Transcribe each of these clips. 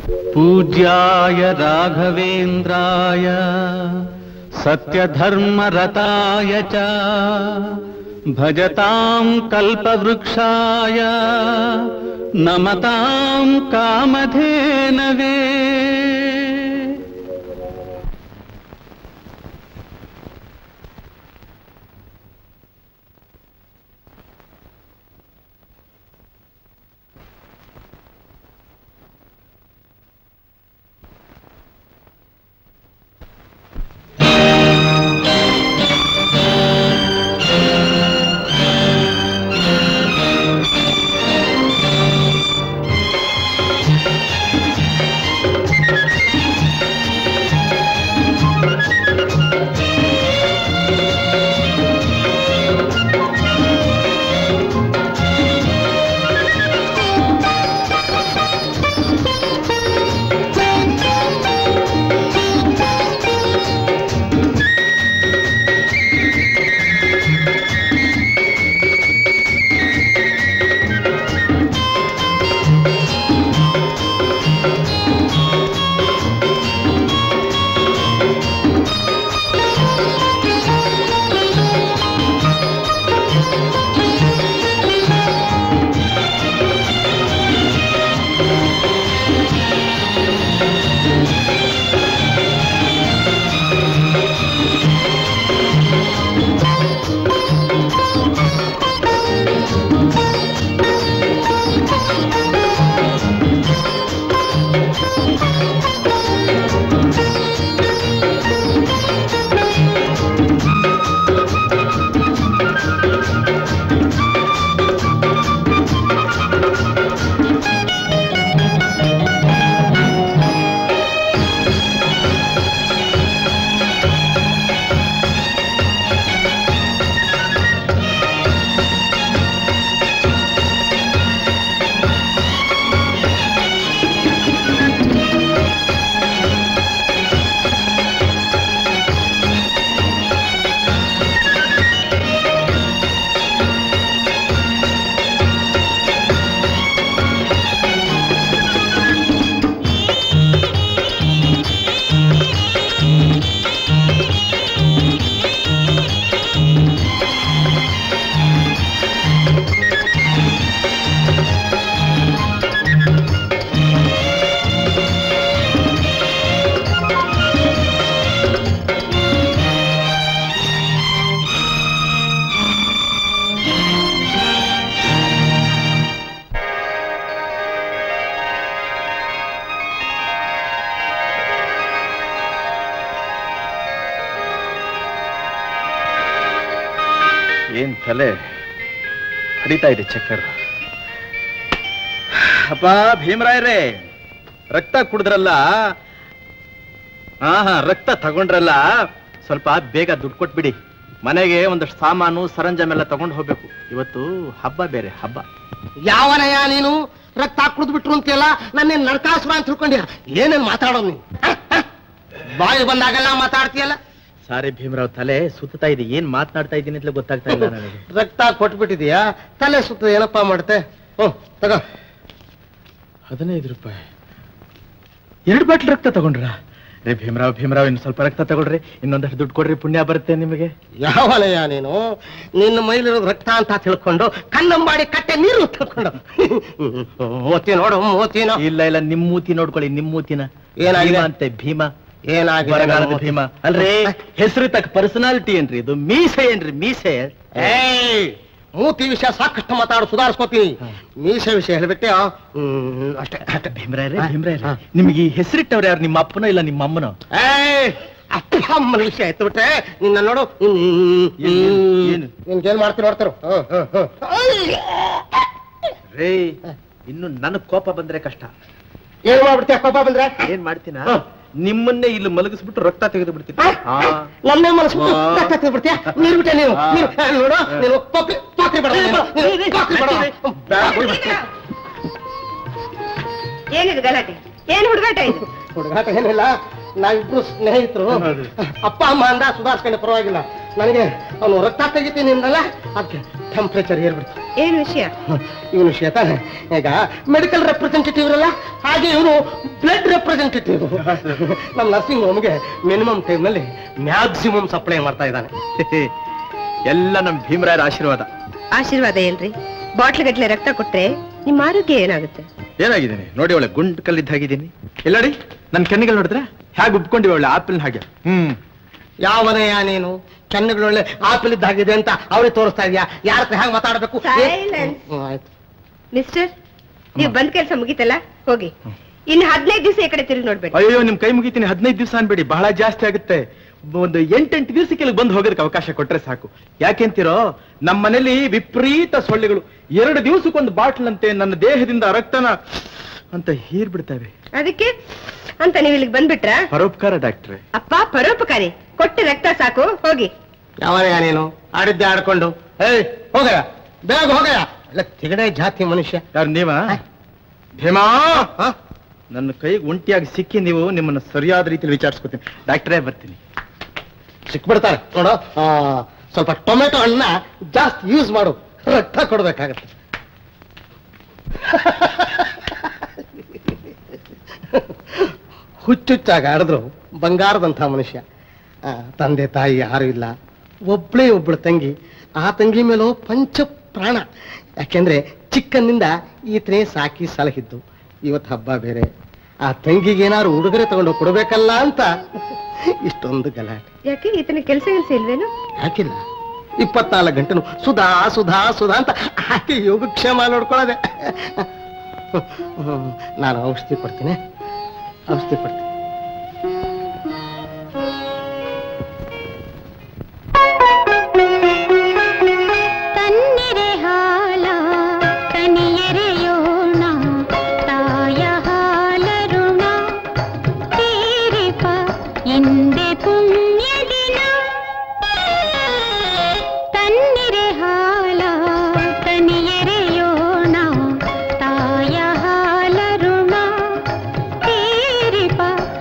पूज्याय राघवेन्द्राय सत्यधर्मरताय च भजतां कल्पवृक्षाय नमतां कामधेनवे ಏನ್ ತಲೆ ಹಡಿತಾ ಇದೆ ಚಕ್ಕರ್ ಅಪ್ಪ ಭೀಮರಾಯರೇ ರಕ್ತ ಕುಡಿದ್ರಲ್ಲ ಹಾ ಹಾ ರಕ್ತ ತಗೊಂಡ್ರಲ್ಲ ಸ್ವಲ್ಪ ಬೇಗ ದುಡ್ಡು ಕೊಟ್ಬಿಡಿ ಮನೆಗೆ ಒಂದಷ್ಟು ಸಾಮಾನು ಸರಂಜಾಮೆಲ್ಲ ತಗೊಂಡು ಹೋಗ್ಬೇಕು ಇವತ್ತು ಹಬ್ಬ ಬೇರೆ ಹಬ್ಬ ಯಾವನಯ್ಯ ನೀನು ರಕ್ತ ಕುಡಿದು ಬಿಟ್ರು ಅಂತೀಯಲ್ಲ ನನ್ನ ನರಕಾಸುರ ಅಂತ ತಿಳ್ಕೊಂಡ್ಯ ಏನೇನ್ ಮಾತಾಡೋದು ನೀನು ಬಾಯಿ ಬಂದಾಗೆಲ್ಲ ಮಾತಾಡ್ತೀಯಲ್ಲ ಸಾರಿ ಭೀಮರಾವ್ ತಲೆ ಸುತ್ತಾ ಇದೆ ಏನ್ ಮಾತನಾಡ್ತಾ ಇದ್ದೀನಿ ಅಂತ ಗೊತ್ತಾಗ್ತಾ ಇಲ್ಲ ನನಗೆ ರಕ್ತ ಕೊಟ್ಬಿಟ್ಟಿದೀಯಾ ತಲೆ ಸುತ್ತ ಏನಪ್ಪಾ ಮಾಡುತ್ತೆ ಹ್ಞೂ ತಗೋ ಹದಿನೈದು ರೂಪಾಯಿ ಎರಡು ಬಾಟ್ಲ್ ರಕ್ತ ತಗೊಂಡ್ರ ರೇ ಭೀಮರಾವ್ ಭೀಮರಾವ್ ಇನ್ನು ಸ್ವಲ್ಪ ರಕ್ತ ತಗೊಳ್ರಿ ಇನ್ನೊಂದಷ್ಟು ದುಡ್ಡು ಕೊಡ್ರಿ ಪುಣ್ಯ ಬರುತ್ತೆ ನಿಮಗೆ ಯಾವನಯ್ಯ ನೀನು ನಿನ್ನ ಮೈಲಿರೋದು ರಕ್ತ ಅಂತ ತಿಳ್ಕೊಂಡು ಕನ್ನಂಬಾಡಿ ಕಟ್ಟೆ ನೀರು ತಿಳ್ಕೊಂಡು ಮೋತಿ ನೋಡು ಮೋತಿನ ಇಲ್ಲ ಇಲ್ಲ ನಿಮ್ ಮೂತಿ ನೋಡ್ಕೊಳ್ಳಿ ನಿಮ್ ಮೂತಿನ ಏನಾಗಿದೆ? ಭೀಮ ಅಂತೆ ಭೀಮ ಏನಾಗಿದೆ ಬರಗಾಲದ ನನ್ನ ಭೀಮ ಮೂತಿ? ಅಲ್ರಿ ಹೆಸರು ತಕ್ಕ ಪರ್ಸನಾಲಿಟಿ ಏನ್ರಿ ಇದು ಮೀಸೆ ಏನ್ರಿ ಮೀಸೆ ಏಯ್ ಮೂತಿ ವಿಷಯ ಸಾಕಷ್ಟು ಮಾತಾಡು ಸುಧಾರಿಸ್ಕೋತೀನಿ ಮೀಸೆ ವಿಷಯ ಹೇಳ್ಬಿಟ್ಟೆ ಹ್ಮ್ ಅಷ್ಟೇ ಅಷ್ಟೇ ಭೀಮರಾಯ್ರೆ ಹಾ, ಭೀಮರಾಯ್ರೆ ಹಾ. ನಿಮ್ಗೆ ಈ ಹೆಸರಿಟ್ಟವ್ರು ಯಾರು ನಿಮ್ಮ ಅಪ್ಪನೋ ಇಲ್ಲ ನಿಮ್ಮ ಅಮ್ಮನೋ ಏಯ್ ಅಪ್ಪ ಅಮ್ಮನ ವಿಷಯ ಎತ್ತು ಬಿಟ್ರೆ ನಿನ್ನ ನೋಡು ಏನು- ಏನು? ನಿನ್ಗೇನ್ ಮಾಡ್ತೀನಿ ನೋಡ್ತಾರ ರೇ ಇನ್ನು ನನಗ್ ಕೋಪ ಬಂದ್ರೆ ಕಷ್ಟ ಏನ್ ಮಾಡ್ಬಿಡ್ತೀಯ ಪಾಪ ಬಂದ್ರೆ ಏನ್ ಮಾಡ್ತೀನ ಹಾ. ನಿಮ್ಮನ್ನೇ ಇಲ್ಲಿ ಮಲಗಿಸ್ಬಿಟ್ಟು ರಕ್ತ ತೆಗೆದು ಬಿಡ್ತೀನಿ ಆ? ನನ್ನೇ ಮನಸ್ಸು ವಾ. ರಕ್ತ ತೆಗ್ದ್ಬಿಡ್ತೀಯ ನೀರು ಬಿಟ್ಟೆ ನೀನು ಹಾ. ನೀನು ಆ, ನೋಡು ನೀನು ಪಾಕ್ರಿ ಪಾಕ್ರಿ ಬೇಡ ನೀನು. ನೀನು ಪಾಕ್ರಿ ಬೇಡ. ಬೇಡ. ಏನಿದು ಗಲಾಟೆ ಏನು ಹುಡುಗಾಟ ಇದು ಹುಡುಗಾಟ ಏನಿಲ್ಲ ನಾವಿಬ್ರು ಸ್ನೇಹಿತರು ಹೌದು. ಅಪ್ಪ ಅಮ್ಮ ಅಂದ ಸುಧಾರಿಸ್ಕೊಂಡು ಪರವಾಗಿಲ್ಲ ನನಗೆ ಅವನು ರಕ್ತ ತೆಗಿತೀನಿ ಅಂದಲ್ಲ ಅದಕ್ಕೆ ಟೆಂಪ್ರೇಚರ್ ಏರ್ಬಿಡ್ತು ಏನ್ ವಿಷಯ ಇವನು ವಿಷಯ ತಾನೆ ಈಗ ಮೆಡಿಕಲ್ ರೆಪ್ರೆಸೆಂಟೇಟಿವ್ ಇರಲ್ಲ ಹಾಗೆ ಇವನು ಬ್ಲಡ್ ರೆಪ್ರೆಸೆಂಟೇಟಿವ್ ನಮ್ಮ ನರ್ಸಿಂಗ್ ಹೋಮ್ಗೆ ಮಿನಿಮಮ್ ಟೈಮ್ನಲ್ಲಿ ಮ್ಯಾಕ್ಸಿಮಮ್ ಸಪ್ಲೈ ಮಾಡ್ತಾ ಇದ್ದಾನೆ ಎಲ್ಲ ನಮ್ ಭೀಮರಾಯರ ಆಶೀರ್ವಾದ ಆಶೀರ್ವಾದ ಏನ್ರಿ ಬಾಟ್ಲ್ ಗಟ್ಲೆ ರಕ್ತ ಕೊಟ್ರೆ ನಿಮ್ಮ ಆರೋಗ್ಯ ಏನಾಗುತ್ತೆ ಏನಾಗಿದ್ದೀನಿ ನೋಡಿ ಒಳ್ಳೆ ಗುಂಡ್ ಕಲ್ಲಿದ್ದಾಗಿದ್ದೀನಿ ಎಲ್ಲಡಿ ನನ್ನ ಕೆನ್ನಿಗಳು ನೋಡಿದ್ರೆ ಹೇಗೆ ಉಬ್ಕೊಂಡಿವೆ ಒಳ್ಳೆ ಆಪಲ್ ಹಾಗೆ ಹ್ಮ್ ಯಾವನಯ್ಯ ನೀನು ಕೆನ್ನೆಗಳೊಳ್ಳೆ ಆಪಲ್ ಇದ್ದಾಗಿದೆ ಅಂತ ಅವ್ರಿಗೆ ತೋರಿಸ್ತಾ ಇದೆಯಾ ಯಾರ ಹತ್ರ ಹೇಗೆ ಮಾತಾಡಬೇಕು Silence. ಆಯ್ತು ಮಿಸ್ಟರ್ ನೀವು ಬಂದ್ ಕೆಲಸ ಮುಗೀತಲ್ಲ ಹೋಗಿ ಇನ್ನು ಹದಿನೈದು ದಿವಸ ಈ ಕಡೆ ತಿರುಗಿ ನೋಡ್ಬೇಡಿ ಅಯ್ಯೋ ನಿಮ್ ಕೈ ಮುಗಿತೀನಿ ಹದಿನೈದು ದಿವಸ ಅನ್ಬೇಡಿ ಬಹಳ ಜಾಸ್ತಿ ಆಗುತ್ತೆ ಒಂದು ಎಂಟೆಂಟು ದಿವಸಕ್ಕೆ ಇಲ್ಲಿ ಬಂದು ಹೋಗೋದಕ್ಕೆ ಅವಕಾಶ ಕೊಟ್ರೆ ಸಾಕು ಯಾಕೆಂತೀರೋ ನಮ್ಮ ಮನೇಲಿ ವಿಪರೀತ ಸೊಳ್ಳೆಗಳು ಎರಡು ದಿವಸಕ್ಕೊಂದು ಬಾಟ್ಲ್ ಅಂತೆ ನನ್ನ ದೇಹದಿಂದ ರಕ್ತನ ಅಂತ ಹೀರ್ಬಿಡ್ತವೆ ಅದಕ್ಕೆ ಅಂತ ನೀವು ಇಲ್ಲಿಗೆ ಬಂದ್ಬಿಟ್ರ ಪರೋಪಕಾರ ಡಾಕ್ಟ್ರೆ ಅಪ್ಪ ಪರೋಪಕಾರಿ ಕೊಟ್ಟ ರಕ್ತ ಸಾಕು ಹೋಗಿ ಯಾವನಯ್ಯ ನೀನು ಆಡಿದ್ದೆ ಆಡ್ಕೊಂಡು ಏಯ್ ಹೋಗಯ್ಯ ಬೇಗ ಹೋಗಯ್ಯ ಅಲ್ಲ ತಿಗಡೆ ಜಾತಿ ಮನುಷ್ಯ ಯಾರು ನೀವ ಭೀಮಾ ಹ? ನನ್ನ ಕೈಗೆ ಒಂಟಿಯಾಗಿ ಸಿಕ್ಕಿ ನೀವು ನಿಮ್ಮನ್ನ ಸರಿಯಾದ ರೀತಿಯಲ್ಲಿ ವಿಚಾರಿಸ್ಕೊತೀನಿ ಡಾಕ್ಟ್ರೇ ಬರ್ತೀನಿ ಸಿಕ್ಬಿಡ್ತಾರೆ ನೋಡು ಆ, ಸ್ವಲ್ಪ ಟೊಮೆಟೊ ಹಣ್ಣ ಜಾಸ್ತಿ ಯೂಸ್ ಮಾಡು ರಕ್ತ ಕೊಡ್ಬೇಕಾಗತ್ತೆ ಹುಚ್ಚುಚ್ಚಾಗ ಆಡಿದ್ರು ಬಂಗಾರದಂಥ ಮನುಷ್ಯ ಆ, ತಂದೆ ತಾಯಿ ಯಾರು ಇಲ್ಲ ಒಬ್ಳೇ ಒಬ್ಳು ತಂಗಿ ಆ ತಂಗಿ ಮೇಲೂ ಪಂಚ ಪ್ರಾಣ ಯಾಕೆಂದ್ರೆ ಚಿಕ್ಕಂದಿಂದ ಈತನೇ ಸಾಕಿ ಸಲಹಿದ್ದು ಇವತ್ತು ಹಬ್ಬ ಬೇರೆ ಆ ತಂಗಿಗೆ ಏನಾದ್ರು ಉಡುಗೊರೆ ತಗೊಂಡು ಕೊಡ್ಬೇಕಲ್ಲ ಅಂತ ಇಷ್ಟೊಂದು ಗಲಾಟೆ ಯಾಕೆ ಈತನ ಕೆಲಸ ಕೆಲಸ ಇಲ್ವೇನು ಯಾಕಿಲ್ಲ ಇಪ್ಪತ್ನಾಲ್ಕು ಗಂಟೆನು ಸುಧಾ ಸುಧಾ ಸುಧಾ ಅಂತ ಆಕೆ ಯೋಗಕ್ಷೇಮ ನೋಡ್ಕೊಳ್ಳೋದೆ ಹ್ಮ್, ನಾನು ಔಷಧಿ ಕೊಡ್ತೀನಿ ಔಷಧಿ ಕೊಡ್ತೀನಿ ತನ್ನಿರೆ ಹಾಲ ಕನಿಯರೆಯೋಣ ತಾಯ ಹಾಲರುಣ ತೀರಿಪ ಎಂದೆ ಪುಣ್ಯ ದಿನ ತನ್ನಿರೆ ಹಾಲ ಕನಿಯರೆಯೋಣ ತಾಯ ಹಾಲರುಣ ತೀರಿಪ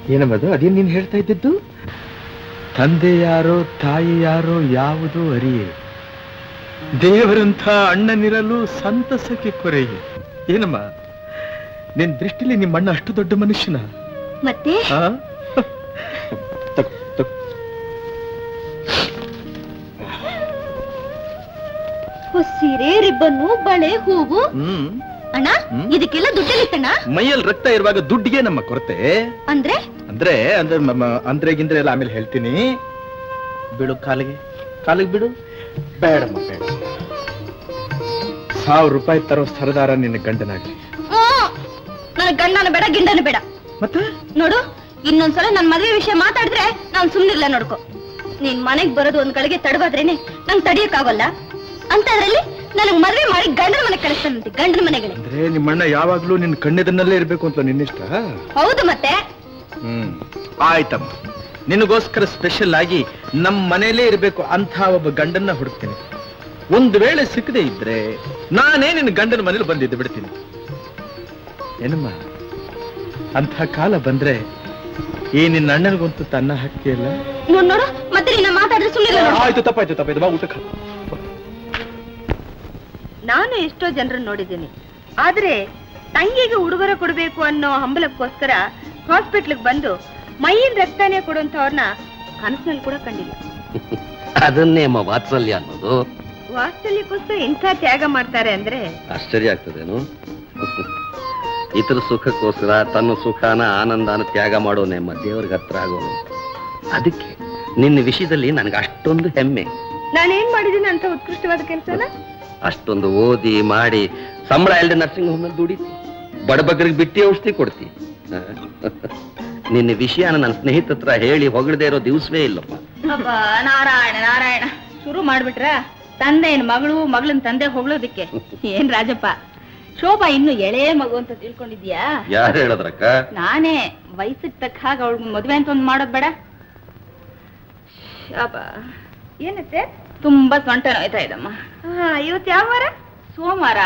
ಏನಮ್ಮದು ಅದೇನ್ ನೀನ್ ಹೇಳ್ತಾ ಇದ್ದಿದ್ದು ತಂದೆ ಯಾರೋ ತಾಯಿ ಯಾರೋ ಯಾವುದು ಅರಿಯೆ ದೇವರಂಥ ಅಣ್ಣನಿರಲು ಸಂತಸಕ್ಕೆ ಕೊರೆಯೆ ಏನಮ್ಮ ನಿನ್ ದೃಷ್ಟಿಲಿ ನಿಮ್ಮ ಅಣ್ಣ ಅಷ್ಟು ದೊಡ್ಡ ಮನುಷ್ಯನ ಮತ್ತೆ ಆ? ತಗೋ, ತಗೋ. ಸೀರೆ ರಿಬ್ಬನ್ನು ಬಳೆ ಹೂವು ಹ್ಮ್ ಅಣ್ಣ ಹ್ಮ್? ಇದಕ್ಕೆಲ್ಲ ದುಡ್ಡಲ್ಲಿತ್ತಣ್ಣ ಮೈಯಲ್ಲಿ ರಕ್ತ ಇರುವಾಗ ದುಡ್ಡಿಗೆ ನಮ್ಮ ಕೊರತೆ ಅಂದ್ರೆ ಅಂದ್ರೆ ಅಂದ್ರೆ ಮ- ಮ- ಅಂದ್ರೆ ಗಿಂದ್ರೆ ಎಲ್ಲ ಆಮೇಲೆ ಹೇಳ್ತೀನಿ ಬಿಡು ಕಾಲಿಗೆ ಕಾಲಿಗೆ ಬಿಡು ಬೇಡಮ್ಮ ಬೇಡ ಸಾವಿರ ರೂಪಾಯಿ ತರೋ ಸರದಾರ ನಿನ್ನ ಗಂಡನಾಗ್ಲಿ ನನ್ನ ಗಂಡನ ಬೇಡ ಗಿಂಡನ ಬೇಡ ಮತ್ತೆ ನೋಡು ಇನ್ನೊಂದ್ಸಲ ನನ್ ಮದ್ವೆ ವಿಷಯ ಮಾತಾಡಿದ್ರೆ ನಾನ್ ಸುಮ್ನಿರ್ಲ ನೋಡ್ಕೊ ನೀನ್ ಮನೆಗ್ ಬರೋದು ಒಂದ್ ಕಡೆಗೆ ತಡವಾದ್ರೇನೆ ನಂಗ್ ತಡಿಯಕ್ಕಾಗಲ್ಲ ಅಂತದ್ರಲ್ಲಿ ನನಗ್ ಮದ್ವೆ ಮಾಡಿ ಗಂಡನ ಮನೆಗ್ ಕಳಿಸ್ತಾನಂತೆ ಗಂಡನ ಮನೆಗೆ ಅಂದ್ರೆ ನಿಮ್ಮಣ್ಣ ಯಾವಾಗ್ಲೂ ನಿನ್ನ ಕಣ್ಣೆದನ್ನಲ್ಲೇ ಇರ್ಬೇಕು ಅಂತ ನಿನ್ನಿಷ್ಟ ಹೌದು ಮತ್ತೆ ಹ್ಮ್ ಆಯ್ತಮ್ಮ ನಿನಗೋಸ್ಕರ ಸ್ಪೆಷಲ್ ಆಗಿ ನಮ್ಮ ಮನೇಲೇ ಇರ್ಬೇಕು ಅಂತ ಒಬ್ಬ ಗಂಡನ್ನ ಹುಡುಕ್ತೀನಿ ಒಂದು ವೇಳೆ ಸಿಕ್ಕದೆ ಇದ್ರೆ ನಾನೇ ನಿನ್ನ ಗಂಡನ ಮನೇಲಿ ಬಂದಿದ್ದು ಬಿಡ್ತೀನಿ ಏನಮ್ಮ ಅಂಥ ಕಾಲ ಬಂದ್ರೆ ಈ ನಿನ್ನ ಅಣ್ಣನಿಗಂತೂ ತನ್ನ ಹಕ್ಕಿ ಇಲ್ಲ ನೋಡ್ ನೋಡು ಮತ್ತೆ ನಿನ್ನ ಮಾತಾಡಿದ್ರೆ ಸುಮ್ನಿರ್ಲ ನೋಡು ಆಯ್ತು ತಪ್ಪಾಯ್ತು ತಪ್ಪಾಯ್ತು ಬಾ ಊಟಕ್ಕೆ ನಾನು ಎಷ್ಟೋ ಜನರನ್ನ ನೋಡಿದ್ದೀನಿ ಆದ್ರೆ ತಂಗಿಗೆ ಉಡುಗೊರೆ ಕೊಡಬೇಕು ಅನ್ನೋ ಹಂಬಲಕ್ಕೋಸ್ಕರ ಹಾಸ್ಪಿಟ್ಲಿಗೆ ಬಂದು ಮೈಯಿನ ರಕ್ತನೇ ಕೊಡುವಂತವ್ರನ್ನ ಕನಸಿನಲ್ಲಿ ಕೂಡ ಕಂಡಿಲ್ಲ ಅದನ್ನೇ ಅಮ್ಮ ವಾತ್ಸಲ್ಯ ಅನ್ನೋದು ವಾತ್ಸಲ್ಯಕ್ಕೋಸ್ಕರ ಇಂಥ ತ್ಯಾಗ ಮಾಡ್ತಾರೆ ಅಂದ್ರೆ ಆಶ್ಚರ್ಯ ಆಗ್ತದೇನು ಇತರ ಸುಖಕ್ಕೋಸ್ಕರ ತನ್ನ ಸುಖಾನ ಆನಂದಾನ ತ್ಯಾಗ ಮಾಡೋನೆ ನಮ್ಮ ದೇವ್ರಿಗೆ ಹತ್ರ ಆಗೋನು ಅದಕ್ಕೆ ನಿನ್ನ ವಿಷಯದಲ್ಲಿ ನನಗೆ ಅಷ್ಟೊಂದು ಹೆಮ್ಮೆ ನಾನೇನ್ ಮಾಡಿದೀನಿ ಅಂತ ಉತ್ಕೃಷ್ಟವಾದ ಕೆಲಸನ ಅಷ್ಟೊಂದು ಓದಿ ಮಾಡಿ ಸಂಬಳ ಇಲ್ಲದೆ ನರ್ಸಿಂಗ್ ಹೋಮ್ ದುಡಿತಿ ಬಡಬಗ್ರಿಗೆ ಬಿಟ್ಟಿ ಔಷಧಿ ಕೊಡ್ತಿ ಹ? ನಿನ್ನ ವಿಷಯನ ನನ್ನ ಸ್ನೇಹಿತ ಹತ್ರ ಹೇಳಿ ಹೊಗಳದೇ ಇರೋ ದಿವಸವೇ ಇಲ್ಲಪ್ಪ ಅಬ್ಬಾ ನಾರಾಯಣ ನಾರಾಯಣ ಶುರು ಮಾಡ್ಬಿಟ್ರ ತಂದೆಯನ್ ಮಗಳು ಮಗಳನ್ ತಂದೆ ಹೊಗಳೋದಿಕ್ಕೆ ಏನ್ ರಾಜಪ್ಪ ಶೋಭಾ ಇನ್ನು ಎಳೆ ಮಗು ಅಂತ ತಿಳ್ಕೊಂಡಿದ್ಯಾ ಯಾರು ಹೇಳದ್ರಕ್ಕ ನಾನೇ ವಯಸ್ಸಿಗೆ ತಕ್ಕ ಹಾಗೆ ಅವಳು ಮದ್ವೆ ಅಂತ ಒಂದ್ ಮಾಡೋದ್ ಬೇಡ ಶಾಬಾ ಏನತ್ತೆ ತುಂಬಾ ಸೊಂಟ ನೋಯ್ತಾ ಇದಮ್ಮ ಇವತ್ತು ಯಾವ ವಾರ ಸೋಮವಾರ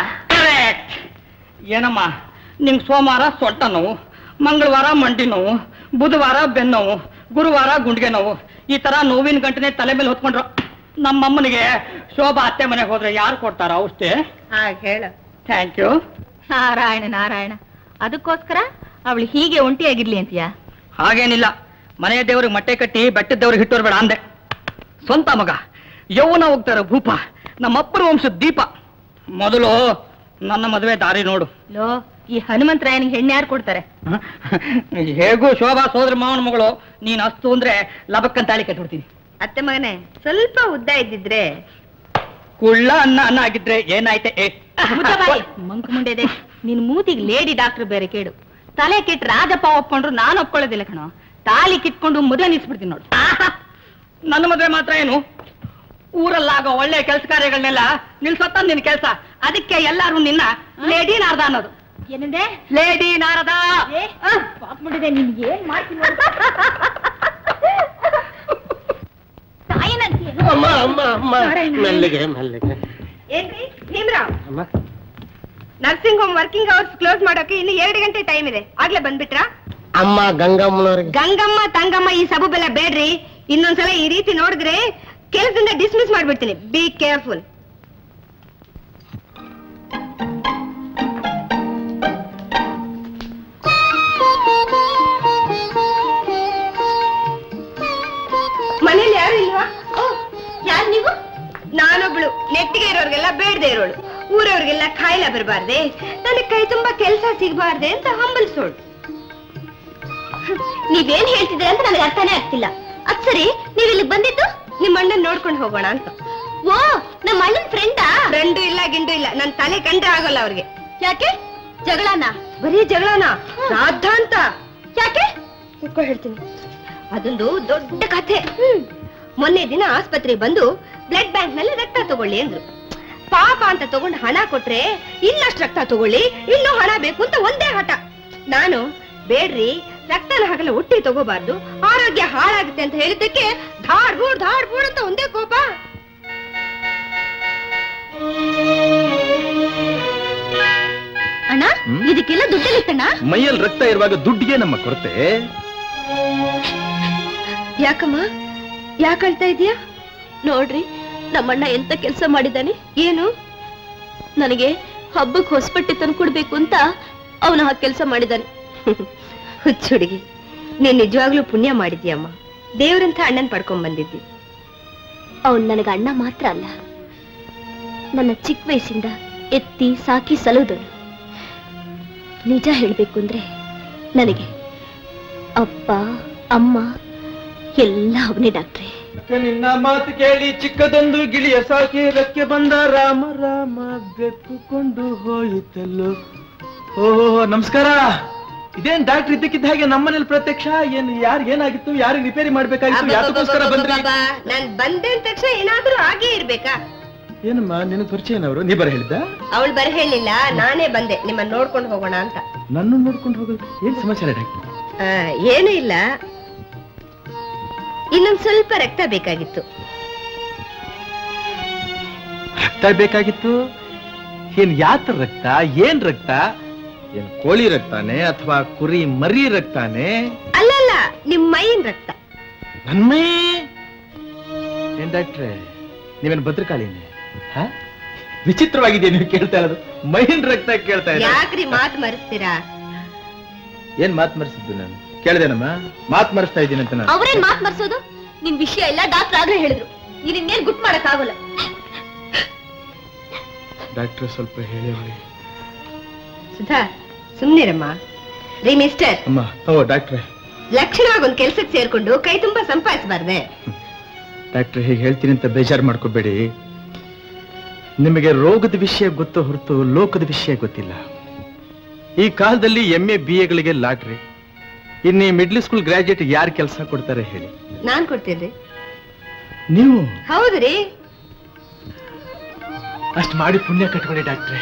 ಏನಮ್ಮ ನಿಂಗೆ ಸೋಮವಾರ ಸೊಂಟ ನೋವು ಮಂಗಳವಾರ ಮಂಡಿ ನೋವು ಬುಧವಾರ ಬೆನ್ನು ನೋವು ಗುರುವಾರ ಗುಂಡಿಗೆ ನೋವು ಈ ತರ ನೋವಿನ ಗಂಟನೆ ತಲೆ ಮೇಲೆ ಹೊತ್ಕೊಂಡ್ರು ನಮ್ಮಮ್ಮನಿಗೆ ಶೋಭಾ ಅತ್ತೆ ಮನೆಗೆ ಹೋದ್ರೆ ಯಾರು ಕೊಡ್ತಾರ ಔಷಧಿ ಹಾಗೆ ಹೇಳ ಥ್ಯಾಂಕ್ ಯು ನಾರಾಯಣ ನಾರಾಯಣ ಅದಕ್ಕೋಸ್ಕರ ಅವಳು ಹೀಗೆ ಒಂಟಿಯಾಗಿರ್ಲಿ ಅಂತೀಯಾ ಹಾಗೇನಿಲ್ಲ ಮನೆ ದೇವ್ರಿಗೆ ಮೊಟ್ಟೆ ಕಟ್ಟಿ ಬೆಟ್ಟದ ದೇವ್ರಿಗೆ ಹಿಟ್ಟೋರ್ ಬೇಡ ಅಂದೆ ಸ್ವಂತ ಮಗ ಯೌವನ ಹೋಗ್ತಾರ ಭೂಪ ನಮ್ಮಪ್ಪನ ವಂಶದ ದೀಪ ಮೊದಲು ನನ್ನ ಮದುವೆ ದಾರಿ ನೋಡು ಲೋ ಈ ಹನುಮಂತರಾಯನಿಗೆ ಹೆಣ್ಣು ಯಾರು ಕೊಡ್ತಾರೆ ಹೇಗೂ ಶೋಭಾ ಸೋದರ ಮಾವನ ಮಗಳು ನೀನ್ ಅಸ್ತು ಅಂದ್ರೆ ಲಬಕ್ಕಂತ ತಾಳಿ ಕಟ್ಬಿಡ್ತೀನಿ ಅತ್ತೆ ಮಗನೇ ಸ್ವಲ್ಪ ಉದ್ದ ಇದ್ದಿದ್ರೆ ಕುಳ್ಳ ಅನ್ನ ಅನ್ನ ಆಗಿದ್ರೆ ಏನಾಯ್ತೆ ಏ ಮಂಕು ಮುಂಡೆದೆ ನಿನ್ ಮೂತಿಗೆ ಲೇಡಿ ಡಾಕ್ಟರ್ ಬೇರೆ ಕೇಳು ತಲೆ ಕೆಟ್ಟ ರಾಜಪ್ಪ ಒಪ್ಕೊಂಡ್ರು ನಾನು ಒಪ್ಕೊಳ್ಳೋದಿಲ್ಲ ಕಣೋ ತಾಲಿ ಕಿತ್ಕೊಂಡು ಮದುವೆ ನಿಲ್ಸ್ಬಿಡ್ತೀನಿ ನೋಡು ಆಹಾ! ನನ್ನ ಮದುವೆ ಮಾತ್ರ ಏನು ಊರಲ್ಲಾಗೋ ಒಳ್ಳೆ ಕೆಲಸ ಕಾರ್ಯಗಳನ್ನೆಲ್ಲ ನಿಲ್ಸತ್ತ ನಿನ್ ಕೆಲಸ ಅದಕ್ಕೆ ಎಲ್ಲಾರು ನಿನ್ನ ಲೇಡಿ ನಾರದ ಅನ್ನೋದು ಏನಂದೆ ಲೇಡಿ ನಾರದ ಏ, ಪಾಪ ಮುಂಡೆದೆ ನಿನ್ಗೆ ಏನ್ ಮಾಡ್ತೀನಿ ನೋಡು. ತಾಯಿನಂತೀಯೇನು? ಅಮ್ಮ ಅಮ್ಮ ಅಮ್ಮ ಮೆಲ್ಲಿಗೆ ಮೆಲ್ಲಿಗೆ ಏನ್ರಿ ಭೀಮ್ರಾವ್ ಅಮ್ಮ nursing home working hours close ಮಾಡೋಕೆ ಇನ್ನು ಎರಡು ಗಂಟೆ ಟೈಮ್ ಇದೆ ಆಗ್ಲೇ ಬಂದ್ಬಿಟ್ರಾ ಅಮ್ಮ ಗಂಗಮ್ಮನವ್ರಿಗೆ ಗಂಗಮ್ಮ ತಂಗಮ್ಮ ಈ ಸಬೂಬೆಲ್ಲ ಬೇಡ್ರಿ ಇನ್ನೊಂದ್ಸಲ ಈ ರೀತಿ ನೋಡಿದ್ರೆ ಕೆಲಸದಿಂದ ಡಿಸ್ಮಿಸ್ ಮಾಡ್ಬಿಡ್ತೀನಿ ಬಿ ಕೇರ್ಫುಲ್ ಮನೇಲಿ ಯಾರು ಇಲ್ವಾ ಯಾರು ನೀವು ನಾನೊಬ್ಳು ನೆಟ್ಟಿಗೆ ಇರೋರ್ಗೆಲ್ಲ ಬೇಡದೆ ಇರೋಳು ಊರವ್ರಿಗೆಲ್ಲ ಕಾಯಿಲೆ ಬರಬಾರ್ದೆ ನನಗೆ ಕೈ ತುಂಬಾ ಕೆಲಸ ಸಿಗಬಾರ್ದೆ ಅಂತ ಹಂಬಲಿಸೋಳು ನೀವೇನ್ ಹೇಳ್ತಿದ್ರೆ ಅಂತ ನನಗೆ ಅರ್ಥನೇ ಆಗ್ತಿಲ್ಲ ಅದ್ ಸರಿ ನೀವ್ ಇಲ್ಲಿಗೆ ಬಂದಿದ್ದು ನಿಮ್ಮ ಅಣ್ಣನ್ ನೋಡ್ಕೊಂಡು ಹೋಗೋಣ ಅಂತ ಓ ನಮ್ಮ ಅಣ್ಣನ್ ಫ್ರೆಂಡಾ ಫ್ರೆಂಡು ಇಲ್ಲ ಗಿಂಡು ಇಲ್ಲ ನನ್ ತಲೆ ಕಂಡ್ರೆ ಆಗಲ್ಲ ಅವ್ರಿಗೆ ಯಾಕೆ ಜಗಳನ ಬರೀ ಜಗಳನ ರಾಧ ಅಂತ ಯಾಕೆ ಕುತ್ಕೊ ಹೇಳ್ತೀನಿ ಅದೊಂದು ದೊಡ್ಡ ಕಥೆ ಮೊನ್ನೆ ದಿನ ಆಸ್ಪತ್ರೆಗೆ ಬಂದು ಬ್ಲಡ್ ಬ್ಯಾಂಕ್ ನಲ್ಲಿ ರಕ್ತ ತಗೊಳ್ಳಿ ಅಂದ್ರು ಪಾಪ ಅಂತ ತಗೊಂಡು ಹಣ ಕೊಟ್ರೆ ಇನ್ನಷ್ಟು ರಕ್ತ ತಗೊಳ್ಳಿ ಇನ್ನೂ ಹಣ ಬೇಕು ಅಂತ ಒಂದೇ ಹಠ ನಾನು ಬೇಡ್ರಿ ರಕ್ತನ ಹಾಗಲ್ಲ ಹುಟ್ಟಿ ತಗೋಬಾರ್ದು ಆರೋಗ್ಯ ಹಾಳಾಗುತ್ತೆ ಅಂತ ಹೇಳಿದ್ದಕ್ಕೆ ಧಾಡ್ ಬೂಡ್ ಧಾಡ್ ಬೂಡ್ ಅಂತ ಒಂದೇ ಕೋಪ ಅಣ್ಣ ಹ್ಮ್? ಇದಕ್ಕೆಲ್ಲ ದುಡ್ಡಲ್ಲಿತ್ತಣ್ಣ ಮೈಯಲ್ಲಿ ರಕ್ತ ಇರುವಾಗ ದುಡ್ಡಿಗೆ ನಮ್ಮ ಕೊರತೆ ಯಾಕಮ್ಮ ಯಾಕೆ ಅಳ್ತಾ ಇದೀಯಾ ನೋಡ್ರಿ ನಮ್ಮಣ್ಣ ಎಂತ ಕೆಲಸ ಮಾಡಿದ್ದಾನೆ ಏನು ನನಗೆ ಹಬ್ಬಕ್ಕೆ ಹೊಸಬಟ್ಟೆ ತಂದ್ಕೊಡ್ಬೇಕು ಅಂತ ಅವನು ಆ ಕೆಲಸ ಮಾಡಿದ್ದಾನೆ ಹುಚ್ಚ ಹುಡುಗಿ ನೀನ್ ನಿಜವಾಗ್ಲೂ ಪುಣ್ಯ ಮಾಡಿದ್ಯಮ್ಮ ದೇವ್ರಂತ ಅಣ್ಣನ್ ಪಡ್ಕೊಂಡ್ ಬಂದಿದ್ದಿ ಅವನ್ ನನಗೆ ಅಣ್ಣ ಮಾತ್ರ ಅಲ್ಲ ನನ್ನ ಚಿಕ್ಕ ವಯಸ್ಸಿಂದ ಎತ್ತಿ ಸಾಕಿ ಸಲುದನು ನಿಜ ಹೇಳ್ಬೇಕು ಅಂದ್ರೆ ನನಗೆ ಅಪ್ಪ ಅಮ್ಮ ಎಲ್ಲ ಅವನೇ ಡಾಕ್ಟ್ರೆ ನಿನ್ನ ಮಾತು ಕೇಳಿ ಚಿಕ್ಕದೊಂದು ಗಿಳಿಯ ಸಾಕಿ ರಕ್ಕೆ ಬಂದ ರಾಮ ರಾಮ ಬೆಕ್ಕುಕೊಂಡು ಹೋಯಿತಲ್ಲೋ ಓಹೋ ನಮಸ್ಕಾರ ಇದೇನ್ ಡಾಕ್ಟರ್ ಇದ್ದಕ್ಕಿದ್ದ ಹಾಗೆ ನಮ್ಮನೇಲಿ ಪ್ರತ್ಯಕ್ಷ ಏನ್ ಯಾರು ಏನಾಗಿತ್ತು ಯಾರಿಗೆ ರಿಪೇರಿ ಮಾಡ್ಬೇಕಾಗಿತ್ತು ಯಾತಕ್ಕೋಸ್ಕರ ಬಂದ್ರಿ ನಾನ್ ಬಂದೆ ಅಂದ ತಕ್ಷಣ ಏನಾದ್ರೂ ಆಗೇ ಇರ್ಬೇಕಾ ಏನಮ್ಮ ನಿನಗೆ ಪರಿಚಯನವರು ನೀ ಬರ ಹೇಳಿದ್ದ ಅವಳು ಬರ ಹೇಳಿಲ್ಲ ನಾನೇ ಬಂದೆ ನಿಮ್ಮನ್ನ ನೋಡ್ಕೊಂಡು ಹೋಗೋಣ ಅಂತ ನನ್ನ ನೋಡ್ಕೊಂಡು ಹೋಗೋದು ಏನ್ ಸಮಾಚಾರ ಡಾಕ್ಟರ್ ಆ, ಏನೂ ಇಲ್ಲ ಇನ್ನೊಂದ್ ಸ್ವಲ್ಪ ರಕ್ತ ಬೇಕಾಗಿತ್ತು ರಕ್ತ ಬೇಕಾಗಿತ್ತು ಏನ್ ಯಾತ್ರ ರಕ್ತ ಏನ್ ರಕ್ತ ಏನ್ ಕೋಳಿ ರಕ್ತಾನೆ ಅಥವಾ ಕುರಿ ಮರಿ ರಕ್ತಾನೆ ಅಲ್ಲಲ್ಲ ನಿಮ್ ಮೈನ್ ರಕ್ತ ನನ್ಮೈ ಏನ್ ಡಾಕ್ಟ್ರೆ ನೀವೇನ್ ಭದ್ರಕಾಳಿನೇ ಹ? ವಿಚಿತ್ರವಾಗಿದೆ ನೀವು ಕೇಳ್ತಾ ಇರೋದು ಮೈನ್ ರಕ್ತ ಕೇಳ್ತಾ ಇದ್ದಾರೆ ಯಾಕ್ರಿ ಮಾತ್ ಮರೆಸ್ತೀರಾ ಏನ್ ಮಾತ್ ಮರ್ಸಿದ್ದು ನಾನು ಕೇಳ್ದೇನಮ್ಮ ಮಾತ್ ಮರೆಸ್ತಾ ಇದ್ದೀನಿ ಅಂತ ನಾನು ಅವ್ರೇನ್ ಮಾತ್ ಮರ್ಸೋದು ನಿಮ್ ವಿಷಯ ಎಲ್ಲ ಡಾಕ್ಟರ್ ಆಗ್ಲೇ ಹೇಳಿದ್ರು ನೀನ್ ಇನ್ನೇನ್ ಗುಟ್ ಮಾಡಕ್ ಆಗೋಲ್ಲ ಡಾಕ್ಟ್ರೆ ಸ್ವಲ್ಪ ಹೇಳಿ ಅವ್ರಿಗೆ. ಸುಧಾ ಸುಮ್ನಿರಮ್ಮ ರೀ ಮಿಸ್ಟರ್ ಅಮ್ಮ ಓ ಡಾಕ್ಟ್ರೆ ಲಕ್ಷಣವಾಗಿ ಒಂದ್ ಕೆಲ್ಸಕ್ಕೆ ಸೇರ್ಕೊಂಡು ಕೈ ತುಂಬಾ ಸಂಪಾದಿಸಬಾರ್ದೆ ಡಾಕ್ಟ್ರೆ ಹೀಗೆ ಹೇಳ್ತೀನಿ ಅಂತ ಬೇಜಾರು ಮಾಡ್ಕೋಬೇಡಿ ನಿಮಗೆ ರೋಗದ ವಿಷಯ ಗೊತ್ತು ಹೊರತು ಲೋಕದ ವಿಷಯ ಗೊತ್ತಿಲ್ಲ ಈ ಕಾಲದಲ್ಲಿ ಎಂ ಎ ಬಿ ಎಗಳಿಗೆ ಲಾಟ್ರಿ ಇನ್ನು ಮಿಡ್ಲ್ ಸ್ಕೂಲ್ ಗ್ರಾಜುಯೇಟ್ ಯಾರು ಕೆಲಸ ಕೊಡ್ತಾರೆ ಹೇಳಿ ನಾನ್ ಕೊಡ್ತೀನಿ ನೀವು ಹೌದ್ರಿ ಅಷ್ಟು ಮಾಡಿ ಪುಣ್ಯ ಕಟ್ಕೊಳ್ಳಿ ಡಾಕ್ಟ್ರೆ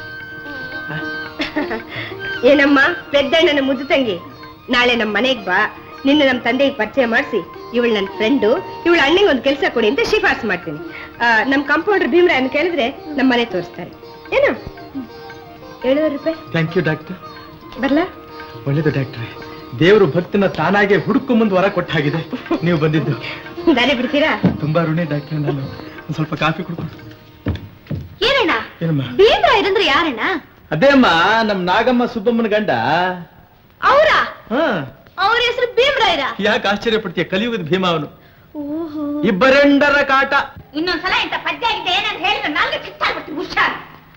ಏನಮ್ಮ ಪೆದ್ದಣ್ಣನ ಮುದ್ದು ತಂಗಿ ನಾಳೆ ನಮ್ ಮನೆಗ್ ಬಾ ನಿನ್ನ ನಮ್ ತಂದೆಗೆ ಪರಿಚಯ ಮಾಡಿಸಿ ಇವಳು ನನ್ನ ಫ್ರೆಂಡು ಇವಳ ಅಣ್ಣಂಗೆ ಒಂದು ಕೆಲಸ ಕೊಡಿ ಅಂತ ಶಿಫಾರಸು ಮಾಡ್ತೀನಿ ಆ, ನಮ್ ಕಂಪೌಂಡರ್ ಭೀಮರಾಯನ್ ಕೇಳಿದ್ರೆ ನಮ್ಮ ಮನೆ ತೋರಿಸ್ತಾರೆ ಏನು ಏಳುವರೆ ರೂಪಾಯಿ ಥ್ಯಾಂಕ್ ಯು ಡಾಕ್ಟರ್ ಬರ್ಲಾ ಒಳ್ಳೇದು ಡಾಕ್ಟ್ರೆ ದೇವರು ಭಕ್ತನ ತಾನಾಗೆ ಹುಡುಕು ಮುಂದೆ ವರ ಕೊಟ್ಟ ಹಾಗಿದೆ ನೀವು ಬಂದಿದ್ದು ದಾರಿ ಬಿಡ್ತೀರಾ ತುಂಬಾ ಋಣಿ ಡಾಕ್ಟ್ರೆ ನಾನು ಒಂದ್ ಸ್ವಲ್ಪ ಕಾಫಿ ಕುಡ್ಕೊಂಡು ಏನಣ್ಣ ಏನಮ್ಮ ಭೀಮರಾಯರಂದ್ರೆ ಯಾರಣ್ಣ ಅದೇ ಅಮ್ಮ ನಮ್ ನಾಗಮ್ಮ ಸುಬ್ಬಮ್ಮನ ಗಂಡ ಅವ್ರ ಹಾ ಅವ್ರ ಹೆಸರು ಭೀಮರಾಯರ ಯಾಕೆ ಆಶ್ಚರ್ಯ ಪಡ್ತೀಯ ಕಲಿಯುಗದ ಭೀಮ ಅವನು ಇಬ್ಬರೆಂಡರ ಕಾಟ ಇನ್ನೊಂದ್ಸಲ ಇಂತ ಪದ್ಯ ಆಗಿದೆ ಏನಂತ ಹೇಳಿದ್ರೆ ನಾಲ್ಕು ಕಿತ್ತಾಗ್ಬಿಡ್ತೀನಿ ಹುಷಾರ್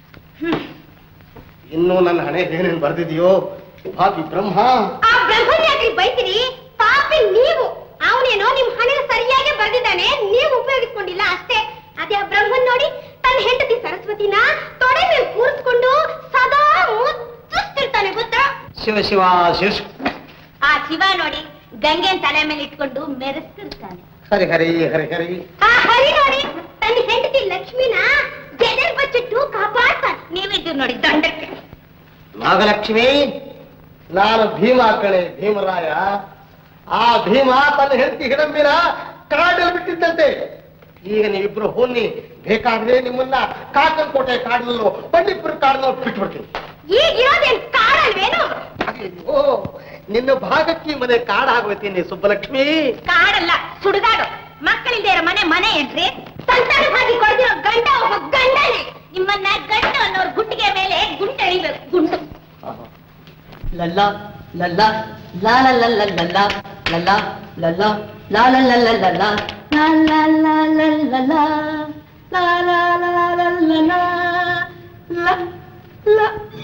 ಇನ್ನೂ ನನ್ನ ಹಣೆ ಏನೇನು ಬರ್ದಿದೆಯೋ ಪಾಪಿ ಬ್ರಹ್ಮ ಆ ಬ್ರಹ್ಮನ್ ಯಾಕೆ ಬೈತೀರಿ ಪಾಪಿ ನೀವು ಅವನೇನೋ ನಿಮ್ ಹಣೆ ಸರಿಯಾಗಿ ಬರ್ದಿದ್ದಾನೆ ನೀವು ಉಪಯೋಗಿಸ್ಕೊಂಡಿಲ್ಲ ಅಷ್ಟೇ ಅದೇ ಆ ಬ್ರಹ್ಮನ್ ನೋಡಿ ತನ್ನ ಹೆಂಡತಿ ಸರಸ್ವತಿನ ತೊಡೆ ಮೇಲೆ ಕೂರಿಸ್ಕೊಂಡು ಸದಾ ಮುಚ್ಚಿಸ್ತಿರ್ತಾನೆ ಗೊತ್ತಾ ಶಿವ ಶಿವ ಶಿವ ಆ ಶಿವ ನೋಡಿ ಗಂಗೆನ್ ತಲೆ ಮೇಲೆ ಇಟ್ಕೊಂಡು ಮೆರೆಸ್ತಿರ್ತಾನೆ ಹರಿ ಹರಿ ಹರಿ ಹರಿ ಆ ಹರಿ ನೋಡಿ ತನ್ನ ಹೆಂಡತಿ ಲಕ್ಷ್ಮಿನ ಜಡೆಲ್ ಬಚ್ಚಿಟ್ಟು ಕಾಪಾಡ್ತಾನೆ ನೀವಿದ್ದು ನೋಡಿ ದಂಡಕ್ಕೆ ನಾಗಲಕ್ಷ್ಮಿ ನಾನು ಭೀಮ ಕಣೆ ಭೀಮರಾಯ ಆ ಭೀಮ ತನ್ನ ಹೆಂಡತಿ ಹಿಡಂಬಿನ ಕಾಡಲ್ಲಿ ಬಿಟ್ಟಿದ್ದಂತೆ ಈಗ ನೀವಿಬ್ರು ಹೋಗಿ ಬೇಕಾದ್ರೆ ನಿಮ್ಮನ್ನ ಕಾಕನಕೋಟೆ ಕಾಡಲ್ಲೋ ಬಂಡೀಪುರ ಕಾಡಲ್ಲೋ ಬಿಟ್ಬಿಡ್ತೀನಿ ಈಗ ಇರೋದೇನ್ ಕಾಡಲ್ವೇನು ಅಯ್ಯೋ ನಿನ್ನ ಭಾಗಕ್ಕೆ ಮನೆ ಕಾಡಾಗೋಯ್ತೀನಿ ಸುಬ್ಬಲಕ್ಷ್ಮಿ ಕಾಡಲ್ಲ ಸುಡುಗಾಡು ಮಕ್ಕಳಿಂದ ಇರೋ ಮನೆ ಮನೆ ಏನ್ರಿ ಸಂತಾನ ಭಾಗಿ ಕೊಡ್ದಿರೋ ಗಂಡ ಒಬ್ಬ ಗಂಡನೇ ನಿಮ್ಮನ್ನ ಗಂಡು ಅನ್ನೋರ್ ಗುಂಡಿಗೆ ಮೇಲೆ ಗುಂಡು ಎಳಿಬೇಕು ಗುಂಡು ಲಲ್ಲ ಲಲ್ಲ ಲಾ ಲ ಲ ಲ ಲ ಲ ಲಲ್ಲ ಲಲ್ಲ ಲಾ ಲ ಲ ಲ ಲ ಲ ಲಾ ಲಾ ಲಾ ಲ ಲ ಲ ಲಾ ಲಾ ಲಾ ಲ ಲ ಲ ಲ ಲ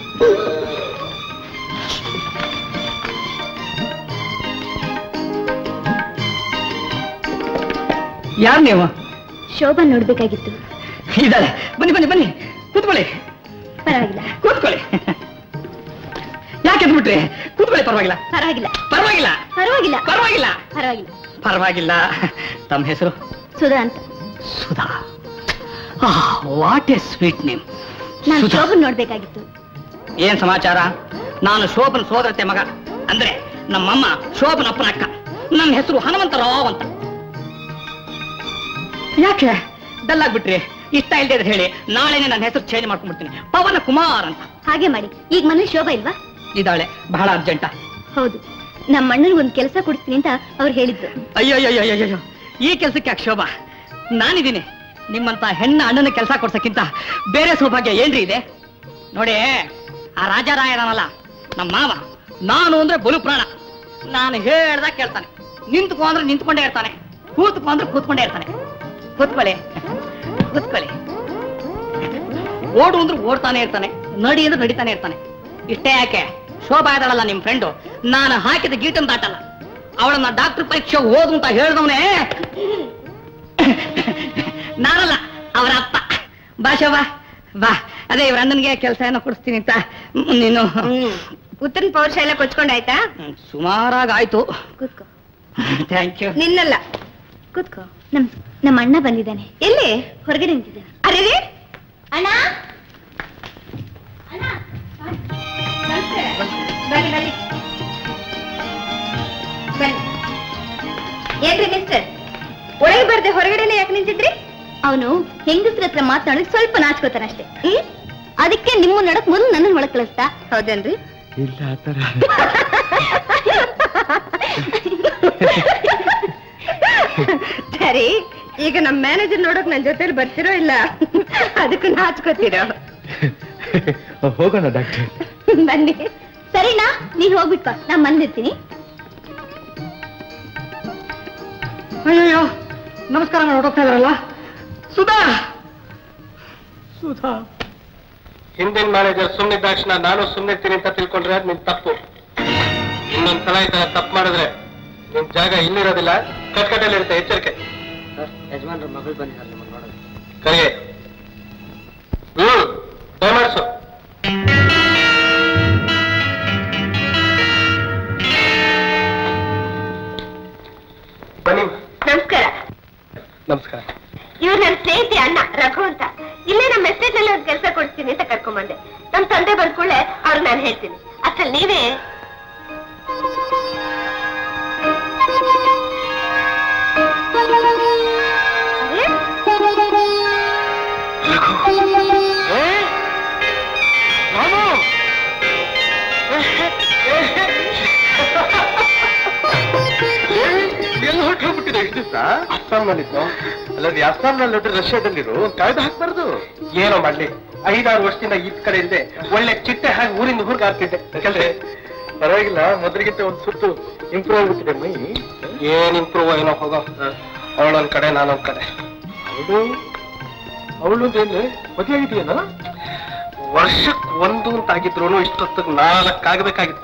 ಯಾರು ನೀವು ಶೋಭಾ ನೋಡ್ಬೇಕಾಗಿತ್ತು ಇದ್ದಾಳೆ ಬನ್ನಿ ಬನ್ನಿ ಬನ್ನಿ ಕೂತ್ಕೊಳ್ಳಿ ಪರವಾಗಿಲ್ಲ ಕೂತ್ಕೊಳ್ಳಿ ಯಾಕೆ ಎದ್ಬಿಟ್ರಿ ಕೂತ್ಕೊಳ್ಳಿ ಪರವಾಗಿಲ್ಲ ಪರವಾಗಿಲ್ಲ ಪರವಾಗಿಲ್ಲ ಪರವಾಗಿಲ್ಲ ಪರವಾಗಿಲ್ಲ ಪರವಾಗಿಲ್ಲ ಪರವಾಗಿಲ್ಲ ತಮ್ಮ ಹೆಸರು ಸುಧಾ ಅಂತ Sudha what a sweet name ನಾನು ಸುಧಾ. ಶೋಭನ್ ನೋಡ್ಬೇಕಾಗಿತ್ತು ಏನ್ ಸಮಾಚಾರ ನಾನು ಶೋಭನ್ ಸೋದರತೆ ಮಗ ಅಂದ್ರೆ ನಮ್ಮಮ್ಮ ಶೋಭನ ಅಪ್ಪನ ಅಕ್ಕ ನನ್ನ ಹೆಸರು ಹನುಮಂತರಾವ್ ಅಂತ ಯಾಕೆ ಡಲ್ಲಾಗ್ಬಿಟ್ರಿ ಇಷ್ಟ ಇಲ್ದೇ ಇದ್ರೆ ಹೇಳಿ ನಾಳೆನೆ ನನ್ನ ಹೆಸರು ಚೇಂಜ್ ಮಾಡ್ಕೊಂಡ್ಬಿಡ್ತೀನಿ ಪವನ ಕುಮಾರ್ ಅಂತ ಹಾಗೆ ಮಾಡಿ ಈಗ ಮನೇಲಿ ಶೋಭಾ ಇಲ್ವಾ ಇದ್ದಾಳೆ ಬಹಳ ಅರ್ಜೆಂಟ ಹೌದು ನಮ್ಮ ಅಣ್ಣನಿಗೆ ಒಂದು ಕೆಲಸ ಕೊಡ್ತೀನಿ ಅಂತ ಅವ್ರು ಹೇಳಿದ್ದು ಅಯ್ಯೋ ಅಯ್ಯೋ ಅಯ್ಯೋ ಅಯ್ಯೋ ಈ ಕೆಲ್ಸಕ್ಕೆ ಯಾಕೆ ಶೋಭಾ ನಾನಿದ್ದೀನಿ ನಿಮ್ಮಂತ ಹೆಣ್ಣ ಅಣ್ಣನ ಕೆಲಸ ಕೊಡ್ಸಕ್ಕಿಂತ ಬೇರೆ ಸೌಭಾಗ್ಯ ಏನ್ರಿ ಇದೆ ನೋಡಿ ಆ ರಾಜಾರಾಯನಲ್ಲ ನಮ್ಮ ಮಾವ ನಾನು ಅಂದ್ರೆ ಬಲು ಪ್ರಾಣ ನಾನು ಹೇಳ್ದಾಗ ಕೇಳ್ತಾನೆ ನಿಂತ್ಕೊ ಅಂದ್ರೆ ನಿಂತ್ಕೊಂಡೇ ಇರ್ತಾನೆ ಕೂತ್ಕೊ ಅಂದ್ರೆ ಕೂತ್ಕೊಂಡೇ ಇರ್ತಾನೆ ಕೂತ್ಕೊಳ್ಳಿ ಕೂತ್ಕೊಳ್ಳಿ ಓಡು ಅಂದ್ರೆ ಓಡ್ತಾನೆ ಇರ್ತಾನೆ ನಡಿ ಅಂದ್ರೆ ನಡಿತಾನೆ ಇರ್ತಾನೆ ಇಷ್ಟೇ ಯಾಕೆ ಶೋಭಾ ಇದ್ದಾಳಲ್ಲ ನಿಮ್ ಫ್ರೆಂಡು ನಾನು ಹಾಕಿದ ಗೀಟನ್ ದಾಟಲ್ಲ ಅವಳನ್ನ ಡಾಕ್ಟರ್ ಪರೀಕ್ಷೆ ಓದು ಅಂತ ಹೇಳ್ದವನೇ ನಾನಲ್ಲ ಅವರ ಅಪ್ಪ ಬಾ ಶೋಭಾ ಬಾ ಅದೇ ಇವ್ರ ಅಣ್ಣನಿಗೆ ಕೆಲಸ ಏನೋ ಕೊಡಿಸ್ತೀನಿ ಅಂತ ಹ್ಮ್, ನೀನು ಪುತ್ರನ್ ಪೌರುಷ ಎಲ್ಲ ಕೊಚ್ಕೊಂಡಾಯ್ತಾ ಹ್ಮ್, ಸುಮಾರಾಗ್ ಆಯ್ತು ಕೂತ್ಕೋ ಥ್ಯಾಂಕ್ ಯು ನಿನ್ನಲ್ಲ ಕೂತ್ಕೋ ನಮ್ ನಮ್ಮ ಅಣ್ಣ ಬಂದಿದ್ದಾನೆ ಎಲ್ಲಿ ಹೊರಗಡೆ ನಿಂತಿದ್ದಾನೆ ಅರೆ ರೀ ಅಣ್ಣ ಬನ್ನಿ ಬನ್ನಿ ಬನ್ನಿ ಏನ್ರಿ ಮಿಸ್ಟರ್ ಒಳಗೆ ಬರ್ದೆ ಹೊರಗಡೆನೆ ಯಾಕೆ ನಿಂತಿದ್ರಿ ಅವನು ಹೆಂಗಸ್ರ ಹತ್ರ ಮಾತನಾಡಕ್ ಸ್ವಲ್ಪ ನಾಚ್ಕೋತಾನೆ ಅಷ್ಟೇ ಹ್ಮ್ ಅದಕ್ಕೆ ನಿಮ್ಮ ನಡಕ್ ಮೊದಲು ನನ್ನ ಒಳಗ್ ಕಳಿಸ್ತಾ ಹೌದೇನ್ರಿ ಇಲ್ಲ ಆತರ ಸರಿ ಈಗ ನಮ್ ಮ್ಯಾನೇಜರ್ ನೋಡಕ್ ನನ್ ಜೊತೆಲಿ ಬರ್ತಿರೋ ಇಲ್ಲ ಅದಕ್ಕೂ ನಾಚ್ಕೋತೀರೋ ಹೋಗೋಣ ಡಾಕ್ಟರ್ ಬನ್ನಿ ಸರಿನಾ ನೀನ್ ಹೋಗ್ಬಿಟ್ಪ ನಾನ್ ಬಂದಿರ್ತೀನಿ ಅಯ್ಯೋ ನಮಸ್ಕಾರ ಮಾಡಿ ಹೋಗ್ತಾ ಇದಾರಲ್ಲ ಸುಧಾ ಸುಧಾ ಹಿಂದಿನ ಮ್ಯಾನೇಜರ್ ಸುಮ್ಮನಿದ್ದಾಕ್ಷಣ ನಾನು ಸುಮ್ಮನಿರ್ತೀನಿ ಅಂತ ತಿಳ್ಕೊಂಡ್ರೆ ಅದ್ ನಿಮ್ ತಪ್ಪು ಇನ್ನೊಂದ್ಸಲ ಈ ತರ ತಪ್ಪು ಮಾಡಿದ್ರೆ ನಿಮ್ ಜಾಗ ಇಲ್ಲಿರೋದಿಲ್ಲ ಕಟ್ಕಟ್ಟಲ್ಲಿ ಇರುತ್ತೆ ಎಚ್ಚರಿಕೆ ಯಜಮಾನ್ರ ಮಗಳು ಬಂದಿದ್ದಾರೆ ನೋಡೋದು ಕರೆ ಹ್ಮ್ ದಯಮಾಡಿಸು ಬನ್ನಿ ನಮಸ್ಕಾರ ನಮಸ್ಕಾರ ಇವ್ರು ನನ್ನ ಸ್ನೇಹಿತೆ ಅಣ್ಣ ರಘು ಅಂತ ಇಲ್ಲೇ ನಮ್ಮ ಎಸ್ಟೇಟ್ ನಲ್ಲಿ ಒಂದು ಕೆಲಸ ಕೊಡ್ತೀನಿ ಅಂತ ಕರ್ಕೊಂಬಂದೆ ನಮ್ ತಂದೆ ಬಂದ ಕೂಡಲೇ ಅವ್ರಿಗೆ ನಾನು ಹೇಳ್ತೀನಿ ಅಸಲ್ ನೀವೇ ಅರೆ? ಎಲ್ಲಿ ಹೊರಟೋಗ್ಬಿಟ್ಟಿದೆ ಇಷ್ಟು ದಿವಸ ಅಸ್ಸಾಂನಲ್ಲಿದ್ದು ಅಲ್ಲದೆ ಅಸ್ಸಾಂನಲ್ಲಿ ಹೊರಟು ರಷ್ಯಾದಲ್ಲಿರು ಒಂದು ಕಾಯ್ದೆ ಹಾಕ್ಬಾರ್ದು ಏನೋ ಮಾಡ್ಲಿ ಐದಾರು ವರ್ಷದಿಂದ ಈ ಕಡೆ ಇಲ್ಲದೆ ಒಳ್ಳೆ ಚಿಟ್ಟೆ ಹಾಗೆ ಊರಿಂದ ಊರಿಗೆ ಆಗ್ತಿದ್ದೆ ಯಾಕಂದ್ರೆ ಪರವಾಗಿಲ್ಲ ಮೊದಲಿಗಿಂತ ಒಂದು ಸುತ್ತು ಇಂಪ್ರೂವ್ ಆಗ್ಬಿಟ್ಟಿದೆ ಮೈ ಏನ್ ಇಂಪ್ರೂವ್ ಏನೋ ಹೋಗೋ ಅವಳೊಂದ್ ಕಡೆ ನಾನೊಂದ್ ಕಡೆ ಅವಳು ಅವಳು ಅಂದ್ರೆ ಮದುವೆ ಆಗಿದೆಯಲ್ಲ ವರ್ಷಕ್ ಒಂದು ಅಂತ ಆಗಿದ್ರು ಇಷ್ಟೊತ್ತಿಗೆ ನಾಲ್ಕು ಆಗ್ಬೇಕಾಗಿತ್ತು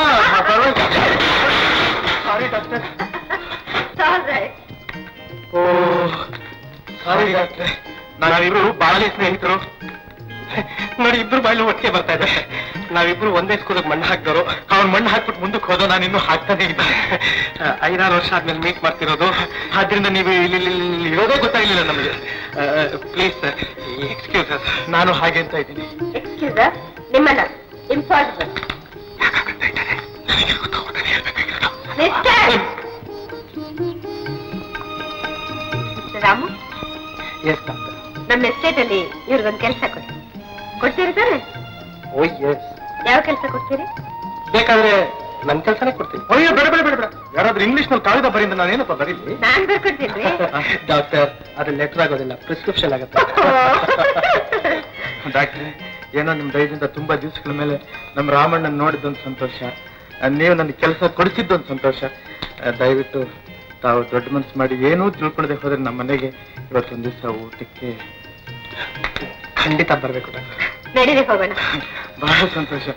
sorry doctor All right. Oh sorry ಡಾಕ್ಟ್ರೆ ನಾವಿಬ್ರು ಬಾಳಿ ಸ್ನೇಹಿತರು ನೋಡಿ ಇಬ್ರು ಬಾಯಿಲು ಒಟ್ಟಿಗೆ ಬರ್ತಾ ಇದೆ ನಾವಿಬ್ರು ಒಂದೇ ಸ್ಕೂಲಿಗೆ ಮಣ್ಣು ಹಾಕಿದವರು ಅವ್ನು ಮಣ್ಣು ಹಾಕ್ಬಿಟ್ಟು ಮುಂದಕ್ಕೆ ಹೋದೋ ನಾನು ಇನ್ನೂ ಹಾಕ್ತಾನೆ ಇದ್ದೆ ಐದಾರು ವರ್ಷ ಆದ್ಮೇಲೆ ಮೀಟ್ ಮಾಡ್ತಿರೋದು ಆದ್ರಿಂದ ನೀವು ಇಲ್ಲಿ ಇಲ್ಲಿ- ಇಲ್ಲಿ ಇರೋದೇ ಗೊತ್ತಾಗ್ಲಿಲ್ಲ ನಮಗೆ ಪ್ಲೀಸ್ ಸರ್ ಎಕ್ಸ್ಕ್ಯೂಸ್ ಸರ್ ನಾನು ಹಾಗೆ ಅಂತ ಇದ್ದೀನಿ Excuse us, ನಿಮ್ಮನ್ನ ಇಂಪಾರ್ಟಬಲ್ ಮಿಸ್ಟರ್ ರಾಮು ಎಸ್ ಡಾಕ್ಟರ್ ನಮ್ಮ ಎಸ್ಟೇಟ್ ಅಲ್ಲಿ ಇವ್ರಿಗೊಂದು ಕೆಲಸ ಕೊಡಿ ಕೊಡ್ತೀರಿ ತಾನೆ ಓ ಎಸ್ ಯಾವ ಕೆಲಸ ಕೊಡ್ತೀರಿ ಬೇಕಾದ್ರೆ ನನ್ ಕೆಲಸನೇ ಕೊಡ್ತೀನಿ ಅಯ್ಯೋ ಬೇಡ ಬೇಡ ಬೇಡ ಬೇಡ ಯಾರಾದ್ರೂ ಇಂಗ್ಲಿಷ್ ನಲ್ಲಿ ಕಾಗದ ಬರಿಂದ ನಾನೇನಪ್ಪ ಬರೀಲಿ ನಾನ್ ಬರ್ಕೊಡ್ತೀನಿ ಡಾಕ್ಟರ್ ಅದು ಲೆಟರ್ ಆಗೋದಿಲ್ಲ ಪ್ರಿಸ್ಕ್ರಿಪ್ಷನ್ ಆಗುತ್ತೆ ಡಾಕ್ಟ್ರೆ ಏನೋ ನಿಮ್ ದಯದಿಂದ ತುಂಬಾ ದಿವಸಗಳ ಮೇಲೆ ನಮ್ಮ ರಾಮಣ್ಣನ್ ನೋಡಿದ್ದೊಂದು ಸಂತೋಷ ಆ, ನೀವು ನನ್ನ ಕೆಲಸ ಕೊಡಿಸಿದ್ದೊಂದು ಸಂತೋಷ ಆ, ದಯವಿಟ್ಟು ತಾವು ದೊಡ್ಡ ಮನಸ್ಸು ಮಾಡಿ ಏನೂ ತಿಳ್ಕೊಳ್ಳದೆ ಹೋದ್ರೆ ನಮ್ಮ ಮನೆಗೆ ಇವತ್ತೊಂದು ದಿವಸ ಊಟಕ್ಕೆ ಖಂಡಿತ ಬರ್ಬೇಕು ಡಾಕ್ಟರ್ ನಡೀರಿ ಹೋಗೋಣ ಬಹಳ ಸಂತೋಷ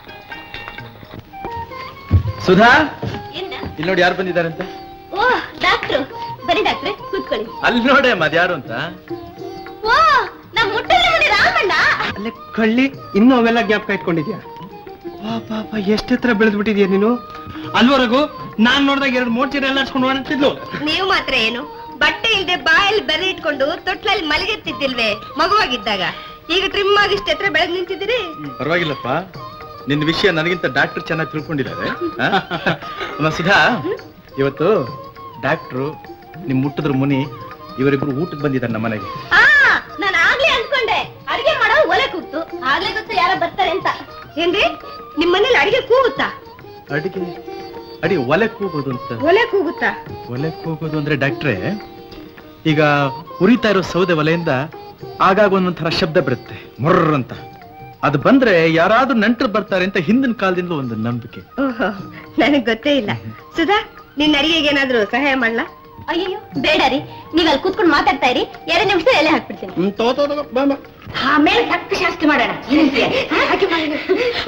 ಸುಧಾ ಏನ ಇಲ್ಲಿ ನೋಡಿ ಯಾರು ಬಂದಿದ್ದಾರೆ ಅಂತ ಓ ಡಾಕ್ಟ್ರು ಬನ್ನಿ ಡಾಕ್ಟ್ರೆ ಕೂತ್ಕೊಳ್ಳಿ ಅಲ್ಲಿ ನೋಡೆ ಮದ್ಯಾರು ಅಂತ ಓ ನಮ್ ಮುಟ್ಟದ ಮನೆ ರಾಮಣ್ಣ ಅಲ್ಲೇ ಕಳ್ಳಿ ಇನ್ನೂ ಅವೆಲ್ಲ ಜ್ಞಾಪಕ ಇಟ್ಕೊಂಡಿದ್ಯಾ ಪಾಪ ಎಷ್ಟೆತ್ರ ಬೆಳೆದ್ಬಿಟ್ಟಿದ್ಯಾ ನೀನು ಅಲ್ವರೆಗೂ ನಾನ್ ನೋಡಿದಾಗ ಎರಡು ಮೂರ್ ಚೀರ ಎಲ್ಲ ಹಚ್ಕೊಂಡು ಓಡಾಡ್ತಿದ್ಲು ನೀವು ಮಾತ್ರ ಏನು ಬಟ್ಟೆ ಇಲ್ದೆ ಬಾಯಲ್ಲಿ ಬೆರೆ ಇಟ್ಕೊಂಡು ತೊಟ್ಲಲ್ಲಿ ಮಲಗೆತ್ತಿದ್ದಿಲ್ವೇ ಮಗುವಾಗಿದ್ದಾಗ ಈಗ ಟ್ರಿಮ್ ಆಗಿ ಇಷ್ಟ ಹತ್ರ ಬೆಳೆದ್ ನಿಂತಿದ್ದೀರಿ ಪರವಾಗಿಲ್ಲಪ್ಪ ನಿನ್ನ ವಿಷಯ ನನಗಿಂತ ಡಾಕ್ಟರ್ ಚೆನ್ನಾಗಿ ತಿಳ್ಕೊಂಡಿದ್ದಾರೆ ಆ? ಅಮ್ಮ ಸುಧಾ ಇವತ್ತು ಡಾಕ್ಟ್ರು ನಿಮ್ ಮುಟ್ಟಿದ್ರ ಮುನಿ ಇವರಿಬ್ರು ಊಟಕ್ಕೆ ಬಂದಿದ್ದಾರೆ ನಮ್ಮ ಮನೆಗೆ ಆ ನಾನು ಆಗ್ಲೇ ಅನ್ಕೊಂಡೆ ಅಡಿಗೆ ಮಾಡೋ ಒಲೆ ಕೂತು ಆಗ್ಲೇ ಗೊತ್ತು ಯಾರೋ ಬರ್ತಾರೆ ಅಂತ ಏನ್ರಿ ನಿಮ್ ಮನೇಲಿ ಅಡಿಗೆ ಕೂಗುತ್ತಾ ಅಡಿಗೆ ಅಡಿ ಒಲೆ ಕೂಗೋದು ಅಂತ ಒಲೆ ಕೂಗುತ್ತಾ ಒಲೆ ಕೂಗೋದು ಅಂದ್ರೆ ಡಾಕ್ಟ್ರೆ ಈಗ ಉರಿತಾ ಇರೋ ಸೌದೆ ಒಲೆಯಿಂದ ಆಗಾಗ ಒಂದೊಂಥರ ಶಬ್ದ ಬರುತ್ತೆ ಮೊರ್ರ್ ಅಂತ ಅದು ಬಂದ್ರೆ ಯಾರಾದ್ರೂ ನೆಂಟರು ಬರ್ತಾರೆ ಅಂತ ಹಿಂದಿನ ಕಾಲದಿಂದ ಒಂದು ನಂಬಿಕೆ ಓಹೋ ನನಗ್ ಗೊತ್ತೇ ಇಲ್ಲ ಸುಧಾ ನಿನ್ನ ಅಡಿಗೆಗೆ ಏನಾದ್ರೂ ಸಹಾಯ ಮಾಡ್ಲಾ ಅಯ್ಯೋ ಬೇಡ ರೀ ನೀವ್ ಅಲ್ಲಿ ಕೂತ್ಕೊಂಡು ಮಾತಾಡ್ತಾ ಇರಿ ಎರಡು ನಿಮಿಷ ಎಲೆ ಹಾಕ್ಬಿಡ್ತೀನಿ ಹ್ಮ್, ತಗೋ, ತಗೋ, ತಗೋ, ಬಾ, ಬಾ. ಆಮೇಲೆ ತಕ್ಕ ಶಾಸ್ತ್ರ ಮಾಡೋಣ ಏನಂತೀಯ? ಹಾ, ಹಾಗೆ ಮಾಡಿ.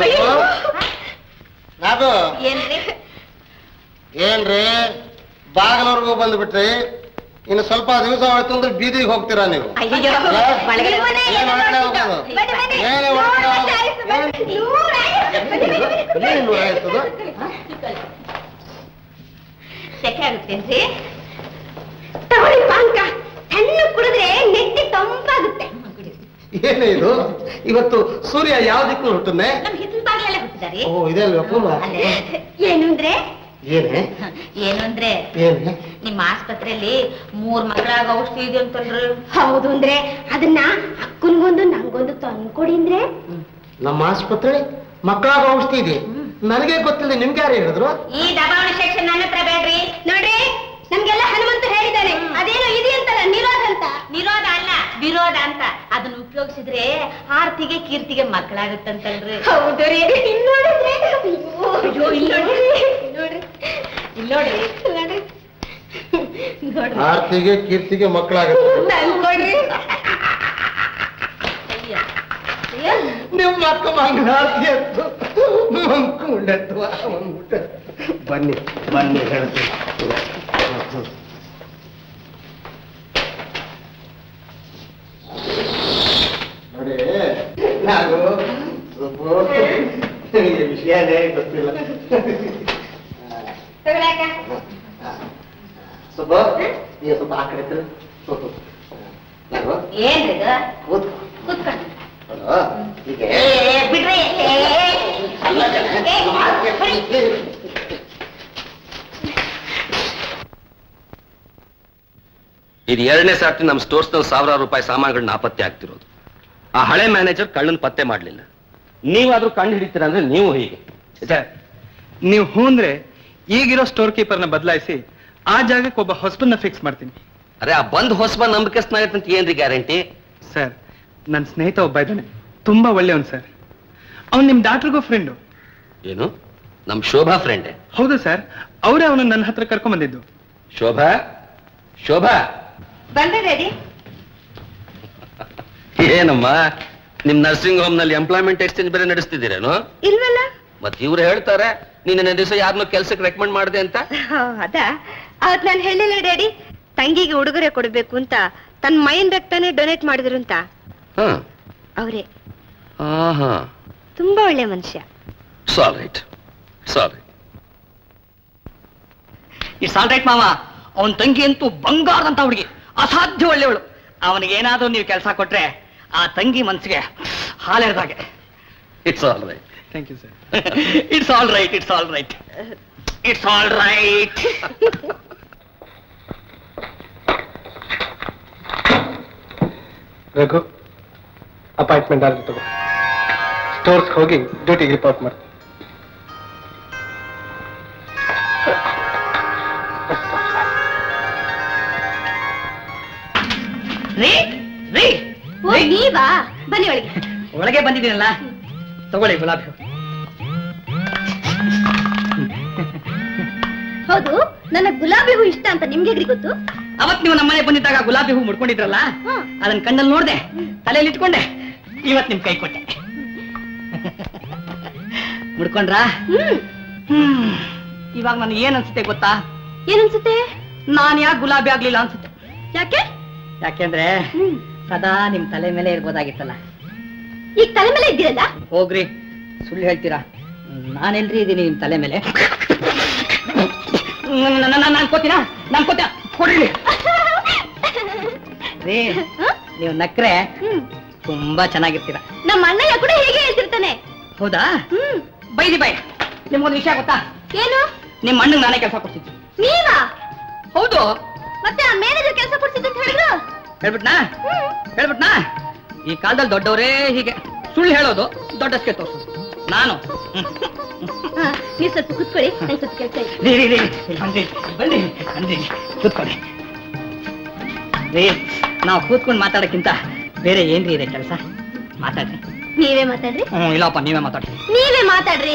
ರಾಘು ಏನ್ರಿ ಏನ್ರಿ ಬಾಗಿಲವರೆಗೂ ಬಂದ್ಬಿಟ್ರಿ ಇನ್ನು ಸ್ವಲ್ಪ ದಿವಸ ಹೋಯ್ತು ಅಂದ್ರೆ ಬೀದಿಗೆ ಹೋಗ್ತೀರಾ ನೀವು ಅಯ್ಯಯ್ಯೋ, ಅಲ್ಲ? ಒಳಗಡೆ ಏನ್ ಒಳಗಡೆ ಹೋಗೋದು? ಬನ್ನಿ, ಬನ್ನಿ. ಏನ್ ಒಳಗಡೆ ಹೋಗೋದು? ಬನ್ನಿ, ಬನ್ನಿ, ಬನ್ನಿ. ಏನ್ ನೂರ ಆಯ್ತದ? ಸೆಕೆ ಆಗುತ್ತೇನ್ರಿ ತಗೊಳ್ಳಿ ಪಾಂಕ ಸಣ್ಣ ಕುಡಿದ್ರೆ ನೆಟ್ಟಿ ತಂಪಾಗುತ್ತೆ ಏನೇ ಇದು ಇವತ್ತು ಸೂರ್ಯ ಯಾವ ದಿಕ್ಕು ಹುಟ್ಟುನೆ ನಮ್ ಹಿತ್ತಲ ಬಾಗಿಲಲ್ಲೇ ಹುಟ್ಟಿದಾರೆ ಓ ಇದೆ ಅಲ್ವಾ ಪೂರ್ವ? ಅಲ್ಲೇ ಏನು ಅಂದ್ರೆ ಏನೇ ಏನು ಅಂದ್ರೆ ಏನೇ ನಿಮ್ಮ ಆಸ್ಪತ್ರೆಯಲ್ಲಿ ಮೂರ್ ಮಕ್ಕಳಾಗ ಔಷಧಿ ಇದೆ ಅಂತಲ್ರಿ ಹೌದು ಅಂದ್ರೆ ಅದನ್ನ ಅಕ್ಕನ್ಗೊಂದು ನಂಗೊಂದು ತಂದ್ಕೊಡಿ ಅಂದ್ರೆ ನಮ್ಮ ಆಸ್ಪತ್ರೆ ಮಕ್ಕಳಾಗ ಔಷಧಿ ಇದೆ ನನಗೆ ಗೊತ್ತಿಲ್ಲ ನಿಮ್ಗೆ ಯಾರು ಹೇಳಿದ್ರು ಈ ದಬಾವಣೆ ಸೆಕ್ಷನ್ ನನ್ನ ಹತ್ರ ಬೇಡ್ರಿ ನೋಡ್ರಿ ನಮ್ಗೆಲ್ಲ ಹನುಮಂತ ಹೇಳಿದ್ದಾನೆ ಅದೇನೋ ಇದೆ ಅಂತಲ್ಲ ನಿರೋಧ ಅಂತ ನಿರೋಧ ಅಲ್ಲ ವಿರೋಧ ಅಂತ ಅದನ್ನ ಉಪಯೋಗಿಸಿದ್ರೆ ಆರ್ತಿಗೆ ಕೀರ್ತಿಗೆ ಮಕ್ಕಳಾಗುತ್ತಂತಲ್ರಿ ಹೌದು ರೀ ನೋಡಿದ್ರೆ ಅಯ್ಯೋ ಇಲ್ಲಿ ನೋಡ್ರಿ ಇಲ್ಲಿ ನೋಡ್ರಿ ನೋಡ್ರಿ ನೋಡ್ರಿ ಆರ್ತಿಗೆ ಕೀರ್ತಿಗೆ ಮಕ್ಕಳಾಗುತ್ತೆ ನೋಡ್ರಿ ನಿಮ್ಮ ಅಕ್ಕ ಮಂಗಳಾರತಿ ಎತ್ತು ಮಂಕುಂಡತ್ತು ಅಂದ್ಬಿಟ್ಟು ಬನ್ನಿ ಬನ್ನಿ ಹೇಳ್ತೀನಿ ನೋಡಿ ನಾನು ಸ್ವಲ್ಪ ನಿಮಗೆ ವಿಷಯನೇ ಗೊತ್ತಿಲ್ಲ ಸ್ವಲ್ಪ ನೀವು ಸ್ವಲ್ಪ ಆ ಕಡೆ ಇದ್ರೆ ನಾನು ಏನ್ರಿ ಇದು? ಕೂತ್ಕೊ. ಕೂತ್ಕೊಂಡು ಅಲ್ವಾ? ಹೀಗೆ ಏ, ಬಿಡ್ರಿ ಏ, ಅಲ್ಲ ಕಣೆ. ಏ, ಹೊಡಿ. ಇದು ಎರಡನೇ ಸರ್ತಿ ನಮ್ಮ ಸ್ಟೋರ್ಸ್ನಲ್ಲಿ ಸಾವಿರಾರು ರೂಪಾಯಿ ಸಾಮಾನುಗಳನ್ನ ನಾಪತ್ತೆ ಆಗ್ತಿರೋದು ಆ ಹಳೆ ಮ್ಯಾನೇಜರ್ ಕಳ್ಳನ್ ಪತ್ತೆ ಮಾಡ್ಲಿಲ್ಲ ನೀವಾದ್ರೂ ಕಂಡು ಹಿಡಿತೀರ ಅಂದ್ರೆ ನೀವು ಹೀಗೆ ಸರ್ ನೀವು ಹೂ ಅಂದ್ರೆ ಈಗಿರೋ ಸ್ಟೋರ್ ಕೀಪರ್ನ ಬದಲಾಯಿಸಿ ಆ ಜಾಗಕ್ಕೆ ಒಬ್ಬ ಹೊಸಬನ್ನ ಫಿಕ್ಸ್ ಮಾಡ್ತೀನಿ ಅರೆ ಆ ಬಂದ್ ಹೊಸಬ ನಂಬಿಕೆಸ್ನಾಗತ್ತಂತ ಏನ್ರಿ ಗ್ಯಾರಂಟಿ ಸರ್ ನನ್ನ ಸ್ನೇಹಿತ ಒಬ್ಬ ಇದ್ದಾನೆ ತುಂಬಾ ಒಳ್ಳೆಯವನು ಸರ್ ಅವ್ನು ನಿಮ್ ಡಾಕ್ಟರ್ಗೂ ಫ್ರೆಂಡು ಏನು ನಮ್ ಶೋಭಾ ಫ್ರೆಂಡೆ ಹೌದು ಸರ್ ಅವರೇ ಅವನು ನನ್ನ ಹತ್ರ ಕರ್ಕೊಂಡ್ ಬಂದಿದ್ದು ಶೋಭಾ ಶೋಭಾ ಬಂದೆ ರೆಡಿ ಏನಮ್ಮ ನಿಮ್ ನರ್ಸಿಂಗ್ ಹೋಮ್ ನಲ್ಲಿ ಎಂಪ್ಲಾಯ್ಮೆಂಟ್ ಎಕ್ಸ್ಚೇಂಜ್ ಬೇರೆ ನಡೆಸ್ತಿದ್ದೀರೇನು ಇಲ್ವಲ್ಲ ಮತ್ ಇವ್ರು ಹೇಳ್ತಾರೆ ನಿನ್ನ ದಿವಸ ಯಾರನ್ನೋ ಕೆಲ್ಸಕ್ಕೆ ರೆಕಮೆಂಡ್ ಮಾಡಿದೆ ಅಂತ ಹಾ, ಅದಾ ಅವತ್ ನಾನು ಹೇಳಿಲ್ಲ ಡ್ಯಾಡಿ ತಂಗಿಗೆ ಉಡುಗೊರೆ ಕೊಡ್ಬೇಕು ಅಂತ ತನ್ನ ಮೈನ್ ರಕ್ತನೇ ಡೊನೇಟ್ ಮಾಡಿದ್ರು ಅಂತ ಹ ಅವರೇ ಹಾ ತುಂಬಾ ಒಳ್ಳೆ ಮನುಷ್ಯ all right sorry it's all right ಮಾವ ಅವನ್ ತಂಗಿ ಅಂತೂ ಬಂಗಾರದಂತ ಹುಡುಗಿ ಅಸಾಧ್ಯ ಒಳ್ಳೆಯವಳು ಅವನಿಗೆ ಏನಾದ್ರೂ ನೀವು ಕೆಲಸ ಕೊಟ್ರೆ ಆ ತಂಗಿ ಮನ್ಸಿಗೆ ಹಾಲೆರೆದಾಗೆ it's all right thank you sir it's all right it's all right it's all right Raghu appointment ಆಗಿ ತಗೋ ಸ್ಟೋರ್ಸ್ ಹೋಗಿ ಡ್ಯೂಟಿಗೆ ರಿಪೋರ್ಟ್ ಮಾಡ್ತೀನಿ ರೀ ರೀ ಓ ನೀವಾ ಬನ್ನಿ ಒಳಗೆ ಒಳಗೆ ಬಂದಿದ್ದೀನಲ್ಲ ತಗೊಳ್ಳಿ ಗುಲಾಬಿ ಹೂ. ಹೌದು ನನ್ನ ಗುಲಾಬಿ ಹೂ ಇಷ್ಟ ಅಂತ ನಿಮ್ಗೆ ಹೇಗ್ರಿ ಗೊತ್ತು ಅವತ್ ನೀವು ನಮ್ಮನೆ ಬಂದಿದ್ದಾಗ ಗುಲಾಬಿ ಹೂ ಮುಡ್ಕೊಂಡಿದ್ರಲ್ಲ ಹ್ಮ್. ಅದನ್ನ ಕಣ್ಣಲ್ಲಿ ನೋಡ್ದೆ ತಲೆಯಲ್ಲಿ ಇಟ್ಕೊಂಡೆ ಇವತ್ ನಿಮ್ ಕೈ ಕೊಟ್ಟೆ ಮುಡ್ಕೊಂಡ್ರಾ ಹ್ಮ್ ಹ್ಮ್ ಇವಾಗ ನನಗೆ ಏನ್ ಅನ್ಸುತ್ತೆ ಗೊತ್ತಾ ಏನನ್ಸುತ್ತೆ ನಾನ್ ಯಾಕೆ ಗುಲಾಬಿ ಆಗ್ಲಿಲ್ಲ ಅನ್ಸುತ್ತೆ ಯಾಕೆ ಯಾಕೆಂದ್ರೆ ಹ್ಮ್ ಸದಾ ನಿಮ್ ತಲೆ ಮೇಲೆ ಇರ್ಬೋದಾಗಿತ್ತಲ್ಲ ಈಗ ತಲೆ ಮೇಲೆ ಇದ್ದೀರಲ್ಲ ಹೋಗ್ರಿ ಸುಳ್ಳು ಹೇಳ್ತೀರಾ ನಾನೆಲ್ರಿ ಇದೀನಿ ನಿಮ್ ತಲೆ ಮೇಲೆ ನಾನು ಅನ್ಕೋತೀನ ನಾನು ಕೋತೀನ ಕೊಡ್ರಿ ರೀ ಹ? ನೀವು ನಕ್ರೆ ಹ್ಮ್ ತುಂಬಾ ಚೆನ್ನಾಗಿರ್ತೀರಾ ನಮ್ಮ ಅಣ್ಣಯ್ಯ ಕೂಡ ಹೇಗೆ ಹೇಳ್ತಿರ್ತಾನೆ ಹೌದಾ ಹ್ಮ್ ಬೈದಿ ಬೈ ನಿಮ್ಗೊಂದು ವಿಷಯ ಗೊತ್ತಾ ಏನು ನಿಮ್ಮ ಅಣ್ಣಂಗೆ ನಾನೇ ಕೆಲಸ ಕೊಡ್ತಿದ್ದೆ ನೀವಾ ಹೌದು ಮತ್ತೆ ಆ ಮ್ಯಾನೇಜರ್ ಕೆಲಸ ಕೊಡ್ತಿದ್ದ ಅಂತ ಹೇಳಿದ್ರು ಹೇಳ್ಬಿಟ್ನಾ ಹ್ಮ್ ಹೇಳ್ಬಿಟ್ನಾ ಈ ಕಾಲದಲ್ಲಿ ದೊಡ್ಡವರೇ ಹೀಗೆ ಸುಳ್ಳು ಹೇಳೋದು ದೊಡ್ಡಸ್ಕೆ ತೋರಿಸೋದು ನಾನು ಹ್ಮ್. ಹಾ, ನೀವು ಸ್ವಲ್ಪ ಕುತ್ಕೊಳ್ಳಿ ನಂಗೆ ಸ್ವಲ್ಪ ಕೆಲಸ ಇದೆ ರೀ ರೀ ರೀ ಬನ್ನಿ ಬನ್ನಿ ಬನ್ನಿ ಕೂತ್ಕೊಳ್ಳಿ ರೀ ನಾವು ಕೂತ್ಕೊಂಡು ಮಾತಾಡೋಕ್ಕಿಂತ ಬೇರೆ ಏನ್ರಿ ಇದೆ ಕೆಲಸ ಮಾತಾಡ್ರಿ ನೀವೇ ಮಾತಾಡ್ರಿ ಹ್ಞೂ ಇಲ್ಲಪ್ಪ ನೀವೇ ಮಾತಾಡ್ರಿ ನೀವೇ ಮಾತಾಡ್ರಿ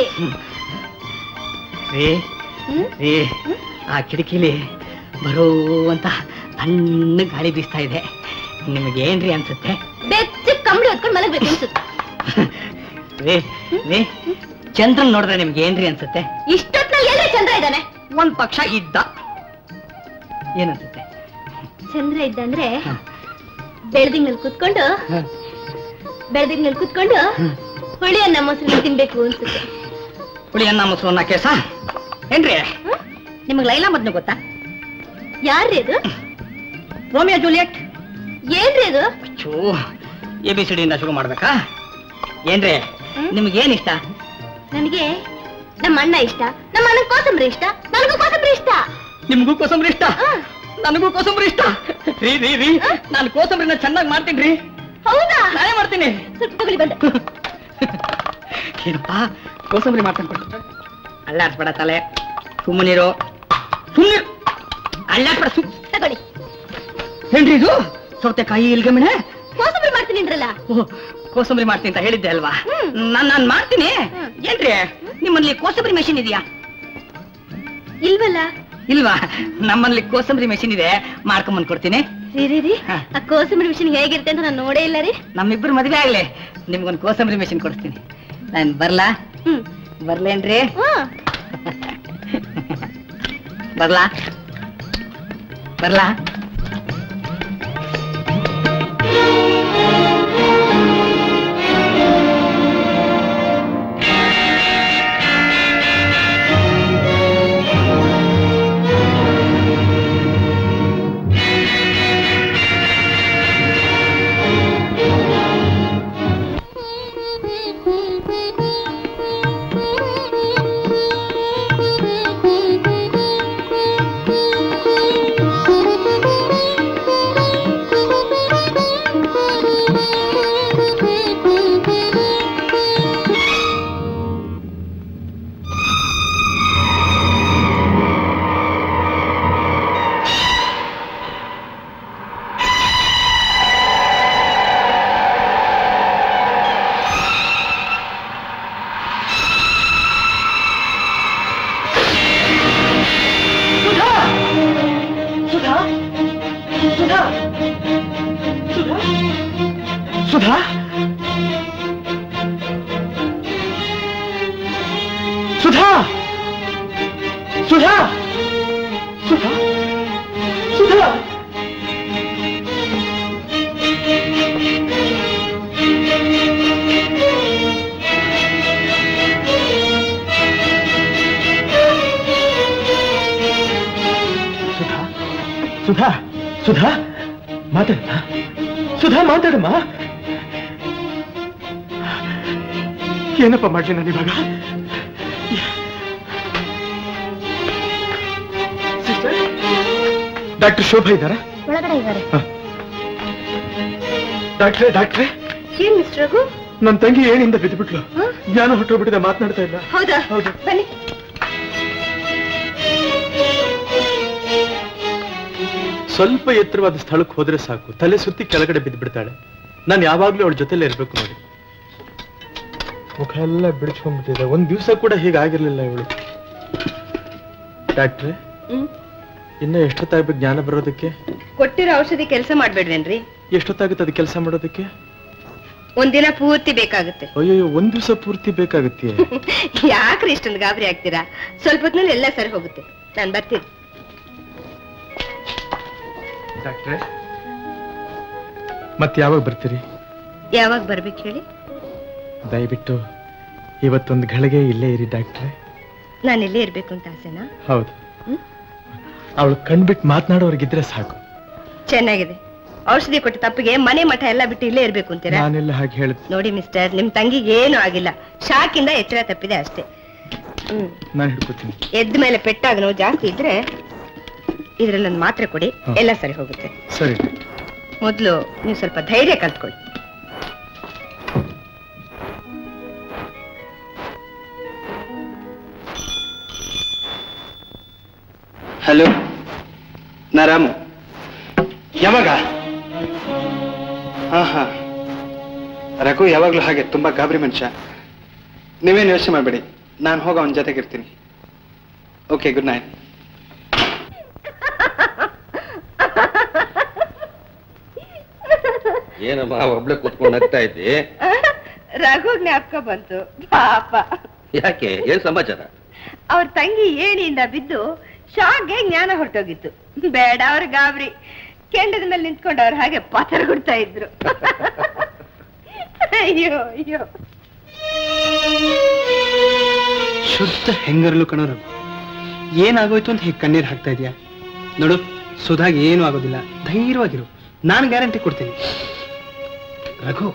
ರೀ ಹ್ಮ್ ರೀ ಆ ಕಿಟಕಿಲಿ ಬರುವಂತ ತಣ್ಣ ಗಾಳಿ ಬೀಸ್ತಾ ಇದೆ ನಿಮಗೆ ಏನ್ರಿ ಅನ್ಸುತ್ತೆ ಬೆಚ್ಚ ಕಂಬಳಿ ಹೊತ್ಕೊಂಡು ಮಲಗ್ಬೇಕು ಅನ್ಸುತ್ತೆ ರೀ ರೀ ಚಂದ್ರನ್ ನೋಡಿದ್ರೆ ನಿಮ್ಗೆ ಏನ್ರಿ ಅನ್ಸುತ್ತೆ ಇಷ್ಟೊತ್ನಲ್ಲಿ ಎಲ್ಲಿ ಚಂದ್ರ ಇದ್ದಾನೆ ಒಂದ್ ಪಕ್ಷ ಇದ್ದ ಏನನ್ಸುತ್ತೆ ಚಂದ್ರ ಇದ್ದಂದ್ರೆ ಬೆಳ್ದಿಂಗ್ನಲ್ಲಿ ಕುತ್ಕೊಂಡು ಬೆಳ್ದಿಂಗ್ನಲ್ಲಿ ಕುತ್ಕೊಂಡು ಹುಳಿ ಅನ್ನ ಮೊಸರು ತಿನ್ಬೇಕು ಅನ್ಸುತ್ತೆ ಹುಳಿ ಅನ್ನ ಮೊಸರು ಅನ್ನ ಕೇಸ ಏನ್ರಿ ನಿಮಗೆ ಲೈಲಾ ಮದ್ನು ಗೊತ್ತಾ ಯಾರ್ರಿ ಅದು ರೋಮಿಯೋ ಜೂಲಿಯಟ್ ಏನ್ರಿ ಅದು ಚೂ ಎ ಬಿ ಸಿ ಡಿಯಿಂದ ಶುರು ಮಾಡ್ಬೇಕಾ ಏನ್ರಿ ನಿಮ್ಗೆ ಏನ್ ಇಷ್ಟ ನನಗೆ ನಮ್ಮ ಅಣ್ಣ ಇಷ್ಟ ನಮ್ಮ ಅಣ್ಣ ಕೋಸಂಬರಿ ಇಷ್ಟ ನನಗೂ ಕೋಸಂಬರಿ ಇಷ್ಟ ನಿಮ್ಗೂ ಕೋಸಂಬರಿ ಇಷ್ಟ ಆ, ನನಗೂ ಕೋಸಂಬರಿ ಇಷ್ಟ ರೀ ರೀ ರೀ ನಾನು ಕೋಸಂಬರಿನ ಚೆನ್ನಾಗಿ ಮಾಡ್ತೀನಿ ರೀ ಹೌದಾ ನಾನೇ ಮಾಡ್ತೀನಿ ಸ್ವಲ್ಪ ತಗೊಳ್ಳಿ ಬಂದೆ ಏನಪ್ಪ ಕೋಸಂಬರಿ ಮಾಡ್ತಾನೆ ಕೊಟ್ಟು ಅಲ್ಲಾಡ್ಸ್ಬೇಡ ತಲೆ ಸುಮ್ಮನಿರು ಸುಮ್ಮನಿರು ಅಲ್ಲಾಡ್ಬೇಡ ಸು ತಗೊಳ್ಳಿ ಏನ್ರಿ ಇದು ಸೌತೆಕಾಯಿ ಇಲ್ಗಮಿಣ ಕೋಸಂಬರಿ ಮಾಡ್ತೀನಿ ಅಂದ್ರಲ್ಲ ಓ ಕೋಸಂಬರಿ ಮಾಡ್ತೀನಿ ಅಂತ ಹೇಳಿದ್ದೆ ಅಲ್ವಾ ಹ್ಮ್. ನಾನ್ ನಾನ್ ಮಾಡ್ತೀನಿ ಹ್ಮ್. ಏನ್ರಿ ನಿಮ್ಮಲ್ಲಿ ಕೋಸಂಬರಿ ಮೆಷಿನ್ ಇದೆಯಾ ಇಲ್ವಲ್ಲ ಇಲ್ವಾ ನಮ್ಮಲ್ಲಿ ಕೋಸಂಬರಿ ಮೆಷಿನ್ ಇದೆ ಮಾಡ್ಕೊಂಬಂದ್ ಕೊಡ್ತೀನಿ ರೀ ರೀ ರೀ ಹಾ. ಆ ಕೋಸಂಬರಿ ಮಿಷನ್ ಹೇಗಿರುತ್ತೆ ಅಂತ ನಾನು ನೋಡೇ ಇಲ್ಲ ರೀ ನಮ್ಮಿಬ್ರು ಮದ್ವೆ ಆಗ್ಲಿ ನಿಮ್ಗೊಂದು ಕೋಸಂಬರಿ ಮೆಷಿನ್ ಕೊಡಿಸ್ತೀನಿ ನಾನ್ ಬರ್ಲಾ ಹ್ಮ್ ಬರ್ಲೇನ್ರಿ ಹ್ಮ್ ಬರ್ಲಾ ಬರ್ಲಾ ಸುಧಾ ಸುಧಾ ಸುಧಾ ಸುಧಾ ಸುಧಾ ಸುಧಾ ಸುಧಾ ಸುಧಾ ಮಾತಾಡಮ್ಮ ಸುಧಾ ಮಾತಾಡಮ್ಮ ಏನಪ್ಪ ಮಾಡ್ಲಿ ನಾನು ಇವಾಗ ಡಾಕ್ಟರ್ ಶೋಭಾ ಇದ್ದಾರಾ ಒಳಗಡೆ ಇದ್ದಾರೆ ಡಾಕ್ಟ್ರೇ ಡಾಕ್ಟ್ರೇ ಏನ್ ಮಿಸ್ಟರ್ ರಘು ನನ್ನ ತಂಗಿ ಏನಿಂದ ಬಿದ್ದುಬಿಟ್ಲು ಹ? ಜ್ಞಾನ ಹೊಟ್ಟೋಗ್ಬಿಟ್ಟಿದೆ ಮಾತನಾಡ್ತಾ ಇಲ್ಲ ಹೌದಾ ಹೌದು. ಬನ್ನಿ ಸ್ವಲ್ಪ ಎತ್ತರವಾದ ಸ್ಥಳಕ್ಕೆ ಹೋದ್ರೆ ಸಾಕು ತಲೆ ಸುತ್ತಿ ಕೆಳಗಡೆ ಬಿದ್ದು ಬಿಡ್ತಾಳೆ ನಾನು ಯಾವಾಗ್ಲೂ ಅವಳ ಜೊತೆಲೇ ಇರ್ಬೇಕು ನೋಡಿ ಮುಖ ಎಲ್ಲ ಬಿಡಿಸ್ಕೊಂಡ್ಬಿಟ್ಟಿದೆ ಒಂದ್ ದಿವಸ ಕೂಡ ಹೀಗಾಗಿರ್ಲಿಲ್ಲ ಇವಳು ಡಾಕ್ಟ್ರೆ ಹ್ಮ್ ಇನ್ನ ಎಷ್ಟೊತ್ತಾಗ್ಬೇಕು ಜ್ಞಾನ ಬರೋದಕ್ಕೆ ಕೊಟ್ಟಿರೋ ಔಷಧಿ ಕೆಲಸ ಮಾಡ್ಬೇಡ್ವೇನ್ರಿ ಎಷ್ಟೊತ್ತಾಗುತ್ತೆ ಅದು ಕೆಲಸ ಮಾಡೋದಕ್ಕೆ ಒಂದಿನ ಪೂರ್ತಿ ಬೇಕಾಗುತ್ತೆ ಅಯ್ಯೋ ಒಂದ್ ದಿವಸ ಪೂರ್ತಿ ಬೇಕಾಗುತ್ತೆ ಯಾಕ್ರಿ ಇಷ್ಟೊಂದು ಗಾಬರಿ ಆಗ್ತೀರಾ ಸ್ವಲ್ಪ ಹೊತ್ನಲ್ಲಿ ಎಲ್ಲ ಸರಿ ಹೋಗುತ್ತೆ ನಾನ್ ಬರ್ತೀನಿ ಡಾಕ್ಟ್ರೆ ಮತ್ತೆ ಯಾವಾಗ ಬರ್ತೀರಿ ಯಾವಾಗ ಬರ್ಬೇಕು ಹೇಳಿ ದಯವಿಟ್ಟು ಇವತ್ತೊಂದು ಗಳಿಗೆ ಇಲ್ಲೇ ಇರಿ ಡಾಕ್ಟ್ರೆ ನಾನು ಇಲ್ಲೇ ಇರ್ಬೇಕು ಅಂತ ಆಸೆನಾ ಹೌದು ಹ್ಮ್? ಅವಳು ಕಣ್ಬಿಟ್ಟು ಮಾತನಾಡೋರ್ಗಿದ್ರೆ ಸಾಕು ಚೆನ್ನಾಗಿದೆ ಔಷಧಿ ಕೊಟ್ಟ ತಪ್ಪಿಗೆ ಮನೆ ಮಠ ಎಲ್ಲ ಬಿಟ್ಟು ಇಲ್ಲೇ ಇರ್ಬೇಕು ಅಂತೀರಾ ನಾನೆಲ್ಲ ಹಾಗೆ ಹೇಳಿದ್ ನೋಡಿ ಮಿಸ್ಟರ್ ನಿಮ್ ತಂಗಿಗೆ ಏನು ಆಗಿಲ್ಲ ಶಾಕಿಂದ ಎಚ್ಚರ ತಪ್ಪಿದೆ ಅಷ್ಟೇ ಹ್ಮ್ ನಾನು ಹಿಡ್ಕೊತೀನಿ ಎದ್ದ ಮೇಲೆ ಪೆಟ್ಟಾಗ ನೋವು ಜಾಸ್ತಿ ಇದ್ರೆ ಇದ್ರಲ್ಲಿ ಒಂದು ಮಾತ್ರೆ ಕೊಡಿ ಹ್ಮ್. ಎಲ್ಲ ಸರಿ ಹೋಗುತ್ತೆ ಸರಿ ಮೊದ್ಲು ನೀವು ಸ್ವಲ್ಪ ಧೈರ್ಯ ಕಲ್ತ್ಕೊಳ್ಳಿ ಹಲೋ ನಾ ರಾಮು ಯಾವಾಗ ಹಾ ಹಾ ರಘು ಯಾವಾಗ್ಲೂ ಹಾಗೆ ತುಂಬಾ ಗಾಬರಿ ಮನುಷ್ಯ ನೀವೇನು ಯೋಚನೆ ಮಾಡಬೇಡಿ ನಾನು ಹೋಗ ಅವನ ಜೊತೆಗಿರ್ತೀನಿ ಓಕೆ ಗುಡ್ ನೈಟ್ ಏನಮ್ಮ ಒಬ್ಳೆ ಕೂತ್ಕೊಂಡು ನಗ್ತಾ ಇದ್ದಿ ರಘು ಜ್ಞಾಪಕ ಬಂತು ಪಾಪ ಯಾಕೆ ಏನ್ ಸಮಾಚಾರ ಅವ್ರ ತಂಗಿ ಏಣಿಯಿಂದ ಬಿದ್ದು ಶಾಕ್ಗೆ ಜ್ಞಾನ ಹೊರಟೋಗಿತ್ತು ಬೇಡ ಅವ್ರ ಗಾಬರಿ ಕೆಂಡದ ಮೇಲೆ ನಿಂತ್ಕೊಂಡು ಅವ್ರು ಹಾಗೆ ಪಾತ್ರ ಕೊಡ್ತಾ ಇದ್ರು ಅಯ್ಯೋ ಅಯ್ಯೋ ಶುದ್ಧ ಹೆಂಗರಲು ಕಣೋ ರಘು ಏನಾಗೋಯ್ತು ಅಂತ ಹೀಗೆ ಕಣ್ಣೀರು ಹಾಕ್ತಾ ಇದೀಯಾ ನೋಡು ಸುಧಾಗ್ ಏನೂ ಆಗೋದಿಲ್ಲ ಧೈರ್ಯವಾಗಿರು ನಾನು ಗ್ಯಾರಂಟಿ ಕೊಡ್ತೀನಿ ರಘು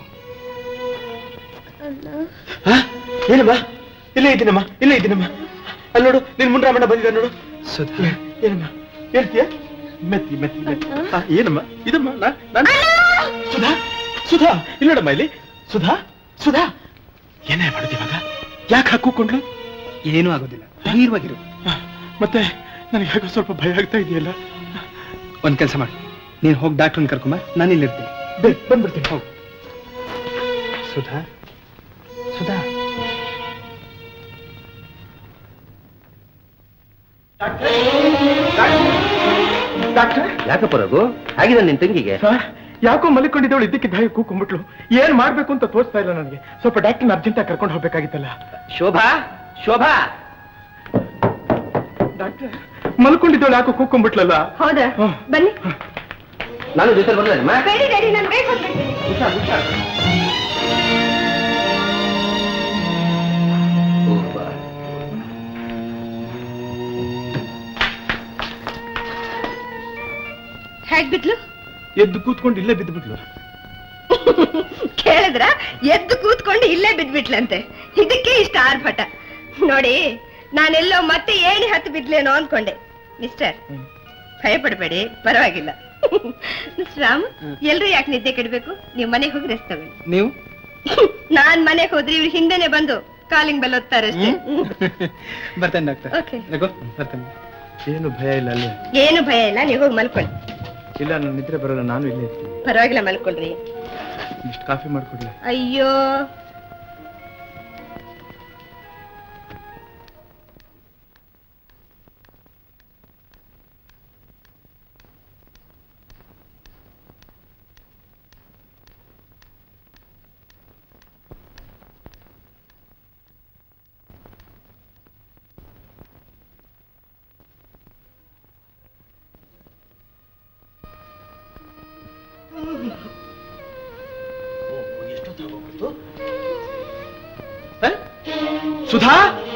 ಆ? ಏನಮ್ಮ ಇಲ್ಲೇ ಇದ್ದೀನಮ್ಮ ಇಲ್ಲೇ ಇದ್ದೀನಮ್ಮ ಅಲ್ಲಿ ನೋಡು ನಿನ್ ಮುಂಡ್ರಾಮಣ್ಣ ಬಂದಿದ್ದ ನೋಡು ಸುಧಾ ಏನಮ್ಮ ಹೇಳ್ತೀಯ ಮೆತ್ತಿ ಮೆತ್ತಿ ಮೆತ್ತಿ ಆ, ಏನಮ್ಮ ಇದಮ್ಮ ನಾ- ನಾನು ಸುಧಾ ಸುಧಾ ಇಲ್ಲಿ ನೋಡಮ್ಮ ಇಲ್ಲಿ ಸುಧಾ ಸುಧಾ ಏನೇ ಮಾಡುದು ಇವಾಗ ಯಾಕೆ ಹಾಕಿಕೊಂಡ್ಲು ಏನೂ ಆಗೋದಿಲ್ಲ ಧೈರ್ಯವಾಗಿರು ಮತ್ತೆ ನನಗೆ ಯಾಕೋ ಸ್ವಲ್ಪ ಭಯ ಆಗ್ತಾ ಇದೆಯಲ್ಲ ಒಂದ್ ಕೆಲಸ ಮಾಡಿ ನೀನು ಹೋಗಿ ಡಾಕ್ಟರ್ನ ಕರ್ಕೊಂಬ ನಾನು ಇಲ್ಲಿರ್ತೀನಿ ಬಂದ್ಬಿಡ್ತೀನಿ ಹೋಗು ಸುಧಾ ಸುಧಾ ಡಾಕ್ಟರ್ ಯಾಕಪ್ಪ ರಘು ಆಗಿದೆ ನಿನ್ ತಂಗಿಗೆ ಯಾಕೋ ಮಲಿಕೊಂಡಿದ್ದವಳು ಇದಕ್ಕೆ ದಾಯ ಕೂಕೊಂಡ್ಬಿಟ್ಲು ಏನ್ ಮಾಡ್ಬೇಕು ಅಂತ ತೋರಿಸ್ತಾ ಇಲ್ಲ ನನಗೆ ಸ್ವಲ್ಪ ಡಾಕ್ಟರ್ನ ಅರ್ಜೆಂಟ್ ಕರ್ಕೊಂಡು ಹೋಗ್ಬೇಕಾಗಿತ್ತಲ್ಲ ಶೋಭಾ ಶೋಭಾ ಡಾಕ್ಟರ್ ಮಲ್ಕೊಂಡಿದ್ದವಳು ಯಾಕೋ ಕೂಕೊಂಡ್ಬಿಟ್ಲಲ್ಲ ಹೌದಾ ಹ್ಮ್. ಬನ್ನಿ ನಾನು ಜೊತೆ ಬರ್ಲೇನಮ್ಮ ಬೇಡಿ ಡ್ಯಾಡಿ ನಾನು ಬೇಗ ಬಂದ್ಬಿಡ್ತೀನಿ ಹುಷಾರ್ ಹುಷಾರ್ ಓ, ಬಾ. ಹೇಗ್ ಬಿದ್ಲು ಎದ್ದು ಕೂತ್ಕೊಂಡು ಇಲ್ಲೇ ಬಿದ್ದುಬಿಟ್ಲು ಕೇಳಿದ್ರ ಎದ್ದು ಕೂತ್ಕೊಂಡು ಇಲ್ಲೇ ಬಿದ್ಬಿಟ್ಲಂತೆ ಇದಕ್ಕೆ ಇಷ್ಟ ಆರ್ಭಟ ನೋಡಿ ನಾನೆಲ್ಲೋ ಮತ್ತೆ ಏಣಿ ಹತ್ತು ಬಿದ್ಲೇನೋ ಅನ್ಕೊಂಡೆ ಮಿಸ್ಟರ್ ಭಯ ಪಡಬೇಡಿ ಪರವಾಗಿಲ್ಲ ಮಿಸ್ಟರ್ ರಾಮ್ ಎಲ್ರು ಯಾಕೆ ನಿದ್ದೆ ಕೆಡ್ಬೇಕು ನೀವು ಮನೆಗೆ ಹೋಗಿ ರೆಸ್ಟ್ ತಗೊಳ್ಳಿ ನೀವು ನಾನ್ ಮನೆಗೆ ಹೋದ್ರೆ ಇವ್ರು ಹಿಂದೆನೆ ಬಂದು ಕಾಲಿಂಗ್ ಬೆಲ್ ಒತ್ತಾರೆ ಅಷ್ಟೇ ಬರ್ತೇನೆ ಡಾಕ್ಟರ್ Okay. ರಘು ಬರ್ತೇನೆ ಏನು ಭಯ ಇಲ್ಲ ಅಲ್ಲೇ ಏನು ಭಯ ಇಲ್ಲ ನೀವು ಹೋಗಿ ಮಲ್ಕೊಳ್ಳಿ ಇಲ್ಲ ನಾನು ನಿದ್ರೆ ಬರಲ್ಲ ನಾನು ಇಲ್ಲೇ ಇರ್ತೀನಿ ಪರವಾಗಿಲ್ಲ ಮಲ್ಕೊಳ್ರಿ ಇಷ್ಟು ಕಾಫಿ ಮಾಡ್ಕೊಡ್ಲಿ ಅಯ್ಯೋ ಸುಧಾ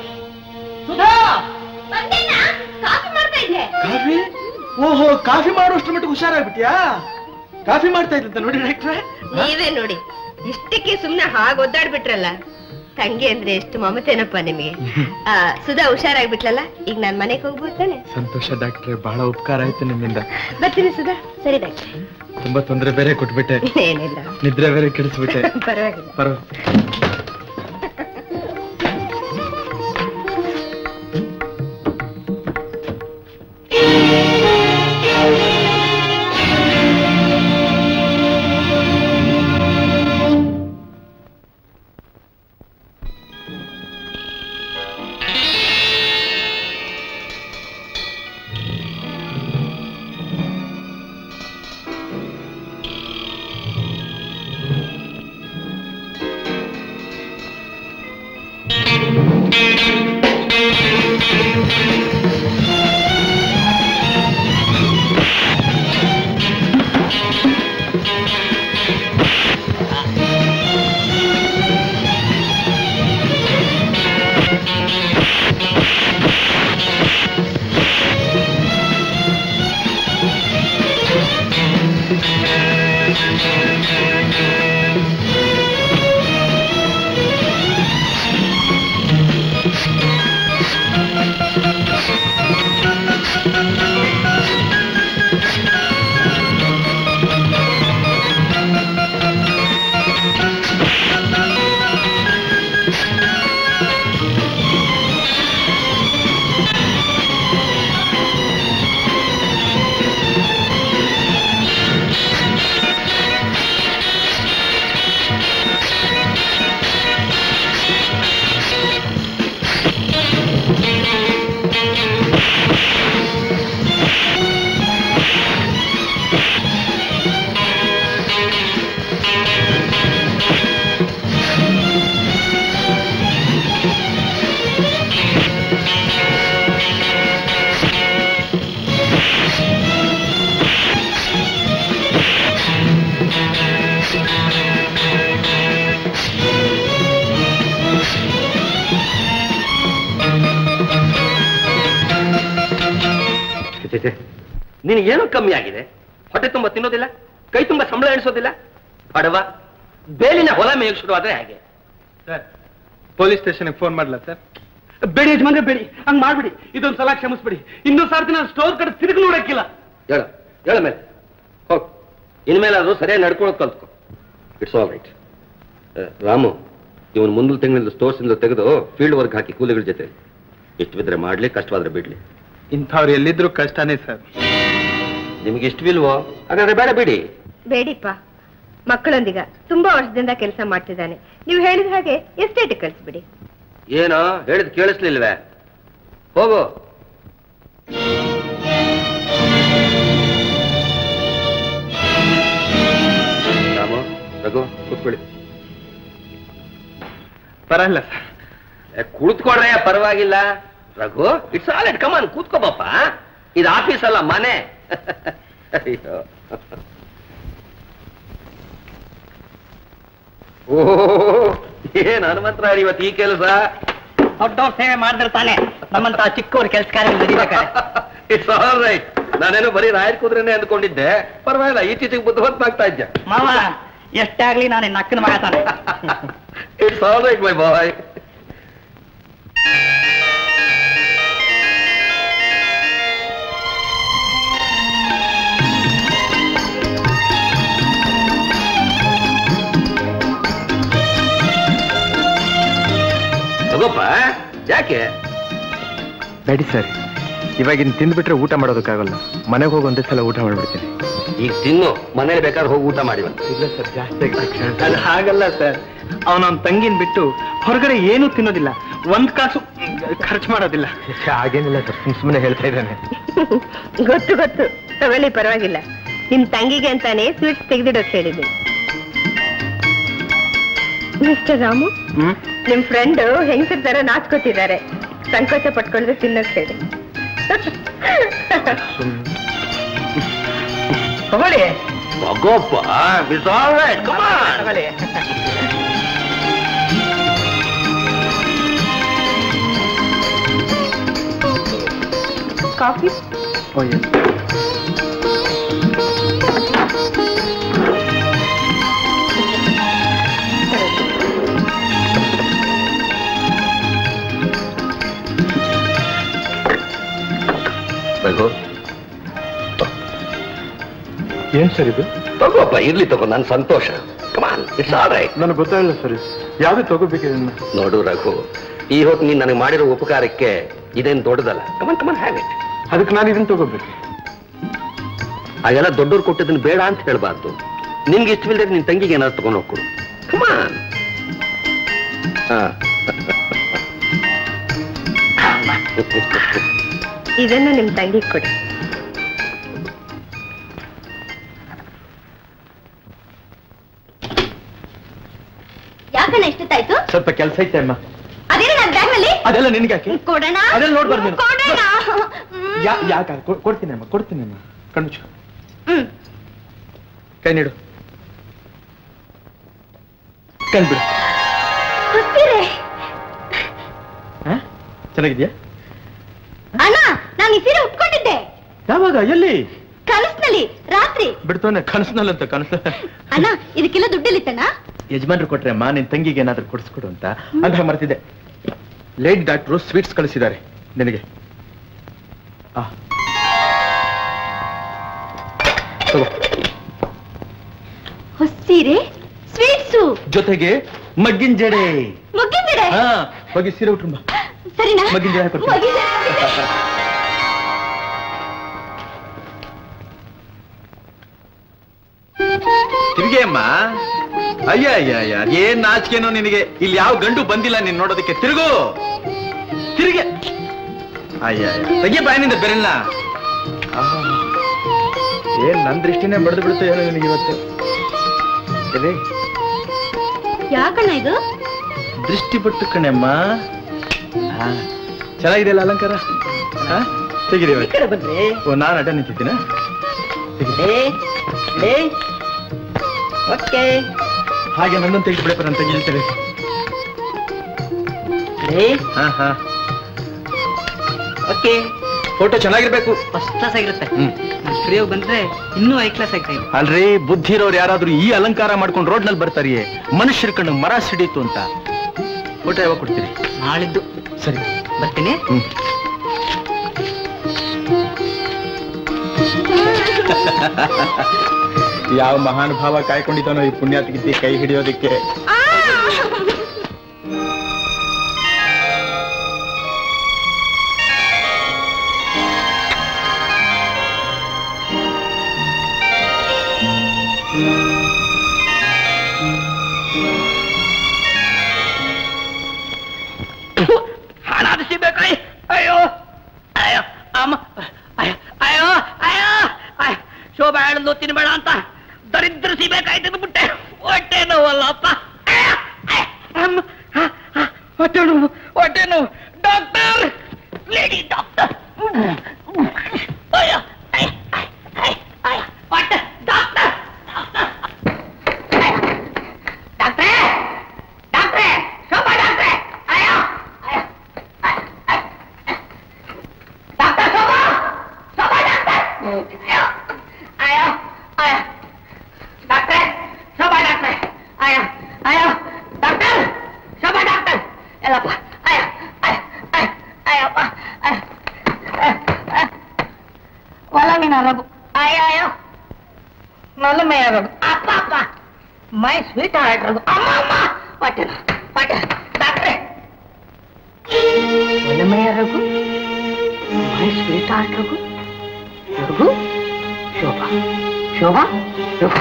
ಕಾಫಿ ಮಾಡ್ತಾ ಇದ್ದೆ ಕಾಫಿ ಓಹೋ ಕಾಫಿ ಮಾಡುವಷ್ಟು ಮಟ್ಟಿಗೆ ಹುಷಾರಾಗ್ಬಿಟ್ಯಾ ಕಾಫಿ ಮಾಡ್ತಾ ಇದ್ದಂತ ನೋಡಿ ಡಾಕ್ಟ್ರೆ ನೀವೇ ನೋಡಿ ಇಷ್ಟಕ್ಕೆ ಸುಮ್ನೆ ಹಾಗೆ ಒದ್ದಾಡ್ಬಿಟ್ರಲ್ಲ ತಂಗಿ ಅಂದ್ರೆ ಎಷ್ಟು ಮಮತೆನಪ್ಪ ನಿಮಗೆ ಆ, ಸುಧಾ ಹುಷಾರಾಗ್ಬಿಟ್ಲಲ್ಲ ಈಗ ನಾನ್ ಮನೆಗೆ ಹೋಗ್ಬೋದು ತಾನೆ ಸಂತೋಷ ಡಾಕ್ಟ್ರೆ ಬಹಳ ಉಪಕಾರ ಆಯ್ತು ನಿಮ್ಮಿಂದ ಬರ್ತೀನಿ ಸುಧಾ ಸರಿ ಡಾಕ್ಟ್ರೆ ತುಂಬಾ ತೊಂದರೆ ಬೇರೆ ಕೊಟ್ಬಿಟ್ಟೆ ಏನಿಲ್ಲ ನಿದ್ರೆ ಬೇರೆ ಕೆಡಿಸ್ಬಿಟ್ಟೆ ಪರವಾಗಿಲ್ಲ ಪರ ಛೆ, ನಿನಗೇನು ಕಮ್ಮಿ ಆಗಿದೆ ಹೊಟ್ಟೆ ತುಂಬ ತಿನ್ನೋದಿಲ್ಲ ಕೈ ತುಂಬ ಸಂಬಳ ಎಣಿಸೋದಿಲ್ಲ ಬಡವ ಬೇಲಿನ ಹೊಲ ಮೇಲ್ ಶುರು ಆದ್ರೆ ಹಾಗೆ ಸರ್ ಪೊಲೀಸ್ ಸ್ಟೇಷನ್ಗೆ ಫೋನ್ ಮಾಡ್ಲಾ ಸರ್ ಬೇಡಿ ಯಜಮಾನ್ರೆ ಬೇಡಿ ಹಂಗ್ ಮಾಡ್ಬಿಡಿ ಇದೊಂದ್ ಸಲ ಕ್ಷಮಿಸ್ಬಿಡಿ ಇನ್ನೊಂದ್ ಸಾರ್ತಿ ನಾನು ಸ್ಟೋರ್ ಕಡೆ ತಿರುಗಿ ನೋಡಕ್ಕಿಲ್ಲ ಹೇಳ ಹೇಳ ಮೇಲೆ ಹೋಗ್ ಇನ್ಮೇಲಾದ್ರೂ ಸರಿಯಾಗಿ ನಡ್ಕೊಳ್ಳೋದು ಕಲ್ತ್ಕೊ ಇಟ್ಸ್ ಆಲ್ ರೈಟ್ ರಾಮು ಇವನು ಮುಂದಿನ ತಿಂಗಳಿಂದ ಸ್ಟೋರ್ಸ್ ಇಂದ ತೆಗೆದು ಫೀಲ್ಡ್ ವರ್ಕ್ ಹಾಕಿ ಕೂಲಿಗಳ ಜೊತೆ ಇಷ್ಟು ಬಿದ್ರೆ ಮಾಡ್ಲಿ ಕಷ್ಟವಾದ್ರೆ ಬಿಡ್ಲಿ ಇಂಥವ್ರು ಎಲ್ಲಿದ್ರು ಕಷ್ಟನೇ ಸರ್ ನಿಮ್ಗೆ ಇಷ್ಟವಿಲ್ವೋ ಹಾಗಾದ್ರೆ ಬೇಡ ಬಿಡಿ ಬೇಡಿಪ್ಪ ಮಕ್ಕಳೊಂದಿಗ ತುಂಬಾ ವರ್ಷದಿಂದ ಕೆಲಸ ಮಾಡ್ತಿದ್ದಾನೆ ನೀವು ಹೇಳಿದ ಹಾಗೆ ಎಸ್ಟೇಟ್ ಕಳಿಸ್ಬಿಡಿ ಏನೋ ಹೇಳಿದ್ ಕೇಳಿಸ್ಲಿಲ್ವೇ ಹೋಗು ರಾಮು ರಘು ಕೂತ್ಕೊಳ್ಳಿ ಪರಲ್ಲ ಸರ್ ಏ, ಕುಳಿತುಕೊಡ್ರೆ ಪರವಾಗಿಲ್ಲ Raghu it's all it come on ಕೂತ್ಕೋಬಪ್ಪ ಇದು ಆಫೀಸ್ ಅಲ್ಲ ಮನೆ ಅಯ್ಯೋ ಓ ಏನ್ ಹನುಮಂತರಾಯ ಇವತ್ತು ಈ ಕೆಲಸ ದೊಡ್ಡವ್ರ ಸೇವೆ ಮಾಡಿದ್ರೆ ತಾನೆ ನಮ್ಮಂತ ಚಿಕ್ಕವ್ರ ಕೆಲಸ ಕಾರ್ಯ ನಡಿಬೇಕಾರೆ ಇಟ್ಸ್ ಆಲ್ ರೈಟ್ ನಾನೇನೋ ಬರೀ ರಾಯರ್ ಕುದ್ರೇನೆ ಅಂದ್ಕೊಂಡಿದ್ದೆ ಪರವಾಗಿಲ್ಲ ಈಚೀಚೆಗೆ ಬುದ್ಧಿವಂತನಾಗ್ತಾ ಇದ್ದೆ ಮಾವ ಎಷ್ಟಾಗ್ಲಿ ನಾನು ನಿನ್ನ ಅಕ್ಕನ ಮಗ ತಾನೆ it's all right my boy ತಗೋಪ್ಪ ಯಾಕೆ ಬೇಡಿ ಸರ್ ಇವಾಗಿನ ತಿಂದ್ಬಿಟ್ರೆ ಊಟ ಮಾಡೋದಕ್ಕಾಗಲ್ಲ ಮನೆಗೆ ಹೋಗಿ ಒಂದೇ ಸಲ ಊಟ ಮಾಡ್ಬಿಡ್ತೀನಿ ಈಗ ತಿನ್ನು ಮನೇಲಿ ಬೇಕಾದ್ರೆ ಹೋಗಿ ಊಟ ಮಾಡಿವ ಇಲ್ಲ ಸರ್ ಜಾಸ್ತಿ ಅದು ಹಾಗಲ್ಲ ಸರ್ ಅವನವನ್ ತಂಗಿನ ಬಿಟ್ಟು ಹೊರಗಡೆ ಏನೂ ತಿನ್ನೋದಿಲ್ಲ ಒಂದ್ ಕಾಸು ಖರ್ಚು ಮಾಡೋದಿಲ್ಲ ಹಾಗೇನಿಲ್ಲ ಸರ್ ಸುಮ್ಮನೆ ಹೇಳ್ತಾ ಇದ್ದಾನೆ ಗೊತ್ತು ಗೊತ್ತು ತಗೊಳ್ಳಿ ಪರವಾಗಿಲ್ಲ ನಿಮ್ ತಂಗಿಗೆ ಅಂತಾನೆ ಸ್ವೀಟ್ಸ್ ತೆಗೆದಿಡೋಕ್ ಹೇಳಿದ್ದೀನಿ ಮಿಸ್ಟರ್ ರಾಮು ಹ್ಮ್ ನಿಮ್ ಫ್ರೆಂಡ್ ಹೆಂಗಸರ್ ತರ ನಾಚ್ಕೋತಿದ್ದಾರೆ ಸಂಕೋಚ ಪಟ್ಕೊಂಡ್ರೆ ತಿನ್ನೋಕ್ ಹೇಳಿ ತಗೊಳ್ಳಿ ತಗೋಪ್ಪ ಇಟ್ಸ್ ಆಲ್ ರೈಟ್ ಕಮಾನ್ ತಗೊಳ್ಳಿ ಕಾಫಿ ಓ ಎಸ್ ರಘು ಏನ್ ಸರ್ ಇದು ತಗೋಪ್ಪ ಇರ್ಲಿ ತಗೋ ನನ್ ಸಂತೋಷ ಕಮಾನ್ ಇಟ್ಸ್ ಆಲ್ ರೈಟ್ ನನಗೆ ಗೊತ್ತಾಗಲ್ಲ ಸರ್ ಯಾವ್ದು ತಗೋಬೇಕಿದೆ ನೋಡು ರಘು ಈ ಹೊತ್ತು ನೀನ್ ನನಗೆ ಮಾಡಿರೋ ಉಪಕಾರಕ್ಕೆ ಇದೇನ್ ದೊಡ್ಡದಲ್ಲ ಕಮನ್ ಕಮನ್ ಹ್ಯಾವ್ ಇಟ್ ಅದಕ್ಕೆ ನಾನು ಇದನ್ನ ತಗೋಬೇಕು ಹಾಗೆಲ್ಲ ದೊಡ್ಡವ್ರು ಕೊಟ್ಟಿದ್ದನ್ನ ಬೇಡ ಅಂತ ಹೇಳ್ಬಾರ್ದು ನಿನ್ಗೆ ಇಷ್ಟವಿಲ್ಲದೆ ನಿನ್ ತಂಗಿಗೆ ಏನಾದ್ರು ತಗೊಂಡು ಹೋಗ್ಕೊಡು ಕಮಾನ್ ಇದನ್ನು ನಿಮ್ ತಂಗಿ ಕೊಡಿ ಯಾಕಣ್ಣ ಇಷ್ಟೊತ್ತಾಯ್ತು ಸ್ವಲ್ಪ ಕೆಲಸ ಐತೆ ಅಮ್ಮ ಅದೇನ ನನ್ನ ಬ್ಯಾಗ್ ನಲ್ಲಿ ಅದೆಲ್ಲ ನಿನ್ಗೆ ಯಾಕೆ ಕೊಡೋಣ ಅದೆಲ್ಲ ನೋಡ್ಬಾರ್ದು ನೀನು. ಕೊಡೋಣ ಯಾ ಯಾಕೆ ಕೊಡ್ತೀನಿ ಅಮ್ಮ ಕೊಡ್ತೀನಿ ಅಮ್ಮ ಕಣ್ಮುಚ್ಚು ಹ್ಮ್ ಕೈ ನೀಡು ಕಣ್ ಬಿಡು ಗೊತ್ತಿರೇ ಹಾ? ಚೆನ್ನಾಗಿದ್ಯಾ ಅಣ್ಣ ನಾನು ಈ ಸೀರೆ ಉಟ್ಕೊಂಡಿದ್ದೆ ಯಾವಾಗ ಎಲ್ಲಿ ಕನಸ್ನಲ್ಲಿ ರಾತ್ರಿ ಬಿಡ್ತಾನೆ ಕನಸಿನಲ್ಲಂತ ಕನಸು ಅಣ್ಣ ಇದಕ್ಕೆಲ್ಲ ದುಡ್ಡಲ್ಲಿತ್ತಣ್ಣ ಯಜಮಾನ್ರು ಕೊಟ್ರೆ ಅಮ್ಮ ನಿನ್ ತಂಗಿಗೆ ಏನಾದ್ರೂ ಕೊಡಿಸ್ಕೊಡು ಅಂತ ಅಂತ ಮರ್ತಿದ್ದೆ ಲೇಟ್ ಡಾಕ್ಟ್ರು ಸ್ವೀಟ್ಸ್ ಕಳಿಸಿದ್ದಾರೆ ನಿನಗೆ ಆ. ತಗೋ ಹೊಸ್ಸೀರೆ ಸ್ವೀಟ್ಸು ಜೊತೆಗೆ ಮಗ್ಗಿನ ಜಡೆ ಮುಗಿದಿದೆ ಹಾ ಹೋಗಿ ಸೀರೆ ಉಟ್ರು ಬಾ ಸರಿನಾ ಮಗ್ಗಿನ ಜಡೆ ಹಾಕ್ಕೊಡ್ತೀನಿ. ಮಗ್ಗಿನ ಜಡೆ, ಮಗ್ಗಿನ ಜಡೆ. ತಿರ್ಗೆ ಅಮ್ಮ ಅಯ್ಯ ಅಯ್ಯ ಅಯ್ಯ ಏನ್ ನಾಚಿಕೆನೋ ನಿನಗೆ ಇಲ್ಲಿ ಯಾವ ಗಂಡು ಬಂದಿಲ್ಲ ನೀನ್ ನೋಡೋದಕ್ಕೆ ತಿರುಗು ತಿರುಗೆ ಅಯ್ಯ ಅಯ್ಯ. ತೆಗಿ ಬಾಯಿನಿಂದ ಬೆರಲ್ಲ ಏನ್ ನನ್ ದೃಷ್ಟಿನೇ ಬಡ್ದು ಬಿಡ್ತು ಏನೋ ನಿನಗೆ ಇವತ್ತು ಎದೆ ಯಾಕಣ್ಣ ಇದು ದೃಷ್ಟಿ ಪಟ್ಟು ಕಣೆಮ್ಮ ಹಾ, ಚೆನ್ನಾಗಿದೆಯಲ್ಲ ಅಲಂಕಾರ ಹಾ? ತೆಗೀರಿ ಈ ಇವಾಗ. ಕಡೆ ಬನ್ರಿ ಓ ನಾನು ಅಡ್ಡ ನಿಂತಿದ್ದೀನ ಲೇ ಲೇ ಓಕೆ ಹಾಗೆ ನನ್ನನ್ನು ತೆಗೆದು ಬಿಡಪ್ಪ ನನ್ನ ತಂಗಿ ಹೇಳ್ತಾರೆ ಲೇ ಹಾ ಹಾ ಓಕೆ ಫೋಟೋ ಚೆನ್ನಾಗಿರ್ಬೇಕು ಫಸ್ಟ್ ಕ್ಲಾಸ್ ಆಗಿರುತ್ತೆ ಹ್ಮ್ ಫ್ರೀಯಾಗಿ ಬಂದ್ರೆ ಇನ್ನೂ ಐ ಕ್ಲಾಸ್ ಆಗ್ತಾ ಇದೆ ಅಲ್ರಿ ಬುದ್ಧಿ ಇರೋರು ಯಾರಾದ್ರೂ ಈ ಅಲಂಕಾರ ಮಾಡ್ಕೊಂಡು ರೋಡ್ ನಲ್ಲಿ ಬರ್ತಾರಿಯೇ ಮನುಷ್ಯರ ಕಣ್ಣು ಮರ ಸಿಡೀತು ಅಂತ ಫೋಟೋ ಯಾವಾಗ ಕೊಡ್ತೀರಿ ನಾಳಿದ್ದು ಸರಿ ಬರ್ತೀನಿ ಹ್ಮ್ ಯಾವ ಮಹಾನ್ ಭಾವ ಕಾಯ್ಕೊಂಡಿದ್ದಾನೋ ಈ ಪುಣ್ಯಾತ್ಗಿತ್ತಿ ಕೈ ಹಿಡಿಯೋದಕ್ಕೆ ಹಣ ಸಿಗ್ಬೇಕು ಅಯ್ಯೋ ಅಯ್ಯೋ ಅಮ್ಮ ಅಯ್ಯೋ ಅಯ್ಯೋ ಅಯ್ಯೋ ಅಯ್ಯೋ ಶೋಭಾ ಹೇಳಿದ್ಲು ತಿನ್ಬೇಡ ಅಂತ ದರಿದ್ರ ಸಿಗ್ಬೇಕಾಯ್ತು ಬಿಟ್ಟೆ ಹೊಟ್ಟೆ ನೋವಲ್ಲಪ್ಪ ಅಯ್ಯೋ, ಅಯ್ಯೋ, ಅಮ್ಮ, ಹ, ಹ, ಹೊಟ್ಟೆ ನೋವು ಹೊಟ್ಟೆ ನೋವು ಡಾಕ್ಟರ್ ಲೇಡಿ ಡಾಕ್ಟರ್ ಅಯ್ಯೋ ಅಯ್ಯೋ, ಅಯ್ಯೋ, ಅಯ್ಯೋ, ಹೊಟ್ಟೆ ಡಾಕ್ಟರ್ ಡಾಕ್ಟ್ರೇ ಡಾಕ್ಟ್ರೇ ಶೋಭಾ ಡಾಕ್ಟ್ರೇ ಅಯ್ಯೋ ಅಯ್ಯೋ ಡಾಕ್ಟರ್ ಶೋಭಾ ಶೋಭಾ ಡಾಕ್ಟರ್ ಅಯ್ಯೋ ಅಯ್ಯೋ ಅಯ್ಯೋ ಡಾಕ್ಟ್ರೇ ಶೋಭಾ ಡಾಕ್ಟ್ರೇ ಅಯ್ಯೋ ಅಯ್ಯೋ ಡಾಕ್ಟರ್ ಶೋಭಾ ಡಾಕ್ಟರ್ ಎಲ್ಲಪ್ಪ ಅಯ್ಯೋ ಅಯ್ಯೋ ಅಯ್ಯೋ ಅಯ್ಯಪ್ಪ ಅಯ್ಯೋ ಒಲಮಿನ ರಘು ಅಯ್ಯೋ ಅಯ್ಯೋ ನಲಮೆಯ ರಘು ಅಪ್ಪ ಅಪ್ಪ ಮೈ ಸ್ವೀಟ್ ಹಾರ್ಟ್ ರಘು ಅಮ್ಮ ಅಮ್ಮ ಹೊಟ್ಟೆ ಹೊಟ್ಟೆ ಡಾಕ್ಟ್ರೇ ಒಲಮೆಯ Raghu my sweetheart Raghu Raghu Shobha Shobha Raghu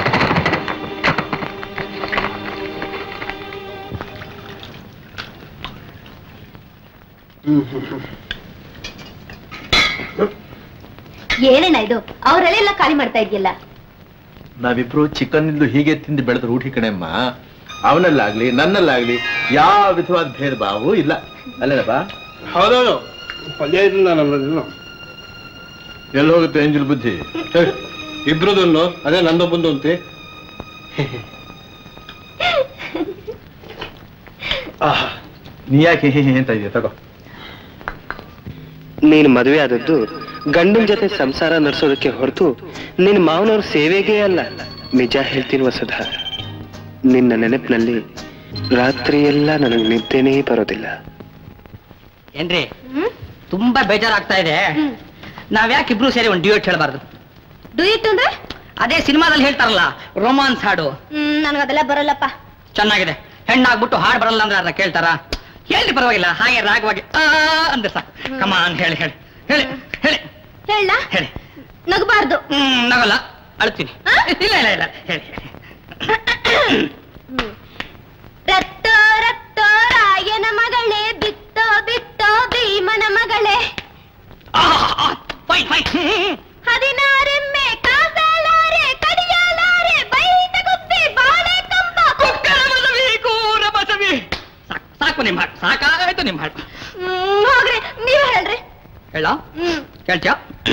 ಏನೇನ ಇದು ಅವರಲ್ಲೆಲ್ಲ ಖಾಲಿ ಮಾಡ್ತಾ ಇದೆಯಲ್ಲ ನಾವಿಬ್ರು ಚಿಕನ್ ಇಂದು ಹೀಗೆ ತಿಂದು ಬೆಳೆದ ರೂಢಿ ಕಣೆಮ್ಮ ಅವನಲ್ಲಾಗ್ಲಿ ನನ್ನಲ್ಲಾಗ್ಲಿ ಯಾವ ವಿಧವಾದ ಭೇದ ಭಾವವೂ ಇಲ್ಲ ಅಲ್ಲೇನಪ್ಪ ಹೌದೌದು ಪಲ್ಯ ಇರಲಿಲ್ಲ ನಮ್ಮದಿನ್ನು ಎಲ್ಲಿ ಹೋಗುತ್ತೆ ಏಂಜಲ್ ಬುದ್ಧಿ ಇಬ್ರದನ್ನು ಅದೇ ನಂದೊಬ್ಬಂದು ಅಂತೆ ಆಹಾ, ನೀ ಯಾಕೆ ಹೇ ಹೇ ಅಂತ ಇದೆಯಾ ತಗೋ ನೀನು ಮದುವೆ ಆದದ್ದು ಗಂಡನ ಜೊತೆ ಸಂಸಾರ ನಡೆಸೋದಕ್ಕೆ ಹೊರತು ನಿನ್ನ ಮಾವನವ್ರ ಸೇವೆಗೇ ಅಲ್ಲ ನಿಜ ಹೇಳ್ತೀನಿ ವಸುಧ ನಿನ್ನ ನೆನಪಿನಲ್ಲಿ ರಾತ್ರಿ ಎಲ್ಲ ನನಗೆ ನಿದ್ದೆನೇ ಬರೋದಿಲ್ಲ ಏನ್ರಿ ತುಂಬಾ ಬೇಜಾರಾಗ್ತಾ ಇದೆ ನಾವ್ಯಾಕೆ ಇಬ್ರು ಸೇರಿ ಒಂದು ಡ್ಯೂಯೆಟ್ ಹೇಳ್ಬಾರ್ದು ಡು ಇಟ್ ಅಂದ್ರೆ ಅದೇ ಸಿನಿಮಾದಲ್ಲಿ ಹೇಳ್ತಾರಲ್ಲ ರೊಮಾನ್ಸ್ ಹಾಡು ಹ್ಮ್ ನನಗದೆಲ್ಲ ಬರಲ್ಲಪ್ಪ ಚೆನ್ನಾಗಿದೆ ಹೆಣ್ಣಾಗ್ಬಿಟ್ಟು ಹಾಡು ಬರಲ್ಲ ಅಂದ್ರೆ ಅದನ್ನ ಕೇಳ್ತಾರ ಹೇಳಿ ಪರವಾಗಿಲ್ಲ ಹಾಗೆ ರಾಗವಾಗಿ ಆ ಅಂದ್ರೆ ಸಾಕು ಕಮಾನ್ ಹೇಳಿ ಹೇಳಿ ಹೇಳಿ ಹೇಳಿ ಹೇಳ ಹೇಳಿ ನಗಬಾರ್ದು ಹ್ಮ್ ನಗಲ್ಲ ಅಳ್ತೀನಿ ಆ? ಇಲ್ಲ ಇಲ್ಲ ಇಲ್ಲ ಹೇಳಿ ಹೇಳಿ ರತ್ತೋ ರತ್ತೋ ರಾಯನ ಮಗಳೇ ಬಿತ್ತೋ ಬಿತ್ತೋ ಭೀಮನ ಮಗಳೇ ಫೈನ್ ಫೈನ್ ಹದಿನಾರೆಮ್ಮೆ ಕಾಸಲಾರೆ ಕಡಿಯಾಲಾರೆ ಬೈತ ಗುಬ್ಬಿ ಬಾಳೆ ಕಂಬ ಕೂರ ಬಸವಿ ಸಾಕು ಸಾಕು ನಿಮ್ಮ ಹಾಡು ಸಾಕಾಯ್ತು ನಿಮ್ಮ ಹಾಡು ಹ್ಮ್, ಹೋಗ್ರಿ ನೀವ್ ಹೇಳ್ರಿ ಹೇಳ ಹ್ಮ್ ಕೇಳ್ತ್ಯಾ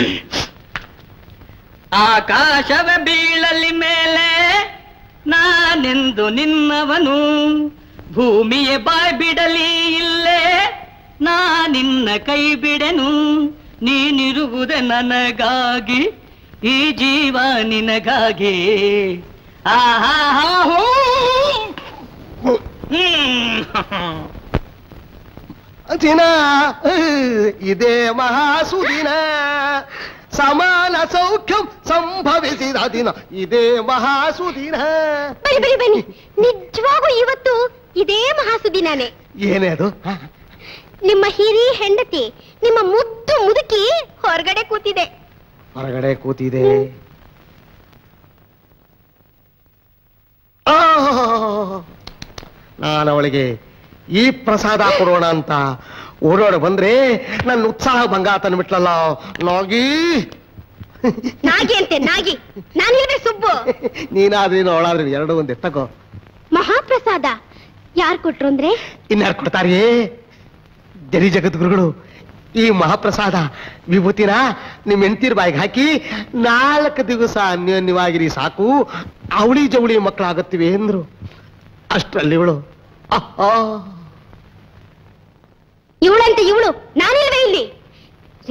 ಆಕಾಶವ ಬೀಳಲಿ ಮೇಲೆ ನಾನೆಂದು ನಿನ್ನವನು ಭೂಮಿಯೇ ಬಾಯ್ ಬಿಡಲಿ ಇಲ್ಲೇ ನಾನಿನ್ನ ಕೈ ಬಿಡೆನು ನೀನಿರುವುದೇ ನನಗಾಗಿ ಈ ಜೀವ ನಿನಗಾಗಿ ಆಹಾ ಹೂ ಹ್ಮ್ ದಿನ ಇದೇ ಮಹಾಸುದಿನ ಸಮಾನ ಸೌಖ್ಯಂ ಸಂಭವಿಸಿದ ದಿನ ಇದೇ ಮಹಾಸುದಿನ ಬನ್ನಿ ಬನ್ನಿ ಬನ್ನಿ ನಿಜವಾಗೂ ಇವತ್ತು ಇದೇ ಮಹಾಸುದಿನಾನೆ ಏನೇ ಅದು ನಿಮ್ಮ ಹಿರಿ ಹೆಂಡತಿ ನಿಮ್ಮ ಮುದ್ದು ಮುದುಕಿ ಹೊರಗಡೆ ಕೂತಿದೆ ಹೊರಗಡೆ ಕೂತಿದೆ ನಾನು ಅವಳಿಗೆ ಈ ಪ್ರಸಾದ ಕೊಡೋಣ ಅಂತ ಓಡೋಡ ಬಂದ್ರೆ ನನ್ನ ಉತ್ಸಾಹ ಭಂಗ ತಂದ್ಬಿಟ್ಲಲ್ಲ ನಾಗಿ ನಾಗಿ ಅಂತೆ ನಾಗಿ ನಾನಿಲ್ವೇ ಸುಬ್ಬು ನೀನಾದ್ರೇನು ಅವಳಾದ್ರೆ ಎರಡು ಒಂದೇ ತಗೋ ಮಹಾಪ್ರಸಾದ ಯಾರ್ ಕೊಟ್ರು ಅಂದ್ರೆ ಇನ್ಯಾರು ಕೊಡ್ತಾರೇ ಜರಿ ಜಗದ್ಗುರುಗಳು ಈ ಮಹಾಪ್ರಸಾದ ವಿಭೂತಿನ ನಿಮ್ ಹೆಂಡ್ತೀರ್ ಬಾಯಿಗೆ ಹಾಕಿ ನಾಲ್ಕು ದಿವಸ ಅನ್ಯೋನ್ಯವಾಗಿರಿ ಸಾಕು ಅವಳಿ ಜವಳಿ ಮಕ್ಕಳಾಗತ್ತಿವೆ ಎಂದ್ರು ಅಷ್ಟರಲ್ಲಿ ಇವಳು ಇವಳಂತೆ ಇವಳು ನಾನಿಲ್ವೇ ಇಲ್ಲಿ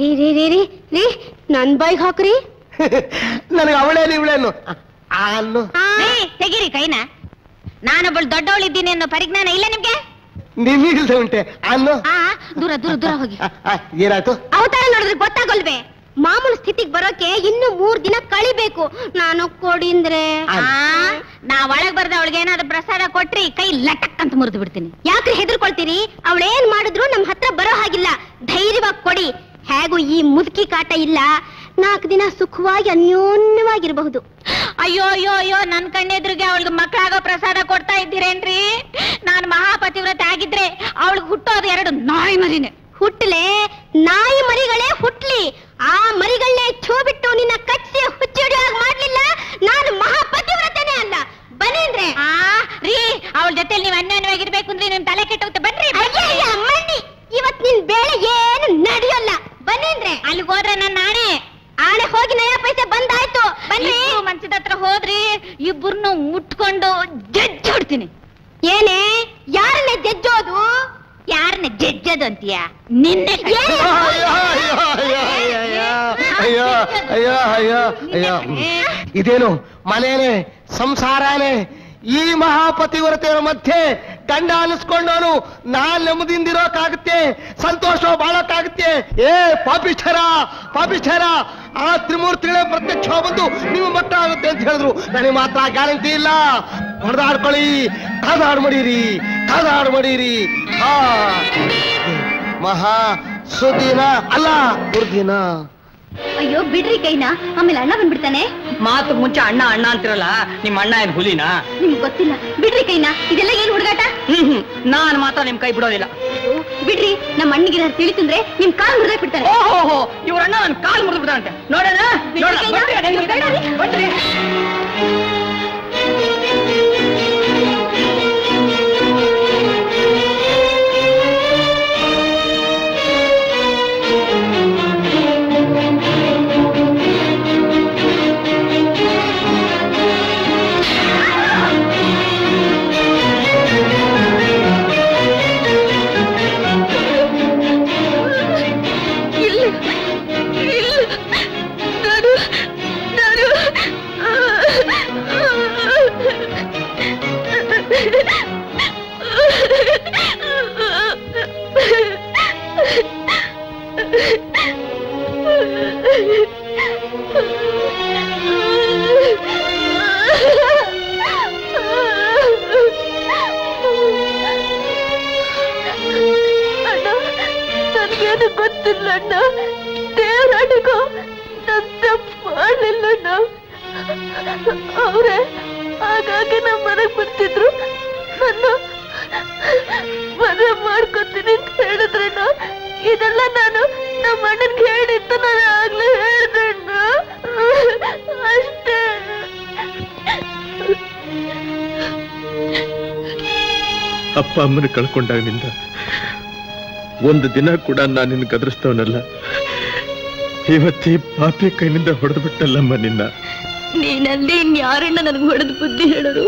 ರೀ ರೀ ರೀ ರೀ ರೀ ನನ್ ಬಾಯ್ಗೆ ಹಾಕ್ರಿ ನನಗೆ ಅವಳೇನು ಇವಳೇನು ಅನ್ನು ತೆಗೀರಿ ಕೈನ ನಾನೊಬ್ಬಳು ದೊಡ್ಡವಳಿದ್ದೀನಿ ಅನ್ನೋ ಪರಿಜ್ಞಾನ ಇಲ್ಲ ನಿಮ್ಗೆ ನಿಮಗಿಲ್ದೆ ಉಂಟೆ ಅನ್ನು ಆ ದೂರ ದೂರ ದೂರ ಹೋಗಿ ಆ, ಆ, ಏನಾಯ್ತು ಅವತಾರ ನೋಡಿದ್ರೆ ಗೊತ್ತಾಗಲ್ವೇ ಮಾಮೂಲು ಸ್ಥಿತಿಗೆ ಬರೋಕೆ ಇನ್ನು ಮೂರ್ ದಿನ ಕಳಿಬೇಕು ನಾನು ಕೊಡಿಂದ್ರೆ ಆ, ನಾ ಒಳಗ್ ಬರ್ದ ಅವಳಿಗೆ ಏನಾದ್ರು ಪ್ರಸಾದ ಕೊಟ್ರಿ ಕೈ ಲಟಕ್ ಅಂತ ಮುರಿದು ಬಿಡ್ತೀನಿ ಯಾಕ್ರಿ ಹೆದರ್ಕೊಳ್ತೀರಿ ಅವಳೇನ್ ಮಾಡಿದ್ರು ನಮ್ ಹತ್ರ ಬರೋ ಹಾಗಿಲ್ಲ ಧೈರ್ಯವಾಗಿ ಕೊಡಿ ಹೇಗೂ ಈ ಮುದುಕಿ ಕಾಟ ಇಲ್ಲ ನಾಲ್ಕು ದಿನ ಸುಖವಾಗಿ ಅನ್ಯೋನ್ಯವಾಗಿರಬಹುದು ಅಯ್ಯೋ ಅಯ್ಯೋ ಅಯ್ಯೋ ನನ್ ಕಣ್ಣೆದ್ರಿಗೆ ಅವಳಿಗೆ ಮಕ್ಕಳಾಗೋ ಪ್ರಸಾದ ಕೊಡ್ತಾ ಇದ್ದೀರೇನ್ರಿ ನಾನ್ ಮಹಾಪತಿವ್ರತೆ ಆಗಿದ್ರೆ ಅವಳಿಗೆ ಹುಟ್ಟೋದು ಎರಡು ನಾಯಿ ಮರಿನೇ ಹುಟ್ಲೆ ನಾಯಿ ಮರಿಗಳೇ ಹುಟ್ಲಿ ಆ ಮರಿಗಳನ್ನೇ ಛೂ ಬಿಟ್ಟು ನಿನ್ನ ಕಚ್ಚಿಸಿ ಹುಚ್ಚಿಡಿಯಾಗ ಮಾಡ್ಲಿಲ್ಲ ನಾನು ಮಹಾಪತಿವ್ರತನೇ ಅಲ್ಲ ಬನ್ನೇಂದ್ರೆ ಆ ರೀ ಅವಳ ಜೊತೆ ನೀವ್ ಅನ್ಯೋನ್ಯವಾಗಿರ್ಬೇಕು ಅಂದ್ರೆ ನಿಮ್ ತಲೆ ಕೆಟ್ಟೋಗುತ್ತೆ ಬನ್ರಿ ಅಯ್ಯಯ್ಯ, ಮಣ್ಣಿ ಇವತ್ ನಿನ್ ಬೇಳೆ ಏನು ನಡೆಯಲ್ಲ ಬನ್ನೇಂದ್ರೆ ಅಲ್ಲಿಗೆ ಹೋದ್ರೆ ನನ್ನ ನಾಣೆ ಆನೆ ಹೋಗಿ ನಯ ಪೈಸೆ ಬಂದಾಯ್ತು ಬನ್ನಿ ಇಬ್ರು ಮಂಚದ ಹತ್ರ ಹೋದ್ರಿ ಇಬ್ಬರನ್ನು ಮುಟ್ಕೊಂಡು ಜಜ್ಜೋಡ್ತೀನಿ ಏನೇ ಯಾರನ್ನೇ ಜಜ್ಜೋದು ಯಾರನ್ನ ಜಜ್ಜದು ಅಂತೀಯ ನಿನ್ನೆ ಅಯ್ಯೋ ಅಯ್ಯೋ ಅಯ್ಯೋ ಅಯ್ಯೋ ಅಯ್ಯೋ ಅಯ್ಯೋ ಅಯ್ಯೋ ಇದೇನು ಮನೇನೆ ಸಂಸಾರನೇ ಈ ಮಹಾಪತಿವ್ರತೆಯರ ಮಧ್ಯೆ ಗಂಡ ಅನಿಸ್ಕೊಂಡವನು ನಾನ್ ನೆಮ್ಮದಿಂದಿರೋಕಾಗುತ್ತೆ ಸಂತೋಷ ಬಾಳಕ್ಕಾಗುತ್ತೆ ಏ ಪಾಪಿಷ್ಠರ ಪಾಪಿಷ್ಠರ ಆ ತ್ರಿಮೂರ್ತಿಗಳೇ ಪ್ರತ್ಯಕ್ಷ ಬಂದು ನಿಮ್ಮ ಮಕ್ಕಳಾಗುತ್ತೆ ಅಂತ ಹೇಳಿದ್ರು ನನಗೆ ಮಾತ್ರ ಗ್ಯಾರಂಟಿ ಇಲ್ಲ ಹೊಡೆದಾಡ್ಕೊಳ್ಳಿ ಕಾದಾಡ್ ಮಡೀರಿ ಕಾದಾಡ್ ಮಡೀರಿ ಹಾ ಮಹಾ ಸುದಿನ ಅಲ್ಲ ದುರ್ದಿನ ಅಯ್ಯೋ ಬಿಡ್ರಿ ಕೈನ ಆಮೇಲೆ ಅಣ್ಣ ಬಂದ್ಬಿಡ್ತಾನೆ ಮಾತು ಮುಂಚೆ ಅಣ್ಣ ಅಣ್ಣ ಅಂತಿರಲ್ಲ ನಿಮ್ಮ ಅಣ್ಣ ಏನ್ ಹುಲಿನಾ ನಿಮ್ಗೆ ಗೊತ್ತಿಲ್ಲ ಬಿಡ್ರಿ ಕೈನ ಇದೆಲ್ಲ ಏನ್ ಹುಡುಗಾಟ ಹ್ಮ್ ಹ್ಮ್ ನಾನ್ ಮಾತ್ರ ನಿಮ್ ಕೈ ಬಿಡೋದಿಲ್ಲ ಅಯ್ಯೋ, ಬಿಡ್ರಿ ನಮ್ಮ ಅಣ್ಣಗೆ ಏನಾದ್ರು ತಿಳಿತಂದ್ರೆ ನಿಮ್ ಕಾಲ್ ಮುರಿದಾಕ್ ಬಿಡ್ತಾನೆ ಓಹೋ ಇವ್ರ ಅಣ್ಣ ನನ್ ಕಾಲ್ ಮುರಿದು ಬಿಡಂತೆ ನೋಡೋಣ ನೋಡೋಣ ಕೈನ? ಬನ್ರಿ, ಅದೇ ನಿಮ್ ಕೈನ? ಬನ್ರಿ. ಅಣ್ಣ ನನ್ಗೇನು ಗೊತ್ತಿಲ್ಲ ಅಣ್ಣ ದೇವರಾಣಿಗೂ ನನ್ ತಪ್ಪು ಮಾಡಲಿಲ್ಲ ಅಣ್ಣ ಅವ್ರೆ ಹಾಗಾಗಿ ನಮ್ಮ ಮನೆಗ್ ಬರ್ತಿದ್ರು ನನ್ನ ಮದುವೆ ಮಾಡ್ಕೊತೀನಿ ಅಂತ ಹೇಳಿದ್ರಣ್ಣ ಇದೆಲ್ಲ ನಾನು ನಮ್ಮ ಅಣ್ಣನ್ಗೆ ಹೇಳಿದ್ದು ನಾನು ಆಗ್ಲೇ ಹೇಳ್ದಣ್ಣ ಅಷ್ಟೇ ಅಪ್ಪ ಅಮ್ಮನ ಕಳ್ಕೊಂಡಾಗಿನಿಂದ ಒಂದು ದಿನ ಕೂಡ ನಾನು ನಿನ್ನ ಗದರಿಸ್ತವನಲ್ಲ ಇವತ್ತಿ ಪಾಪಿ ಕೈನಿಂದ ಹೊಡೆದು ಬಿಟ್ಟಲ್ಲಮ್ಮ ನಿನ್ನ ನೀನಲ್ಲಿ ಇನ್ಯಾರಣ್ಣ ನನಗೆ ಹೊಡೆದು ಬುದ್ಧಿ ಹೇಳೋರು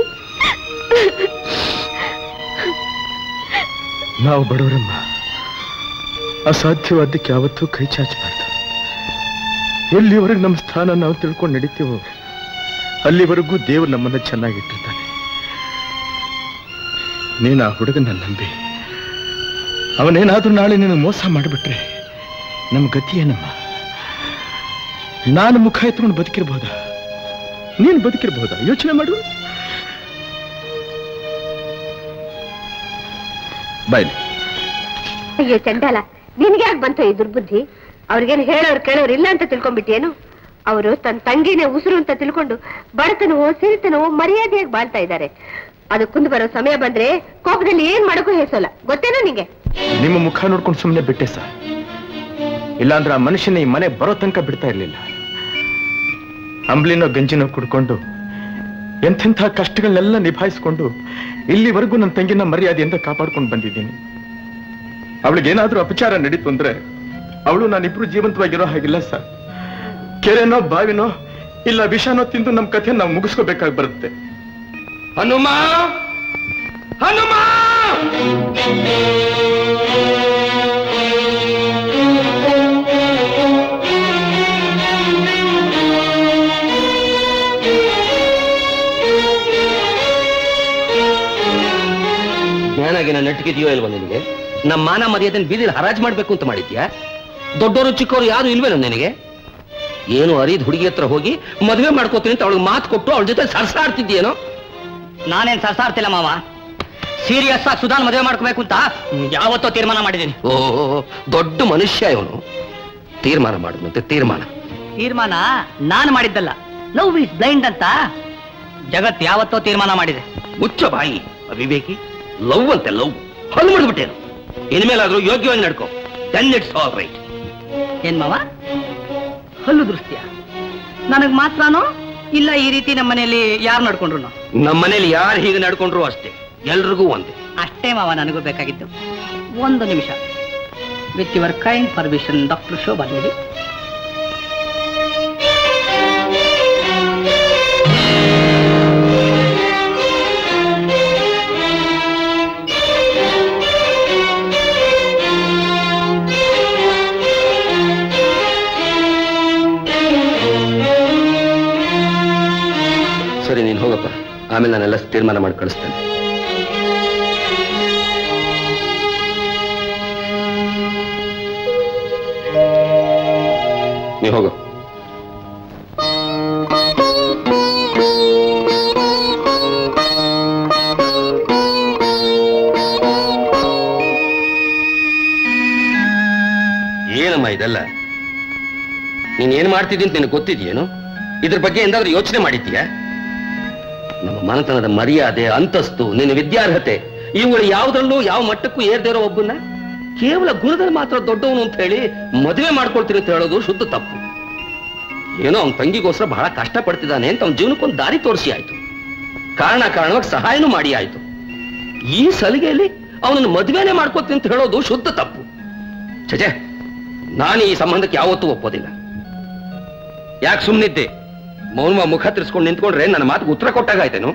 ನಾವು ಬಡವರಮ್ಮ ಅಸಾಧ್ಯವಾದಕ್ಕೆ ಯಾವತ್ತೂ ಕೈ ಚಾಚಬಾರ್ದು ಎಲ್ಲಿವರೆಗೆ ನಮ್ಮ ಸ್ಥಾನ ನಾವು ತಿಳ್ಕೊಂಡು ನಡೀತೀವೋ ಅಲ್ಲಿವರೆಗೂ ದೇವರು ನಮ್ಮನ್ನ ಚೆನ್ನಾಗಿಟ್ಟಿರ್ತಾನೆ ನೀನು ಆ ಹುಡುಗನ ನಂಬಿ ಅವನೇನಾದ್ರೂ ನಾಳೆ ನಿನಗೆ ಮೋಸ ಮಾಡಿಬಿಟ್ರೆ ನಮ್ಮ ಗತಿ ಏನಮ್ಮ ನಾನು ಮುಖ ಎತ್ಕೊಂಡು ಬದುಕಿರ್ಬೋದಾ ನೀನು ಬದುಕಿರ್ಬೋದಾ ಯೋಚನೆ ಮಾಡು ಬಾಯ್ಲಿ ಅಯ್ಯೋ ಚಂಡಾಲ ನಿನ್ಗೆ ಯಾಕೆ ಬಂತು ಈ ದುರ್ಬುದ್ಧಿ ಅವ್ರಿಗೇನು ಹೇಳೋರು ಕೇಳೋರು ಇಲ್ಲ ಅಂತ ತಿಳ್ಕೊಂಡ್ಬಿಟ್ಟೇನು ಅವರು ತನ್ನ ತಂಗಿನೇ ಉಸಿರು ಅಂತ ತಿಳ್ಕೊಂಡು ಬಡತನವೋ ಸಿರಿತನವೋ ಮರ್ಯಾದೆಯಾಗಿ ಬಾಳ್ತಾ ಇದ್ದಾರೆ ಅದು ಕುಂದು ಬರೋ ಸಮಯ ಬಂದ್ರೆ ಕೋಪದಲ್ಲಿ ಏನ್ ಮಾಡೋಕ್ಕೂ ಹೇಸೋಲ್ಲ ಗೊತ್ತೇನೋ ನಿಂಗೆ ನಿಮ್ಮ ಮುಖ ನೋಡ್ಕೊಂಡು ಸುಮ್ಮನೆ ಬಿಟ್ಟೆ ಸರ್ ಇಲ್ಲಾಂದ್ರೆ ಆ ಮನುಷ್ಯನ ಈ ಮನೆ ಬರೋ ತನಕ ಬಿಡ್ತಾ ಇರ್ಲಿಲ್ಲ ಅಂಬ್ಲಿನೋ ಗಂಜಿನೋ ಕುಡ್ಕೊಂಡು ಎಂಥೆಂಥ ಕಷ್ಟಗಳನ್ನೆಲ್ಲ ನಿಭಾಯಿಸ್ಕೊಂಡು ಇಲ್ಲಿವರೆಗೂ ನನ್ನ ತಂಗಿನ ಮರ್ಯಾದೆಯಿಂದ ಕಾಪಾಡ್ಕೊಂಡು ಬಂದಿದ್ದೀನಿ ಅವಳಿಗೇನಾದ್ರೂ ಅಪಚಾರ ನಡೀತು ಅಂದ್ರೆ ಅವಳು ನಾನಿಬ್ರು ಜೀವಂತವಾಗಿರೋ ಹಾಗಿಲ್ಲ ಸರ್ ಕೆರೆನೋ ಬಾವಿನೋ ಇಲ್ಲ ವಿಷನೋ ತಿಂದು ನಮ್ಮ ಕಥೆ ನಾವು ಮುಗಿಸ್ಕೋಬೇಕಾಗಿ ಬರುತ್ತೆ ಹನುಮ ಹನುಮ ನೆಟ್ಗಿದೆಯೋ ಇಲ್ವೋ ನಿನಗೆ ನಮ್ಮ ಮಾನ ಮರ್ಯಾದೆನ ಬೀದಿಲಿ ಹರಾಜ್ ಮಾಡ್ಬೇಕು ಅಂತ ಮಾಡಿದ್ಯಾ ದೊಡ್ಡವರು ಚಿಕ್ಕವರು ಯಾರು ಇಲ್ವೇನೋ ನಿನಗೆ ಏನು ಅರಿದ್ ಹುಡುಗಿ ಹತ್ರ ಹೋಗಿ ಮದುವೆ ಮಾಡ್ಕೋತೀನಿ ಅಂತ ಅವಳಿಗೆ ಮಾತು ಕೊಟ್ಟು ಅವಳ ಜೊತೆ ಸರ್ಸಾಡ್ತಿದ್ಯೇನೋ ನಾನೇನ್ ಸರ್ಸಾಡ್ತಿಲ್ಲ ಮಾವ ಸೀರಿಯಸ್ ಆಗಿ ಸುಧಾನ್ ಮದುವೆ ಮಾಡ್ಕೋಬೇಕು ಅಂತ ಯಾವತ್ತೋ ತೀರ್ಮಾನ ಮಾಡಿದ್ದೀನಿ ಓ ದೊಡ್ಡ ಮನುಷ್ಯ ಇವನು ತೀರ್ಮಾನ ಮಾಡುವಂತೆ ತೀರ್ಮಾನ ತೀರ್ಮಾನ ನಾನು ಮಾಡಿದ್ದಲ್ಲ ಲವ್ ಇಸ್ ಬ್ಲೈಂಡ್ ಅಂತ ಜಗತ್ ಯಾವತ್ತೋ ತೀರ್ಮಾನ ಮಾಡಿದೆ ಮುಚ್ಚ ಬಾಯಿ ಅವಿವೇಕಿ ಲವ್ ಅಂತೆ ಲವ್ ಹಲ್ಲು ಮಾಡಿಬಿಟ್ಟೇನು ಇನ್ಮೇಲಾದ್ರೂ ಯೋಗ್ಯವಾಗಿ ನಡ್ಕೋ ದೆನ್ ಇಟ್ಸ್ ಆಲ್ ರೈಟ್ ಏನ್ ಮಾವ ಹಲ್ಲು ದೃಷ್ಟಿಯ ನನಗ್ ಮಾತ್ರನೋ ಇಲ್ಲ ಈ ರೀತಿ ನಮ್ಮ ಮನೆಯಲ್ಲಿ ಯಾರು ನಡ್ಕೊಂಡ್ರು ನಮ್ಮ ಮನೇಲಿ ಯಾರು ಹೀಗೆ ನಡ್ಕೊಂಡ್ರು ಅಷ್ಟೇ ಎಲ್ರಿಗೂ ಒಂದೇ ಅಷ್ಟೇ ಮಾವ ನನಗೂ ಬೇಕಾಗಿತ್ತು ಒಂದು ನಿಮಿಷ with your kind permission doctor Shobha Devi ಸರಿ ನೀನು ಹೋಗಪ್ಪ ಆಮೇಲೆ ನಾನೆಲ್ಲ ತೀರ್ಮಾನ ಮಾಡಿ ಕಳಿಸ್ತೇನೆ ನೀವು ಹೋಗು ಏನಮ್ಮ ಇದೆಲ್ಲ ನೀನ್ ಏನ್ ಮಾಡ್ತಿದ್ದೀನಿ ಅಂತ ನಿನಗೆ ಗೊತ್ತಿದೆಯೇನು ಇದ್ರ ಬಗ್ಗೆ ಎಂದಾದ್ರೂ ಯೋಚನೆ ಮಾಡಿದ್ದೀಯಾ ನಮ್ಮ ಮನತನದ ಮರ್ಯಾದೆ ಅಂತಸ್ತು ನಿನ್ನ ವಿದ್ಯಾರ್ಹತೆ ಇವುಗಳು ಯಾವುದ್ರಲ್ಲೂ ಯಾವ ಮಟ್ಟಕ್ಕೂ ಏರ್ದೇ ಇರೋ ಒಬ್ಬನ್ನ ಕೇವಲ ಗುಣದಲ್ಲಿ ಮಾತ್ರ ದೊಡ್ಡವನು ಅಂತ ಹೇಳಿ ಮದುವೆ ಮಾಡ್ಕೊಳ್ತೀನಿ ಅಂತ ಹೇಳೋದು ಶುದ್ಧ ತಪ್ಪು ಏನೋ ಅವನ ತಂಗಿಗೋಸ್ಕರ ಬಹಳ ಕಷ್ಟ ಪಡ್ತಿದ್ದಾನೆ ಅಂತ ಅವನ ಜೀವನಕ್ಕೊಂದು ದಾರಿ ತೋರಿಸಿ ಆಯ್ತು ಕಾರಣ ಕಾರಣವಾಗಿ ಸಹಾಯನೂ ಮಾಡಿ ಆಯ್ತು ಈ ಸಲಿಗೆಯಲ್ಲಿ ಅವನನ್ನು ಮದುವೆನೇ ಮಾಡ್ಕೋತೀನಿ ಅಂತ ಹೇಳೋದು ಶುದ್ಧ ತಪ್ಪು ಚಜೆ ನಾನು ಈ ಸಂಬಂಧಕ್ಕೆ ಯಾವತ್ತೂ ಒಪ್ಪೋದಿಲ್ಲ ಯಾಕೆ ಸುಮ್ಮನಿದ್ದೆ ಮೌನವ ಮುಖ ತಿರ್ಸ್ಕೊಂಡು ನಿಂತ್ಕೊಂಡ್ರೆ ನನ್ನ ಮಾತಿಗೆ ಉತ್ತರ ಕೊಟ್ಟಾಗಾಯ್ತೇನು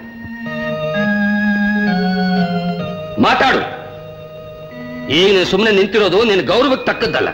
ಮಾತಾಡು ಈಗ ನೀನು ಸುಮ್ಮನೆ ನಿಂತಿರೋದು ನಿನ್ನ ಗೌರವಕ್ಕೆ ತಕ್ಕದ್ದಲ್ಲ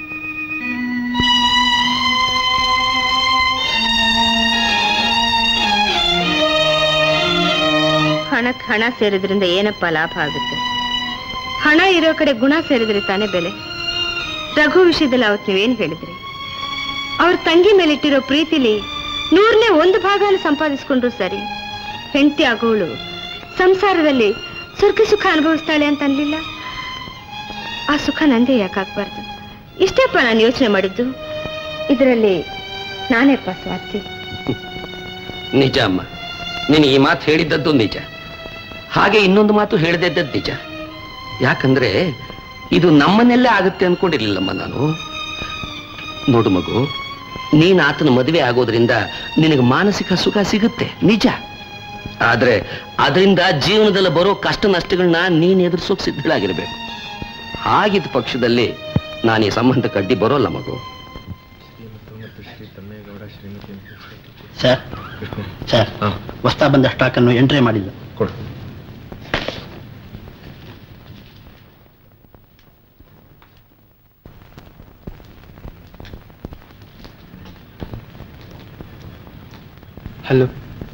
ಹಣಕ್ಕೆ ಹಣ ಸೇರಿದ್ರಿಂದ ಏನಪ್ಪ ಲಾಭ ಆಗುತ್ತೆ ಹಣ ಇರೋ ಕಡೆ ಗುಣ ಸೇರಿದ್ರೆ ತಾನೇ ಬೆಲೆ ರಘು ವಿಷಯದಲ್ಲಿ ಅವತ್ತು ನೀವೇನ್ ಹೇಳಿದ್ರಿ ಅವ್ರ ತಂಗಿ ಮೇಲಿಟ್ಟಿರೋ ಪ್ರೀತಿಲಿ ನೂರನೇ ಒಂದು ಭಾಗನ ಸಂಪಾದಿಸ್ಕೊಂಡ್ರು ಸರಿ ಹೆಂಡತಿ ಆಗೋಳು ಸಂಸಾರದಲ್ಲಿ ಸುಖ ಸುಖ ಅನುಭವಿಸ್ತಾಳೆ ಅಂತ ಅನ್ಲಿಲ್ಲ ಆ ಸುಖ ನಂದೇ ಯಾಕಾಗ್ಬಾರ್ದು ಇಷ್ಟೇಪ್ಪ ನಾನು ಯೋಚನೆ ಮಾಡಿದ್ದು ಇದರಲ್ಲಿ ನಾನೇಪ್ಪ ಸ್ವಾರ್ಥಿ ನಿಜ ಅಮ್ಮ ನೀನು ಈ ಮಾತು ಹೇಳಿದ್ದದ್ದು ನಿಜ ಹಾಗೆ ಇನ್ನೊಂದು ಮಾತು ಹೇಳದಿದ್ದದ್ದು ನಿಜ ಯಾಕಂದ್ರೆ ಇದು ನಮ್ಮನೆಲ್ಲೇ ಆಗುತ್ತೆ ಅನ್ಕೊಂಡಿರ್ಲಿಲ್ಲಮ್ಮ ನಾನು ನೋಡು ಮಗು ನೀನ್ ಆತನ ಮದುವೆ ಆಗೋದ್ರಿಂದ ನಿನಗೆ ಮಾನಸಿಕ ಸುಖ ಸಿಗುತ್ತೆ ನಿಜ ಆದ್ರೆ ಅದರಿಂದ ಜೀವನದಲ್ಲಿ ಬರೋ ಕಷ್ಟ ನಷ್ಟಗಳನ್ನ ನೀನ್ ಎದುರಿಸೋಕ್ ಸಿದ್ಧಳಾಗಿರ್ಬೇಕು ಹಾಗಿದ್ದ ಪಕ್ಷದಲ್ಲಿ ನಾನು ಈ ಸಂಬಂಧಕ್ಕೆ ಅಡ್ಡಿ ಬರೋಲ್ಲ ಮಗು ಸರ್ ಸರ್ ಹೊಸ್ತಾ ಬಂದ ಸ್ಟಾಕ್ ಅನ್ನು ಎಂಟ್ರಿ ಮಾಡಿಲ್ಲ ಕೊಡು ಹಲೋ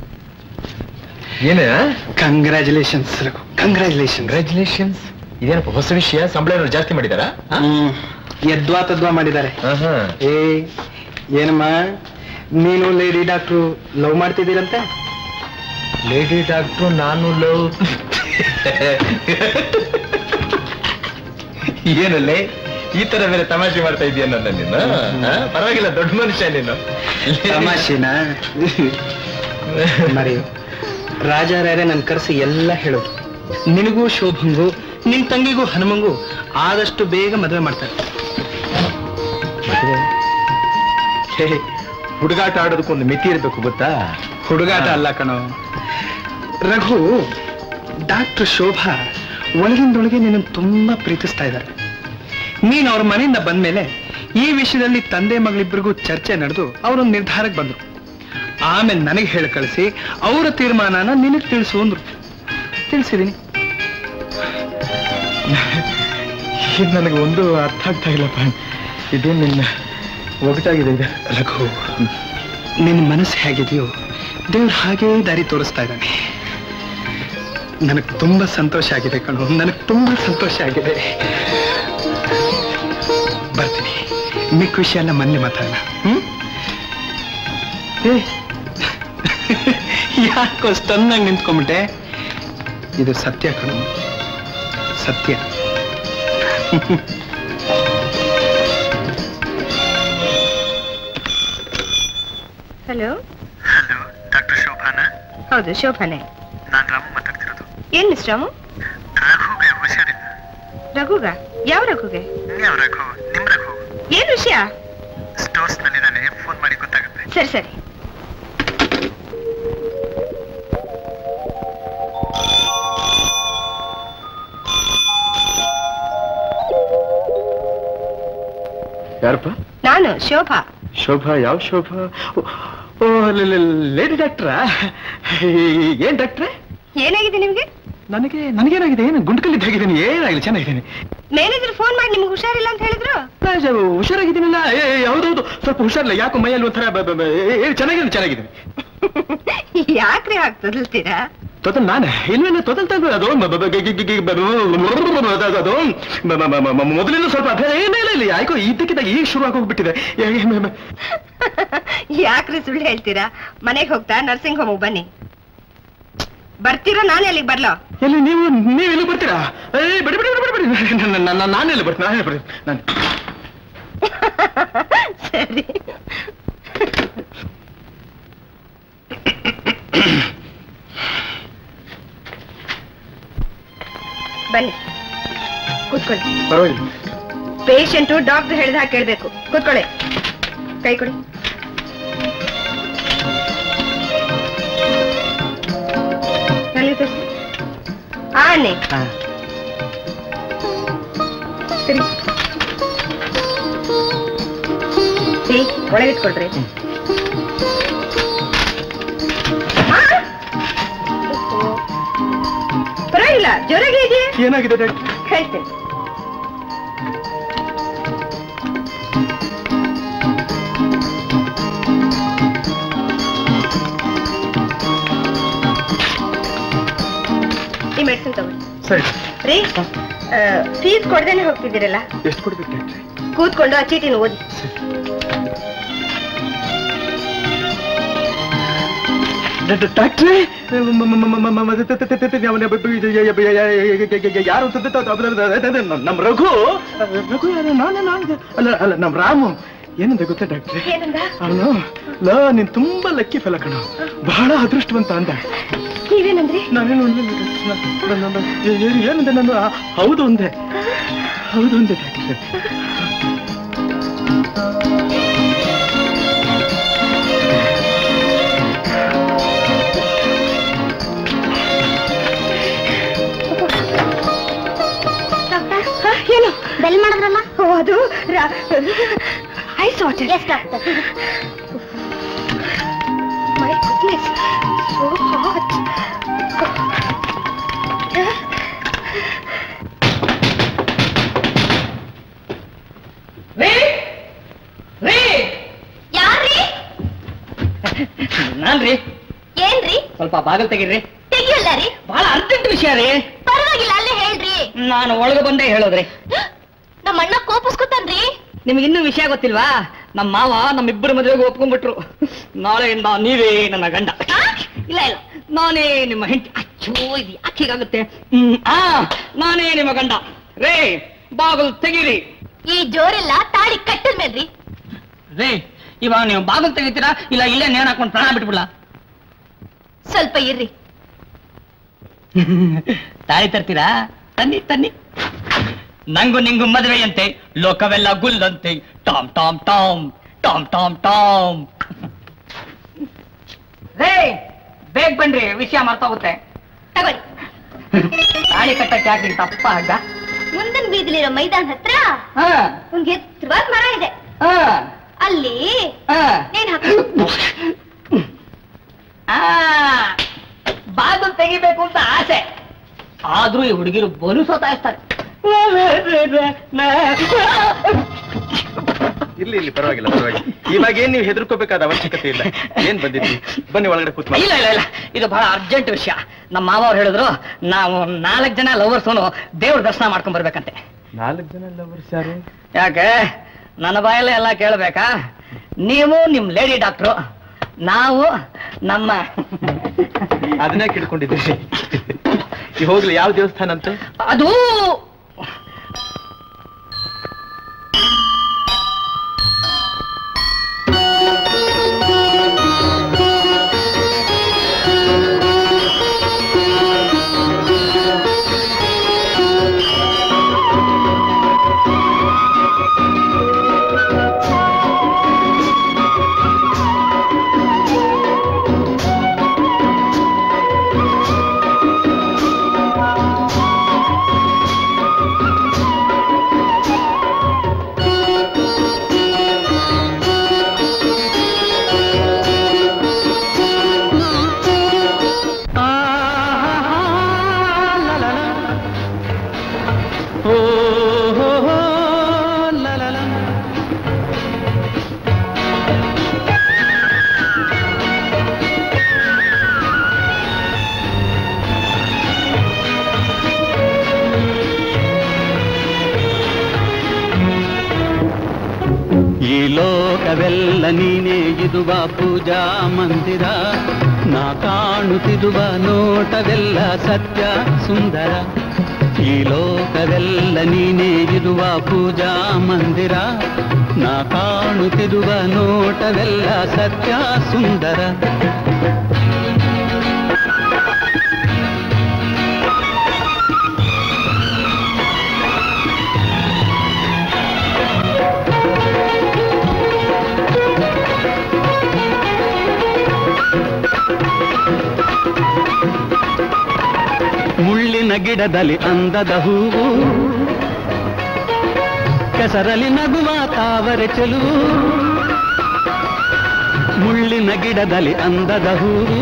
ಏನೇ ಕಂಗ್ರ್ಯಾಚುಲೇಷನ್ಸ್ ಕಂಗ್ರ್ಯಾಚುಲೇಷನ್ ಕಂಗ್ರ್ಯಾಚುಲೇಷನ್ಸ್ ಇದೇನಪ್ಪ ಹೊಸ ವಿಷಯ ಸಂಬಳ ಏನಾದ್ರು ಜಾಸ್ತಿ ಮಾಡಿದಾರಾ ಯದ್ವಾ ತದ್ವಾ ಮಾಡಿದ್ದಾರೆ ಏ ಏನಮ್ಮ ನೀನು ಲೇಡಿ ಡಾಕ್ಟ್ರು ಲವ್ ಮಾಡ್ತಿದ್ದೀರಂತೆ ಲೇಡಿ ಡಾಕ್ಟ್ರು ನಾನು ಲವ್ ಏನಲ್ಲೇ ಈ ತರ ಬೇರೆ ತಮಾಷೆ ಮಾಡ್ತಾ ಇದೀಯ ನನ್ನ ನೀನು ಆ? ಪರವಾಗಿಲ್ಲ ದೊಡ್ಡ ಮನುಷ್ಯ ನೀನು ತಮಾಷೆನಾ ಮರಿ ರಾಜಾರ್ಯಾರೇ ನನ್ ಕರೆಸಿ ಎಲ್ಲ ಹೇಳೋದು ನಿನಗೂ ಶೋಭಂಗೂ ನಿನ್ ತಂಗಿಗೂ ಹನುಮಂಗೂ ಆದಷ್ಟು ಬೇಗ ಮದುವೆ ಮಾಡ್ತಾರೆ ಹೇ, ಹುಡುಗಾಟ ಆಡೋದಕ್ಕೊಂದು ಮಿತಿ ಇರ್ಬೇಕು ಗೊತ್ತಾ ಹುಡುಗಾಟ ಅಲ್ಲ ಕಣೋ ರಘು ಡಾಕ್ಟರ್ ಶೋಭಾ ಒಳಗಿಂದೊಳಗೆ ನಿನ್ನ ತುಂಬಾ ಪ್ರೀತಿಸ್ತಾ ಇದ್ದಾರೆ ನೀನ್ ಅವ್ರ ಮನೆಯಿಂದ ಬಂದ್ಮೇಲೆ ಈ ವಿಷಯದಲ್ಲಿ ತಂದೆ ಮಗಳಿಬ್ಬರಿಗೂ ಚರ್ಚೆ ನಡೆದು ಅವರೊಂದು ನಿರ್ಧಾರಕ್ಕೆ ಬಂದ್ರು ಆಮೇಲೆ ನನಗೆ ಹೇಳಿ ಕಳಿಸಿ ಅವರ ತೀರ್ಮಾನನ ನಿನಗೆ ತಿಳಿಸು ಅಂದ್ರು ತಿಳಿಸಿದೀನಿ ಇದು ನನಗೆ ಒಂದು ಅರ್ಥ ಆಗ್ತಾ ಇಲ್ಲಪ್ಪ ಇದೇನು ನಿನ್ನ ಒಗಟಾಗಿದೆ ಇದು ರಘು ನಿನ್ನ ಮನಸ್ಸು ಹೇಗಿದೆಯೋ ದೇವ್ರು ಹಾಗೇ ದಾರಿ ತೋರಿಸ್ತಾ ಇದ್ದಾನೆ ನನಗೆ ತುಂಬಾ ಸಂತೋಷ ಆಗಿದೆ ಕಣು ನನಗೆ ತುಂಬಾ ಸಂತೋಷ ಆಗಿದೆ ಬರ್ತೀನಿ ಮಿಕ್ಕ ವಿಷಯ ಎಲ್ಲ ಮನೇಲಿ ಮಾತಾಡೋಣ ಹ್ಮ್ ಏ ಯಾಕೋ ಸ್ತನ್ನಾಗಿ ನಿಂತ್ಕೊಂಬಿಟ್ಟೆ ಇದು ಸತ್ಯ ಕಣು ಸತ್ಯ ಹಲೋ ಹಲೋ ಡಾಕ್ಟರ್ ಶೋಭಾನ ಹೌದು ಶೋಭಾನೆ ನಾನು ರಾಮು ಮಾತಾಡ್ತಿರೋದು ಏನ್ ಮಿಸ್ ರಾಮು ರಘುಗೆ ಹುಷಾರಿಲ್ಲ ರಘುಗ ಯಾವ ರಘುಗೆ ಯಾವ ರಘು ನಿಮ್ ರಘು ಏನ್ ವಿಷಯ ಸ್ಟೋರ್ಸ್ ನಲ್ಲಿದ್ದಾನೆ ಫೋನ್ ಮಾಡಿ ಗೊತ್ತಾಗುತ್ತೆ ಸರಿ ಸರಿ ಯಾರಪ್ಪ ನಾನು ಶೋಭಾ ಶೋಭಾ ಯಾವ ಶೋಭಾ ಓ- ಓ ಲೇಡಿ ಡಾಕ್ಟ್ರಾ ಏನ್ ಡಾಕ್ಟ್ರೆ ಏನಾಗಿದೆ ನಿಮ್ಗೆ ನನಗೆ ನನಗೇನಾಗಿದೆ ಏನು ಗುಂಡ್ಕಲ್ಲಿದ್ದಾಗಿದ್ದೀನಿ ಏನಾಗಿಲ್ಲ ಚೆನ್ನಾಗಿದ್ದೀನಿ ಮ್ಯಾನೇಜರ್ ಫೋನ್ ಮಾಡಿ ನಿಮ್ಗೆ ಹುಷಾರಿಲ್ಲ ಅಂತ ಹೇಳಿದ್ರು ಹುಷಾರಾಗಿದ್ದೀನಲ್ಲ ಏ, ಏ, ಹೌದೌದು ಸ್ವಲ್ಪ ಹುಷಾರಿಲ್ಲ ಯಾಕೋ ಮೈಯಲ್ಲಿ ಒಂಥರ ಬ- ಬ- ಬ- ಏ, ಏ, ಚೆನ್ನಾಗಿದೆ ಚೆನ್ನಾಗಿದ್ದೀನಿ ಯಾಕ್ರಿ ಹಾಗೆ ತೊದಲ್ತೀರಾ ತೊದಲ್ ನಾನು ಇಲ್ವೇನೆ ತೊದಲ್ ತಗೋ ಅದು ಬ- ಬ- ಬ- ಗಿ- ಗಿ- ಗಿ- ಬ- ಬ- ಅದು- ಅದು ಬ- ಬ- ಬ- ಬ- ಮೊದಲಿಂದ ಸ್ವಲ್ಪ ಅಭ್ಯಾಸ ಏನೇ ಇಲ್ಲ ಇಲ್ಲ ಯಾಕೋ ಇದ್ದಕ್ಕಿದ್ದಾಗ ಈಗ ಶುರು ಆಗೋಗ್ಬಿಟ್ಟಿದೆ ಏ, ಏ, ಬ- ಬ- ಯಾಕ್ರಿ ಸುಳ್ಳು ಹೇಳ್ತೀರಾ ಮನೆಗೆ ಹೋಗ್ತಾ ನರ್ಸಿಂಗ್ ಹೋಮ್ ಬನ್ನಿ ಬರ್ತೀರಾ ನಾನೇ ಅಲ್ಲಿಗೆ ಬರ್ಲೋ ಎಲ್ಲಿ ನೀವು ನೀವು ಎಲ್ಲಿ ಬರ್ತೀರಾ ಏ ಬಿಡಿ ಬಿಡಿ ಬಿಡಿ ಬಿಡಿ ಬಿಡಿ ನನ್ನ- ನನ್ನ- ನಾನು ಎಲ್ಲಿ ಬರ್ತೀನಿ ನಾನೇ ಬರ್ತೀನಿ ನಾನು ಸರಿ ಬನ್ನಿ ಕೂತ್ಕೊಳ್ಳಿ ಪರವಾಗಿಲ್ಲ ಪೇಷಂಟು ಡಾಕ್ಟರ್ ಹೇಳಿದ ಹಾಗೆ ಕೇಳ್ಬೇಕು ಕೂತ್ಕೊಳ್ಳಿ ಕೈ ಕೊಡಿ ಅಲ್ಲಿ ತೋರ್ಸಿ. ಆನೆ ಸರಿ ಸರಿ ಒಳಗಿಟ್ಕೊಳ್ರಿ ಆ! ಪರವಾಗಿಲ್ಲ ಜೋರಾಗಿ ಇದೆಯಾ ಏನಾಗಿದೆ ಡಾಕ್ಟರ್ ಹೇಳ್ತೇನೆ ಈ ಮೆಡಿಸಿನ್ ತಗೊಳ್ಳಿ ಸರಿ ರೀ ಫೀಸ್ ಕೊಡ್ದೇನೆ ಹೋಗ್ತಿದ್ದೀರಲ್ಲ ಎಷ್ಟು ಕೊಡ್ಬೇಕು ಡಾಕ್ಟ್ರೆ ಕೂತ್ಕೊಂಡು ಆ ಚೀಟಿನ ಓದಿ ಡಾಕ್ಟ್ರೇ ಯಾರು ನಮ್ ರಘು ರಘು ಯಾರು ನಾನು ನಾನು ಅಲ್ಲ ಅಲ್ಲ ನಮ್ ರಾಮು ಏನಂತ ಗೊತ್ತಾ ಡಾಕ್ಟ್ರೆ ಏನಂದ ಅವನು ಲೋ ನೀನ್ ತುಂಬಾ ಲಕ್ಕಿ ಫಲ ಕಣ ಬಹಳ ಅದೃಷ್ಟವಂತ ಅಂದ ನೀವೇನಂದ್ರಿ ನಾನೇನು ಅನ್ಲಿಲ್ಲ ಡಾಕ್ಟ್ರೆ. ನಾನು- ನಾನು- ಏ- ಏ- ಏನಂದೆ ನಾನು ಆ, ಹೌದು ಅಂದೆ ಹೌದು ಅಂದೆ ಡಾಕ್ಟ್ರೆ ಹ, ಏನು ಬೆಲ್ ಮಾಡಿದ್ರಲ್ಲ ಓ ಅದು ice water yes doctor my goodness so hot ರೀ ರೀ ಯಾರ್ರಿ ನಾನ್ರಿ ಏನ್ರಿ ಸ್ವಲ್ಪ ಬಾಗಿಲು ತೆಗೀರಿ ತೆಗಿಯಲ್ಲ ರೀ ಬಹಳ ಅರ್ಜೆಂಟ್ ವಿಷಯ ರೀ ಪರವಾಗಿಲ್ಲ ಅಲ್ಲೇ ಹೇಳ್ರಿ ನಾನು ಒಳಗೆ ಬಂದೇ ಹೇಳೋದ್ರಿ ನಮ್ಮ ಅಣ್ಣ ಕೋಪಿಸ್ಕೊತಾನ್ರಿ ನಿಮ್ಗೆ ಇನ್ನೂ ವಿಷಯ ಗೊತ್ತಿಲ್ವಾ ನಮ್ಮ ಮಾವ ನಮ್ಮಿಬ್ಬರ ಮದುವೆಗೆ ಒಪ್ಕೊಂಡ್ಬಿಟ್ರು ನಾಳೆಯಿಂದ ನೀವೇ ನನ್ನ ಗಂಡ ಆ? ಇಲ್ಲ ಇಲ್ಲ ನಾನೇ ನಿಮ್ಮ ಹೆಂಡತಿ ಅಚ್ಚೋ ಇದು ಯಾಕೆ ಹೀಗಾಗುತ್ತೆ ಹ್ಮ್, ಆ ನಾನೇ ನಿಮ್ಮ ಗಂಡ ರೇ ಬಾಗಿಲು ತೆಗೀರಿ ಈ ಜೋರೆಲ್ಲ ತಾಳಿ ಕಟ್ಟದ ಮೇಲ್ರಿ ರೇ ಇವಾಗ ನೀವು ಬಾಗಿಲು ತೆಗಿತೀರಾ ಇಲ್ಲ ಇಲ್ಲೇ ನೇಣು ಹಾಕೊಂಡು ಪ್ರಾಣ ಬಿಟ್ಬಿಡ್ಲಾ ಸ್ವಲ್ಪ ಇರ್ರಿ ತಾಳಿ ತರ್ತೀರಾ ತನ್ನಿ ತನ್ನಿ ನಂಗು ನಿಂಗು ಮದುವೆಯಂತೆ ಲೋಕವೆಲ್ಲ ಗುಲ್ಲಂತೆ ಟಾಮ್ ಟಾಮ್ ಟಾಮ್ ಟಾಮ್ ಟಾಮ್ ಟಾಮ್ ರೇ ಬೇಗ ಬನ್ರಿ ವಿಷಯ ಮರ್ತೋಗುತ್ತೆ ತಗೊಳ್ಳಿ ತಾಳಿ ಕಟ್ಟಕ್ಕೆ ಯಾಕೆ ಹಿಂಗ್ ತಪ್ಪ ಹಗ್ಗ ಮುಂದಿನ ಬೀದಿಲಿರೋ ಮೈದಾನ ಹತ್ರ ಹಾ ಒಂದ್ ಎತ್ತರವಾದ ಮರ ಇದೆ ಹಾ ಅಲ್ಲಿ ಹಾ ನೇಣ್ ಹಾಕಿ ಆ, ಬಾಗಿಲು ತೆಗಿಬೇಕು ಅಂತ ಆಸೆ ಆದ್ರೂ ಈ ಹುಡುಗಿರು ಬಲು ಸತಾಯಿಸ್ತಾರೆ ಇರ್ಲಿ ಇರ್ಲಿ ಪರವಾಗಿಲ್ಲ ಪರವಾಗಿಲ್ಲ ಇವಾಗ ಏನ್ ನೀವು ಹೆದರ್ಕೋಬೇಕಾದ ಅವಶ್ಯಕತೆ ಇಲ್ಲ ಏನ್ ಬಂದಿದ್ವಿ ಬನ್ನಿ ಒಳಗಡೆ ಕೂತ್ ಮಾತಾಡಿ. ಇಲ್ಲ ಇಲ್ಲ ಇಲ್ಲ ಇದು ಬಹಳ ಅರ್ಜೆಂಟ್ ವಿಷಯ ನಮ್ಮ ಮಾವ ಅವ್ರು ಹೇಳಿದ್ರು ನಾವು ನಾಲ್ಕು ಜನ ಲವರ್ಸೋನು ದೇವ್ರ ದರ್ಶನ ಮಾಡ್ಕೊಂಡ್ ಬರ್ಬೇಕಂತೆ ನಾಲ್ಕು ಜನ ಲವರ್ಸ್ ಯಾರು ಯಾಕೆ ನನ್ನ ಬಾಯಲ್ಲೇ ಎಲ್ಲ ಕೇಳ್ಬೇಕಾ ನೀವು ನಿಮ್ ಲೇಡಿ ಡಾಕ್ಟ್ರು ನಾವು ನಮ್ಮ ಅದನ್ನೇ ಕಿಡ್ಕೊಂಡಿದ್ದೀನಿ ಈ ಹೋಗ್ಲಿ ಯಾವ ದೇವಸ್ಥಾನ ಅಂತ ಅದು ಈ ಲೋಕವೆಲ್ಲ ನೀನೇ ಇದುವ ಪೂಜಾ ಮಂದಿರ ನಾ ಕಾಣುತ್ತಿರುವ ನೋಟವೆಲ್ಲ ಸತ್ಯ ಸುಂದರ ಈ ಲೋಕವೆಲ್ಲ ನೀನೇ ಇರುವ ಪೂಜಾ ಮಂದಿರ ನಾ ಕಾಣುತ್ತಿರುವ ನೋಟವೆಲ್ಲ ಸತ್ಯ ಸುಂದರ ಮುಳ್ಳಿನ ಗಿಡದಲ್ಲಿ ಅಂದದ ಹೂವು ಕೆಸರಲ್ಲಿ ನಗುವ ತಾವರೆ ಚೆಲುವು ಮುಳ್ಳಿನ ಗಿಡದಲ್ಲಿ ಅಂದದ ಹೂವು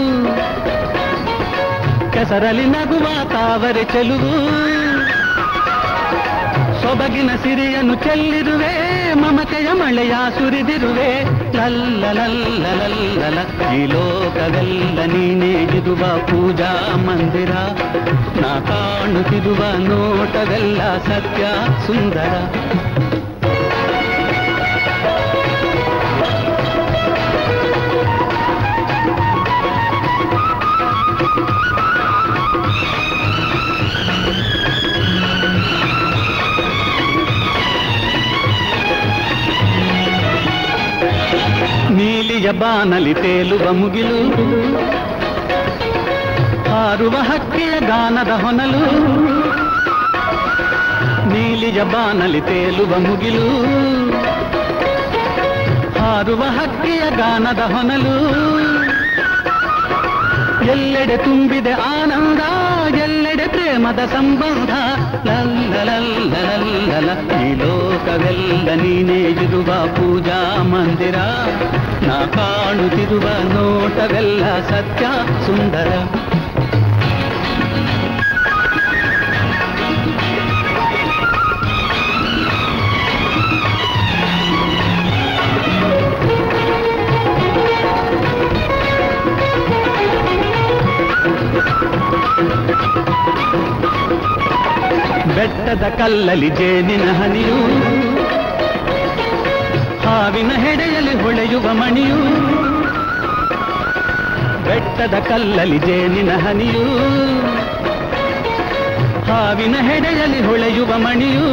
ಕೆಸರಲ್ಲಿ ನಗುವ ತಾವರೆ ಚೆಲುವು ಸೊಬಗಿನ ಸಿರಿಯನ್ನು ಚೆಲ್ಲಿರುವೆ ಮಮತೆಯ ಮಳೆಯ ಸುರಿದಿರುವೆ ಲಲ್ಲ ಲಲ್ಲ ಲಲ್ಲ ಈ ಲೋಕವೆಲ್ಲ ನೀನೇ ಇರುವ ಪೂಜಾ ಮಂದಿರ ನಾ ಕಾಣುತ್ತಿರುವ ನೋಟವೆಲ್ಲ ಸತ್ಯ ಸುಂದರ ನೀಲಿಯ ಬಾನಲಿ ತೇಲುವ ಮುಗಿಲು ಹಾರುವ ಹಕ್ಕಿಯ ಗಾನದ ಹೊನಲು ನೀಲಿಯ ಬಾನಲಿ ತೇಲುವ ಮುಗಿಲು ಹಾರುವ ಹಕ್ಕಿಯ ಗಾನದ ಹೊನಲು ಎಲ್ಲೆಡೆ ತುಂಬಿದೆ ಆನಂದ ಎಲ್ಲೆಡೆ ಪ್ರೇಮದ ಸಂಬಂಧ ಲಲ್ಲ ಲಲ್ಲ ಲಲ್ಲ ಈ ಲೋಕವೆಲ್ಲ ನೀನೇ ಇರುವ ಪೂಜಾ ಮಂದಿರ ನಾ ಕಾಣುತ್ತಿರುವ ನೋಟವೆಲ್ಲ ಸತ್ಯ ಸುಂದರ ಬೆಟ್ಟದ ಕಲ್ಲಲಿ ಜೇನಿನ ಹನಿಯು ಹಾವಿನ ಹೆಡೆಯಲ್ಲಿ ಹೊಳೆಯುವ ಮಣಿಯು ಬೆಟ್ಟದ ಕಲ್ಲಲಿ ಜೇನಿನ ಹನಿಯು ಹಾವಿನ ಹೆಡೆಯಲ್ಲಿ ಹೊಳೆಯುವ ಮಣಿಯು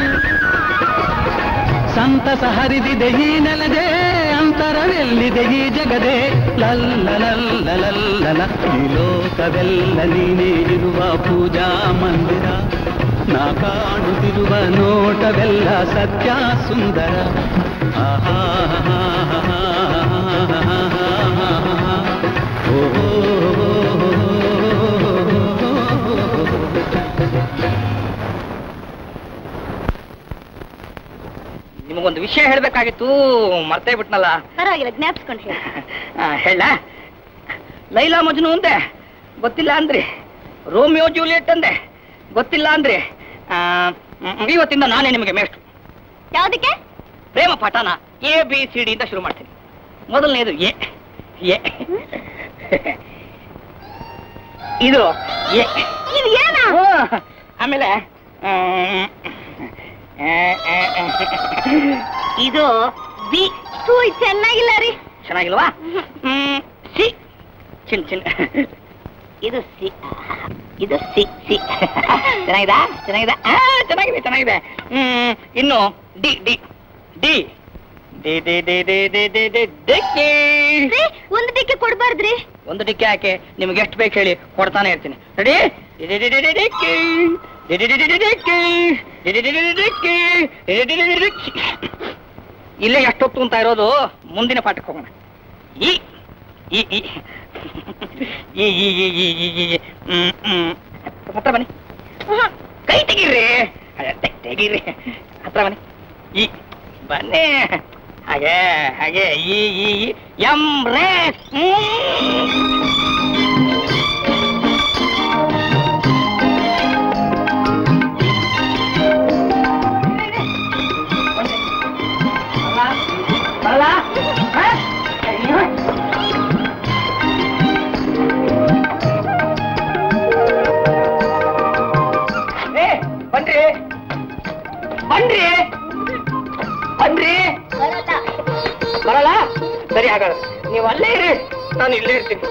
ಸಂತಸ ಹರಿದಿದೆ ಈ ನೆಲದೆ ಅಂತರವೆಲ್ಲಿದೆ ಈ ಜಗದೆ ಲಲ್ಲ ಲಲ್ಲ ಲಲ್ಲ ಈ ಲೋಕವೆಲ್ಲ ನೀನೇ ಇರುವ ಪೂಜಾ ಮಂದಿರ ನಾ ಕಾಣುತ್ತಿರುವ ನೋಟವೆಲ್ಲ ಸತ್ಯ ಸುಂದರ ಆಹಾ ನಿಮಗೊಂದು ವಿಷಯ ಹೇಳ್ಬೇಕಾಗಿತ್ತು ಮರ್ತೇ ಬಿಟ್ನಲ್ಲ ಪರವಾಗಿಲ್ಲ ಜ್ಞಾಪಿಸ್ಕೊಂಡು ಹೇಳಿ ಆ, ಹೇಳ ಲೈಲಾ ಮಜ್ನು ಅಂದೆ ಗೊತ್ತಿಲ್ಲ ಅಂದ್ರಿ ರೋಮಿಯೋ ಜೂಲಿಯಟ್ ಅಂದೆ ಗೊತ್ತಿಲ್ಲ ಅಂದ್ರಿ ಆ, ಮ್, ಇವತ್ತಿಂದ ನಾನೇ ನಿಮಗೆ ಮೇಷ್ಟ್ರು ಯಾವ್ದಕ್ಕೆ ಪ್ರೇಮ ಪಾಠನ ಎ ಬಿ ಸಿ ಡಿ ಇಂದ ಶುರು ಮಾಡ್ತೀನಿ ಮೊದಲನೇದು ಎ ಎ ಇದು ಎ ಇದು ಏನ ಓ, ಆಮೇಲೆ ಮ್, ಆ, ಆ, ಆ, ಇದು ಬಿ ಥೂ, ಇದ್ ಚೆನ್ನಾಗಿಲ್ಲ ರೀ ಚೆನ್ನಾಗಿಲ್ವಾ ಹ್ಮ್ ಸಿ ಚಿನ್ ಚಿನ್ ಇದು ಸಿ ಇದು ಸಿ ಸಿ ಚೆನ್ನಾಗಿದಾ ಚೆನ್ನಾಗಿದೆ ಆ, ಚೆನ್ನಾಗಿದೆ ಚೆನ್ನಾಗಿದೆ ಹ್ಮ್ ಇನ್ನು ಡಿ ಡಿ ಡಿ ಡಿ ಡಿ ಡಿ ಡಿ ಡಿ ಡಿ ಡಿ ಡಿಕ್ಕಿ ರೀ, ಒಂದ್ ಡಿಕ್ಕಿ ಕೊಡ್ಬಾರ್ದ್ರಿ ಒಂದು ಡಿಕ್ಕಿ ಹಾಕಿ ನಿಮ್ಗೆ ಎಷ್ಟು ಬೇಕು ಹೇಳಿ ಕೊಡ್ತಾನೆ ಇರ್ತೀನಿ ರೆಡಿ ಡಿ ಡಿ ಡಿ ಡಿ ಡಿಕ್ಕಿ ಡಿ ಡಿ ಡಿ ಡಿ ಡಿಕ್ಕಿ ಡಿ ಡಿ ಡಿ ಡಿ ಡಿಕ್ಕಿ ಡಿ ಡಿ ಡಿ ಡಿ ಡಿಕ್ಕಿ ಇಲ್ಲೇ ಎಷ್ಟೊತ್ತು ಅಂತ ಇರೋದು ಮುಂದಿನ ಪಾಠಕ್ಕೆ ಹೋಗೋಣ ಈ ಈ ಈ ಈ ಈ ಈ ಈ ಈ ಈ ಈ ಹ್ಮ್ ಹ್ಮ್ ಹತ್ರ ಬನ್ನಿ ಆಹಾ, ಕೈ ತೆಗೀರಿ ಅದೇ, ತೆ- ತೆಗೀರಿ ಹತ್ರ ಬನ್ನಿ ಈ ಬನ್ನಿ ಹಾಗೆ ಹಾಗೆ ಈ ಈ ಈ ಎಂ ರೇ ಬರಲ್ಲ ಹಾ? ಅಯ್ಯೋ. ಏ, ಬನ್ರಿ ಬನ್ರಿ ಬನ್ರಿ ಬರಲ್ಲ ಸರಿ ಹಾಗಾದ್ರೆ ನೀವು ಅಲ್ಲೇ ಇರಿ ನಾನು ಇಲ್ಲೇ ಇರ್ತೀನಿ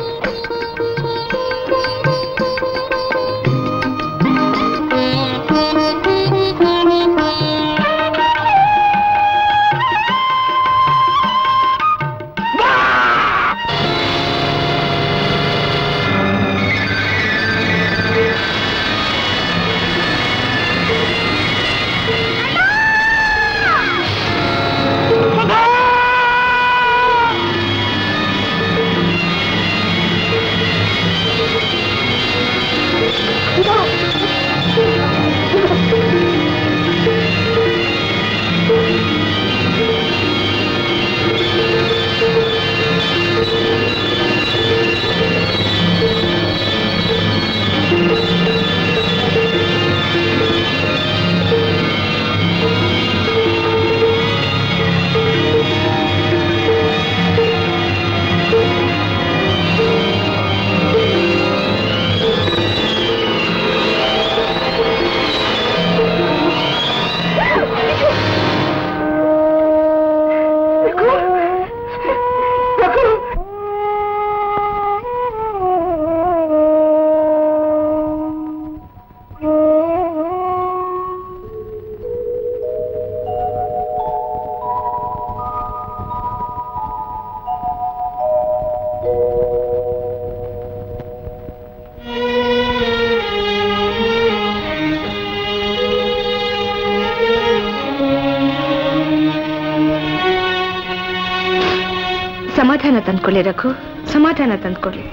ಸಮಾಧಾನ ತಂದ್ಕೊಳ್ಳಿ ರಘು ಸಮಾಧಾನ ತಂದ್ಕೊಳ್ಳಿ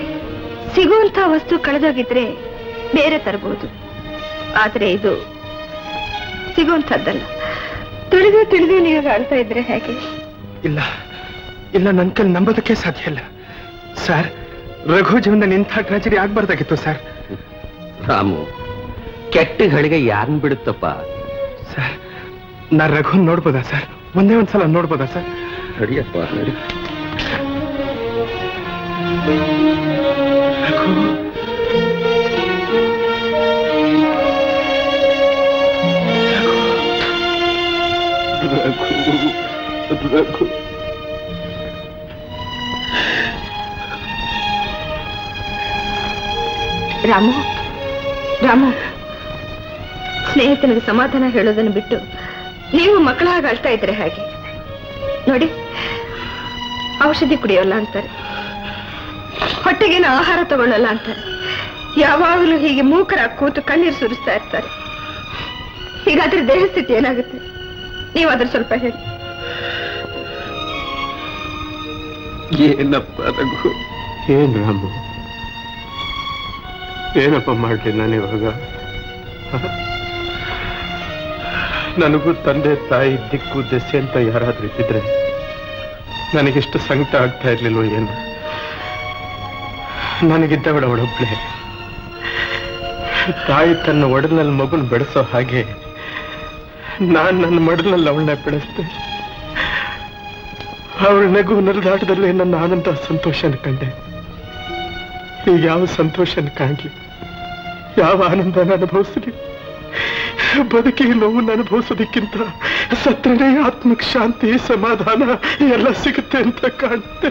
ಸಿಗುವಂತ ವಸ್ತು ಕಳೆದೋಗಿದ್ರೆ ಬೇರೆ ತರಬಹುದು ಆದ್ರೆ ಇದು ಸಿಗುವಂತದ್ದಲ್ಲ ತಿಳಿದು ತಿಳಿದು ನೀವು ಆಡ್ತಾ ಇದ್ರೆ ಹೇಗೆ ಇಲ್ಲ ಇಲ್ಲ ನನ್ನ ಕೈಲಿ ನಂಬೋದಕ್ಕೆ ಸಾಧ್ಯ ಇಲ್ಲ ಸರ್ ರಘು ಜೀವನದಲ್ಲಿ ಇಂಥ ಟ್ರಾಜಿಡಿ ಆಗ್ಬಾರ್ದಾಗಿತ್ತು ಸರ್ ರಾಮು ಕೆಟ್ಟ ಗಳಿಗೆ ಯಾರನ್ನ ಬಿಡುತ್ತಪ್ಪ ಸರ್ ನಾ ರಘುನ್ ನೋಡ್ಬೋದಾ ಸರ್ ಒಂದೇ ಒಂದ್ಸಲ ನೋಡ್ಬೋದಾ ಸರ್ ನಡಿಯಪ್ಪ ನಡಿ ರಘು ರಘು ರಘು ರಾಮು ರಾಮು ಸ್ನೇಹಿತನಿಗೆ ಸಮಾಧಾನ ಹೇಳೋದನ್ನು ಬಿಟ್ಟು ನೀವು ಮಕ್ಕಳ ಹಾಗೆ ಅಳ್ತಾ ಇದ್ರೆ ಹಾಗೆ ನೋಡಿ ಔಷಧಿ ಕುಡಿಯೋಲ್ಲ ಅಂತಾರೆ ಹೊಟ್ಟೆಗೇನು ಆಹಾರ ತಗೊಳ್ಳಲ್ಲ ಅಂತಾರೆ ಯಾವಾಗಲೂ ಹೀಗೆ ಮೂಕರ ಕೂತು ಕಣ್ಣೀರು ಸುರಿಸ್ತಾ ಇರ್ತಾರೆ ಹೀಗಾದ್ರೆ ದೇಹ ಸ್ಥಿತಿ ಏನಾಗುತ್ತೆ ನೀವಾದ್ರೂ ಸ್ವಲ್ಪ ಹೇಳಿ ಏನಪ್ಪ ರಘು ಏನ್ ರಾಮು ಏನಪ್ಪ ಮಾಡ್ಲಿ ನಾನು ಇವಾಗ ಹ? ನನಗೂ ತಂದೆ ತಾಯಿ ದಿಕ್ಕು ದೆಸೆ ಅಂತ ಯಾರಾದ್ರೂ ಇದ್ದಿದ್ರೆ ನನಗಿಷ್ಟು ಸಂಕಟ ಆಗ್ತಾ ಇರ್ಲಿಲ್ವೋ ಏನು ನನಗಿದ್ದವಳ ಒಡೊಬ್ಳೆ ತಾಯಿ ತನ್ನ ಒಡಲಿನಲ್ಲಿ ಮಗುನ ಬೆಳೆಸೋ ಹಾಗೆ ನಾನ್ ನನ್ನ ಮಡಲಲ್ಲಿ ಅವಳನ್ನ ಬೆಳೆಸ್ದೆ ಅವಳ ನಗು ನಲಿದಾಟದಲ್ಲೇ ನನ್ನ ಆನಂದ ಸಂತೋಷನ ಕಂಡೆ ಈಗ ಯಾವ ಸಂತೋಷನ ಕಾಣ್ಲಿ ಯಾವ ಆನಂದನ ಅನುಭವಿಸಲಿ ಬದುಕಿ ನೋವನ್ನು ಅನುಭವಿಸೋದಕ್ಕಿಂತ ಸತ್ರನೇ ಆತ್ಮಕ್ ಶಾಂತಿ ಸಮಾಧಾನ ಎಲ್ಲ ಸಿಗುತ್ತೆ ಅಂತ ಕಾಣುತ್ತೆ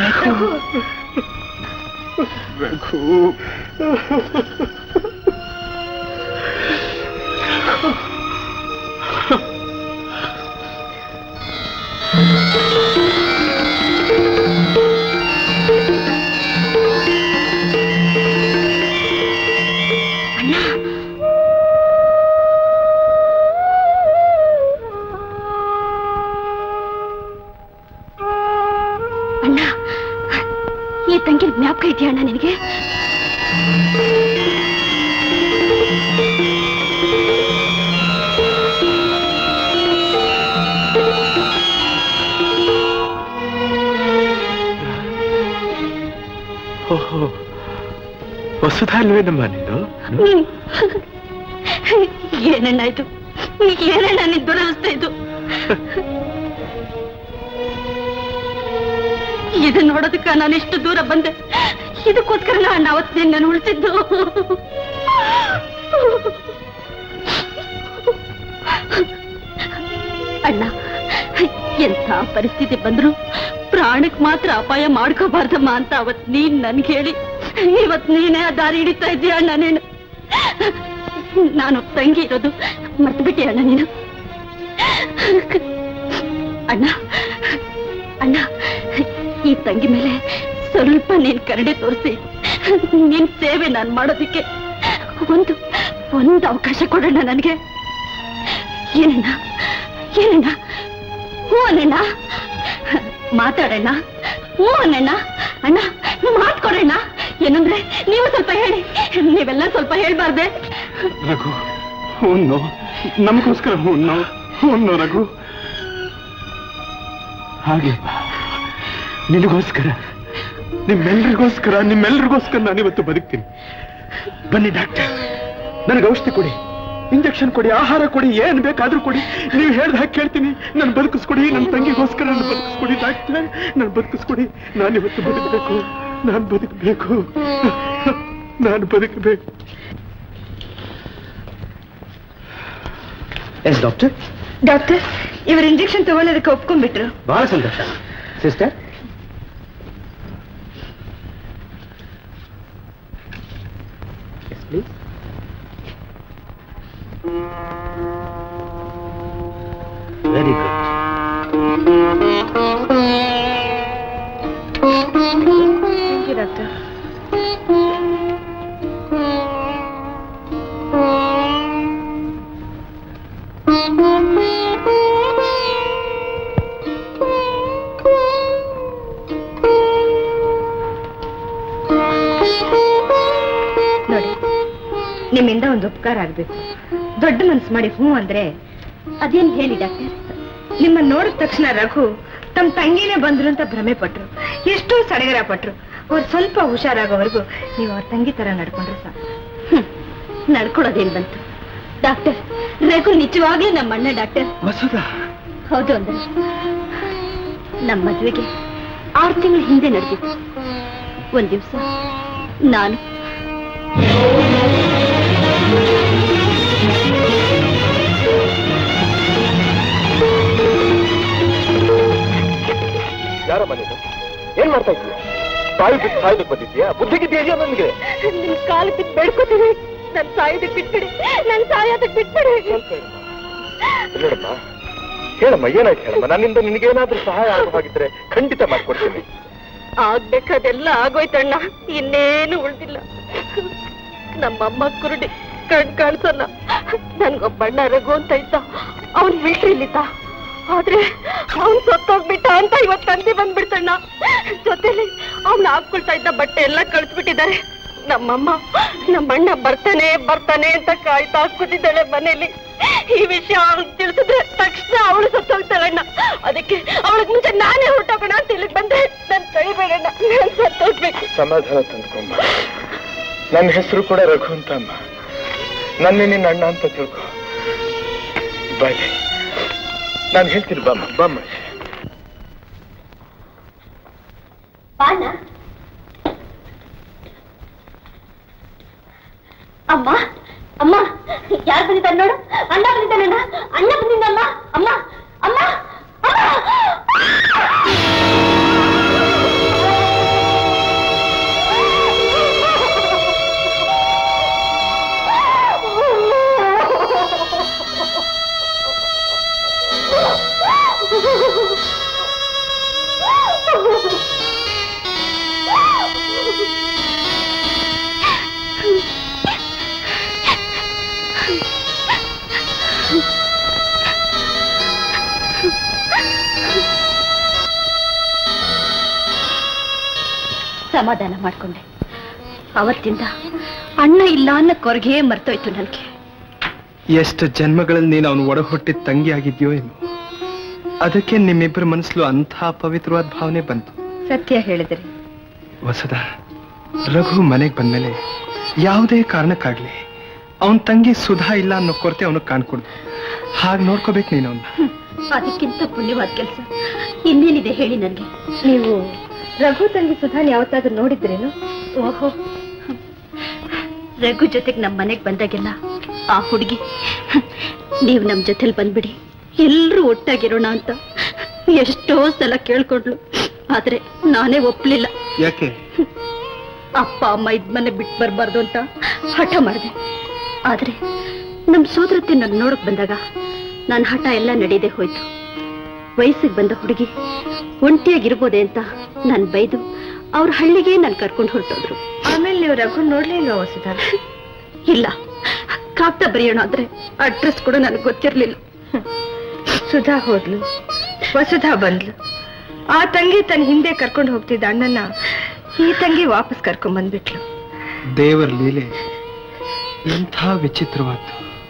ರಘು ಅಣ್ಣ ಈ ತಂಗಿ ಜ್ಞಾಪಕ ಇದೆಯಾ ಅಣ್ಣ ನಿನಗೆ ಓಹೋ ಹೊಸದ ಅಲ್ವೇನಮ್ಮ ನೀನು ಹ್ಮ್. ಏನಣ್ಣ ಇದು ಏನಣ್ಣ ನಿನ್ ದುರವಸ್ಥೆ ಇದು ಇದು ನೋಡೋದಕ್ಕ ನಾನು ಇಷ್ಟು ದೂರ ಬಂದೆ ಇದಕ್ಕೋಸ್ಕರ ನಾನು ಅವತ್ತು ನಿನ್ನ ಉಳಿಸಿದ್ದು ಅಣ್ಣ ಎಂಥ ಪರಿಸ್ಥಿತಿ ಬಂದ್ರು ಪ್ರಾಣಕ್ ಮಾತ್ರ ಅಪಾಯ ಮಾಡ್ಕೋಬಾರ್ದಮ್ಮ ಅಂತ ಅವತ್ ನೀನ್ ನನ್ಗೆ ಹೇಳಿ ಇವತ್ ನೀನೇ ಆ ದಾರಿ ಹಿಡಿತಾ ಇದ್ದೀಯ ಅಣ್ಣ ನೀನು ನಾನು ತಂಗಿ ಇರೋದು ಮರ್ತ್ಬಿಟ್ಟೆ ಅಣ್ಣ ನೀನು ಅಣ್ಣ ಅಣ್ಣ ಈ ತಂಗಿ ಮೇಲೆ ಸ್ವಲ್ಪ ನೀನ್ ಕರಡೆ ತೋರಿಸಿ ನಿನ್ ಸೇವೆ ನಾನ್ ಮಾಡೋದಿಕ್ಕೆ ಒಂದು ಒಂದು ಅವಕಾಶ ಕೊಡೋಣ ನನಗೆ ಏನಣ್ಣ ಏನಣ್ಣ ಹ್ಞೂ ಅನ್ನಣ್ಣ ಮಾತಾಡಣ್ಣ ಹ್ಞೂ ಅನ್ನಣ್ಣ ಅಣ್ಣ ಮಾತ್ ಕೊಡಣ್ಣ ಏನಂದ್ರೆ ನೀವು ಸ್ವಲ್ಪ ಹೇಳಿ ನೀವೆಲ್ಲ ಸ್ವಲ್ಪ ಹೇಳ್ಬಾರ್ದೆ ರಘು ಹುಣ್ಣು ನಮಗೋಸ್ಕರ ಹುಣ್ಣು ಹುಣ್ಣು ರಘು ಹಾಗೆಪ್ಪ ನಿನಗೋಸ್ಕರ ನಿಮ್ಮೆಲ್ರಿಗೋಸ್ಕರ ನಿಮ್ಮೆಲ್ರಿಗೋಸ್ಕರ ನಾನಿವತ್ತು ಬದುಕ್ತೀನಿ ಬನ್ನಿ ಡಾಕ್ಟರ್ ನನಗೆ ಔಷಧಿ ಕೊಡಿ ಇಂಜೆಕ್ಷನ್ ಕೊಡಿ ಆಹಾರ ಕೊಡಿ ಏನ್ ಬೇಕಾದ್ರೂ ಕೊಡಿ ನೀವು ಹೇಳ್ದ ಹಾಗೆ ಕೇಳ್ತೀನಿ ನಾನು ಬದುಕಿಸ್ಕೊಡಿ ನನ್ನ ತಂಗಿಗೋಸ್ಕರ ನಾನು ಬದುಕಿಸ್ಕೊಡಿ ಡಾಕ್ಟರ್ ನಾನು ಬದುಕಿಸ್ಕೊಡಿ ನಾನಿವತ್ತು ಬದುಕಬೇಕು ನಾನು ಬದುಕಬೇಕು ನಾನು ಬದುಕಬೇಕು ಎಸ್ ಡಾಕ್ಟರ್ ಡಾಕ್ಟರ್ ಇವ್ರ ಇಂಜೆಕ್ಷನ್ ತಗೊಳ್ಳೋದಕ್ಕೆ ಒಪ್ಕೊಂಡ್ಬಿಟ್ರು ಬಹಳ ಸಂತೋಷ sister please very good doctor ನೋಡಿ ನಿಮ್ಮಿಂದ ಒಂದು ಉಪಕಾರ ಆಗ್ಬೇಕು ದೊಡ್ಡ ಮನ್ಸು ಮಾಡಿ ಹ್ಞೂ ಅಂದ್ರೆ ಅದೇನ್ ಹೇಳಿ ಡಾಕ್ಟರ್ ನಿಮ್ಮ ನೋಡಿದ ತಕ್ಷಣ ರಘು ತಮ್ಮ ತಂಗಿನೇ ಬಂದ್ರು ಅಂತ ಭ್ರಮೆ ಪಟ್ರು ಎಷ್ಟೋ ಸಡಗರ ಪಟ್ರು ಅವ್ರು ಸ್ವಲ್ಪ ಹುಷಾರಾಗೋವರೆಗೂ ನೀವು ಅವ್ರ ತಂಗಿ ತರ ನಡ್ಕೊಂಡ್ರೆ ಸಾಕು ನಡ್ಕೊಳ್ಳೋದೇನ್ ಬಂತು ಡಾಕ್ಟರ್ ರಘು ನಿಜವಾಗ್ಲೂ ನಮ್ಮ ಅಣ್ಣ ಡಾಕ್ಟರ್ ವಸುಧಾ ಹೌದು ಅಂದ್ರೆ ನಮ್ಮ ಮದ್ವೆಗೆ ಆರು ತಿಂಗಳ ಹಿಂದೆ ನಡೆದಿತ್ತು ಒಂದ್ ದಿವ್ಸ ನಾನು ಯಾರಮ್ಮ ನೀನು ಏನ್ ಮಾಡ್ತಾ ಇದ್ದೀಯ ತಾಯಿ ಬಿಟ್ಟು ಸಾಯ್ದಕ್ಕೆ ಬಂದಿದ್ಯಾ ಬುದ್ಧಿಗಿದೆಯಾ ನನಗೆ ನಿಮ್ ಕಾಲು ಬಿಟ್ಟು ಬೇಡ್ಕೋತೀನಿ ನನ್ ಸಾಯೋದಕ್ ಬಿಟ್ಬಿಡಿ ನನ್ ಸಾಯೋದಕ್ ಬಿಟ್ಬಿಡಿ ಹೇಳಮ್ಮ ಹೇಳಮ್ಮ ಏನಾಯ್ತು ಹೇಳಮ್ಮ ನನ್ನಿಂದ ನಿನಗೇನಾದ್ರೂ ಸಹಾಯ ಆಗೋ ಹಾಗಿದ್ರೆ ಖಂಡಿತ ಮಾಡ್ಕೊಡ್ತೀನಿ ಆಗ್ಬೇಕಾದೆಲ್ಲ ಆಗೋಯ್ತಣ್ಣ ಇನ್ನೇನು ಉಳ್ದಿಲ್ಲ ನಮ್ಮಮ್ಮ ಕುರುಡಿ ಕಣ್ ಕಾಣಿಸಲ್ಲ ನನ್ಗೊಬ್ಬಣ್ಣ ರಘು ಅಂತ ಇದ್ದ ಅವನ್ ಹೇಳ್ರಿಲ್ಲಿದ್ದ ಆದ್ರೆ ಅವನ್ ಸತ್ತೋಗ್ಬಿಟ್ಟ ಅಂತ ಇವತ್ ತಂದೆ ಬಂದ್ಬಿಡ್ತಣ್ಣ ಜೊತೆಲಿ ಅವ್ನ ಹಾಕೊಳ್ತಾ ಇದ್ದ ಬಟ್ಟೆ ಎಲ್ಲ ಕಳ್ಸ್ಬಿಟ್ಟಿದ್ದಾರೆ ನಮ್ಮಮ್ಮ ನಮ್ಮಣ್ಣ ಬರ್ತಾನೆ ಬರ್ತಾನೆ ಅಂತ ಕಾಯ್ತಾ ಕೂತಿದ್ದಾಳೆ ಮನೇಲಿ ಈ ವಿಷಯ ಅವಳಿಗೆ ತಿಳಿಸಿದ್ರೆ ತಕ್ಷಣ ಅವಳು ಸತ್ತೋಗ್ತಾಳಣ್ಣ ಅದಕ್ಕೆ ಅವಳಿಗೆ ಮುಂಚೆ ನಾನೇ ಹೊರಟೋಗೋಣ ಅಂತ ಇಲ್ಲಿಗೆ ಬಂದೆ ನನ್ ಕೈ ಬೇಡಣ್ಣ ನಾನ್ ಸತ್ತೋಗ್ಬೇಕು ಸಮಾಧಾನ ತಂದ್ಕೊಂಬ ನನ್ನ ಹೆಸರು ಕೂಡ ರಘು ಅಂತ ಅಮ್ಮ ನನ್ನ ನಿನ್ನ ಅಣ್ಣ ಅಂತ ತಿಳ್ಕೊ ಬಾಯ್ ನಾನು ಹೇಳ್ತೀನಿ ಬಾಮ್ಮ ಬಾಮ್ಮ ಬಾಣ ಅಮ್ಮ ಅಮ್ಮ ಯಾರು ಬಂದಿದ್ದಾರೆ ನೋಡು ಅಣ್ಣ ಬಂದಿದ್ದಾನಣ್ಣ ಅಣ್ಣ ಬಂದಿದ್ದಮ್ಮ ಅಮ್ಮ ಅಮ್ಮ ಅಮ್ಮ ಸಮಾಧಾನ ಮಾಡ್ಕೊಂಡೆ ಅವತ್ತಿಂದ ಅಣ್ಣ ಇಲ್ಲ ಅನ್ನೋ ಕೊರಗೆ ಮರ್ತೋಯ್ತು ನನಗೆ ಎಷ್ಟು ಜನ್ಮಗಳಲ್ಲಿ ನೀನು ಅವನು ಒಡ ಹುಟ್ಟಿದ ತಂಗಿ ಆಗಿದ್ಯೋ ಏನೋ ಅದಕ್ಕೆ ನಿಮ್ಮಿಬ್ಬರ ಮನಸ್ಸಲು ಅಂಥ ಪವಿತ್ರವಾದ ಭಾವನೆ ಬಂತು ಸತ್ಯ ಹೇಳಿದ್ರಿ ವಸದ ರಘು ಮನೆಗೆ ಬಂದ್ಮೇಲೆ ಯಾವುದೇ ಕಾರಣಕ್ಕಾಗ್ಲಿ ಅವನ್ ತಂಗಿ ಸುಧಾ ಇಲ್ಲ ಅನ್ನೋ ಕೊರತೆ ಅವನಿಗೆ ಕಾಣ್ಕೊಡ್ದು ಹಾಗೆ ನೋಡ್ಕೋಬೇಕು ನೀನು ಅವನ್ನ ಅದಕ್ಕಿಂತ ಪುಣ್ಯವಾದ ಕೆಲಸ ಇನ್ನೇನಿದೆ ಹೇಳಿ ನನಗೆ ನೀವು ರಘು ತಂಗಿ ಸುಧಾನ್ ಯಾವತ್ತಾದ್ರೂ ನೋಡಿದ್ರೇನು ಓಹೋ ರಘು ಜೊತೆಗೆ ನಮ್ಮ ಮನೆಗೆ ಬಂದಾಗೆಲ್ಲ ಆ ಹುಡುಗಿ ನೀವು ನಮ್ಮ ಜೊತೆಲಿ ಬಂದ್ಬಿಡಿ ಎಲ್ಲರೂ ಒಟ್ಟಾಗಿರೋಣ ಅಂತ ಎಷ್ಟೋ ಸಲ ಕೇಳ್ಕೊಂಡ್ಲು ಆದ್ರೆ ನಾನೇ ಒಪ್ಲಿಲ್ಲ ಯಾಕೆ ಅಪ್ಪ ಅಮ್ಮ ಇದ್ ಮನೆ ಬಿಟ್ಟು ಬರಬಾರ್ದು ಅಂತ ಹಠ ಮಾಡಿದೆ ಆದ್ರೆ ನಮ್ ಸೋದರತೆ ನನ್ನ ನೋಡಕ್ ಬಂದಾಗ ನನ್ನ ಹಠ ಎಲ್ಲ ನಡೀದೆ ಹೋಯ್ತು ವಯಸ್ಸಿಗೆ ಬಂದ ಹುಡುಗಿ ಒಂಟಿಯಾಗಿರ್ಬೋದೆ ಅಂತ ನನ್ ಬೈದು ಅವ್ರ ಹಳ್ಳಿಗೆ ನನ್ ಕರ್ಕೊಂಡು ಹೊರಟೋದ್ರು ಆಮೇಲೆ ನೀವು ರಘು ನೋಡ್ಲೇ ಇಲ್ವಾ ವಸುಧಾ ಇಲ್ಲ ಕಾಗ್ದ ಬರೆಯೋಣ ಆದ್ರೆ ಅಡ್ರೆಸ್ ಕೂಡ ನನಗೆ ಗೊತ್ತಿರ್ಲಿಲ್ಲ ಸುಧಾ ಹೋದ್ಲು ವಸುಧಾ ಬಂದ್ಲು ಆ ತಂಗಿ ತನ್ನ ಹಿಂದೆ ಕರ್ಕೊಂಡು ಹೋಗ್ತಿದ್ದ ಅಣ್ಣನ ಈ ತಂಗಿ ವಾಪಸ್ ಕರ್ಕೊಂಡ್ ಬಂದ್ಬಿಟ್ಲು ದೇವರ ಲೀಲೆ ಎಂಥ ವಿಚಿತ್ರವಾದ್ದು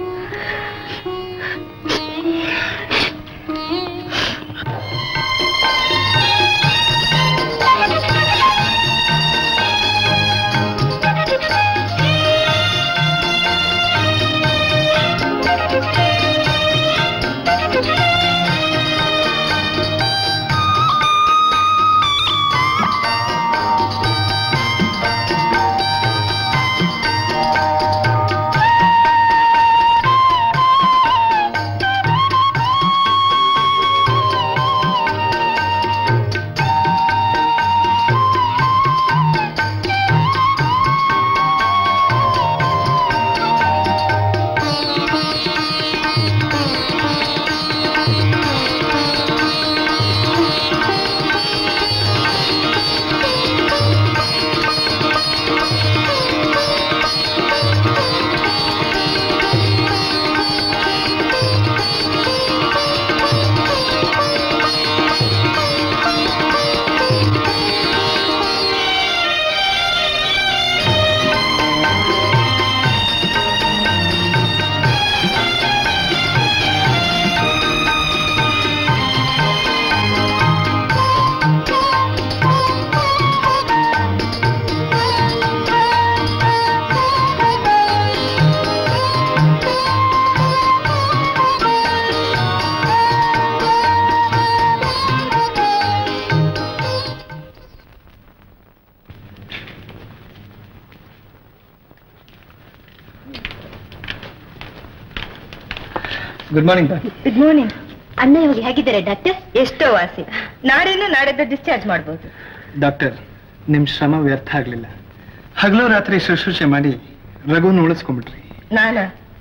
ಗುಡ್ ಮಾರ್ನಿಂಗ್ ಗುಡ್ ಮಾರ್ನಿಂಗ್ ಅಣ್ಣ ಇವಾಗ ಹೇಗಿದ್ದಾರೆ ಡಾಕ್ಟರ್ ಎಷ್ಟೋ ವಾಸಿ ನಾಳೆನೂ ನಾಳೆದ್ದು ಡಿಸ್ಚಾರ್ಜ್ ಮಾಡ್ಬೋದು ಡಾಕ್ಟರ್ ನಿಮ್ ಶ್ರಮ ವ್ಯರ್ಥ ಆಗ್ಲಿಲ್ಲ ಹಗಲು ರಾತ್ರಿ ಶುಶ್ರೂಷೆ ಮಾಡಿ ರಘುನ ಉಳಿಸ್ಕೊಂಡ್ಬಿಟ್ರಿ ನಾನ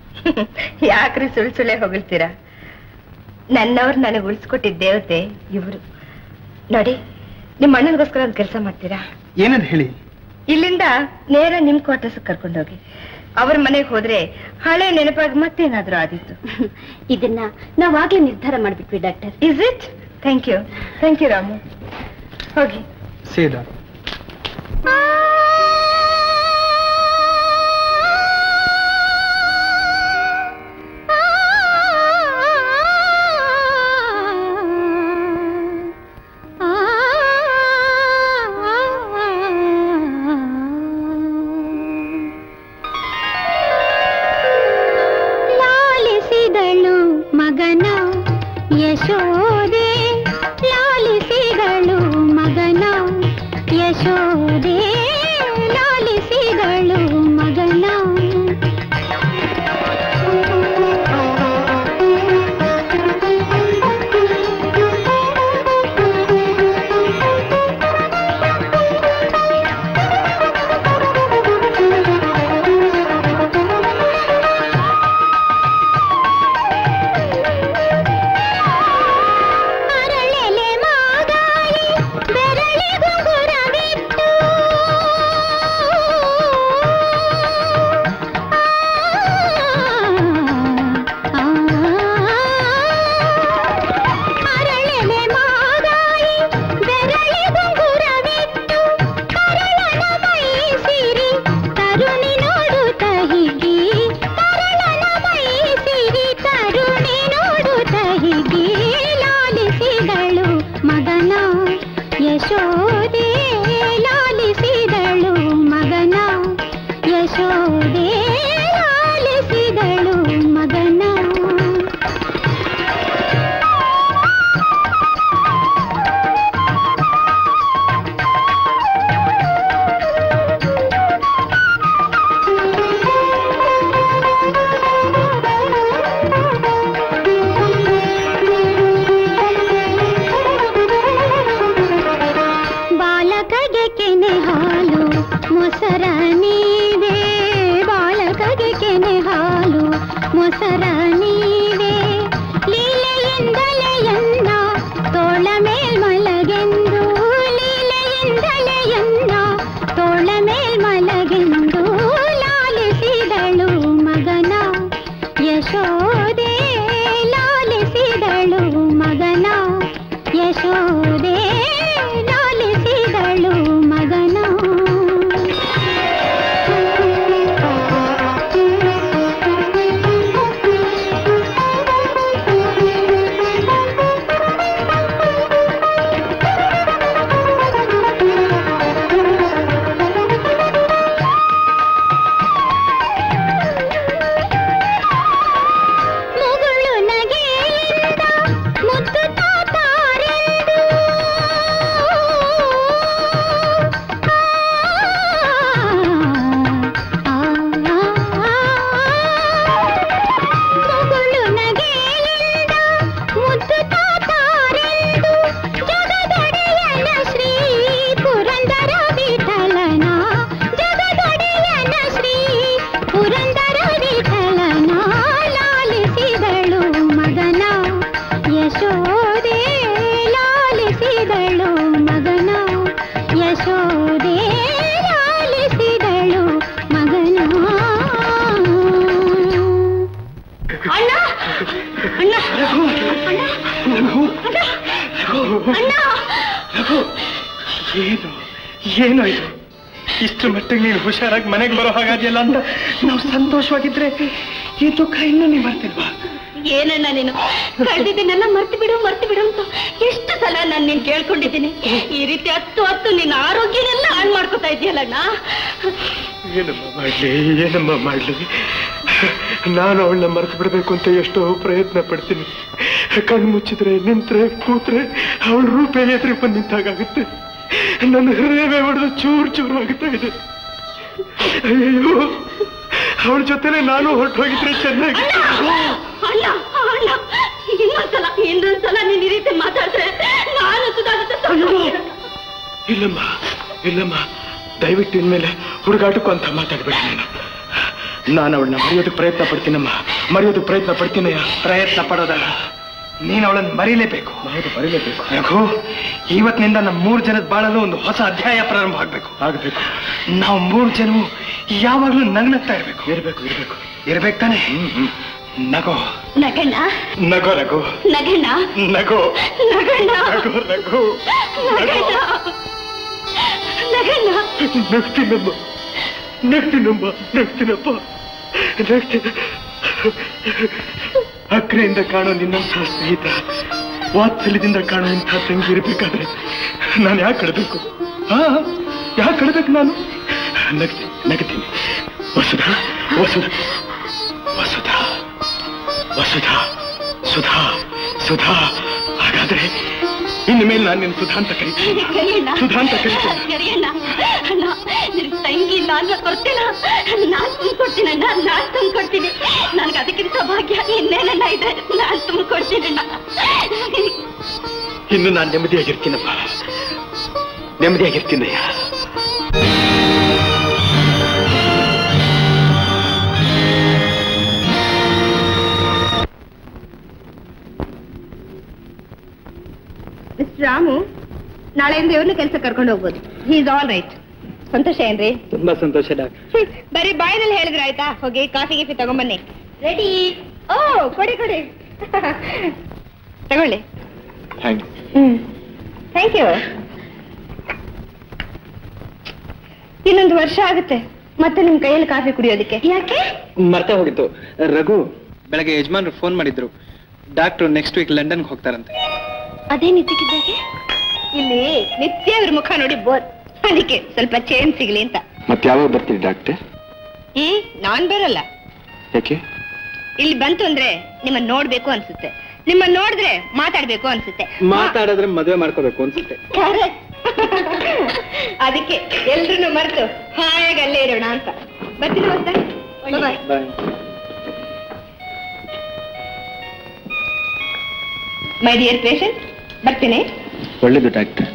ಯಾಕ್ರಿ ಸುಳ್ ಸುಳ್ಳೆ ಹೊಗಳ್ತೀರಾ ನನ್ನವ್ರು ನನಗೆ ಉಳಿಸ್ಕೊಟ್ಟಿದ್ದ ದೇವತೆ ಇವರು ನೋಡಿ ನಿಮ್ಮ ಅಣ್ಣನಿಗೋಸ್ಕರ ಒಂದು ಕೆಲಸ ಮಾಡ್ತೀರಾ ಏನಂತ ಹೇಳಿ ಇಲ್ಲಿಂದ ನೇರ ನಿಮ್ ಕ್ವಾರ್ಟರ್ಸ್ ಕರ್ಕೊಂಡೋಗಿ ಅವ್ರ ಮನೆಗೆ ಹೋದ್ರೆ ಹಳೆ ನೆನಪಾಗಿ ಮತ್ತೇನಾದ್ರೂ ಆದಿತ್ತು ಇದನ್ನ ನಾವಾಗ್ಲೇ ನಿರ್ಧಾರ ಮಾಡ್ಬಿಟ್ವಿ doctor is it thank you thank you Ramu ಹೋಗಿ ಸೇದ ಲಾಲಿಸಿದಳು ಮಗ ಮಗನ ಯಶೋದೆ ಲಾಲಿಸಿದಳು ಮಗನ ಯಶೋದೆ ಲಾಲಿಸಿದಳು ಮಗನ ಬಾಲಕಗೆ ಕೆನೆ ಹಾಲು ಮೊಸರ ನೀವೇ ಬಾಲಕಗೆ ಕೆನೆ ಹಾಲು ಮೊಸರ ನೀವೇ ಲೀಲೆಯಿಂದಲೇ ಎನ್ನ ತೋಳ ಮೇಲ್ ಮಲಗೆಂದು ಲೀಲೆಯಿಂದಲೇ ಎನ್ನ ತೋಳ ಮೇಲ್ ಮಲಗೆಂದು ಲಾಲಿಸಿದಳು ಮಗನ ಯಶೋದೆ ಲಾಲಿಸಿದಳು ಮಗನ ಯಶೋದೆ ಲಾಲಿಸಿದಳು ಮಗನ ಮುಗುಳು ನಗೆಯಿಂದ ಮುತ್ತು ತಾತಾರೆಂದು ಮುಗುಳು ನಗೆಯಿಂದ ಮುತ್ತು ತಾತಾರೆಂದು ಜಗದೊಡೆಯನ ಶ್ರೀ ಪುರಂದರ ವಿಠಲನ ಜಗದೊಡೆಯನ ಶ್ರೀ ಪುರಂದರ ವಿಠಲನ ಲಾಲಿಸಿದಳು ಮಗನ ಯಶೋದೆ ಲಾಲಿಸಿದಳು ಮಗನ ಯಶೋದೆ ಲಾಲಿಸಿದಳು ಮಗನ ಅಣ್ಣ ಅಣ್ಣ ಅಣ್ಣ ಏನು ಏನು ಇದು ಇಷ್ಟು ಮಟ್ಟಿಗೆ ನೀನು ಹುಷಾರಾಗಿ ಮನೆಗೆ ಬರೋ ಹಾಗಾದ್ಯಲ್ಲ ಅಂತ ನಾವು ಸಂತೋಷವಾಗಿದ್ರೆ ಈ ದುಃಖ ಇನ್ನೂ ನೀವು ಬರ್ತಿಲ್ವಾ ಏನಣ್ಣ ನೀನು ಕಳೆದಿದ್ದನ್ನೆಲ್ಲ ಮರ್ತು ಬಿಡು ಮರ್ತು ಬಿಡು ಅಂತ ಎಷ್ಟು ಸಲ ನಾನು ನೀನ್ ಕೇಳ್ಕೊಂಡಿದ್ದೀನಿ ಈ ರೀತಿ ಹತ್ತು ಹತ್ತು ನಿನ್ನ ಆರೋಗ್ಯನೆಲ್ಲ ಹಾಳು ಮಾಡ್ಕೊತಾ ಇದೆಯಲ್ಲಣ್ಣ ಏನಮ್ಮ ಮಾಡ್ಲಿ ಏನಮ್ಮ ಮಾಡ್ಲಿ ನಾನು ಅವಳನ್ನ ಮರೆತು ಬಿಡಬೇಕು ಅಂತ ಎಷ್ಟೋ ಪ್ರಯತ್ನ ಪಡ್ತೀನಿ ಕಣ್ಣು ಮುಚ್ಚಿದ್ರೆ ನಿಂತ್ರೆ ಕೂತ್ರೆ ಅವಳ ರೂಪ ಎದುರು ಬಂದು ನಿಂತಾಗುತ್ತೆ ನನ್ನ ಹೃದಯವೇ ಹೊಡೆದು ಚೂರು ಚೂರು ಆಗುತ್ತಾ ಇದೆ ಅಯ್ಯೋ ಅವಳ ಜೊತೆಲೆ ನಾನು ಹೊರಟು ಹೋಗಿದ್ರೆ ಚೆನ್ನಾಗಿ ಅಣ್ಣ ಅಣ್ಣ ಇನ್ನೊಂದ್ಸಲ ಇನ್ನೊಂದ್ಸಲ ನೀನ್ ಈ ರೀತಿ ಮಾತಾಡಿದ್ರೆ ನಾನು ಸುಧಾರಿತ ಇಲ್ಲಮ್ಮ ಇಲ್ಲಮ್ಮ ದಯವಿಟ್ಟು ಇನ್ಮೇಲೆ ಹುಡುಗಾಟಕ್ಕೂ ಅಂತ ಮಾತಾಡ್ಬೇಡಿ ನೀನು ನಾನು ಅವಳನ್ನ ಮರೆಯೋದಕ್ಕೆ ಪ್ರಯತ್ನ ಪಡ್ತೀನಮ್ಮ ಮರೆಯೋದಕ್ಕೆ ಪ್ರಯತ್ನ ಪಡ್ತೀನಯ್ಯ ಪ್ರಯತ್ನ ಪಡೋದಲ್ಲ ನೀನು ಅವಳನ್ನು ಮರೀಲೇಬೇಕು ಹೌದು ಮರೀಲೇಬೇಕು ರಘು ಇವತ್ತಿನಿಂದ ನಮ್ಮ ಮೂರು ಜನದ ಬಾಳಲು ಒಂದು ಹೊಸ ಅಧ್ಯಾಯ ಪ್ರಾರಂಭ ಆಗ್ಬೇಕು ಆಗ್ಬೇಕು ನಾವು ಮೂರು ಜನವು ಯಾವಾಗಲೂ ನಗ್ನಗ್ತಾ ಇರ್ಬೇಕು ಇರ್ಬೇಕು ಇರ್ಬೇಕು ಇರ್ಬೇಕು ತಾನೆ ನಗೋ ನಗಣ್ಣ ನಗೋ ರಘು ನಗಣ್ಣ ನಗೋ ನಗಣ್ಣ ನಗೋ ನಗೋ ನಗಣ್ಣ ನಗಣ್ಣ ನಗ್ತೀನಮ್ಮ ನಗ್ತೀನಮ್ಮ ನಗ್ತೀನಪ್ಪ ನಗ್ತೀನಿ ಅಕ್ರೆಯಿಂದ ಕಾಣೋ ನಿನ್ನಂಥ ಸ್ನೇಹಿತ ವಾತ್ಸಲ್ಯದಿಂದ ಕಾಣೋ ಇಂಥ ತಂಗಿ ಇರ್ಬೇಕಾದ್ರೆ ನಾನು ಯಾಕೆ ಕಡಬೇಕು ಹಾ ಯಾಕೆ ಕಡಬೇಕು ನಾನು ನಗ್ತೀನಿ ನಗ್ತೀನಿ ವಸುಧಾ ವಸುಧ ವಸುಧಾ ವಸುಧಾ ಸುಧಾ ಸುಧಾ ಹಾಗಾದ್ರೆ ಇನ್ನು ಮೇಲೆ ನಾನು ನಿನ್ನ ಸುಧಾ ಅಂತ ಕರಿತೀನಿ ಕರಿಯಣ್ಣ ಸುಧಾ ಅಂತ ಕರಿತೀನಿ ಕರಿಯಣ್ಣ ಅಣ್ಣ ನಿನ್ ತಂಗಿ ನಾನು ಕೊಡ್ತೀನ ನಾನ್ ತುಂಬ್ಕೊಡ್ತೀನಣ್ಣ ನಾನ್ ತುಂಬ್ಕೊಡ್ತೀನಿ ನನ್ಗೆ ಅದಕ್ಕಿಂತ ಭಾಗ್ಯ ಇನ್ನೇನಣ್ಣ ಇದೆ ನಾನ್ ತುಂಬ್ಕೊಡ್ತೀನಣ್ಣ ಇನ್ನು ನಾನು ನೆಮ್ಮದಿಯಾಗಿರ್ತೀನಪ್ಪ ನೆಮ್ಮದಿಯಾಗಿರ್ತೀನಯ್ಯ ಮಿಸ್ಟರ್ ರಾಮು ನಾಳೆಯಿಂದ ಇವ್ರನ್ನ ಕೆಲಸ ಕರ್ಕೊಂಡು ಹೋಗ್ಬೋದು ಹಿ ಇಸ್ ಆಲ್ ರೈಟ್ ಸಂತೋಷ ಏನ್ರಿ ತುಂಬಾ ಸಂತೋಷ ಡಾಕ್ಟರ್ ಹ್ಮ್, ಬರೀ ಬಾಯಿನಲ್ಲಿ ಹೇಳಿದ್ರೆ ಆಯ್ತಾ ಹೋಗಿ ಕಾಫಿ ಗಿಫಿ ತಗೊಂಬನ್ನಿ ರೆಡಿ ಓ ಕೊಡಿ ಕೊಡಿ ತಗೊಳ್ಳಿ ಥ್ಯಾಂಕ್ ಹ್ಮ್ ಥ್ಯಾಂಕ್ ಯು ಇನ್ನೊಂದು ವರ್ಷ ಆಗುತ್ತೆ ಮತ್ತೆ ನಿಮ್ ಕೈಯಲ್ಲಿ ಕಾಫಿ ಕುಡಿಯೋದಕ್ಕೆ ಯಾಕೆ ಮರ್ತೆ ಹೋಗಿತ್ತು ರಘು ಬೆಳಗ್ಗೆ ಯಜಮಾನ್ರು ಫೋನ್ ಮಾಡಿದ್ರು ಡಾಕ್ಟ್ರು ನೆಕ್ಸ್ಟ್ ವೀಕ್ ಲಂಡನ್ಗೆ ಹೋಗ್ತಾರಂತೆ ಅದೇನ್ ಇದ್ದಕ್ಕಿದ್ದಾಗೆ ಇಲ್ಲಿ ನಿತ್ಯ ಇವ್ರ ಮುಖ ನೋಡಿ ಬೋರ್ ಅದಕ್ಕೆ ಸ್ವಲ್ಪ ಚೇಂಜ್ ಸಿಗ್ಲಿ ಅಂತ ಮತ್ತೆ ಯಾವಾಗ ಬರ್ತೀರಿ ಡಾಕ್ಟರ್ ಹ್ಮ್ ನಾನ್ ಬರಲ್ಲ ಯಾಕೆ ಇಲ್ಲಿ ಬಂತು ಅಂದ್ರೆ ನಿಮ್ಮನ್ನ ನೋಡ್ಬೇಕು ಅನ್ಸುತ್ತೆ ನಿಮ್ಮನ್ನ ನೋಡಿದ್ರೆ ಮಾತಾಡ್ಬೇಕು ಅನ್ಸುತ್ತೆ ಮಾತಾಡಿದ್ರೆ ಮದುವೆ ಮಾಡ್ಕೋಬೇಕು ಅನ್ಸುತ್ತೆ Correct. ಅದಕ್ಕೆ ಎಲ್ರು ಮರೆತು ಹಾಯಾಗಿ ಅಲ್ಲೇ ಇರೋಣ ಅಂತ ಬರ್ತೀನಿ ಬಾಯ್ ಬಾಯ್ ಮೈ ಡಿಯರ್ ಪೇಷಂಟ್ ಬರ್ತೀನಿ ಒಳ್ಳೇದು ಡಾಕ್ಟರ್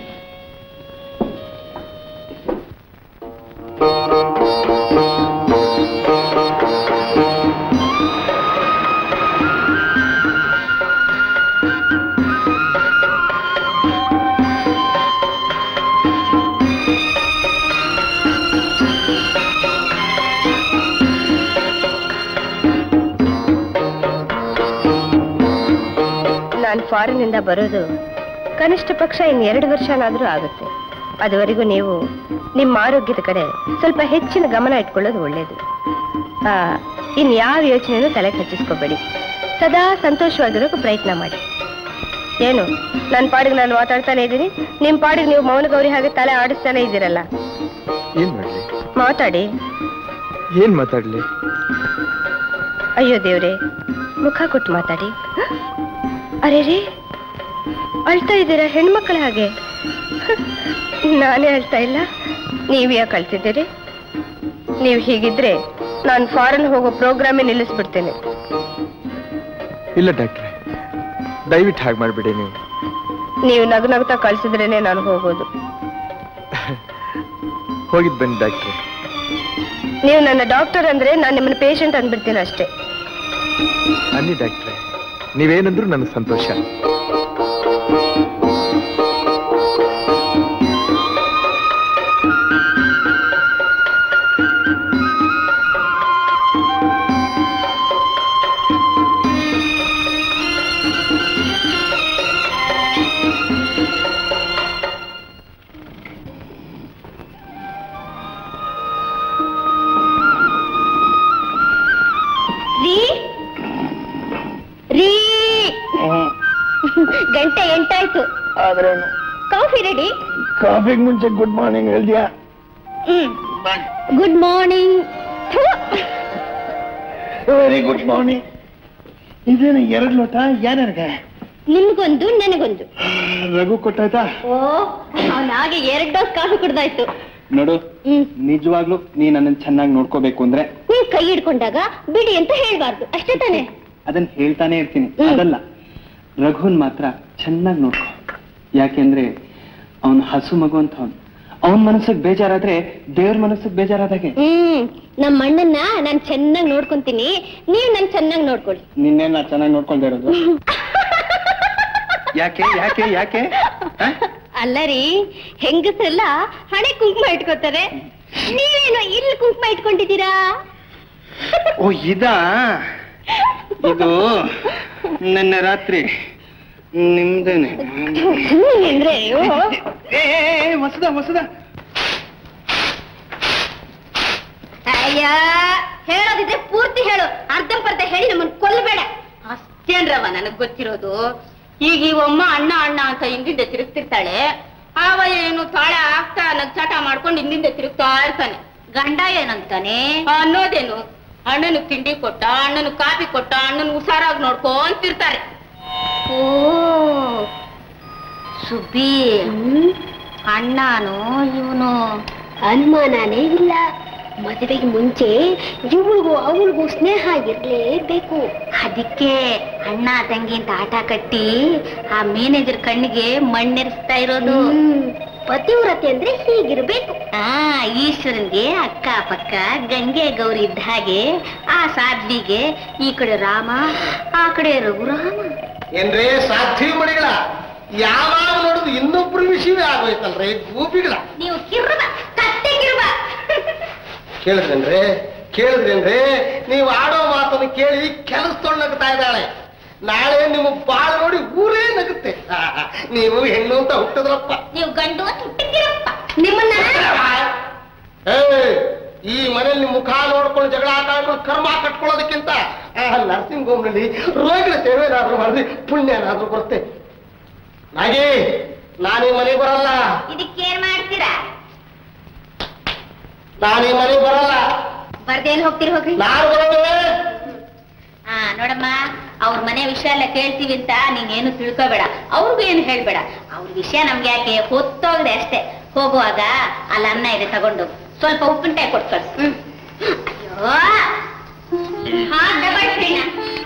ನಾನು ಫಾರಿನ್ ಇಂದ ಬರೋದು ಕನಿಷ್ಠ ಪಕ್ಷ ಇನ್ ಎರಡು ವರ್ಷನಾದ್ರೂ ಆಗುತ್ತೆ ಅದುವರೆಗೂ ನೀವು ನಿಮ್ಮ ಆರೋಗ್ಯದ ಕಡೆ ಸ್ವಲ್ಪ ಹೆಚ್ಚಿನ ಗಮನ ಇಟ್ಕೊಳ್ಳೋದು ಒಳ್ಳೇದು ಆ, ಇನ್ ಯಾವ ಯೋಚನೆನೂ ತಲೆ ಹಚ್ಚಿಸ್ಕೋಬೇಡಿ ಸದಾ ಸಂತೋಷವಾಗಿರೋಕೆ ಪ್ರಯತ್ನ ಮಾಡಿ ಏನು ನನ್ನ ಪಾಡಿಗೆ ನಾನು ಮಾತಾಡ್ತಾನೆ ಇದ್ದೀನಿ ನಿಮ್ಮ ಪಾಡಿಗೆ ನೀವು ಮೌನ ಗೌರಿ ಹಾಗೆ ತಲೆ ಆಡಿಸ್ತಾನೆ ಇದ್ದೀರಲ್ಲ ಏನ್ ಮಾಡ್ಲಿ ಮಾತಾಡಿ ಏನ್ ಮಾತಾಡ್ಲಿ ಅಯ್ಯೋ ದೇವ್ರೆ ಮುಖ ಕೊಟ್ಟು ಮಾತಾಡಿ ಅರೆ ರೀ ಅಳ್ತಾ ಇದ್ದೀರಾ ಹೆಣ್ಮಕ್ಳ ಹಾಗೆ ನಾನೇ ಅಳ್ತಾ ಇಲ್ಲ ನೀವ್ ಯಾಕೆ ಅಳ್ತಿದ್ದೀರಿ ನೀವು ಹೀಗಿದ್ರೆ ನಾನು ಫಾರಿನ್ ಹೋಗೋ ಪ್ರೋಗ್ರಾಮೇ ನಿಲ್ಲಿಸ್ಬಿಡ್ತೇನೆ ಇಲ್ಲ ಡಾಕ್ಟ್ರೆ ದಯವಿಟ್ಟು ಹಾಗೆ ಮಾಡ್ಬಿಡಿ ನೀವು ನೀವು ನಗು ನಗ್ತಾ ಕಳ್ಸಿದ್ರೇನೆ ನಾನು ಹೋಗೋದು ಹೋಗಿದ್ ಬನ್ನಿ ಡಾಕ್ಟ್ರೆ ನೀವು ನನ್ನ ಡಾಕ್ಟರ್ ಅಂದ್ರೆ ನಾನು ನಿಮ್ಮನ್ನ ಪೇಷಂಟ್ ಅಂದ್ಬಿಡ್ತೀನಿ ಅಷ್ಟೇ ಅನ್ನಿ ಡಾಕ್ಟ್ರೆ ನೀವೇನಂದ್ರೂ ನನಗೆ ಸಂತೋಷ ರೀ ರೀ ಗಂಟೆ ಎಂಟಾಯ್ತು ಆದ್ರೇನು ಕಾಫಿ ರೆಡಿ ಕಾಫಿಗೆ ಮುಂಚೆ ಗುಡ್ ಮಾರ್ನಿಂಗ್ ಹೇಳ್ದ್ಯಾ ಹ್ಮ್ good morning very good morning ಇದೇನು ಎರಡು ಲೋಟ ಯಾರ್ಯಾರಿಗೆ ನಿಮ್ಗೊಂದು ನನಗೊಂದು ರಘು ಕೊಟ್ಟಾಯ್ತಾ ಓ ಅವನ ಹಾಗೆ ಎರಡ್ ಡೋಸ್ ಕಾಫಿ ಕುಡ್ದಾಯ್ತು ನೋಡು ಹ್ಮ್ ನಿಜವಾಗ್ಲೂ ನೀ ನನ್ನನ್ನು ಚೆನ್ನಾಗಿ ನೋಡ್ಕೋಬೇಕು ಅಂದ್ರೆ ನೀವ್ ಕೈ ಹಿಡ್ಕೊಂಡಾಗ ಬಿಡಿ ಅಂತ ಹೇಳ್ಬಾರ್ದು ಅಷ್ಟೇ ತಾನೇ ಅದನ್ನ ಹೇಳ್ತಾನೆ ಇರ್ತೀನಿ ಹ್ಮ್. ಅದಲ್ಲ ರಘುನ್ ಮಾತ್ರ ಚೆನ್ನಾಗಿ ನೋಡ್ಕೊ ಯಾಕೆಂದ್ರೆ ಅವನ್ ಹಸು ಮಗು ಅಂತ ಅವನ್ ಅವನ್ ಮನಸ್ಸಿಗೆ ಬೇಜಾರಾದ್ರೆ ದೇವ್ರ ಮನಸ್ಸಿಗೆ ಬೇಜಾರಾದಾಗೆ ಹ್ಮ್ ನಮ್ಮ ಅಣ್ಣನ್ನ ನಾನ್ ಚೆನ್ನಾಗ್ ನೋಡ್ಕೊಂತೀನಿ ನೀವ್ ನನ್ ಚೆನ್ನಾಗ್ ನೋಡ್ಕೊಳ್ಳಿ ನಿನ್ನೆ ನಾ ಚೆನ್ನಾಗಿ ನೋಡ್ಕೊಳ್ದೇ ಇರೋದು ಯಾಕೆ ಯಾಕೆ ಯಾಕೆ ಅಲ್ಲ ರೀ ಹೆಂಗಸರೆಲ್ಲ ಹಣೆ ಕುಂಕುಮ ಇಟ್ಕೋತಾರೆ ನೀವೇನು ಇಲ್ಲಿ ಕುಂಕುಮ ಇಟ್ಕೊಂಡಿದ್ದೀರಾ ಓ ಇದಾ ಇದು ನಿನ್ನೆ ರಾತ್ರಿ ನಿಮ್ದೇನೆ ಅಂದ್ರೆ ಓ. ಏ ಏ, ಏ, ಹೊಸದ ಹೊಸದ ಅಯ್ಯ ಹೇಳೋದಿದ್ರೆ ಪೂರ್ತಿ ಹೇಳು ಅರ್ಧಂಪರ್ಧ ಹೇಳಿ ನಮ್ಮನ್ ಕೊಲ್ಲಬೇಡ ಅಷ್ಟೇನ್ರವ ನನಗ್ ಗೊತ್ತಿರೋದು ಈಗ ಇವಮ್ಮ ಅಣ್ಣ ಅಣ್ಣ ಅಂತ ಹಿಂದಿಂದ ತಿರುಗ್ತಿರ್ತಾಳೆ ಆವ ಏನು ತಾಳ ಆಗ್ತಾ ನಗ್ಚಾಟ ಮಾಡ್ಕೊಂಡು ಹಿಂದಿಂದ ತಿರುಗ್ತಾ ಇರ್ತಾನೆ ಗಂಡ ಏನಂತಾನೆ ಅನ್ನೋದೇನು ಅಣ್ಣನಿಗೆ ತಿಂಡಿ ಕೊಟ್ಟ ಅಣ್ಣನ ಕಾಫಿ ಕೊಟ್ಟ ಅಣ್ಣನ ಹುಷಾರಾಗಿ ನೋಡ್ಕೊಂತಿರ್ತಾರೆ ಓ ಸುಬ್ಬಿ ಅಣ್ಣನು ಇವನು ಅನುಮಾನನೇ ಇಲ್ಲ ಮದುವೆಗೆ ಮುಂಚೆ ಇವಳಿಗೂ ಅವಳಿಗೂ ಸ್ನೇಹ ಇರ್ಲೇಬೇಕು ಅದಕ್ಕೆ ಅಣ್ಣ ತಂಗಿ ಅಂತ ಆಟ ಕಟ್ಟಿ ಆ ಮ್ಯಾನೇಜರ್ ಕಣ್ಣಿಗೆ ಮಣ್ಣೆರಿಸ್ತಾ ಇರೋದು ಪತಿವ್ರತೆ ಅಂದ್ರೆ ಹೀಗಿರ್ಬೇಕು ಆ ಈಶ್ವರನ್ಗೆ ಅಕ್ಕ ಪಕ್ಕ ಗಂಗೆ ಗೌರಿ ಇದ್ದ ಹಾಗೆ ಆ ಸಾಧ್ವಿಗೆ ಈ ಕಡೆ ರಾಮ ಆ ಕಡೆ ರಘುರಾಮ ಏನ್ರೇ ಸಾಧ್ವಿ ಮಣಿಗಳ ಯಾವಾಗ ನೋಡುದು ಇನ್ನೊಬ್ರ ವಿಷಯವೇ ಆಗೋಯ್ತಲ್ರಿ ಗೂಪಿಗಳ ನೀವು ಕಿರ್ಬ ಕತ್ತೆ ಕಿರ್ಬ ಕೇಳಿದ್ರೇನ್ರಿ ಕೇಳಿದ್ರೇನ್ರಿ ನೀವು ಆಡೋ ಮಾತನ್ನು ಕೇಳಿ ಕೆಲಸ ತೊಳ್ಳಗ್ತಾ ಇದ್ದಾಳೆ ನಾಳೆ ನಿಮ್ಮ ಬಾಳ ನೋಡಿ ಊರೇ ನಗುತ್ತೆ ಆಹಾ, ನೀವು ಹೆಣ್ಣು ಅಂತ ಹುಟ್ಟಿದ್ರಪ್ಪ ನೀವು ಗಂಡು ಅಂತ ಹುಟ್ಟಿದ್ದೀರಪ್ಪ ನಿಮ್ಮನ್ನ ಏ ಈ ಮನೇಲಿ ನಿಮ್ ಮುಖ ನೋಡ್ಕೊಂಡು ಜಗಳ ಆಟ ಆಡ್ಕೊಂಡು ಕರ್ಮ ಕಟ್ಕೊಳ್ಳೋದಕ್ಕಿಂತ ಆ ನರ್ಸಿಂಗ್ ಹೋಮ್ನಲ್ಲಿ ರೋಗಿಗಳ ಸೇವೆ ಏನಾದ್ರೂ ಮಾಡಿದ್ರೆ ಪುಣ್ಯ ಏನಾದ್ರೂ ಬರುತ್ತೆ ಹಾಗೆ ನಾನೀ ಮನೆಗೆ ಬರಲ್ಲ ಇದಕ್ಕೇನ್ ಮಾಡ್ತೀರಾ ನಾನೀ ಮನೆಗೆ ಬರಲ್ಲ ಬರ್ದೇನ್ ಹೋಗ್ತೀರಿ ಹೋಗ್ರಿ ನಾನು ಬರೋದೇ ಹಾ ನೋಡಮ್ಮ ಅವ್ರ ಮನೆ ವಿಷಯ ಎಲ್ಲ ಕೇಳ್ತೀವಿ ಅಂತ ನೀನೇನು ತಿಳ್ಕೊಬೇಡ ಅವ್ರಿಗೂ ಏನು ಹೇಳ್ಬೇಡ ಅವ್ರ ವಿಷಯ ನಮ್ಗೆ ಯಾಕೆ ಹೊತ್ತೋಗದೆ ಅಷ್ಟೇ ಹೋಗುವಾಗ ಅಲ್ಲಿ ಅನ್ನ ಇದೆ ತಗೊಂಡು ಸ್ವಲ್ಪ ಉಪ್ಪಿನಕಾಯಿ ಕೊಟ್ಟು ಕಳ್ಸು ಅಯ್ಯೋ ಹಾ ಡಬಲ್ ಟ್ರೈನ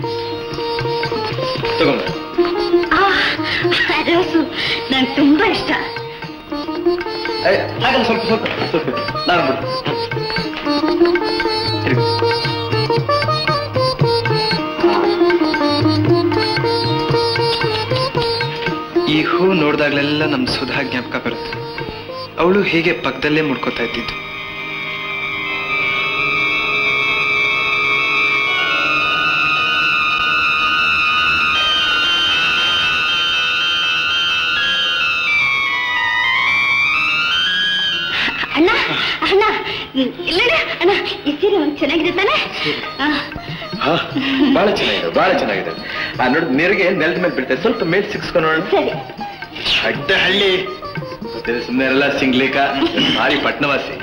ತಗೊಂಬ ರೋಸು ನಂಗೆ ತುಂಬಾ ಇಷ್ಟ ಹಾಗಲ್ಲ ಸ್ವಲ್ಪ ಸ್ವಲ್ಪ ಸ್ವಲ್ಪ ನಾನು ಬಿಡು ಈ ಹೂ ನೋಡಿದಾಗಲೆಲ್ಲ ನಮ್ ಸುಧಾ ಜ್ಞಾಪಕ ಬರುತ್ತೆ ಅವಳು ಹೀಗೆ ಪಕ್ಕದಲ್ಲೇ ಮುಡ್ಕೋತಾ ಇದ್ದಿದ್ದು ಅಣ್ಣ ಅಣ್ಣ ಇಲ್ಲಣ್ಣ ಅಣ್ಣ ಈ ಸೀರೆ ಒಂದ್ ಚೆನ್ನಾಗಿದೆ ತಾನೆ ಆ, ಹಾ ಬಹಳ ಚೆನ್ನಾಗಿದೆ ಬಹಳ ಚೆನ್ನಾಗಿದೆ ಆ ನೋಡಿ ನೆರಿಗೆ ನೆಲದ ಮೇಲೆ ಬೀಳ್ತದೆ ಸ್ವಲ್ಪ ಮೇಲ್ ಸಿಕ್ಸ್ಕೊಂಡು ನೋಡೋಣ ಸರಿ ಅಡ್ಡ ಹಳ್ಳಿ ಗೊತ್ತಿದೆ ಸುಮ್ಮನೆ ಎಲ್ಲ ಸಿಂಗ್ಲಿಕ ಭಾರಿ ಪಟ್ನವಾಸಿ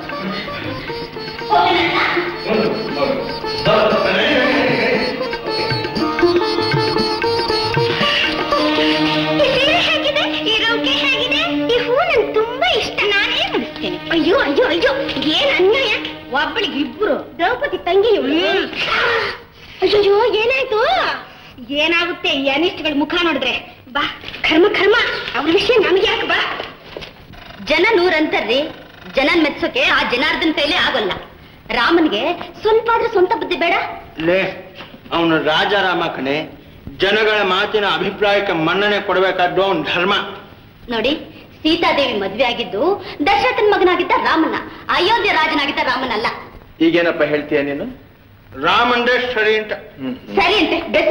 ಈ ಸೀರೆ ಹೇಗಿದೆ ಈ ರೌಕೆ ಹೇಗಿದೆ ಈ ಹೂ ನಂಗೆ ತುಂಬಾ ಇಷ್ಟ ನಾನೇ ಮುಡಿಸ್ತೇನೆ ಅಯ್ಯೋ ಅಯ್ಯೋ ಅಯ್ಯೋ ಏನ್ ಅನ್ಯಾಯ ಒಬ್ಬಳಿಗೆ ಇಬ್ರು ದ್ರೌಪದಿ ತಂಗಿ ಅಯ್ಯೋ ಏನಾಯ್ತು ಏನಾಗುತ್ತೆ ಈ ಅನಿಷ್ಟಗಳ ಮುಖ ನೋಡಿದ್ರೆ ಬಾ ಕರ್ಮ ಕರ್ಮ ಅವ್ರ ವಿಷಯ ನಮ್ಗೆ ಯಾಕೆ ಬಾ ಜನ ನೂರಂತಾರ್ರಿ ಜನನ್ ಮೆಚ್ಚೋಕೆ ಆ ಜನಾರ್ದನ್ ಕೈಲೇ ಆಗೋಲ್ಲ ರಾಮನ್ಗೆ ಸ್ವಲ್ಪ ಆದ್ರೂ ಸ್ವಂತ ಬುದ್ಧಿ ಬೇಡ ಲೇ ಅವನು ರಾಜಾರಾಮ ಕಣೆ ಜನಗಳ ಮಾತಿನ ಅಭಿಪ್ರಾಯಕ್ಕೆ ಮನ್ನಣೆ ಕೊಡಬೇಕಾದ್ದು ಅವನ ಧರ್ಮ ನೋಡಿ ಸೀತಾದೇವಿ ಮದ್ವೆ ಆಗಿದ್ದು ದಶರಥನ್ ಮಗನಾಗಿದ್ದ ರಾಮನ ಅಯೋಧ್ಯೆ ರಾಜನಾಗಿದ್ದ ರಾಮನಲ್ಲ ಈಗೇನಪ್ಪ ಹೇಳ್ತೀಯ ನೀನು ರಾಮಂದೇ ಸರಿ ಅಂತ ಸರಿ ಅಂತೆ ಬೆಸ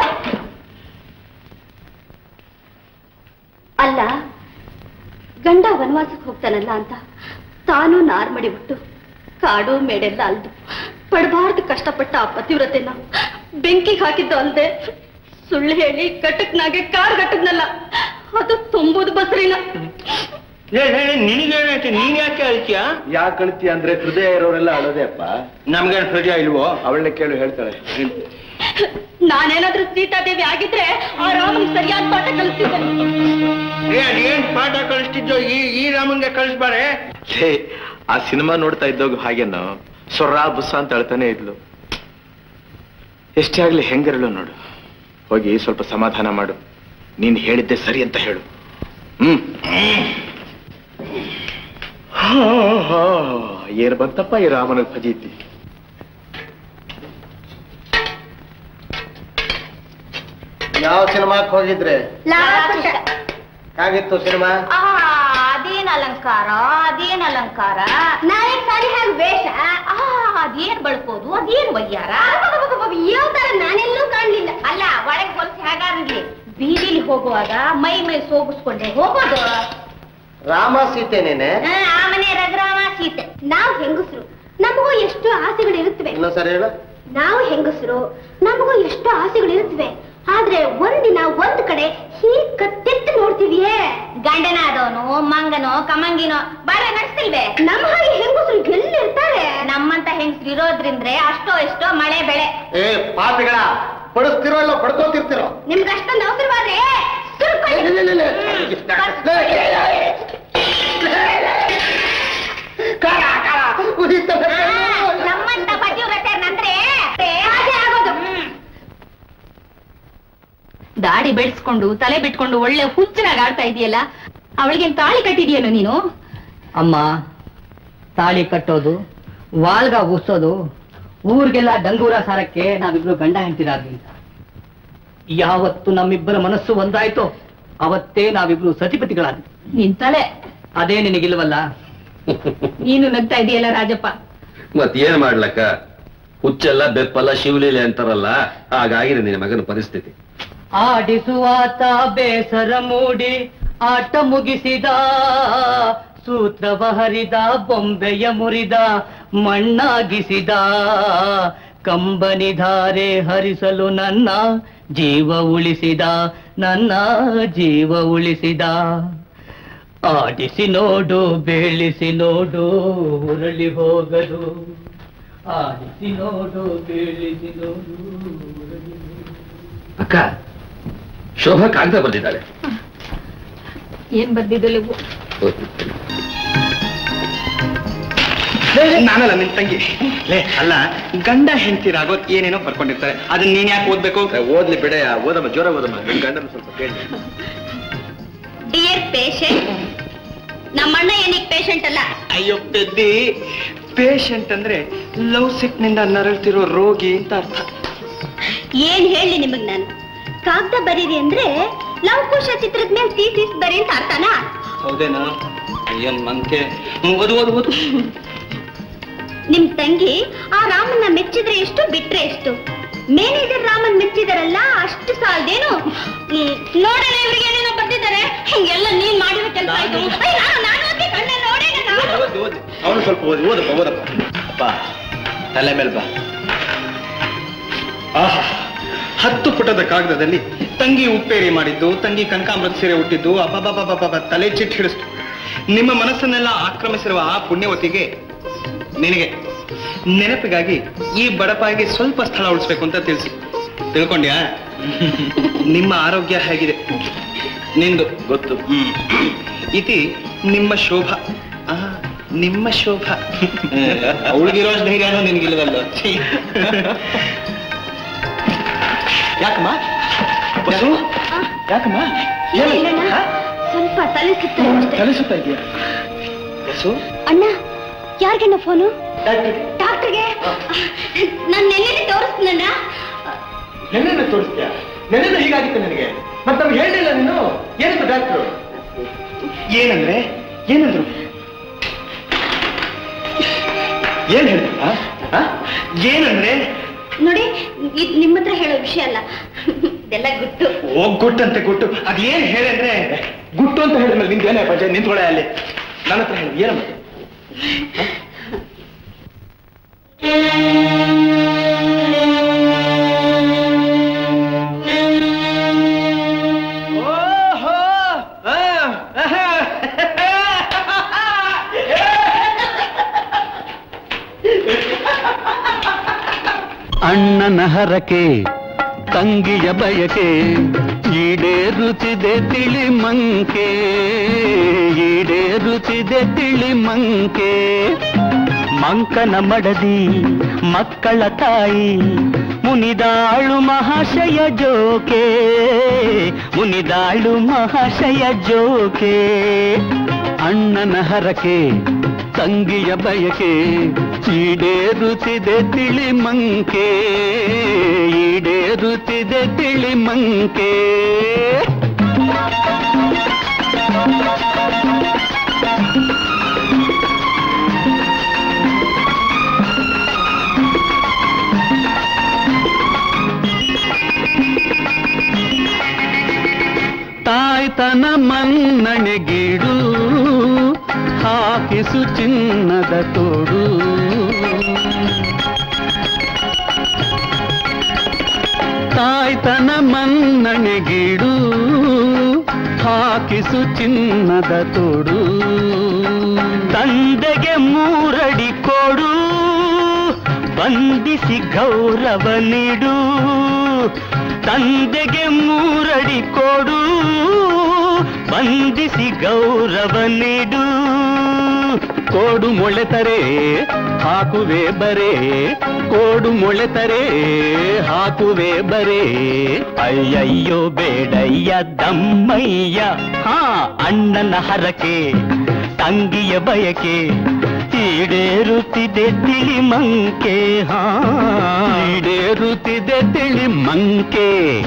ಅಲ್ಲ ಗಂಡ ವನವಾಸಕ್ಕೆ ಹೋಗ್ತಾನಲ್ಲ ಅಂತ ತಾನು ನಾರ್ಮಡಿ ಬಿಟ್ಟು ಕಾಡು ಮೇಡೆಲ್ಲ ಅಲ್ದು ಪಡಬಾರ್ದು ಕಷ್ಟಪಟ್ಟ ಆ ಪತಿವ್ರತೆನ ಬೆಂಕಿಗೆ ಹಾಕಿದ್ದು ಅಲ್ದೆ ಸುಳ್ಳು ಹೇಳಿ ಕಟಕ್ನಾಗೆ ಕಾರ್ ಕಟ್ಟದ್ನಲ್ಲ ಅದು ತುಂಬುದು ಬಸ್ರಿನ ನಿನಗೇನಾಯ್ತು ನೀನ್ ಯಾಕೆ ಅಳ್ತೀಯ ಯಾಕೆ ಕಳ್ತೀಯ ಅಂದ್ರೆ ಹೃದಯ ಇರೋರೆಲ್ಲ ಅಳೋದೇ ಅಪ್ಪ ನಮ್ಗೇನು ಹೃದಯ ಇಲ್ವೋ ಅವಳನ್ನ ಕೇಳು ಹೇಳ್ತಾಳೆ ನಾನೇನಾದ್ರೂ ಸೀತಾದೇವಿ ಆಗಿದ್ರೆ ಆ ರಾಮನ್ ಸರಿಯಾದ ಪಾಠ ಕಲಿಸ್ತಿದ್ದೆ ಏನ್ ಏನ್ ಪಾಠ ಕಳಿಸ್ತಿದ್ದೋ ಈ ಈ ರಾಮಂಗೆ ಕಳಿಸ್ಬಾರೆ ಛೇ ಆ ಸಿನಿಮಾ ನೋಡ್ತಾ ಇದ್ದೋಗ ಹಾಗೇನು ಸೊರ್ರ ಬುಸ್ಸ ಅಂತ ಹೇಳ್ತಾನೆ ಇದ್ಲು ಎಷ್ಟೇ ಆಗ್ಲಿ ಹೆಂಗಿರಲು ನೋಡು ಹೋಗಿ ಸ್ವಲ್ಪ ಸಮಾಧಾನ ಮಾಡು ನೀನ್ ಹೇಳಿದ್ದೆ ಸರಿ ಅಂತ ಹೇಳು ಹ್ಮ್ ಹಾ, ಹಾ, ಏನ್ ಬಂತಪ್ಪ ಈ ರಾಮನ ಫಜೀತಿ ಯಾವ ಸಿನಿಮಾಕ್ಕೆ ಹೋಗಿದ್ರೆ ಹೇಗಿತ್ತು ಸಿನಿಮಾ ಆ, ಅದೇನ್ ಅಲಂಕಾರ ಅದೇನ್ ಅಲಂಕಾರ ನಾಳೆ ಸಾರಿ ಹಾಗೆ ವೇಷ ಆ, ಅದೇನ್ ಬಳ್ಕೋದು ಅದೇನ್ ವಯ್ಯಾರ ಯಾವ ತರ ನಾನೆಲ್ಲೂ ಕಾಣ್ಲಿಲ್ಲ ಅಲ್ಲ ಒಳಗೆ ಹೊಲಸಿ ಹಾಗಾರ್ಲಿ ಬೀದಿಲಿ ಹೋಗುವಾಗ ಮೈ ಮೈ ಸೋಗಿಸ್ಕೊಂಡೆ ಹೋಗೋದು ರಾಮ ಸೀತೆನೇನೆ ಆ, ಆ ಮನೆ ರಘುರಾಮ ಸೀತೆ ನಾವು ಹೆಂಗಸರು ನಮಗೂ ಎಷ್ಟು ಆಸೆಗಳು ಇರುತ್ತವೆ ಇನ್ನೊಂದ್ಸರಿ ಹೇಳು ನಾವು ಹೆಂಗಸರು ನಮಗೂ ಎಷ್ಟು ಆಸೆಗಳು ಇರುತ್ತವೆ ಆದ್ರೆ ಒಂದಿನ ಒಂದ್ ಕಡೆ ಹೀಗ್ ಕತ್ತೆತ್ತು ನೋಡ್ತೀವಿಯೇ ಗಂಡನಾದವನು ಮಂಗನೋ ಕಮಂಗಿನೋ ಬಾಳ ನಡೆಸ್ತಿಲ್ವೇ ನಮ್ಮ ಹಾಗೆ ಹೆಂಗಸರು ಎಲ್ಲಿರ್ತಾರೆ ನಮ್ಮಂತ ಹೆಂಗಸರು ಇರೋದ್ರಿಂದ್ರೆ ಅಷ್ಟೋ ಎಷ್ಟೋ ಮಳೆ ಬೆಳೆ ಏ ಪಾಪಿಗಳ ಪಡಿಸ್ತಿರೋ ಇಲ್ಲ ಪಡ್ಕೋತಿರ್ತಿರೋ ನಿಮ್ಗೆ ಅಷ್ಟೊಂದು ಅವಸರವಾದ್ರೆ ನಮ್ಮಂತ ಪತಿವ್ರತೆಯರ್ನಂದ್ರೆ ಹಾಗೆ ಆಗೋದು ದಾಡಿ ಬೆಳೆಸ್ಕೊಂಡು ತಲೆ ಬಿಟ್ಕೊಂಡು ಒಳ್ಳೆ ಹುಚ್ಚನಾಗ ಆಡ್ತಾ ಇದೆಯಲ್ಲ ಅವಳಿಗೆ ತಾಳಿ ಕಟ್ಟಿದ್ಯೇನು ನೀನು ಅಮ್ಮ ತಾಳಿ ಕಟ್ಟೋದು ವಾಲ್ಗ ಉಸೋದು ಊರಿಗೆಲ್ಲ ಡಂಗೂರ ಸಾರಕ್ಕೆ ನಾವಿಬ್ರು ಗಂಡ ಹೆಂಡ್ತಿರಾದ್ವಿ ಅಂತ ಯಾವತ್ತು ನಮ್ಮಿಬ್ಬರ ಮನಸ್ಸು ಒಂದಾಯ್ತೋ ಅವತ್ತೇ ನಾವಿಬ್ರು ಸತಿಪತಿಗಳಾದ್ವಿ ನಿನ್ ತಲೆ ಅದೇ ನಿನಗಿಲ್ವಲ್ಲ ನೀನು ನಗ್ತಾ ಇದೆಯಲ್ಲ ರಾಜಪ್ಪ ಮತ್ ಏನ್ ಮಾಡ್ಲಕ್ಕ ಹುಚ್ಚೆಲ್ಲ ಬೆಪ್ಪಲ್ಲ ಶಿವಲೀಲೆ ಅಂತಾರಲ್ಲ ಹಾಗಾಗಿದೆ ನಿನ್ನ ಮಗನ ಪರಿಸ್ಥಿತಿ ಆಡಿಸುವಾತ ಬೇಸರ ಮೂಡಿ ಆಟ ಮುಗಿಸಿದ ಸೂತ್ರವ ಹರಿದ ಬೊಂಬೆಯ ಮುರಿದ ಮಣ್ಣಾಗಿಸಿದ ಕಂಬನಿಧಾರೆ ಹರಿಸಲು ನನ್ನ ಜೀವ ಉಳಿಸಿದ ನನ್ನ ಜೀವ ಉಳಿಸಿದ ಆಡಿಸಿ ನೋಡು ಬೀಳಿಸಿ ನೋಡು ಉರುಳಿ ಹೋಗದು ಆಡಿಸಿ ನೋಡು ಬೀಳಿಸಿ ನೋಡು ಉರುಳಿ ಅಕ್ಕ ಶೋಭಾ ಕಾಗದ ಬಂದಿದ್ದಾಳೆ ಏನ್ ಬರ್ದಿದ್ದಲ್ಲ ನಾನಲ್ಲ ನಿನ್ ತಂಗಿ ಲೇ ಅಲ್ಲ ಗಂಡ ಹೆಂಡತಿರಾಗೋ ಏನೇನೋ ಬರ್ಕೊಂಡಿರ್ತಾರೆ ಅದನ್ನ ನೀನ್ ಯಾಕೆ ಓದ್ಬೇಕು ಓದ್ಲಿ ಬಿಡ ಓದಮ್ಮ ಜೋರ ಓದಮ್ಮ ನಿನ್ ಗಂಡನ ಸ್ವಲ್ಪ ಕೇಳಿ ಡಿಯರ್ ಪೇಷಂಟ್ ನಮ್ಮಣ್ಣ ಏನಕ್ಕೆ ಪೇಷಂಟ್ ಅಲ್ಲ ಅಯ್ಯೋ ಪೆದ್ದಿ ಪೇಷಂಟ್ ಅಂದ್ರೆ ಲವ್ ಸಿಕ್ ನಿಂದ ನರಳ್ತಿರೋ ರೋಗಿ ಅಂತ ಅರ್ಥ ಏನ್ ಹೇಳಿ ನಿಮಗ್ ನಾನು ಕಾಗ್ದ ಬರೀರಿ ಅಂದ್ರೆ ಲವಕುಶ ಚಿತ್ರದ ಮೇಲೆ ತೀಸಿಸ್ ಬರೀ ಅಂತ ಅರ್ಥನಾ ಹೌದೇನಾ ಏನ್ ಮಂಕೆ ಹ್ಮ್, ಓದು ಓದು ಓದು ನಿಮ್ ತಂಗಿ ಆ ರಾಮನ್ನ ಮೆಚ್ಚಿದ್ರೆ ಎಷ್ಟು ಬಿಟ್ರೆ ಎಷ್ಟು ಮೇನೇಜರ್ ರಾಮನ್ ಮೆಚ್ಚಿದಾರಲ್ಲ ಅಷ್ಟು ಸಾಲದೇನು ಹ್ಮ್, ನೋಡೋಣ ಇವ್ರಿಗೆ ಏನೇನೋ ಬರ್ತಿದ್ದಾರೆ ಹಿಂಗೆಲ್ಲ ನೀನ್ ಮಾಡಿರೋ ಕೆಲಸ ಇದು ಅಯ್ಯ, ನಾನು- ನಾನು ಓದಿ ಕಣ್ಣಲ್ಲಿ ನೋಡೇನ ನಾನು. ಅವನು ಸ್ವಲ್ಪ ಓದಿ ಓದಪ್ಪ ಓದಪ್ಪ ಅಪ್ಪ ತಲೆ ಮೇಲೆ ಬಾ ಆಹಾ ಹತ್ತು ಪುಟದ ಕಾಗದದಲ್ಲಿ ತಂಗಿ ಉಪ್ಪೇರಿ ಮಾಡಿದ್ದು ತಂಗಿ ಕನಕಾಮೃತ ಸೀರೆ ಹುಟ್ಟಿದ್ದು ಅಬ್ಬಬ್ಬಬ್ಬಬ್ಬ ತಲೆ ಚಿಟ್ಟು ಹಿಡಿಸ್ತು ನಿಮ್ಮ ಮನಸ್ಸನ್ನೆಲ್ಲ ಆಕ್ರಮಿಸಿರುವ ಆ ಪುಣ್ಯವತಿಗೆ ನಿನಗೆ ನೆನಪಿಗಾಗಿ ಈ ಬಡಪಾಯಿಗೆ ಸ್ವಲ್ಪ ಸ್ಥಳ ಉಳಿಸ್ಬೇಕು ಅಂತ ತಿಳಿಸಿ ತಿಳ್ಕೊಂಡ್ಯಾ ನಿಮ್ಮ ಆರೋಗ್ಯ ಹೇಗಿದೆ ನಿಂದು ಗೊತ್ತು ಇತಿ ನಿಮ್ಮ ಶೋಭ ಆ, ನಿಮ್ಮ ಶೋಭ ಅವಳಿಗಿರೋ ಧೈರ್ಯನೂ ನಿನ್ಗಿಲ್ಲದಲ್ಲ ಛೀ. ಯಾಕಮ್ಮ ಬಸು ಯಾಕಮ್ಮ ಏನು? ಇಲ್ಲಣ್ಣ, ಹಾ? ಸ್ವಲ್ಪ ತಲೆ ಸುತ್ತ ಅಷ್ಟೇ. ತಲೆ ಸುತ್ತ ಇದೆಯಾ ಬಸು ಅಣ್ಣ ಯಾರಿಗಣ್ಣ ಫೋನು ಡಾಕ್ಟರ್ಗೆ ನಾನು ನೆನ್ನೆ ತೋರಿಸ್ತೀನಣ್ಣ ನೆನ್ನೆನ ತೋರಿಸ್ತೀಯಾ ನೆನ್ನೆನ ಹೀಗಾಗಿತ್ತು ನನಗೆ ಮತ್ತೆ ನಮ್ಗೆ ಹೇಳಿಲ್ಲ ನೀನು ಏನಂತ ಡಾಕ್ಟ್ರು ಏನಂದ್ರೆ ಏನಂದ್ರು ಏನ್ ಹೇಳಿದ್ರು ಆ? ಆ? ಏನಂದ್ರೆ ನೋಡಿ ಇದ್ ನಿಮ್ಮ ಹತ್ರ ಹೇಳೋ ವಿಷಯ ಅಲ್ಲ ಇದೆಲ್ಲ ಗುಟ್ಟು ಓ ಗುಟ್ಟಂತೆ ಗುಟ್ಟು ಅದೇನ್ ಹೇಳಂದ್ರೆ ಗುಟ್ಟು ಅಂತ ಹೇಳಿದ್ಮೇಲೆ ನಿಂದು ಏನೇ ಪಂಚಾಯ ನಿಂತ್ಕೊಳ್ಳೆ ಅಲ್ಲಿ ನನ್ನ ಹತ್ರ ಹೇಳಿ ಏನಮ್ಮ ಅಣ್ಣನ ಹರಕೆ ತಂಗಿಯ ಬಯಕೆ ಈಡೇರುತ್ತಿದೆ ತಿಳಿ ಮಂಕೆ ಈಡೇರುತ್ತಿದೆ ತಿಳಿ ಮಂಕೆ ಮಂಕನ ಮಡದಿ ಮಕ್ಕಳ ತಾಯಿ ಮುನಿದಾಳು ಮಹಾಶಯ ಜೋಕೆ ಮುನಿದಾಳು ಮಹಾಶಯ ಜೋಕೆ ಅಣ್ಣನ ಹರಕೆ ತಂಗಿಯ ಬಯಕೆ ಈಡೇರುತ್ತಿದೆ ತಿಳಿ ಮಂಕೆ ಈಡೇರುತ್ತಿದೆ ತಿಳಿ ಮಂಕೆ ತಾಯ್ತನ ಮನ್ನಣೆಗೀಡು ಹಾಕಿಸು ಚಿನ್ನದ ತೋಡು ತಾಯ್ತನ ಮನ್ನಣೆಗೀಡು ಹಾಕಿಸು ಚಿನ್ನದ ತೋಡು ತಂದೆಗೆ ಮೂರಡಿ ಕೊಡು ಬಂಧಿಸಿ ಗೌರವ ನೀಡು ತಂದೆಗೆ ಮೂರಡಿ ಕೊಡು ಬಂಧಿಸಿ ಗೌರವ ನೀಡು ಕೋಡು ಮೊಳೆತರೆ ಹಾಕುವೆ ಬರೆ ಕೋಡು ಮೊಳೆತರೆ ಹಾಕುವೆ ಬರೆ ಅಯ್ಯಯ್ಯೋ ಬೇಡಯ್ಯ ದಮ್ಮಯ್ಯ ಹಾ ಅಣ್ಣನ ಹರಕೆ ತಂಗಿಯ ಬಯಕೆ ಈಡೇರುತ್ತಿದೆ ತಿಳಿ ಮಂಕೆ ಹಾ ಈಡೇರುತ್ತಿದೆ ತಿಳಿ ಮಂಕೆ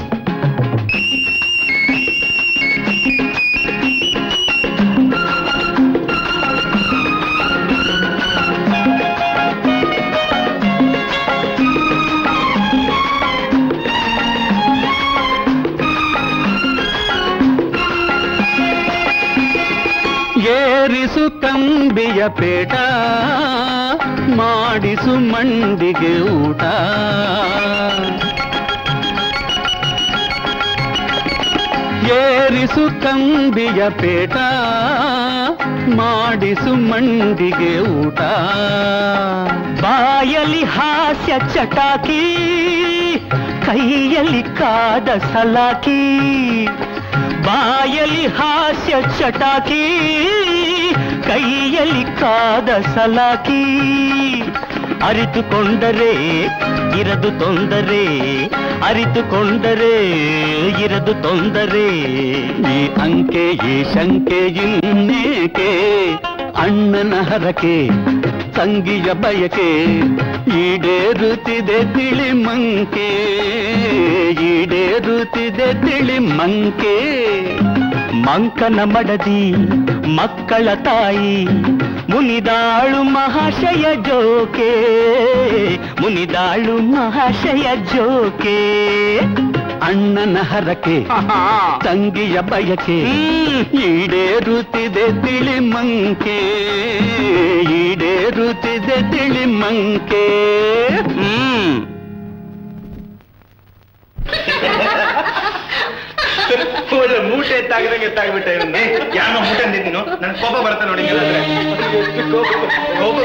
ಏರಿಸು ಕಂಬಿಯ ಪೇಟ ಮಾಡಿಸು ಮಂಡಿಗೆ ಊಟ ಏರಿಸು ಕಂಬಿಯ ಪೇಟ ಮಾಡಿಸು ಮಂಡಿಗೆ ಊಟ ಬಾಯಲಿ ಹಾಸ್ಯ ಚಟಾಕಿ ಕೈಯಲ್ಲಿ ಕಾದ ಸಲಾಕಿ ಬಾಯಲಿ ಹಾಸ್ಯ ಚಟಾಕಿ ಕೈಯಲ್ಲಿ ಕಾದ ಸಲಾಕಿ ಅರಿತುಕೊಂಡರೆ ಇರದು ತೊಂದರೆ ಅರಿತುಕೊಂಡರೆ ಇರದು ತೊಂದರೆ ಈ ಅಂಕೆ ಈ ಶಂಕೆ ಇನ್ನೇಕೆ ಅಣ್ಣನ ಹರಕೆ ತಂಗಿಯ ಬಯಕೆ ಈಡೇರುತ್ತಿದೆ ತಿಳಿ ಮಂಕೆ ಈಡೇರುತ್ತಿದೆ ತಿಳಿ ಮಂಕೆ ಮಂಕನ ಮಡದಿ ಮಕ್ಕಳ ತಾಯಿ ಮುನಿದಾಳು ಮಹಾಶಯ ಜೋಕೆ ಮುನಿದಾಳು ಮಹಾಶಯ ಜೋಕೆ ಅಣ್ಣನ ಹರಕೆ ತಂಗಿಯ ಬಯಕೆ ಈಡೇರುತ್ತಿದೆ ತಿಳಿ ಮಂಕೆ ಈಡೇರುತ್ತಿದೆ ತಿಳಿ ಮಂಕೆ ಹ್ಮ್ ಒಳ್ಳೆ ಮೂಟೆ ಎತ್ತಾಗದಂಗೆ ಎತ್ತಾಗ್ಬಿಟ್ಟೆ ಇವನ್ನೇ ಯಾರೋ ಮೂಟೆ ಅಂದಿದ್ ನೀನು ನನ್ ಕೋಪ ಬರುತ್ತೆ ನೋಡಿ ಇಲ್ಲಾಂದ್ರೆ. ಕೋಪ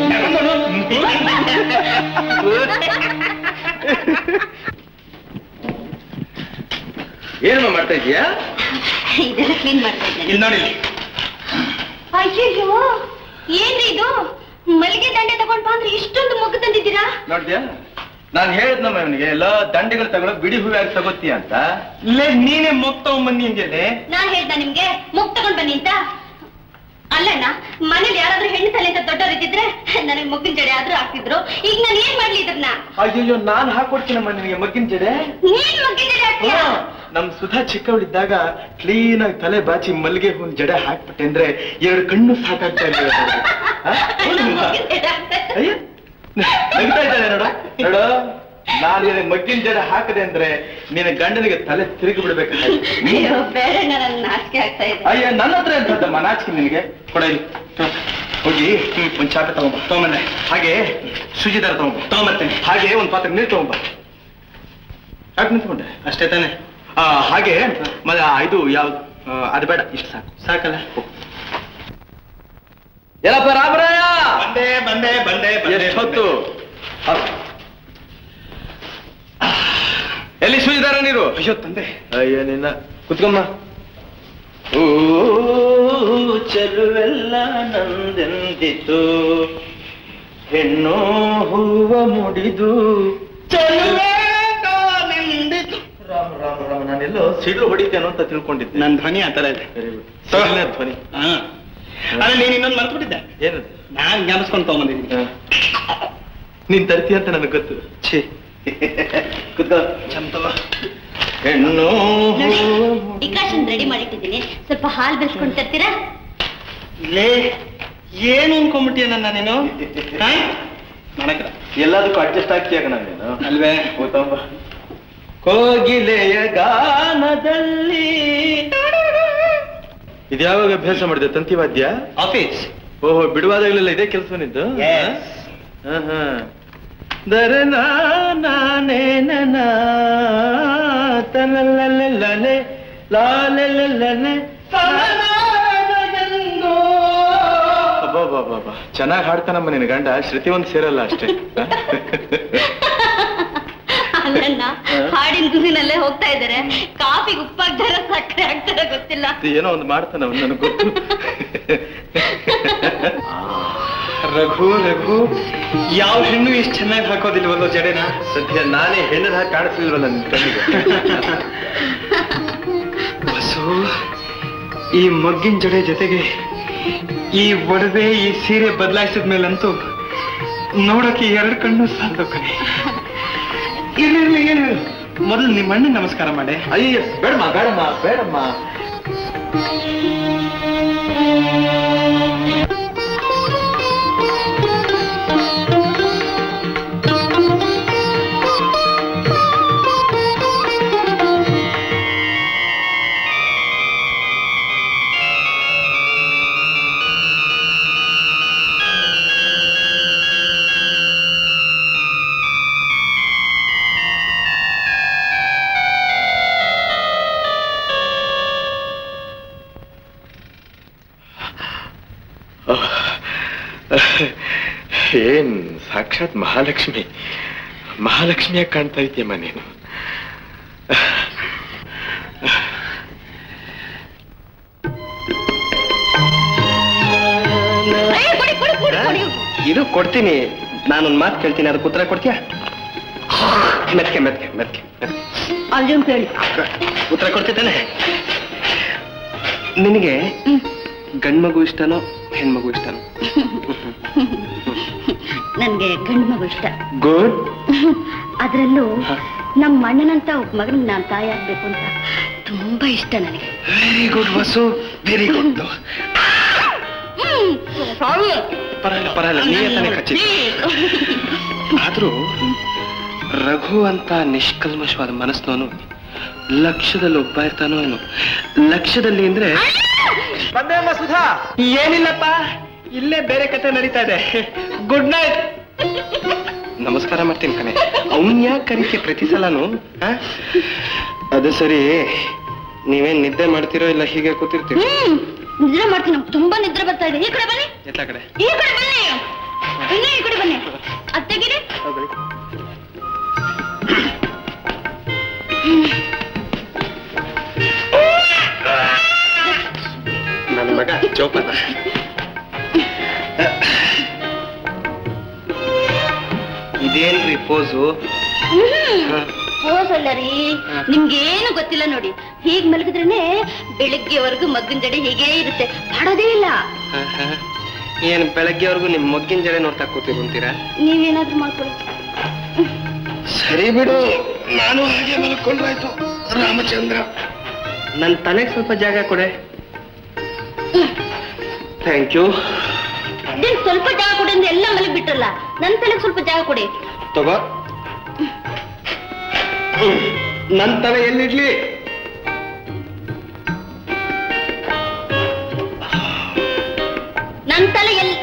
ಏನಮ್ಮ ಮಾಡ್ತಾ ಇದೀಯಾ ಇದೆಲ್ಲ ಕ್ಲೀನ್ ಮಾಡ್ತಾ ಇದ್ದೇನೆ ಇಲ್ಲಿ ನೋಡಿ ಇಲ್ಲಿ. ಅಯ್ಯಯ್ಯೋ ಏನ್ರಿ ಇದು ಮಲ್ಲಿಗೆ ದಂಡೆ ತಗೊಂಡ್ ಬಂದ್ರೆ ಇಷ್ಟೊಂದು ಮೊಗ್ಗು ತಂದಿದ್ದೀರಾ ನೋಡ್ದ್ಯಾ ನಾನ್ ಹೇಳಿದ್ನಮ್ಮ ಇವನಿಗೆ ಎಲ್ಲ ದಂಡೆಗಳು ತಗೊಳ್ಳೋ ಬಿಡಿ ಹೂವಾಗಿ ತಗೋತೀಯ ಅಂತ ಇಲ್ಲೇ ನೀನೇ ಮೊಗ್ ತಗೊಂಬನ್ನಿ ಹಿಂಗೆಲೆ ನಾನ್ ಹೇಳ್ದ ನಿಮ್ಗೆ ಮುಗ್ ತಗೊಂಡ್ ಬನ್ನಿ ಅಂತ ಅಲ್ಲಣ್ಣ ಮನೇಲಿ ಯಾರಾದ್ರೂ ಹೆಣ್ಣು ತಲೆ ಅಂತ ದೊಡ್ಡವ್ರು ಇದ್ದಿದ್ರೆ ನನಗೆ ಮೊಗ್ಗಿನ ಜಡೆ ಆದ್ರೂ ಹಾಕ್ತಿದ್ರು ಈಗ ನಾನು ಏನ್ ಮಾಡ್ಲಿ ಇದನ್ನ ಅಯ್ಯೋ ನಾನ್ ಹಾಕೊಡ್ತೀನಮ್ಮ ನಿನಗೆ ಮಗ್ಗಿನ ಜಡೆ ನೀನ್ ಮೊಗ್ಗಿನ ಜಡೆ ಹಾಕ್ತೀಯಾ ಹಾ, ನಮ್ ಸುಧಾ ಚಿಕ್ಕವಳಿದ್ದಾಗ ಕ್ಲೀನ್ ಆಗಿ ತಲೆ ಬಾಚಿ ಮಲ್ಲಿಗೆ ಹೂವಿನ ಜಡೆ ಹಾಕ್ಬಿಟ್ಟೆ ಅಂದ್ರೆ ಎರಡು ಕಣ್ಣು ಸಾಕಾಗ್ತಾ ಇರ್ಲಿಲ್ಲ ಅವ್ರಿಗೆ. ಹಾ? ಮೊಗ್ಗಿನ ಜಡೆ ಹಾಕ್ತಾ ಇದ್ರು. ಅಯ್ಯ, ನಗ್ತಾ ಇದ್ದಾಳೆ ನೋಡು ನೋಡು ನಾನು ನಿನಗೆ ಮಗ್ಗಿನ ಜಡೆ ಹಾಕದೆ ಅಂದ್ರೆ ನಿನ್ನ ಗಂಡನಿಗೆ ತಲೆ ತಿರುಗಿ ಬಿಡ್ಬೇಕು ಅಯ್ಯೋ, ಬೇಡ ನನ್ನ ನಾಚಿಕೆ ಆಗ್ತಾ ಇದೆ ಅಯ್ಯ ನನ್ನ ಹತ್ರ ಎಂತದ್ದಮ್ಮ ನಾಚಿಕೆ ನಿನಗೆ ಕೊಡ ಇಲ್ಲಿ ಹ್ಮ್. ಹೋಗಿ ಹ್ಮ್, ಒಂದ್ ಚಾಪೆ ತಗೊಂಬ ತಗೊಂಬಂದೆ ಹಾಗೆ ಸುಜಿ ದಾರ ತಗೊಂಬ ತಗೊಂಬರ್ತೇನೆ ಹಾಗೆ ಒಂದ್ ಪಾತ್ರೆ ನೀರು ತಗೊಂಬ ಯಾಕೆ ನಿಂತ್ಕೊಂಡೆ ಅಷ್ಟೇ ತಾನೆ ಆ, ಹಾಗೆ ಮತ್ತೆ ಆ, ಇದು ಯಾವ್ದು ಆ, ಅದು ಬೇಡ ಇಷ್ಟು ಸಾಕು ಸಾಕಲ್ಲ ಎಲ್ಲಪ್ಪ ರಾಮರಾಯ ಬಂದೆ ಬಂದೆ ಬಂದೆ ಎಷ್ಟೊತ್ತು ಎಲ್ಲಿ ಸುಜಿದಾರ ನೀರು ಅಯ್ಯೋ ತಂದೆ ಅಯ್ಯ ನಿನ್ನ ಕುತ್ಕೊಮ್ಮ ಓ ಚೆಲುವೆಲ್ಲ ನಂದೆಂದಿತು ಹೆಣ್ಣು ಹೂವ ಮುಡಿದು ಚೆಲುವೆ ಕಾಲೆಂದಿತು ರಾಮ ರಾಮ ರಾಮ ನಾನೆಲ್ಲೋ ಸಿಡ್ಲು ಹೊಡಿತೇನೋ ಅಂತ ತಿಳ್ಕೊಂಡಿದ್ದೆ ನನ್ನ ಧ್ವನಿ ಆ ತರ ಇದೆ ಸೊಗಸಿನ ಧ್ವನಿ ಹಾ ಆದ್ರೆ ನೀನ್ ಇನ್ನೊಂದು ಮರ್ತ್ಬಿಟ್ಟಿದ್ದೆ ಏನದು ನಾನ್ ಜ್ಞಾಪಿಸ್ಕೊಂಡು ತಗೊಂಬಂದಿದ್ದೀನಿ ನೀನ್ ತರ್ತಿ ಅಂತ ನನಗೆ ಗೊತ್ತು ಛೀ ಕುತ್ಕೋ ಚಂತವ ಹೆಣ್ಣು ಡಿಕಾಷನ್ ರೆಡಿ ಮಾಡಿಟ್ಟಿದ್ದೀನಿ ಸ್ವಲ್ಪ ಹಾಲು ಬೆಳ್ಸ್ಕೊಂಡು ತರ್ತೀರಾ ಲೇ ಏನು ಅನ್ಕೊಂಡ್ಬಿಟ್ಟಿಯ ನನ್ನ ನೀನು ಹಾ? ಮಾಡಕ್ರ ಎಲ್ಲದಕ್ಕೂ ಅಡ್ಜಸ್ಟ್ ಆಗ್ತೀಯಾಗ ನಾನು ಅಲ್ವೇ ಗೊತ್ತಂಬ ಕೋಗಿಲೆಯ ಗಾನದಲ್ಲಿ ಇದು ಯಾವಾಗ ಅಭ್ಯಾಸ ಮಾಡಿದೆ ತಂತಿವಾದ್ಯ ಆಫೀಸ್ ಓಹೋ ಬಿಡುವಾದಾಗಲೆಲ್ಲ ಇದೇ ಕೆಲಸ ನಿಂದು Yes. ಹಾ ಹಾ ದರೆ ನಾನೇ ನನ ತಲಲಲಲಲೆ ಲಾಲೆಲಲಲೆ ಅಬ್ಬಬ್ಬಬ್ಬಬ್ಬ ಚೆನ್ನಾಗಿ ಹಾಡ್ತಾನಮ್ಮ ನಿನ್ನ ಗಂಡ ಶ್ರುತಿ ಒಂದು ಸೇರಲ್ಲ ಅಷ್ಟೇ ಅಲ್ಲಣ್ಣ ಹಾಡಿನ ಗುರಿನಲ್ಲೇ ಹೋಗ್ತಾ ಇದ್ದಾರೆ ಕಾಫಿಗೆ ಉಪ್ಪಾಗ್ತಾರ ಸಕ್ಕರೆ ಆಗ್ತಾರ ಗೊತ್ತಿಲ್ಲ ಇದು ಏನೋ ಒಂದು ಮಾಡ್ತಾನ ಅವ್ನು ನನಗೆ ಗೊತ್ತು ರಘು ರಘು ಯಾವ ಹೆಣ್ಣು ಇಷ್ಟು ಚೆನ್ನಾಗಿ ಹಾಕೋದಿಲ್ವಲ್ಲೋ ಜಡೆನ ಸದ್ಯ ನಾನೇ ಹೆಣ್ಣದ ಹಾಕಿ ಕಾಣಿಸ್ಲಿಲ್ವಲ್ಲ ನಿನ್ ಕಣ್ಣಿಗೆ ಬಸು ಈ ಮಗ್ಗಿನ ಜಡೆ ಜೊತೆಗೆ ಈ ಒಡವೆ ಈ ಸೀರೆ ಬದಲಾಯಿಸಿದ ಮೇಲಂತೂ ನೋಡಕ್ಕೆ ಎರಡು ಕಣ್ಣು ಸಾಲದು ಕಣೆ ಇರ್ಲಿ ಇರ್ಲಿ ಏನು ಮೊದಲು ನಿಮ್ಮ ಅಣ್ಣ ನಮಸ್ಕಾರ ಮಾಡೆ ಅಯ್ಯ ಬೇಡಮ್ಮ ಬೇಡಮ್ಮ ಬೇಡಮ್ಮ ಏನ್ ಸಾಕ್ಷಾತ್ ಮಹಾಲಕ್ಷ್ಮಿ ಮಹಾಲಕ್ಷ್ಮಿಯಾಗಿ ಕಾಣ್ತಾ ಇದೆಯಮ್ಮ ನೀನು ಇದು ಕೊಡ್ತೀನಿ ನಾನೊಂದ್ ಮಾತು ಕೇಳ್ತೀನಿ ಅದಕ್ಕೆ ಉತ್ತರ ಕೊಡ್ತೀಯಾ ಮೆತ್ಕೆ ಮೆತ್ಕೆ ಮೆತ್ಕೆ ಅರ್ಜುನ್ ಹೇಳಿ ಉತ್ತರ ಕೊಡ್ತಿದ್ದಾನೆ ನಿನಗೆ ಗಂಡ್ಮಗು ಇಷ್ಟನೋ ಹೆಣ್ಮಗು ಇಷ್ಟನೋ ನನ್ಗೆ ಗಂಡು ಮಗು ಇಷ್ಟ ಗುಡ್ ಅದ್ರಲ್ಲೂ ನಮ್ಮ ಅಣ್ಣನಂತ ಒಬ್ಬ ಮಗನಿಗೆ ನಾನು ತಾಯಿ ಆಗ್ಬೇಕು ಅಂತ ತುಂಬಾ ಇಷ್ಟ ನನಗೆ very good Vasu very good ಪರವಾಗಿಲ್ಲ ಪರವಾಗಿಲ್ಲ ನೀವೇ ತಾನೇ ಕಚ್ಚಿ ಆದ್ರೂ ರಘು ಅಂತ ನಿಷ್ಕಲ್ಮಶವಾದ ಮನಸ್ಸಿನವನು ಲಕ್ಷ್ಯದಲ್ಲಿ ಒಬ್ಬ ಇರ್ತಾನೋ ಏನು ಲಕ್ಷ್ಯದಲ್ಲಿ ಅಂದ್ರೆ ಬಂದೇಮ್ಮ ಸುಧಾ ಏನಿಲ್ಲಪ್ಪ ಇಲ್ಲೇ ಬೇರೆ ಕತೆ ನಡೀತಾ ಇದೆ ಗುಡ್ ನೈಟ್ ನಮಸ್ಕಾರ ಮಾಡ್ತೀನಿ ಕಣೆ ಅವನ್ ಯಾಕೆ ಕರೀತಿ ಪ್ರತಿ ಸಲನು ಆ? ಅದು ಸರಿ ನೀವೇನ್ ನಿದ್ದೆ ಮಾಡ್ತೀರೋ ಇಲ್ಲ ಹೀಗೆ ಕೂತಿರ್ತೀರೋ ಹ್ಮ್ ನಿದ್ರೆ ಮಾಡ್ತೀನಿ ನಂಗೆ ತುಂಬಾ ನಿದ್ರೆ ಬರ್ತಾ ಇದೆ ಈ ಕಡೆ ಬನ್ನಿ ಎತ್ತ ಕಡೆ ಈ ಕಡೆ ಬನ್ನಿ ಇನ್ನು ಈ ಕಡೆ ಬನ್ನಿ ಅದ್ ತೆಗೀರಿ ನನ್ನ ಮಗ ಜೋಪಾನ ಇದೇನ್ರಿ ಪೋಸು ಪೋಸ್ ಅಲ್ಲ ರೀ ನಿಮ್ಗೇನು ಗೊತ್ತಿಲ್ಲ ನೋಡಿ ಹೀಗ್ ಮಲಗಿದ್ರೇನೆ ಬೆಳಿಗ್ಗೆವರೆಗೂ ಮಗ್ಗಿನ ಜಡೆ ಹೀಗೇ ಇರುತ್ತೆ ಮಾಡೋದೇ ಇಲ್ಲ ಏನ್ ಬೆಳಗ್ಗೆವರೆಗೂ ನಿಮ್ ಮೊಗ್ಗಿನ ಜಡೆ ನೋಡ್ತಾ ಕೂತಿರುಂತೀರಾ ನೀವೇನಾದ್ರೂ ಮಾಡ್ಕೊಳ್ಳಿ ಸರಿ ಬಿಡು ನಾನು ಹಾಗೆ ಮಲ್ಕೊಂಡ್ರಾಯ್ತು ರಾಮಚಂದ್ರ ನನ್ ತಲೆಗೆ ಸ್ವಲ್ಪ ಜಾಗ ಕೊಡೆ ಥ್ಯಾಂಕ್ ಯು ಅದೇನ್ ಸ್ವಲ್ಪ ಜಾಗ ಕೊಡಿ ಅಂದ್ರೆ ಎಲ್ಲ ಮಲಗಿ ಬಿಟ್ರಲ್ಲ ನನ್ ತಲೆಗೆ ಸ್ವಲ್ಪ ಜಾಗ ಕೊಡಿ ತಗೋ ಹ್ಮ್. ನನ್ ತಲೆ ಎಲ್ಲಿಡ್ಲಿ ನನ್ ತಲೆ ಎಲ್ಲಿ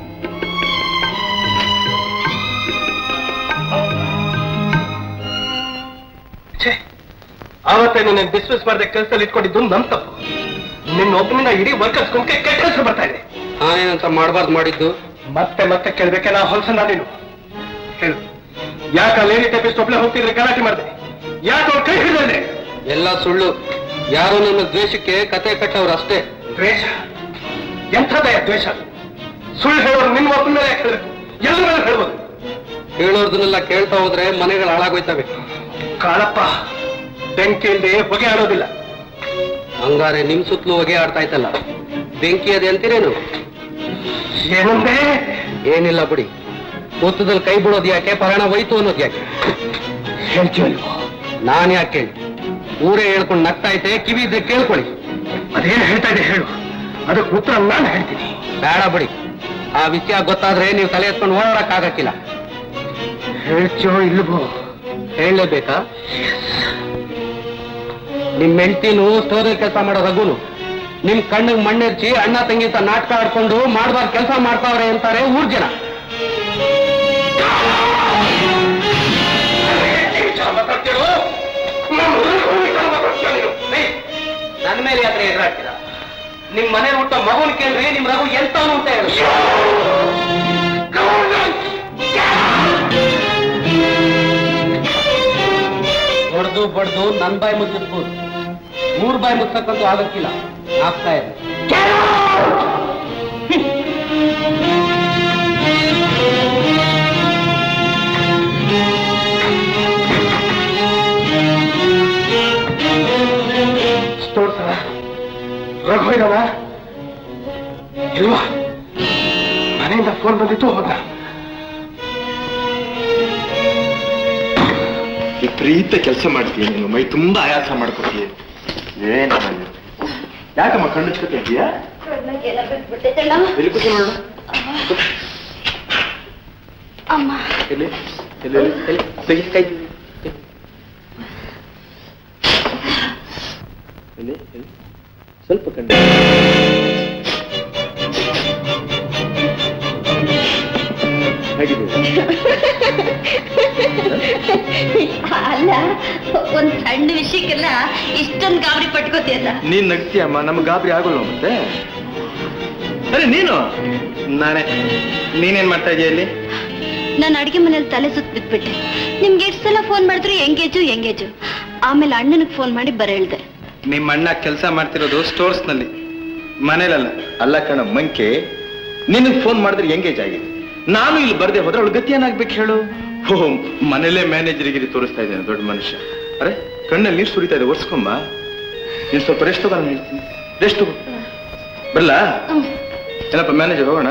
ಆವತ್ತೇ ನಿನ್ನ ಡಿಸ್ಮಿಸ್ ಮಾಡದೆ ಕೆಲಸದಲ್ಲಿ ಇಟ್ಕೊಂಡಿದ್ದು ನಮ್ ತಪ್ಪು ನಿನ್ನ ಒಬ್ಬನಿಂದ ಇಡೀ ವರ್ಕರ್ಸ್ ಗುಂಪಿಗೆ ಕೆಟ್ಟ ಹೆಸರು ಬರ್ತಾ ಇದೆ ನಾನೇನಂತ ಮಾಡಬಾರ್ದು ಮಾಡಿದ್ದು ಮತ್ತೆ ಮತ್ತೆ ಕೇಳ್ಬೇಕೆ ನಾ ಹೊಲಸನ್ನ ನೀನು ಹೇಳು ಯಾಕೆ ಲೇಡಿ ಟೈಪಿಸ್ಟ್ ಒಬ್ಳೆ ಹೋಗ್ತಿದ್ರೆ ಗಲಾಟೆ ಮಾಡಿದೆ ಯಾಕೆ ಅವ್ರ ಕೈ ಹಿಡಿದೆ ಎಲ್ಲ ಸುಳ್ಳು ಯಾರು ನನ್ನ ದ್ವೇಷಕ್ಕೆ ಕತೆ ಕಟ್ಟವ್ರು ಅಷ್ಟೇ ದ್ವೇಷ ಎಂಥದಯ ದ್ವೇಷ ಸುಳ್ಳು ಹೇಳೋರು ನಿನ್ನ ಒಬ್ಬನ ಮೇಲೆ ಯಾಕೆ ಹೇಳ್ಬೇಕು ಎಲ್ಲರ ಮೇಲೆ ಹೇಳ್ಬೋದು ಹೇಳೋರ್ದನ್ನೆಲ್ಲ ಕೇಳ್ತಾ ಹೋದ್ರೆ ಮನೆಗಳು ಹಾಳಾಗೋಯ್ತವೆ ಕಾಳಪ್ಪ ಬೆಂಕಿ ಇಲ್ಲದೆ ಹೊಗೆ ಆಡೋದಿಲ್ಲ ಹಂಗಾರೆ ನಿಮ್ ಸುತ್ತಲೂ ಹೊಗೆ ಆಡ್ತಾ ಇತ್ತಲ್ಲ ಬೆಂಕಿ ಅದೇ ಅಂತೀರೇನು ಏನಂದೆ ಏನಿಲ್ಲ ಬಿಡಿ ಮೊತ್ತದಲ್ಲಿ ಕೈ ಬಿಡೋದು ಯಾಕೆ ಪರಾಣ ಹೋಯ್ತು ಅನ್ನೋದು ಯಾಕೆ ಹೇಳ್ತೀವಲ್ವೋ ನಾನ್ ಯಾಕೆ ಹೇಳಿ ಊರೇ ಹೇಳ್ಕೊಂಡು ನಗ್ತಾ ಐತೆ ಕಿವಿ ಇದ್ರೆ ಕೇಳ್ಕೊಳ್ಳಿ ಅದೇನು ಹೇಳ್ತಾ ಇದೆ ಹೇಳು ಅದಕ್ಕೆ ಉತ್ತರ ನಾನು ಹೇಳ್ತೀನಿ ಬೇಡ ಬಿಡಿ ಆ ವಿಷಯ ಗೊತ್ತಾದ್ರೆ ನೀವು ತಲೆ ಎತ್ಕೊಂಡು ಓಡಾಡಕ್ ಆಗಕ್ಕಿಲ್ಲ ಹೇಳ್ತೀಯೋ ಇಲ್ವೋ ಹೇಳಲೇಬೇಕಾ ನಿಮ್ ಹೆಂಡ್ತಿನು ಸ್ಟೋರಲ್ಲಿ ಕೆಲಸ ಮಾಡೋ ರಘುನು ನಿಮ್ ಕಣ್ಣಿಗೆ ಮಣ್ಣೆರ್ಚಿ ಅಣ್ಣ ತಂಗಿ ಅಂತ ನಾಟಕ ಆಡ್ಕೊಂಡು ಮಾಡ್ಬಾರ್ದು ಕೆಲಸ ಮಾಡ್ತಾವ್ರೆ ಅಂತಾರೆ ಊರ್ ಜನ ನನ್ನ ಮೇಲೆ ಯಾತ್ರೆ ಎದುರಾಗ್ತೀರಾ ನಿಮ್ ಮನೆ ಹುಟ್ಟ ಮಗುನ್ ಕೇಳ್ರಿ ನಿಮ್ ರಘು ಎಂತವನು ಅಂತ ಹೇಳಿ ಹೊಡೆದು ಬಡ್ದು ನನ್ ಬಾಯಿ ಮುಚ್ಚಿರ್ಬೋದು ಮೂರ್ ಬಾಯಿ ಮುಚ್ಚಕ್ಕಂತೂ ಆಗಕ್ಕಿಲ್ಲ ಆಗ್ತಾ ಇದೆ ಸ್ಟೋರ್ ಸರ ರಘು ಇದಾನ ಇಲ್ವಾ ಮನೆಯಿಂದ ಫೋನ್ ಬಂದಿತ್ತು ಹೋದ ವಿಪರೀತ ಕೆಲಸ ಮಾಡ್ತೀಯ ನೀನು ಮೈ ತುಂಬಾ ಆಯಾಸ ಮಾಡ್ಕೊತೀಯ ಏನ ಯಾಕಮ್ಮ ಕಣ್ಣು ಹಚ್ಕೊತಾ ಇದೀಯಾ ಎಲ್ಲಿ ಕೂತು ನೋಡೋಣ ಅಮ್ಮ ಎಲ್ಲಿ ಎಲ್ಲಿ ಎಲ್ಲಿ ಎಲ್ಲಿ ತೆಗಿ ಕೈ ಎಲ್ಲಿ ಎಲ್ಲಿ ಸ್ವಲ್ಪ ಕಣ್ಣು ಹೇಗಿದ್ದೀರಾ ಅಲ್ಲ ಒಂದ್ ಸಣ್ಣ ವಿಷಯಕ್ಕೆಲ್ಲ ಇಷ್ಟೊಂದು ಗಾಬರಿ ಪಟ್ಕೋತಿಯಲ್ಲ ನೀನ್ ನಗ್ತೀಯಮ್ಮ ನಮ್ಗೆ ಗಾಬರಿ ಆಗೋಲ್ಲ ಮತ್ತೆ ಅರೆ ನೀನು ನಾನೇ ನೀನೇನ್ ಮಾಡ್ತಾ ಇದೀಯ ಇಲ್ಲಿ ನಾನು ಅಡಿಗೆ ಮನೇಲಿ ತಲೆ ಸುತ್ತ ಬಿದ್ಬಿಟ್ಟೆ ನಿಮ್ಗೆ ಎಷ್ಟು ಸಲ ಫೋನ್ ಮಾಡಿದ್ರು ಎಂಗೇಜು ಎಂಗೇಜು ಆಮೇಲೆ ಅಣ್ಣನಿಗೆ ಫೋನ್ ಮಾಡಿ ಬರ ಹೇಳ್ದೆ ನಿಮ್ಮ ಅಣ್ಣ ಕೆಲಸ ಮಾಡ್ತಿರೋದು ಸ್ಟೋರ್ಸ್ ನಲ್ಲಿ ಮನೇಲಲ್ಲ ಅಲ್ಲ ಕಣ ಮಂಕೆ ನಿನಗೆ ಫೋನ್ ಮಾಡಿದ್ರೆ ಎಂಗೇಜ್ ಆಗಿದೆ ನಾನು ಇಲ್ಲಿ ಬರ್ದೆ ಹೋದ್ರೆ ಅವಳು ಗತಿ ಏನಾಗ್ಬೇಕು ಹೇಳು ಓ ಮನೇಲೆ ಮ್ಯಾನೇಜರ್ಗಿರಿ ತೋರಿಸ್ತಾ ಇದ್ದೇನೆ ದೊಡ್ಡ ಮನುಷ್ಯ ಅರೆ ಕಣ್ಣಲ್ಲಿ ನೀರು ಸುರಿತಾ ಇದೆ ಒರ್ಸ್ಕೊಂಬ ನೀನು ಸ್ವಲ್ಪ ರೆಸ್ಟ್ ತಗೋ ನಾನು ಹೇಳ್ತೀನಿ ರೆಸ್ಟ್ ತಗೋ ಬರಲ್ಲ ಏನಪ್ಪ ಮ್ಯಾನೇಜರ್ ಹೋಗೋಣ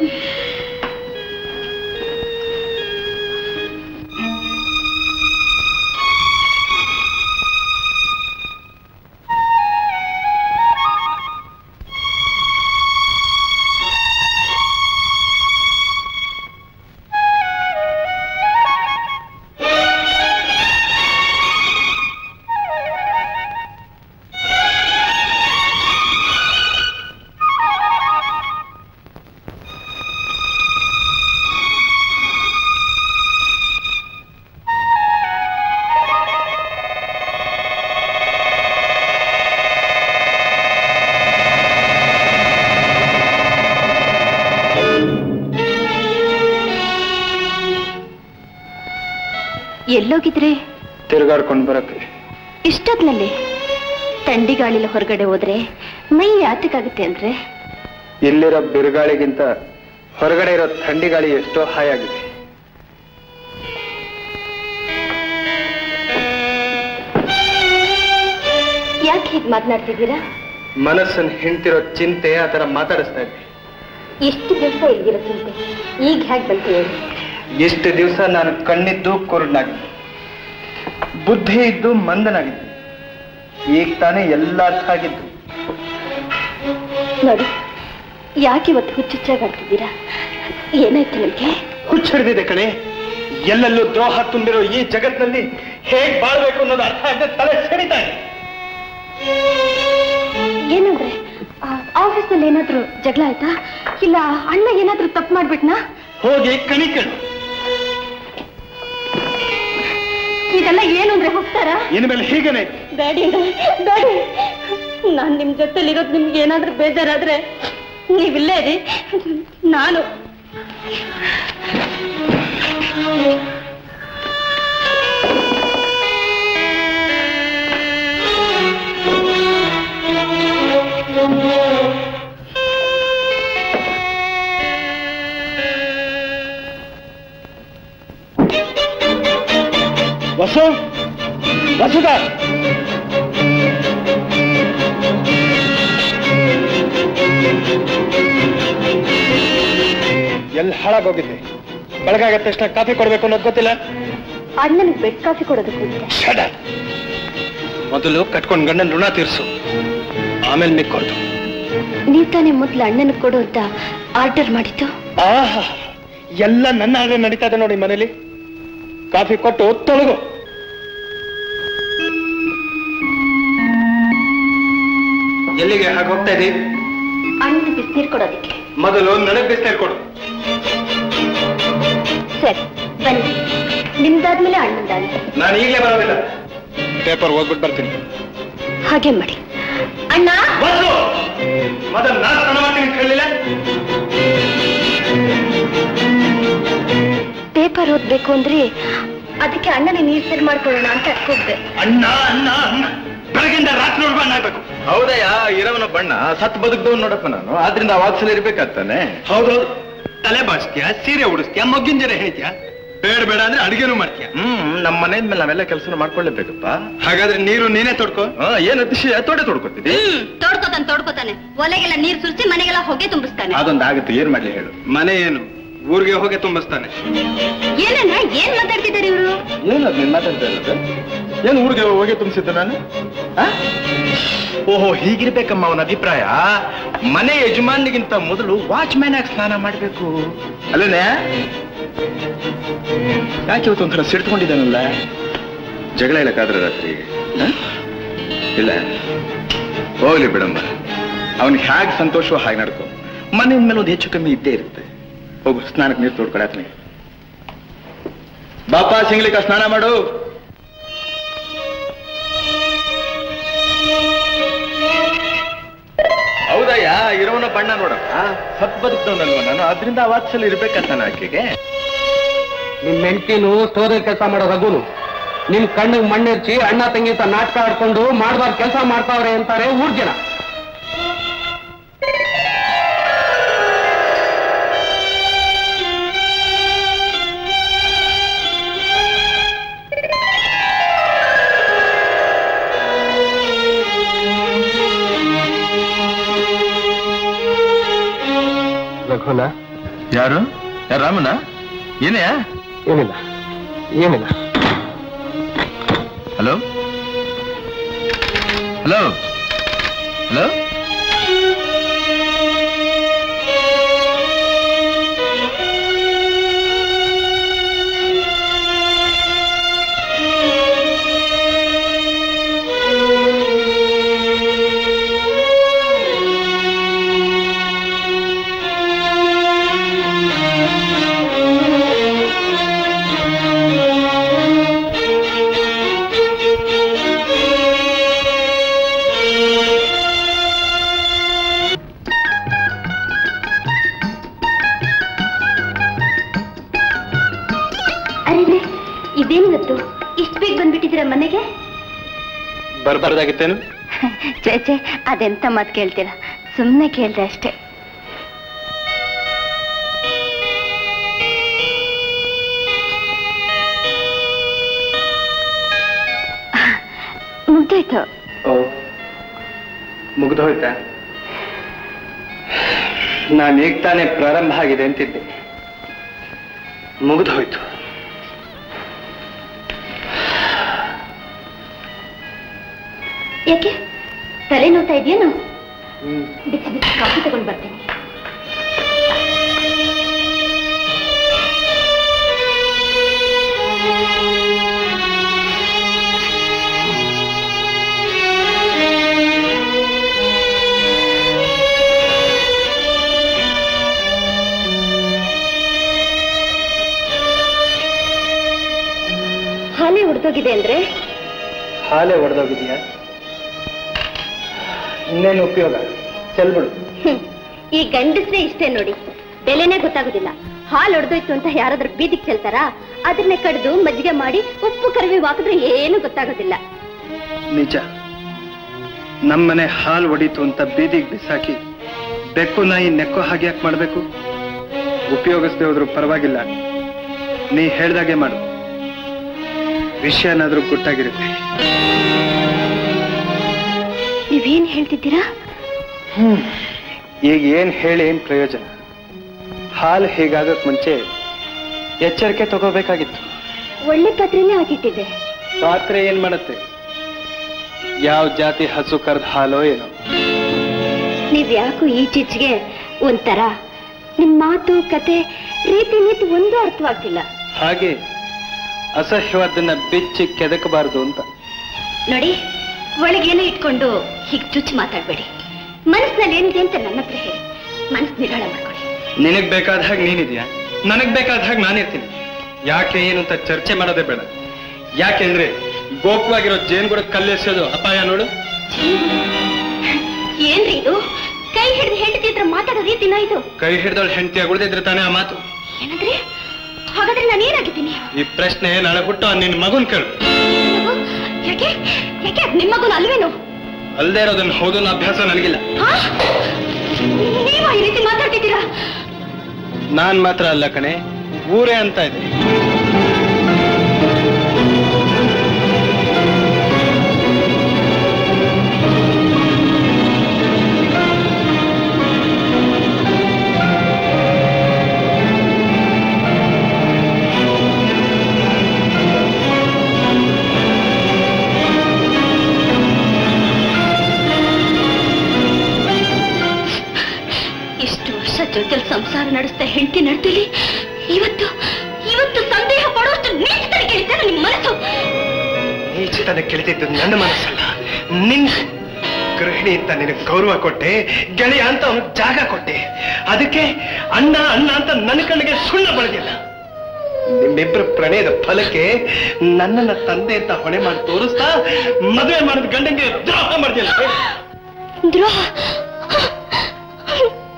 ಎಲ್ಲೋಗಿದ್ರಿ ತಿರುಗಾಡ್ಕೊಂಡು ಬರಕ್ಕೆ ಇಷ್ಟೊತ್ನಲ್ಲಿ ಥಂಡಿ ಗಾಳಿಲ ಹೊರಗಡೆ ಹೋದ್ರೆ ಮೈ ಯಾತಕ್ಕಾಗುತ್ತೆ ಅಂದ್ರೆ ಇಲ್ಲಿರೋ ಬಿರುಗಾಳಿಗಿಂತ ಹೊರಗಡೆ ಇರೋ ಥಂಡಿ ಗಾಳಿ ಎಷ್ಟೋ ಹಾಯಾಗಿದೆ ಯಾಕೆ ಹೀಗೆ ಮಾತನಾಡ್ತಿದ್ದೀರಾ ಮನಸ್ಸನ್ನು ಹಿಂಡ್ತಿರೋ ಚಿಂತೆ ಆ ಥರ ಮಾತಾಡಿಸ್ತಾ ಇದ್ದೆ ಎಷ್ಟು ದಿವಸ ಇದ್ದೀರ ಚಿಂತೆ ಈಗ ಹೇಗೆ ಬಂತು ಹೇಳಿ ಎಷ್ಟು ದಿವಸ ನಾನು ಕಣ್ಣಿದ್ದು ಕುರುಡನಾಗಿದ್ದೆ ಬುದ್ಧಿ ಇದ್ದು ಮಂದನಾಗಿದ್ದೆ ಈಗ ತಾನೇ ಎಲ್ಲ ಅರ್ಥ ಆಗಿದ್ದು ನೋಡಿ ಯಾಕೆ ಇವತ್ತು ಹುಚ್ಚುಚ್ಚಾಗಾಡ್ತಿದ್ದೀರಾ ಏನಾಯ್ತು ನಿಮ್ಗೆ ಹುಚ್ಚಿಡ್ದಿದೆ ಕಣೆ ಎಲ್ಲೆಲ್ಲೂ ದ್ರೋಹ ತುಂಬಿರೋ ಈ ಜಗತ್ತಿನಲ್ಲಿ ಹೇಗ್ ಬಾಳ್ಬೇಕು ಅನ್ನೋದು ಅರ್ಥ ಆಗದೆ ತಲೆ ಸೆಡಿತಾ ಇದೆ ಏನಂದ್ರೆ ಆಫೀಸ್ನಲ್ಲಿ ಏನಾದ್ರೂ ಜಗಳ ಆಯ್ತಾ ಇಲ್ಲ ಅಣ್ಣ ಏನಾದ್ರೂ ತಪ್ಪು ಮಾಡ್ಬಿಟ್ನಾ ಹೋಗಿ ಕಣಿಕಣು ಇದೆಲ್ಲ ಏನು ಅಂದ್ರೆ ಹೋಗ್ತಾರಾ ಇನ್ಮೇಲೆ ಹೀಗೇನೆ ಡ್ಯಾಡಿ ಡ್ಯಾಡಿ ನಾನ್ ನಿಮ್ ಜೊತೆಲಿರೋದು ನಿಮ್ಗೆ ಏನಾದ್ರೂ ಬೇಜಾರಾದ್ರೆ ನೀವಿಲ್ಲೇ ರೀ ನಾನು ವಸು ವಸುದ ಎಲ್ಲಿ ಹಾಳಾಗೋಗಿದ್ದೆ ಬೆಳಗಾಗತ್ತ ತಕ್ಷಣ ಕಾಫಿ ಕೊಡ್ಬೇಕು ಅನ್ನೋದು ಗೊತ್ತಿಲ್ಲ ಅಣ್ಣನಿಗೆ ಬೆಡ್ ಕಾಫಿ ಕೊಡೋದಕ್ಕೆ ಹೋಗಿದೆ ಷಡ ಮೊದಲು ಕಟ್ಕೊಂಡ್ ಗಂಡನ ಋಣ ತೀರ್ಸು ಆಮೇಲೆ ಮಿಕ್ಕೊಡ್ತು ನೀವ್ ತಾನೇ ಮೊದ್ಲು ಅಣ್ಣನಿಗೆ ಕೊಡು ಅಂತ ಆರ್ಡರ್ ಮಾಡಿದ್ದು ಆಹಾ ಎಲ್ಲ ನನ್ನ ಹಾಗೆ ನಡೀತಾ ಇದೆ ನೋಡಿ ಮನೇಲಿ ಕಾಫಿ ಕೊಟ್ಟು ತೊಳಗು ಎಲ್ಲಿಗೆ ಹಾಗೆ ಹೋಗ್ತಾ ಇದ್ದೀ ಅಣ್ಣನ ಬಿಸಿನೀರು ಕೊಡೋದಕ್ಕೆ ಮೊದಲು ನನಗ್ ಬಿಸ್ನೀರ್ ಕೊಡು ಸರಿ ಬನ್ನಿ ನಿಮ್ದಾದ್ಮೇಲೆ ಅಣ್ಣಂದಾಗಿ ನಾನು ಈಗಲೇ ಬರೋದಿಲ್ಲ ಪೇಪರ್ ಓದ್ಬಿಟ್ಟು ಬರ್ತೀನಿ ಹಾಗೆ ಮಾಡಿ ಅಣ್ಣ ಬಸ್ಸು ಮೊದಲು ನಾನು ಸ್ನಾನ ಮಾಡ್ತೀನಿ ಅಂತ ಹೇಳಿಲ್ಲ ಪೇಪರ್ ಓದ್ಬೇಕು ಅಂದ್ರೆ ಅದಕ್ಕೆ ಅಣ್ಣನ ನೀರ್ ಸರಿ ಮಾಡ್ಕೊಳ್ಳೋಣ ಅಂತ ಹೋಗ್ದೆ ಅಣ್ಣ ಅಣ್ಣ ಅಣ್ಣ ಬೆಳಗಿಂದ ರಾತ್ರಿ ನೋಡ್ಬಣ್ಣ ಆಗ್ಬೇಕು ಹೌದಯ್ಯ ಇರವನ ಬಣ್ಣ ಸತ್ ಬದುಕ್ದವ್ ನೋಡಪ್ಪ ನಾನು ಆದ್ರಿಂದ ಆ ವಾಕ್ಸಲ್ಲಿ ಇರ್ಬೇಕಾಗ್ತಾನೆ ಹೌದು ತಲೆ ಬಾಚ್ತೀಯ ಸೀರೆ ಉಡಿಸ್ತೀಯ ಮೊಗ್ಗಿನ ಜರ ಹೇಳ್ತೀಯ ಬೇಡ ಬೇಡ ಅಂದ್ರೆ ಅಡಿಗೆನೂ ಮಾಡ್ತೀಯ ಹ್ಮ್ ನಮ್ಮ ಮನೆ ಮೇಲೆ ನಾವೆಲ್ಲ ಕೆಲಸ ಮಾಡ್ಕೊಳ್ಳೇಬೇಕಪ್ಪ ಹಾಗಾದ್ರೆ ನೀರು ನೀನೇ ತೊಡ್ಕೋ ಹಾ, ಏನ್ ಅತಿಶಯ ತೋಡೆ ತೊಡ್ಕೊತಿದ್ದಿ ಹ್ಮ್ ತೋಡ್ಕೋತಾನೆ ತೋಡ್ಕೋತಾನೆ ಒಲೆಗೆಲ್ಲ ನೀರ್ ಸುರಿಸಿ ಮನೆಗೆಲ್ಲ ಹೊಗೆ ತುಂಬಿಸ್ತಾನೆ ಅದೊಂದು ಆಗುತ್ತೆ ಏನ್ ಮಾಡ್ಲಿ ಹೇಳು ಮನೆ ಏನು ಊರಿಗೆ ಹೋಗಿ ತುಂಬಿಸ್ತಾನೆ ಏನಣ್ಣ ಏನ್ ಮಾತಾಡ್ತಿದ್ದಾರೆ ಇವ್ರು ಏನದು ನೀನ್ ಮಾತಾಡ್ತಾ ಇರೋದು ಏನ್ ಊರಿಗೆ ಹೋಗಿ ತುಂಬಿಸಿದ್ದು ನಾನು ಆ? ಓಹೋ ಹೀಗಿರ್ಬೇಕಮ್ಮ ಅವನ ಅಭಿಪ್ರಾಯ ಮನೆ ಯಜಮಾನಿಗಿಂತ ಮೊದಲು ವಾಚ್ಮ್ಯಾನ್ ಆಗಿ ಸ್ನಾನ ಮಾಡ್ಬೇಕು ಅಲ್ಲೇನೆ ಯಾಕೆ ಇವತ್ತು ಒಂಥರ ಸಿಡ್ಕೊಂಡಿದ್ದಾನಲ್ಲ ಜಗಳ ಇಲ್ಲಕ್ಕಾದ್ರೆ ರಾತ್ರಿ ಆ? ಇಲ್ಲ ಹೋಗ್ಲಿ ಬಿಡಮ್ಮ ಅವನಿಗೆ ಹೇಗೆ ಸಂತೋಷವೋ ಹಾಗೆ ನಡ್ಕೊ ಮನೆ ಮೇಲೆ ಒಂದು ಹೆಚ್ಚು ಕಮ್ಮಿ ಇದ್ದೇ ಇರುತ್ತೆ ಹೋಗು ಸ್ನಾನಕ್ಕೆ ನೀರು ತೋಡ್ಕೊಡತ್ನಿ ಬಾಪ ಸಿಂಗ್ಲಿಕ ಸ್ನಾನ ಮಾಡು ಹೌದಯ್ಯ ಇರೋನಪ್ಪ ಬಣ್ಣ ನೋಡಪ್ಪ ಸತ್ ಬದುಕ್ತವನಲ್ವ ನಾನು ಅದರಿಂದ ಆ ವಾತ್ಸಲ್ಯ ಇರ್ಬೇಕಂತ ಆಕೆಗೆ ನಿಮ್ ಹೆಂಡತಿನು ಸ್ಟೋರೇಜ್ ಕೆಲಸ ಮಾಡೋ ರಘುನು ನಿಮ್ ಕಣ್ಣಿಗೆ ಮಣ್ಣೆರ್ಚಿ ಅಣ್ಣ ತಂಗಿ ತ ನಾಟಕ ಆಡ್ಕೊಂಡು ಮಾಡ್ಬಾರ್ದು ಕೆಲಸ ಮಾಡ್ತಾವ್ರೆ ಅಂತಾರೆ ಊರ್ ಜನ ರಘುನ ಯಾರು ಯಾರು ರಾಮನ ಏನೇ ಏನಿಲ್ಲ ಏನಿಲ್ಲ ಹಲೋ ಹಲೋ ಹಲೋ ಅರೆ ಇದೇನಿವತ್ತು ಇಷ್ಟು ಬೇಗ ಬಂದ್ಬಿಟ್ಟಿದ್ದೀರಾ ಮನೆಗೆ ಬರ್ಬಾರ್ದಾಗಿತ್ತೇನು ಚೇ ಚೇ ಅದೆಂತ ಮಾತು ಕೇಳ್ತೀರಾ ಸುಮ್ಮನೆ ಕೇಳ್ದೆ ಅಷ್ಟೇ ಮುಗ್ದೋಯ್ತು ಓ ಮುಗ್ದು ಹೋಯ್ತಾ ನಾನು ಈಗ ತಾನೇ ಪ್ರಾರಂಭ ಆಗಿದೆ ಅಂತಿದ್ದೆ ಮುಗ್ದು ಹೋಯ್ತು ಯಾಕೆ ತಲೆ ನೋಡ್ತಾ ಇದೆಯೇನು ಬಿಸಿ ಬಿಸಿ ಕಾಫಿ ತಗೊಂಡು ಬರ್ತೀನಿ ಹಾಲೆ ಉಡ್ದೋಗಿದೆ ಅಂದ್ರೆ ಹಾಲೆ ಒಡೆದೋಗಿದ್ಯಾ ಇನ್ನೇನು ಉಪಯೋಗ ಚೆಲ್ಬಿಡು ಹ್ಮ್. ಈ ಗಂಡಸ್ರೇ ಇಷ್ಟೇ ನೋಡಿ ಬೆಲೆನೇ ಗೊತ್ತಾಗೋದಿಲ್ಲ ಹಾಲು ಒಡೆದೋಯ್ತು ಅಂತ ಯಾರಾದ್ರೂ ಬೀದಿಗೆ ಚೆಲ್ತಾರಾ ಅದನ್ನೇ ಕಡ್ದು ಮಜ್ಜಿಗೆ ಮಾಡಿ ಉಪ್ಪು ಕರಿವಿ ಹಾಕಿದ್ರೆ ಏನು ಗೊತ್ತಾಗೋದಿಲ್ಲ ನಿಜ ನಮ್ಮನೆ ಹಾಲು ಒಡೀತು ಅಂತ ಬೀದಿಗೆ ಬಿಸಾಕಿ ಬೆಕ್ಕು ನಾಯಿ ನೆಕ್ಕೋ ಹಾಗೆ ಯಾಕೆ ಮಾಡಬೇಕು ಉಪಯೋಗಿಸದೆ ಹೋದ್ರೂ ಪರವಾಗಿಲ್ಲ ನೀ ಹೇಳ್ದಾಗೆ ಮಾಡು ವಿಷಯನಾದ್ರೂ ಗುಟ್ಟಾಗಿರುತ್ತೆ ನೀವೇನ್ ಹೇಳ್ತಿದ್ದೀರಾ ಈಗ ಏನ್ ಹೇಳಿ ಏನ್ ಪ್ರಯೋಜನ ಹಾಲು ಹೀಗಾಗಕ್ ಮುಂಚೆ ಎಚ್ಚರಿಕೆ ತಗೋಬೇಕಾಗಿತ್ತು ಒಳ್ಳೆ ಪತ್ರೆನೇ ಹಾಕಿಟ್ಟಿದ್ದೆ ಪಾತ್ರೆ ಏನ್ ಮಾಡುತ್ತೆ ಯಾವ ಜಾತಿ ಹಸು ಕರ್ದ ಹಾಲೋ ಏನೋ ನೀವ್ ಯಾಕೋ ಈಚೀಚೆಗೆ ಒಂಥರ ನಿಮ್ ಮಾತು ಕತೆ ರೀತಿ ನೀತಿ ಒಂದೂ ಅರ್ಥವಾಗ್ತಿಲ್ಲ ಹಾಗೆ ಅಸಹ್ಯವಾದನ್ನ ಬಿಚ್ಚಿ ಕೆದಕಬಾರದು ಅಂತ ನೋಡಿ ಒಳಗೇನೋ ಇಟ್ಕೊಂಡು ಹೀಗ್ ಚುಚ್ಚಿ ಮಾತಾಡ್ಬೇಡಿ ಮನಸ್ಸಿನಲ್ಲಿ ಏನಿದೆ ಅಂತ ನನ್ನ ಹತ್ರ ಹೇಳಿ ಮನಸ್ಸು ನಿರಾಳ ಮಾಡ್ಕೊಳ್ಳಿ ನಿನಗ್ ಬೇಕಾದ ಹಾಗೆ ನೀನಿದ್ಯಾ ನನಗ್ ಬೇಕಾದ ಹಾಗೆ ನಾನಿರ್ತೀನಿ ಯಾಕೆ ಏನು ಅಂತ ಚರ್ಚೆ ಮಾಡೋದೇ ಬೇಡ ಯಾಕೆಂದ್ರೆ ಗೋಪವಾಗಿರೋ ಜೇನುಗೂಡ ಕಲ್ಲೆಸೋದು ಅಪಾಯ ನೋಡು ಏನ್ರಿ ಇದು ಕೈ ಹಿಡಿದು ಹೆಂಡತಿ ಹತ್ರ ಮಾತಾಡೋ ರೀತಿನ ಇದು ಕೈ ಹಿಡ್ದವಳು ಹೆಂಡತಿ ಉಳಿದಿದ್ರೆ ತಾನೇ ಆ ಮಾತು ಏನಂದ್ರೆ ಹಾಗಾದ್ರೆ ನಾನು ಏನಾಗಿದ್ದೀನಿ ಈ ಪ್ರಶ್ನೆ ನಾಳೆ ಹುಟ್ಟು ನಿನ್ನ ಮಗುನ್ ಕೇಳು ಮಗು? ಯಾಕೆ ಯಾಕೆ ಅದ್ ನಿಮ್ಮ ಮಗುನ ಅಲ್ವೇನು ಅಲ್ದೇ ಇರೋದನ್ನ ಹೌದು ಅನ್ನೋ ಅಭ್ಯಾಸ ನನಗಿಲ್ಲ ಆ? ನೀವು ಈ ರೀತಿ ಮಾತಾಡ್ತಿದ್ದೀರಾ ನಾನ್ ಮಾತ್ರ ಅಲ್ಲ ಕಣೆ ಊರೇ ಅಂತ ಇದೆ ಇಷ್ಟು ವರ್ಷ ಜೊತೆಲಿ ಸಂಸಾರ ನಡೆಸ್ತಾ ಹೆಂಡತಿ ನಡ್ತಿಲಿ ಇವತ್ತು ಇವತ್ತು ಸಂದೇಹ ಪಡುವಷ್ಟು ನೀಚತನ ಕೇಳಿದ್ದಾನೆ ನಿಮ್ಮ ಮನಸ್ಸು ನೀಚಿತನ ಕೆಳಿತಿದ್ದು ನನ್ನ ಮನಸ್ಸಲ್ಲ ನಿನ್ ಗೃಹಿಣಿ ಅಂತ ನಿನಗೆ ಗೌರವ ಕೊಟ್ಟೆ ಗೆಳೆಯ ಅಂತ ಅವನಿಗೆ ಜಾಗ ಕೊಟ್ಟೆ ಅದಕ್ಕೆ ಅಣ್ಣ ಅಣ್ಣ ಅಂತ ನನ್ನ ಕಣ್ಣಿಗೆ ಸುಣ್ಣ ಬಳಗಿಲ್ಲ ನಿಮ್ಮಿಬ್ಬರ ಪ್ರಣಯದ ಫಲಕ್ಕೆ ನನ್ನನ್ನ ತಂದೆ ಅಂತ ಹೊಣೆ ಮಾಡಿ ತೋರಿಸ್ತಾ ಮದುವೆ ಮಾಡಿದ ಗಂಡಂಗೆ ದ್ರೋಹ ಮಾಡಿದ್ಯಲ್ಲ ದ್ರೋಹ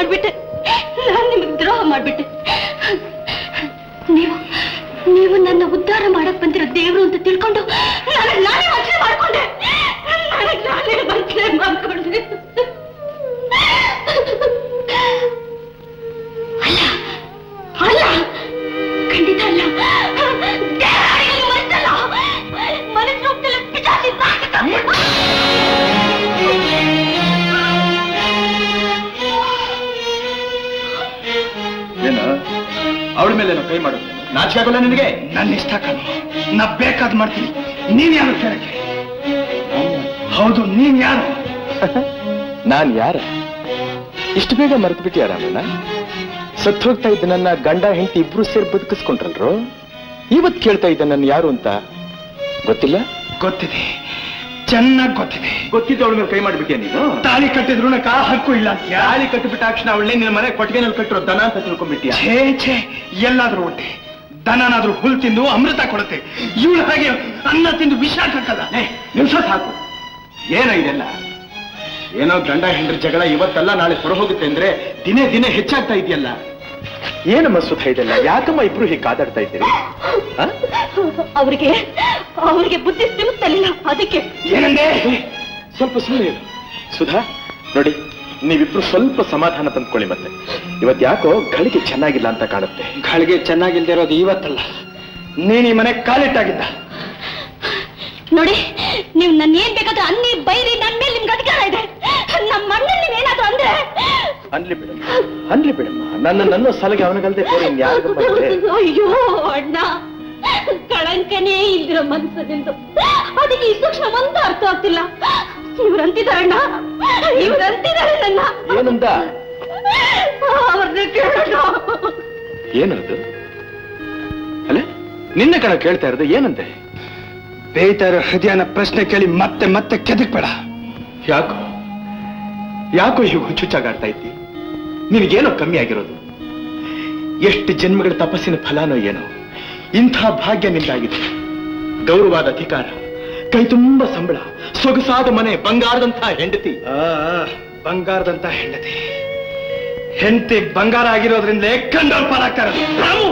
ಮಾಡ್ಬಿಟ್ಟೆ ನಾನು ನಿಮಗೆ ದ್ರೋಹ ಮಾಡ್ಬಿಟ್ಟೆ ನೀವು ನೀವು ನನ್ನ ಉದ್ಧಾರ ಮಾಡಕ್ ಬಂದಿರೋ ದೇವ್ರು ಅಂತ ತಿಳ್ಕೊಂಡು ನನಗ್ ನಾನೇ ವಂಚನೆ ಮಾಡ್ಕೊಂಡೆ ನನಗ್ ನಾನೇ ವಂಚನೆ ಮಾಡ್ಕೊಂಡೆ ಅಲ್ಲ ಅಲ್ಲ ಖಂಡಿತ ಅಲ್ಲ ದೇವರಿಗೆ ಮನಸ್ಸಲ್ಲ ಮನಸ್ಸು ಹೋಗ್ತಿಲ್ಲ ಪಿಶಾಚಿ ಏನು ಅವಳ ಮೇಲೆ ಕೈ ಮಾಡು ನಾಚಿಕೆ ಆಗೋಲ್ಲ ನಿನಗೆ ನನ್ನ ಇಷ್ಟ ಕಣು ನಾ ಬೇಕಾದ್ ಮಾಡ್ತೀನಿ ನೀನ್ ಯಾರು ಕೇಳಕ್ಕೆ ಹೌದು ನೀನ್ ಯಾರು ನಾನ್ ಯಾರ ಇಷ್ಟು ಬೇಗ ಮರೆತು ಬಿಟ್ಟಿಯ ರಾಮಣ್ಣ ಸತ್ತು ಹೋಗ್ತಾ ಇದ್ದ ನನ್ನ ಗಂಡ ಹೆಂಡತಿ ಇಬ್ರು ಸೇರಿ ಬದುಕಿಸ್ಕೊಂಡ್ರಲ್ರು ಇವತ್ ಕೇಳ್ತಾ ಇದ್ದ ನನ್ನ ಯಾರು ಅಂತ ಗೊತ್ತಿಲ್ಲ ಗೊತ್ತಿದೆ ಚೆನ್ನಾಗ್ ಗೊತ್ತಿದೆ ಗೊತ್ತಿದ್ದ ಅವಳ ಮೇಲೆ ಕೈ ಮಾಡಿಬಿಟ್ಟಿಯ ನೀನು ತಾಳಿ ಕಟ್ಟಿದ್ರು ನಕ್ಕ ಆ ಹಕ್ಕು ಇಲ್ಲ ಅಂತ್ಯಾ? ತಾಳಿ ಕಟ್ಟಿಬಿಟ್ಟ ತಕ್ಷಣ ಅವಳೇ ನಿನ್ನ ಮನೆ ಕೊಟ್ಟಿಗೆನಲ್ಲಿ ಕಟ್ಟಿರೋ ದನ ಅಂತ ತಿಳ್ಕೊಂಡ್ಬಿಟ್ಟಿಯ ಛೇ ಛೇ ಎಲ್ಲಾದ್ರೂ ಹೊಟ್ಟೆ ದನನಾದ್ರೂ ಹುಲ್ ತಿಂದು ಅಮೃತ ಕೊಡುತ್ತೆ ಇವಳು ಹಾಗೆ ಅನ್ನ ತಿಂದು ವಿಷ ಹಾಕಲ್ಲ ನಿಮಿಷ ಸಾಕು ಏನೋ ಇದೆಲ್ಲ ಏನೋ ಗಂಡ ಹೆಂಡ್ರ ಜಗಳ ಇವತ್ತಲ್ಲ ನಾಳೆ ಹೊರ ಹೋಗುತ್ತೆ ಅಂದ್ರೆ ದಿನೇ ದಿನೇ ಹೆಚ್ಚಾಗ್ತಾ ಇದೆಯಲ್ಲ ಏನಮ್ಮ ಸುಖ ಇದೆಲ್ಲ ಯಾಕಮ್ಮ ಇಬ್ರು ಹೀಗೆ ಕಾದಾಡ್ತಾ ಇದ್ದೀರಿ ಆ? ಅವ್ರಿಗೆ ಅವ್ರಿಗೆ ಬುದ್ಧಿ ಸಿಗುತ್ತಲಿಲ್ಲ ಅದಕ್ಕೆ ಏನಂದೆ ಸ್ವಲ್ಪ ಸುಮ್ಮನೆ ಇರು ಸುಧಾ ನೋಡಿ ನೀವಿಬ್ರು ಸ್ವಲ್ಪ ಸಮಾಧಾನ ತಂದ್ಕೊಳ್ಳಿ ಮತ್ತೆ ಇವತ್ ಯಾಕೋ ಗಳಿಗೆ ಚೆನ್ನಾಗಿಲ್ಲ ಅಂತ ಕಾಣುತ್ತೆ ಗಳಿಗೆ ಚೆನ್ನಾಗಿಲ್ದೇ ಇರೋದು ಇವತ್ತಲ್ಲ ನೀನ್ ಈ ಮನೆ ಕಾಲಿಟ್ಟಾಗಿದ್ದ ನೋಡಿ ನೀವು ನನ್ನ ಏನ್ ಬೇಕಾದ್ರೂ ಅನ್ನಿ ಬೈರಿ ನನ್ ಮೇಲೆ ನಿಮ್ಗೆ ಅಧಿಕಾರ ಇದೆ ನಮ್ಮ ಮಣ್ಣಲ್ಲಿ ನೀವ್ ಏನಾದ್ರು ಅಂದ್ರೆ ಅನ್ಲಿ ಬಿಡಮ್ಮ ಅನ್ಲಿ ಬಿಡಮ್ಮ ನನ್ನ ನನ್ನ ಸಲಗೆ ಅವನಿಗಲ್ದೆ ಬೇರೆ ಇನ್ಯಾರಿಗೂ ಬಂದ್ರೆ ಅಯ್ಯೋ ಅಣ್ಣ ಕಳಂಕನೇ ಇಲ್ದಿರೋ ಮನಸ್ಸು ನಿಂದು ಅದಕ್ಕೆ ಈ ಸೂಕ್ಷ್ಮ ಒಂದು ಅರ್ಥ ಆಗ್ತಿಲ್ಲ ಇವ್ರಂತಿದಾರಣ್ಣ ಇವ್ರಂತಿದ್ದಾರೆ ನನ್ನ ಏನಂದ ಅವ್ರನ್ನ ಕೇಳೋಣ ಏನದು ಅಲ್ಲ ನಿನ್ನೆ ಕಣ ಕೇಳ್ತಾ ಇರೋದು ಏನಂತೆ ಬೇಯ್ತಾ ಇರೋ ಹೃದಯನ ಪ್ರಶ್ನೆ ಕೇಳಿ ಮತ್ತೆ ಮತ್ತೆ ಕೆದಕ್ಬೇಡ ಯಾಕೋ ಯಾಕೋ ಹೀಗೆ ಹುಚ್ಚುಚ್ಚಾಗಾಡ್ತಾ ಇದ್ದಿ ನಿನಗೇನೋ ಕಮ್ಮಿ ಆಗಿರೋದು ಎಷ್ಟು ಜನ್ಮಗಳ ತಪಸ್ಸಿನ ಫಲಾನೋ ಏನೋ ಇಂಥ ಭಾಗ್ಯ ನಿಂದಾಗಿದೆ ಗೌರವಾದ ಅಧಿಕಾರ ಕೈ ತುಂಬ ಸಂಬಳ ಸೊಗಸಾದ ಮನೆ ಬಂಗಾರದಂಥ ಹೆಂಡತಿ ಆ, ಬಂಗಾರದಂತ ಹೆಂಡತಿ ಹೆಂಡತಿ ಬಂಗಾರ ಆಗಿರೋದ್ರಿಂದಲೇ ಕಂಡವ್ರ ಪಾಲಾಗ್ತಾ ಇರೋದು ರಾಮು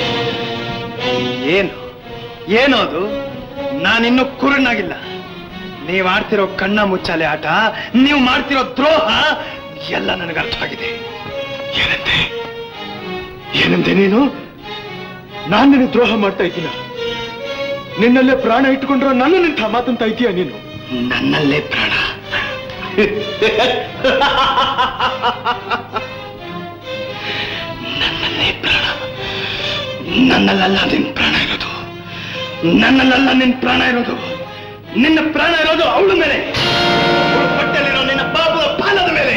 ಏನು ಏನು ಅದು ನಾನಿನ್ನೂ ಕುರುಡನಾಗಿಲ್ಲ ನೀವ್ ಆಡ್ತಿರೋ ಕಣ್ಣ ಮುಚ್ಚಾಲೆ ಆಟ ನೀವು ಮಾಡ್ತಿರೋ ದ್ರೋಹ ಎಲ್ಲ ನನಗೆ ಅರ್ಥವಾಗಿದೆ ಏನಂತೆ ಏನಂತೆ ನೀನು ನಾನು ನಿನ್ನ ದ್ರೋಹ ಮಾಡ್ತಾ ಇದ್ದೀನ ನಿನ್ನಲ್ಲೇ ಪ್ರಾಣ ಇಟ್ಕೊಂಡ್ರೋ ನನ್ನ ನಿಂತ ಮಾತಂತ ಇದೀಯ ನೀನು ನನ್ನಲ್ಲೇ ಪ್ರಾಣ ನನ್ನಲ್ಲೇ ಪ್ರಾಣ ನನ್ನಲ್ಲ ನಿನ್ ಪ್ರಾಣ ಇರೋದು ನನ್ನಲ್ಲ ನಿನ್ ಪ್ರಾಣ ಇರೋದು ನಿನ್ನ ಪ್ರಾಣ ಇರೋದು ಅವಳ ಮೇಲೆ ಅವ್ಳ ಹೊಟ್ಟೆಲಿರೋ ನಿನ್ನ ಬಾಬುವ ಪಾಲದ ಮೇಲೆ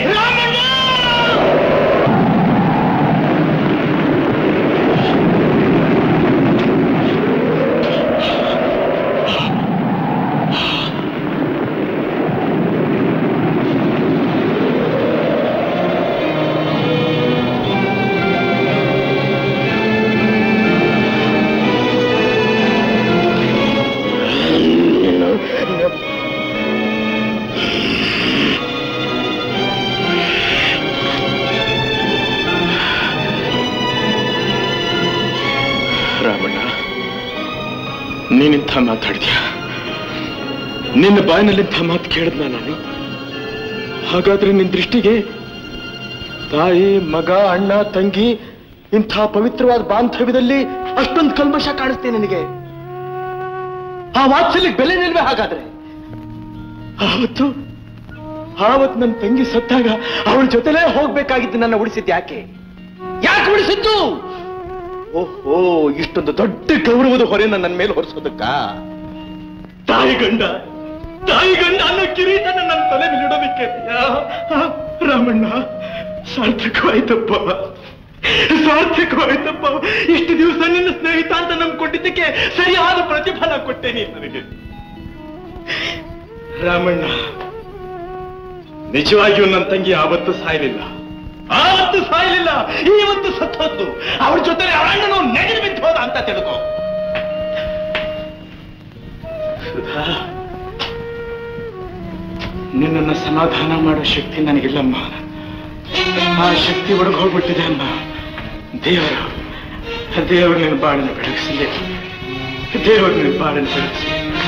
ರಾಮಣ್ಣ ನೀನಿಂಥ ಮಾತಾಡಿದ್ಯಾ ನಿನ್ನ ಬಾಯಿನಲ್ಲಿಂಥ ಮಾತು ಕೇಳಿದ್ನ ನಾನು ಹಾಗಾದ್ರೆ ನಿನ್ ದೃಷ್ಟಿಗೆ ತಾಯಿ ಮಗ ಅಣ್ಣ ತಂಗಿ ಇಂಥ ಪವಿತ್ರವಾದ ಬಾಂಧವ್ಯದಲ್ಲಿ ಅಷ್ಟೊಂದು ಕಲ್ಮಶ ಕಾಣಿಸ್ತೆ ನಿನಗೆ ಆ ವಾತ್ಸಲ್ಯಕ್ಕೆ ಬೆಲೆ ನಿಲ್ವೆ ಹಾಗಾದ್ರೆ ಆವತ್ತು ಆವತ್ತು ನನ್ನ ತಂಗಿ ಸತ್ತಾಗ ಅವಳ ಜೊತೆಲೇ ಹೋಗ್ಬೇಕಾಗಿದ್ದು ನನ್ನ ಉಳಿಸಿದ್ ಯಾಕೆ ಯಾಕೆ ಉಳಿಸಿದ್ದು ಓಹೋ ಇಷ್ಟೊಂದು ದೊಡ್ಡ ಗೌರವದ ಹೊರೆನ ನನ್ನ ಮೇಲೆ ಹೊರಿಸೋದಕ್ಕ ತಾಯಿ ಗಂಡ ತಾಯಿ ಗಂಡ ಅನ್ನೋ ಕಿರೀಟನ ನನ್ನ ತಲೆ ಮೇಲಿಡೋದಕ್ಕೆ ರಾಮಣ್ಣ ಸಾರ್ಥಕವಾಯ್ತಪ್ಪ ಸಾರ್ಥಕವಾಯ್ತಪ್ಪ ಇಷ್ಟು ದಿವಸ ನಿನ್ನ ಸ್ನೇಹಿತ ಅಂತ ನಂಬ್ಕೊಂಡಿದ್ದಕ್ಕೆ ಸರಿಯಾದ ಪ್ರತಿಫಲ ಕೊಟ್ಟೆ ನೀನು ನನಗೆ ರಾಮಣ್ಣ ನಿಜವಾಗಿಯೂ ನನ್ನ ತಂಗಿ ಆವತ್ತು ಸಾಯಲಿಲ್ಲ ಆವತ್ತು ಸಾಯಲಿಲ್ಲ ಇವತ್ತು ಸತ್ತೋದ್ದು ಅವ್ರ ಜೊತೆ ಅಣ್ಣನು ನೆಗೆದು ಬಿದ್ದು ಹೋದ ಅಂತ ತಿಳ್ಕೊ ಸುಧಾ ನಿನ್ನನ್ನು ಸಮಾಧಾನ ಮಾಡೋ ಶಕ್ತಿ ನನಗಿಲ್ಲಮ್ಮ ಆ ಶಕ್ತಿ ಒಳಗೆ ಹೋಗ್ಬಿಟ್ಟಿದೆ ಅಮ್ಮ ದೇವರು ದೇವರು ನಿನ್ನ ಬಾಳನ್ನು ಬೆಳಗಿಸಲಿ ದೇವರು ನಿನ್ನ ಬಾಳನ್ನು ಬೆಳಗಿಸಲಿ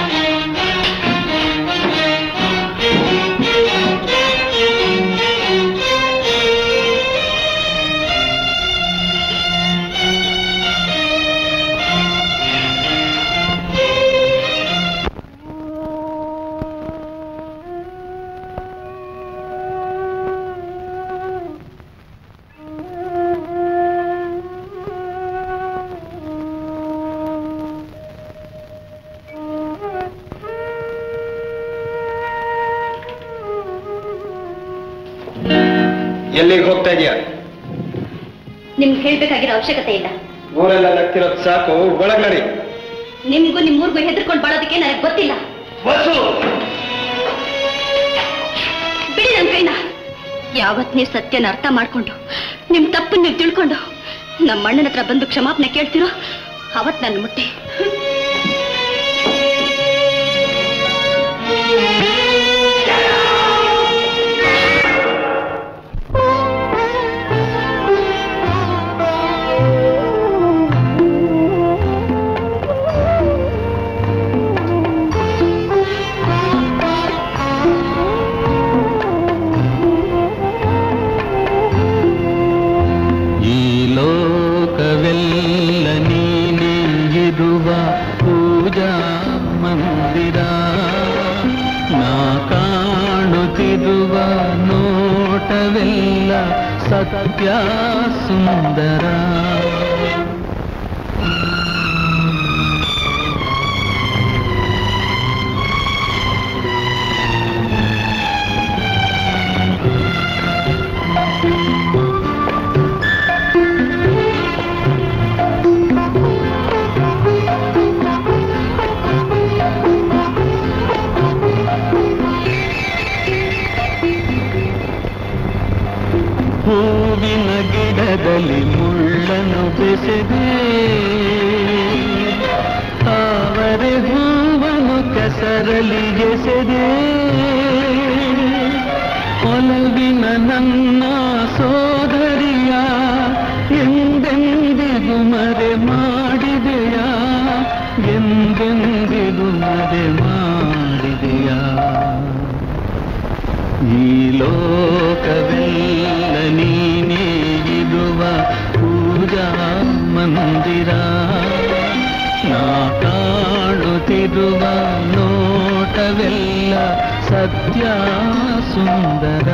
ಎಲ್ಲಿಗೆ ಹೋಗ್ತಾ ಇದೀಯ ನಿಮ್ಗೆ ಹೇಳ್ಬೇಕಾಗಿರೋ ಅವಶ್ಯಕತೆ ಇಲ್ಲ ಊರೆಲ್ಲ ನಗ್ತಿರೋದು ಸಾಕು ಒಳಗ್ ನಡಿ ನಿಮ್ಗೂ ನಿಮ್ ಊರ್ಗೂ ಹೆದರ್ಕೊಂಡು ಬಾಳೋದಕ್ಕೆ ನನಗೆ ಗೊತ್ತಿಲ್ಲ ಬಿಡಿ ನನ್ ಕೈನ ಯಾವತ್ ನೀವು ಸತ್ಯನ ಅರ್ಥ ಮಾಡ್ಕೊಂಡು ನಿಮ್ ತಪ್ಪನ್ನ ನೀವು ತಿಳ್ಕೊಂಡು ನಮ್ಮ ಅಣ್ಣನ ಹತ್ರ ಬಂದು ಕ್ಷಮಾಪಣೆ ಕೇಳ್ತಿರೋ ಅವತ್ ನನ್ನ ಮುಟ್ಟಿ ಈ ಲೋಕವೆಲ್ಲ ನೀನೇ ಇರುವ ಪೂಜಾ ಮಂದಿರ ನಾ ಕಾಣುತ್ತಿರುವ ನೋಟವೆಲ್ಲ ಸತ್ಯ ಸುಂದರ ಹೂವಿನ ಗಿಡದಲ್ಲಿ ಮುಳ್ಳನ್ನು ಬೆಸೆದೆ ತಾವರೆ ಹೂವನ್ನು ಕೆಸರಲಿ ಎಸೆದೆ ಒಲವಿನ ನನ್ನ ಸೋದರಿಯ ಎಂದೆಂದಿಗೂ ಮರೆ ಮಾಡಿದೆಯಾ ಎಂದೆಂದಿಗೂ ಮರೆ ಮಾಡಿದೆಯಾ ಈ ಲೋಕವೆಲ್ಲ ನೀನೇ ಇರುವ ಪೂಜಾ ಮಂದಿರ ನಾ ಕಾಣುತ್ತಿರುವ ನೋಟವೆಲ್ಲ ಸತ್ಯ ಸುಂದರ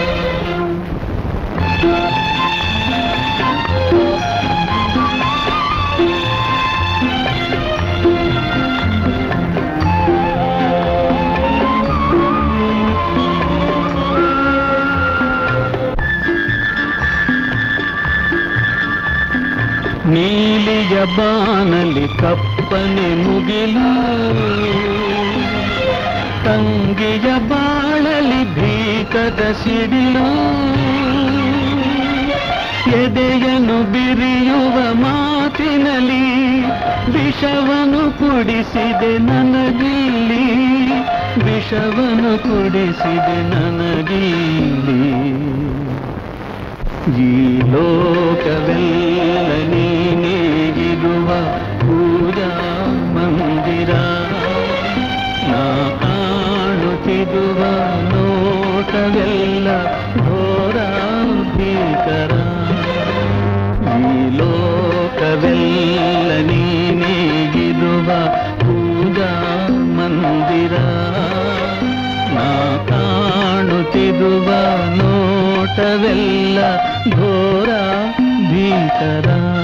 ನೀಲಿಯ ಬಾನಲಿ ಕಪ್ಪನೆ ಮುಗಿಲು ತಂಗಿಯ ಬಾಳಲಿ ಭೀಕದ ಸಿಡಿಲು ಎದೆಯನ್ನು ಬಿರಿಯುವ ಮಾತಿನಲ್ಲಿ ವಿಷವನ್ನು ಕುಡಿಸಿದೆ ನನಗಿಲ್ಲಿ ವಿಷವನ್ನು ಕುಡಿಸಿದೆ ನನಗಿಲ್ಲಿ ಈ ಲೋಕವೆಲ್ಲ ನೀನೇ ಇರುವ ಪೂಜಾ ಮಂದಿರ ನಾ ಕಾಣುತ್ತಿರುವ ನೋಟವೆಲ್ಲ ಘೋರ ಭೀಕರ ಈ ಲೋಕವೆಲ್ಲ ನೀನೇ ಇರುವ ಪೂಜಾ ಮಂದಿರ ನಾ ಕಾಣುತ್ತಿರುವ ನೋಟವೆಲ್ಲ ಘೋರ ಭೀಕರ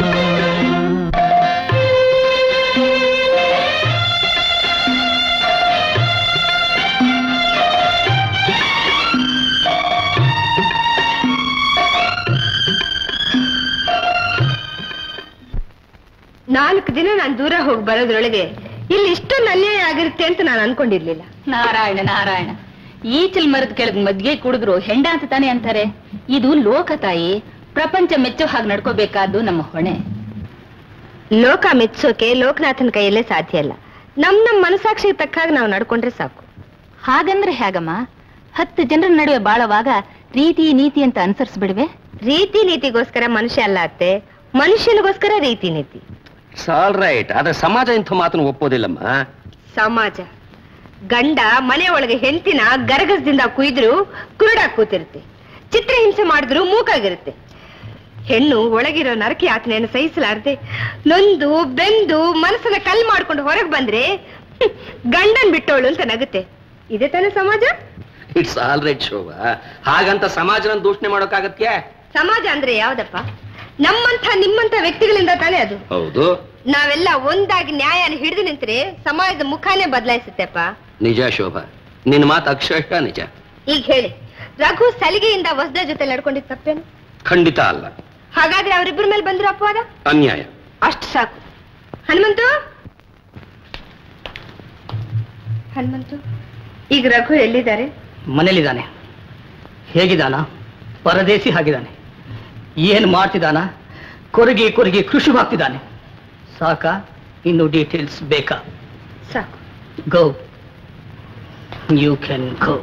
ನಾಲ್ಕು ದಿನ ನಾನು ದೂರ ಹೋಗಿ ಬರೋದ್ರೊಳಗೆ ಇಲ್ಲಿ ಇಷ್ಟೊಂದು ಅನ್ಯಾಯ ಆಗಿರುತ್ತೆ ಅಂತ ನಾನು ಅನ್ಕೊಂಡಿರ್ಲಿಲ್ಲ ನಾರಾಯಣ ನಾರಾಯಣ ಈಚಲ್ ಮರದ ಕೆಳಗ್ ಮದ್ಗೆ ಕುಡಿದ್ರು ಹೆಂಡ ಅಂತ ತಾನೇ ಅಂತಾರೆ ಇದು ಲೋಕ ತಾಯಿ ಪ್ರಪಂಚ ಮೆಚ್ಚೋ ಹಾಗೆ ನಡ್ಕೋಬೇಕಾದ್ದು ನಮ್ಮ ಹೊಣೆ ಲೋಕ ಮೆಚ್ಚೋಕೆ ಲೋಕನಾಥನ ಕೈಯಲ್ಲೇ ಸಾಧ್ಯ ಇಲ್ಲ ನಮ್ ನಮ್ ಮನಸಾಕ್ಷಿಗೆ ತಕ್ಕ ಹಾಗೆ ನಾವು ನಡ್ಕೊಂಡ್ರೆ ಸಾಕು ಹಾಗಂದ್ರೆ ಹೇಗಮ್ಮ ಹತ್ತು ಜನರ ನಡುವೆ ಬಾಳುವಾಗ ರೀತಿ ನೀತಿ ಅಂತ ಅನುಸರಿಸ್ಬಿಡ್ವೆ ರೀತಿ ನೀತಿಗೋಸ್ಕರ ಮನುಷ್ಯ ಅಲ್ಲ ಅತ್ತೆ ಮನುಷ್ಯನಿಗೋಸ್ಕರ ರೀತಿ ನೀತಿ ಆಲ್ ರೈಟ್ ಆದ್ರೆ ಸಮಾಜ ಇಂಥ ಮಾತನ್ನು ಒಪ್ಪೋದಿಲ್ಲಮ್ಮ ಸಮಾಜ ಗಂಡ ಮನೆ ಒಳಗೆ ಹೆಂಡತಿನ ಗರಗಸದಿಂದ ಕುಯ್ದ್ರು ಕುರುಡಾಗ್ ಕೂತಿರುತ್ತೆ ಚಿತ್ರಹಿಂಸೆ ಮಾಡಿದ್ರು ಮೂಕಾಗಿರುತ್ತೆ ಹೆಣ್ಣು ಒಳಗಿರೋ ನರಕಿ ಯಾತನೆಯನ್ನು ಸಹಿಸಲಾರದೆ ನೊಂದು ಬೆಂದು ಮನಸ್ಸನ್ನ ಕಲ್ ಮಾಡ್ಕೊಂಡು ಹೊರಗೆ ಬಂದ್ರೆ ಹ್ಮ್, ಗಂಡನ್ ಬಿಟ್ಟೋಳು ಅಂತ ನಗುತ್ತೆ ಇದೇ ತಾನೇ ಸಮಾಜ ಇಟ್ಸ್ ಆಲ್ ರೈಟ್ ಶೋಭಾ ಹಾಗಂತ ಸಮಾಜನ ದೂಷಣೆ ಮಾಡೋಕ್ಕಾಗತ್ಯಾ ಸಮಾಜ ಅಂದ್ರೆ ಯಾವ್ದಪ್ಪ ನಮ್ಮಂಥ ನಿಮ್ಮಂಥ ವ್ಯಕ್ತಿಗಳಿಂದ ತಾನೇ ಅದು ಹೌದು ನಾವೆಲ್ಲ ಒಂದಾಗಿ ನ್ಯಾಯನ ಹಿಡಿದು ನಿಂತ್ರೆ ಸಮಾಜದ ಮುಖಾನೇ ಬದಲಾಯಿಸುತ್ತೆಪ್ಪ ನಿಜ ಶೋಭಾ ನಿನ್ನ ಮಾತು ಅಕ್ಷರಶ ನಿಜ ಈಗ ಹೇಳಿ ರಘು ಸಲಿಗೆಯಿಂದ ಹೊಸದ ಜೊತೆ ನಡ್ಕೊಂಡಿದ್ ತಪ್ಪೇನು ಖಂಡಿತ ಅಲ್ಲ ಹಾಗಾದ್ರೆ ಅವರಿಬ್ಬರ ಮೇಲೆ ಬಂದಿರೋ ಅಪವಾದ ಅನ್ಯಾಯ ಅಷ್ಟು ಸಾಕು ಹನುಮಂತು ಹನುಮಂತು ಈಗ ರಘು ಎಲ್ಲಿದ್ದಾರೆ ಮನೇಲಿದ್ದಾನೆ ಹೇಗಿದ್ದಾನ ಪರದೇಸಿ ಆಗಿದ್ದಾನೆ ಏನು ಮಾಡ್ತಿದ್ದಾನ ಕೊರಗಿ ಕೊರಗಿ ಕೃಷಿವಾಗ್ತಿದ್ದಾನೆ ಸಾಕ ಇನ್ನು ಡೀಟೇಲ್ಸ್ ಬೇಕಾ ಸಾಕು go you can go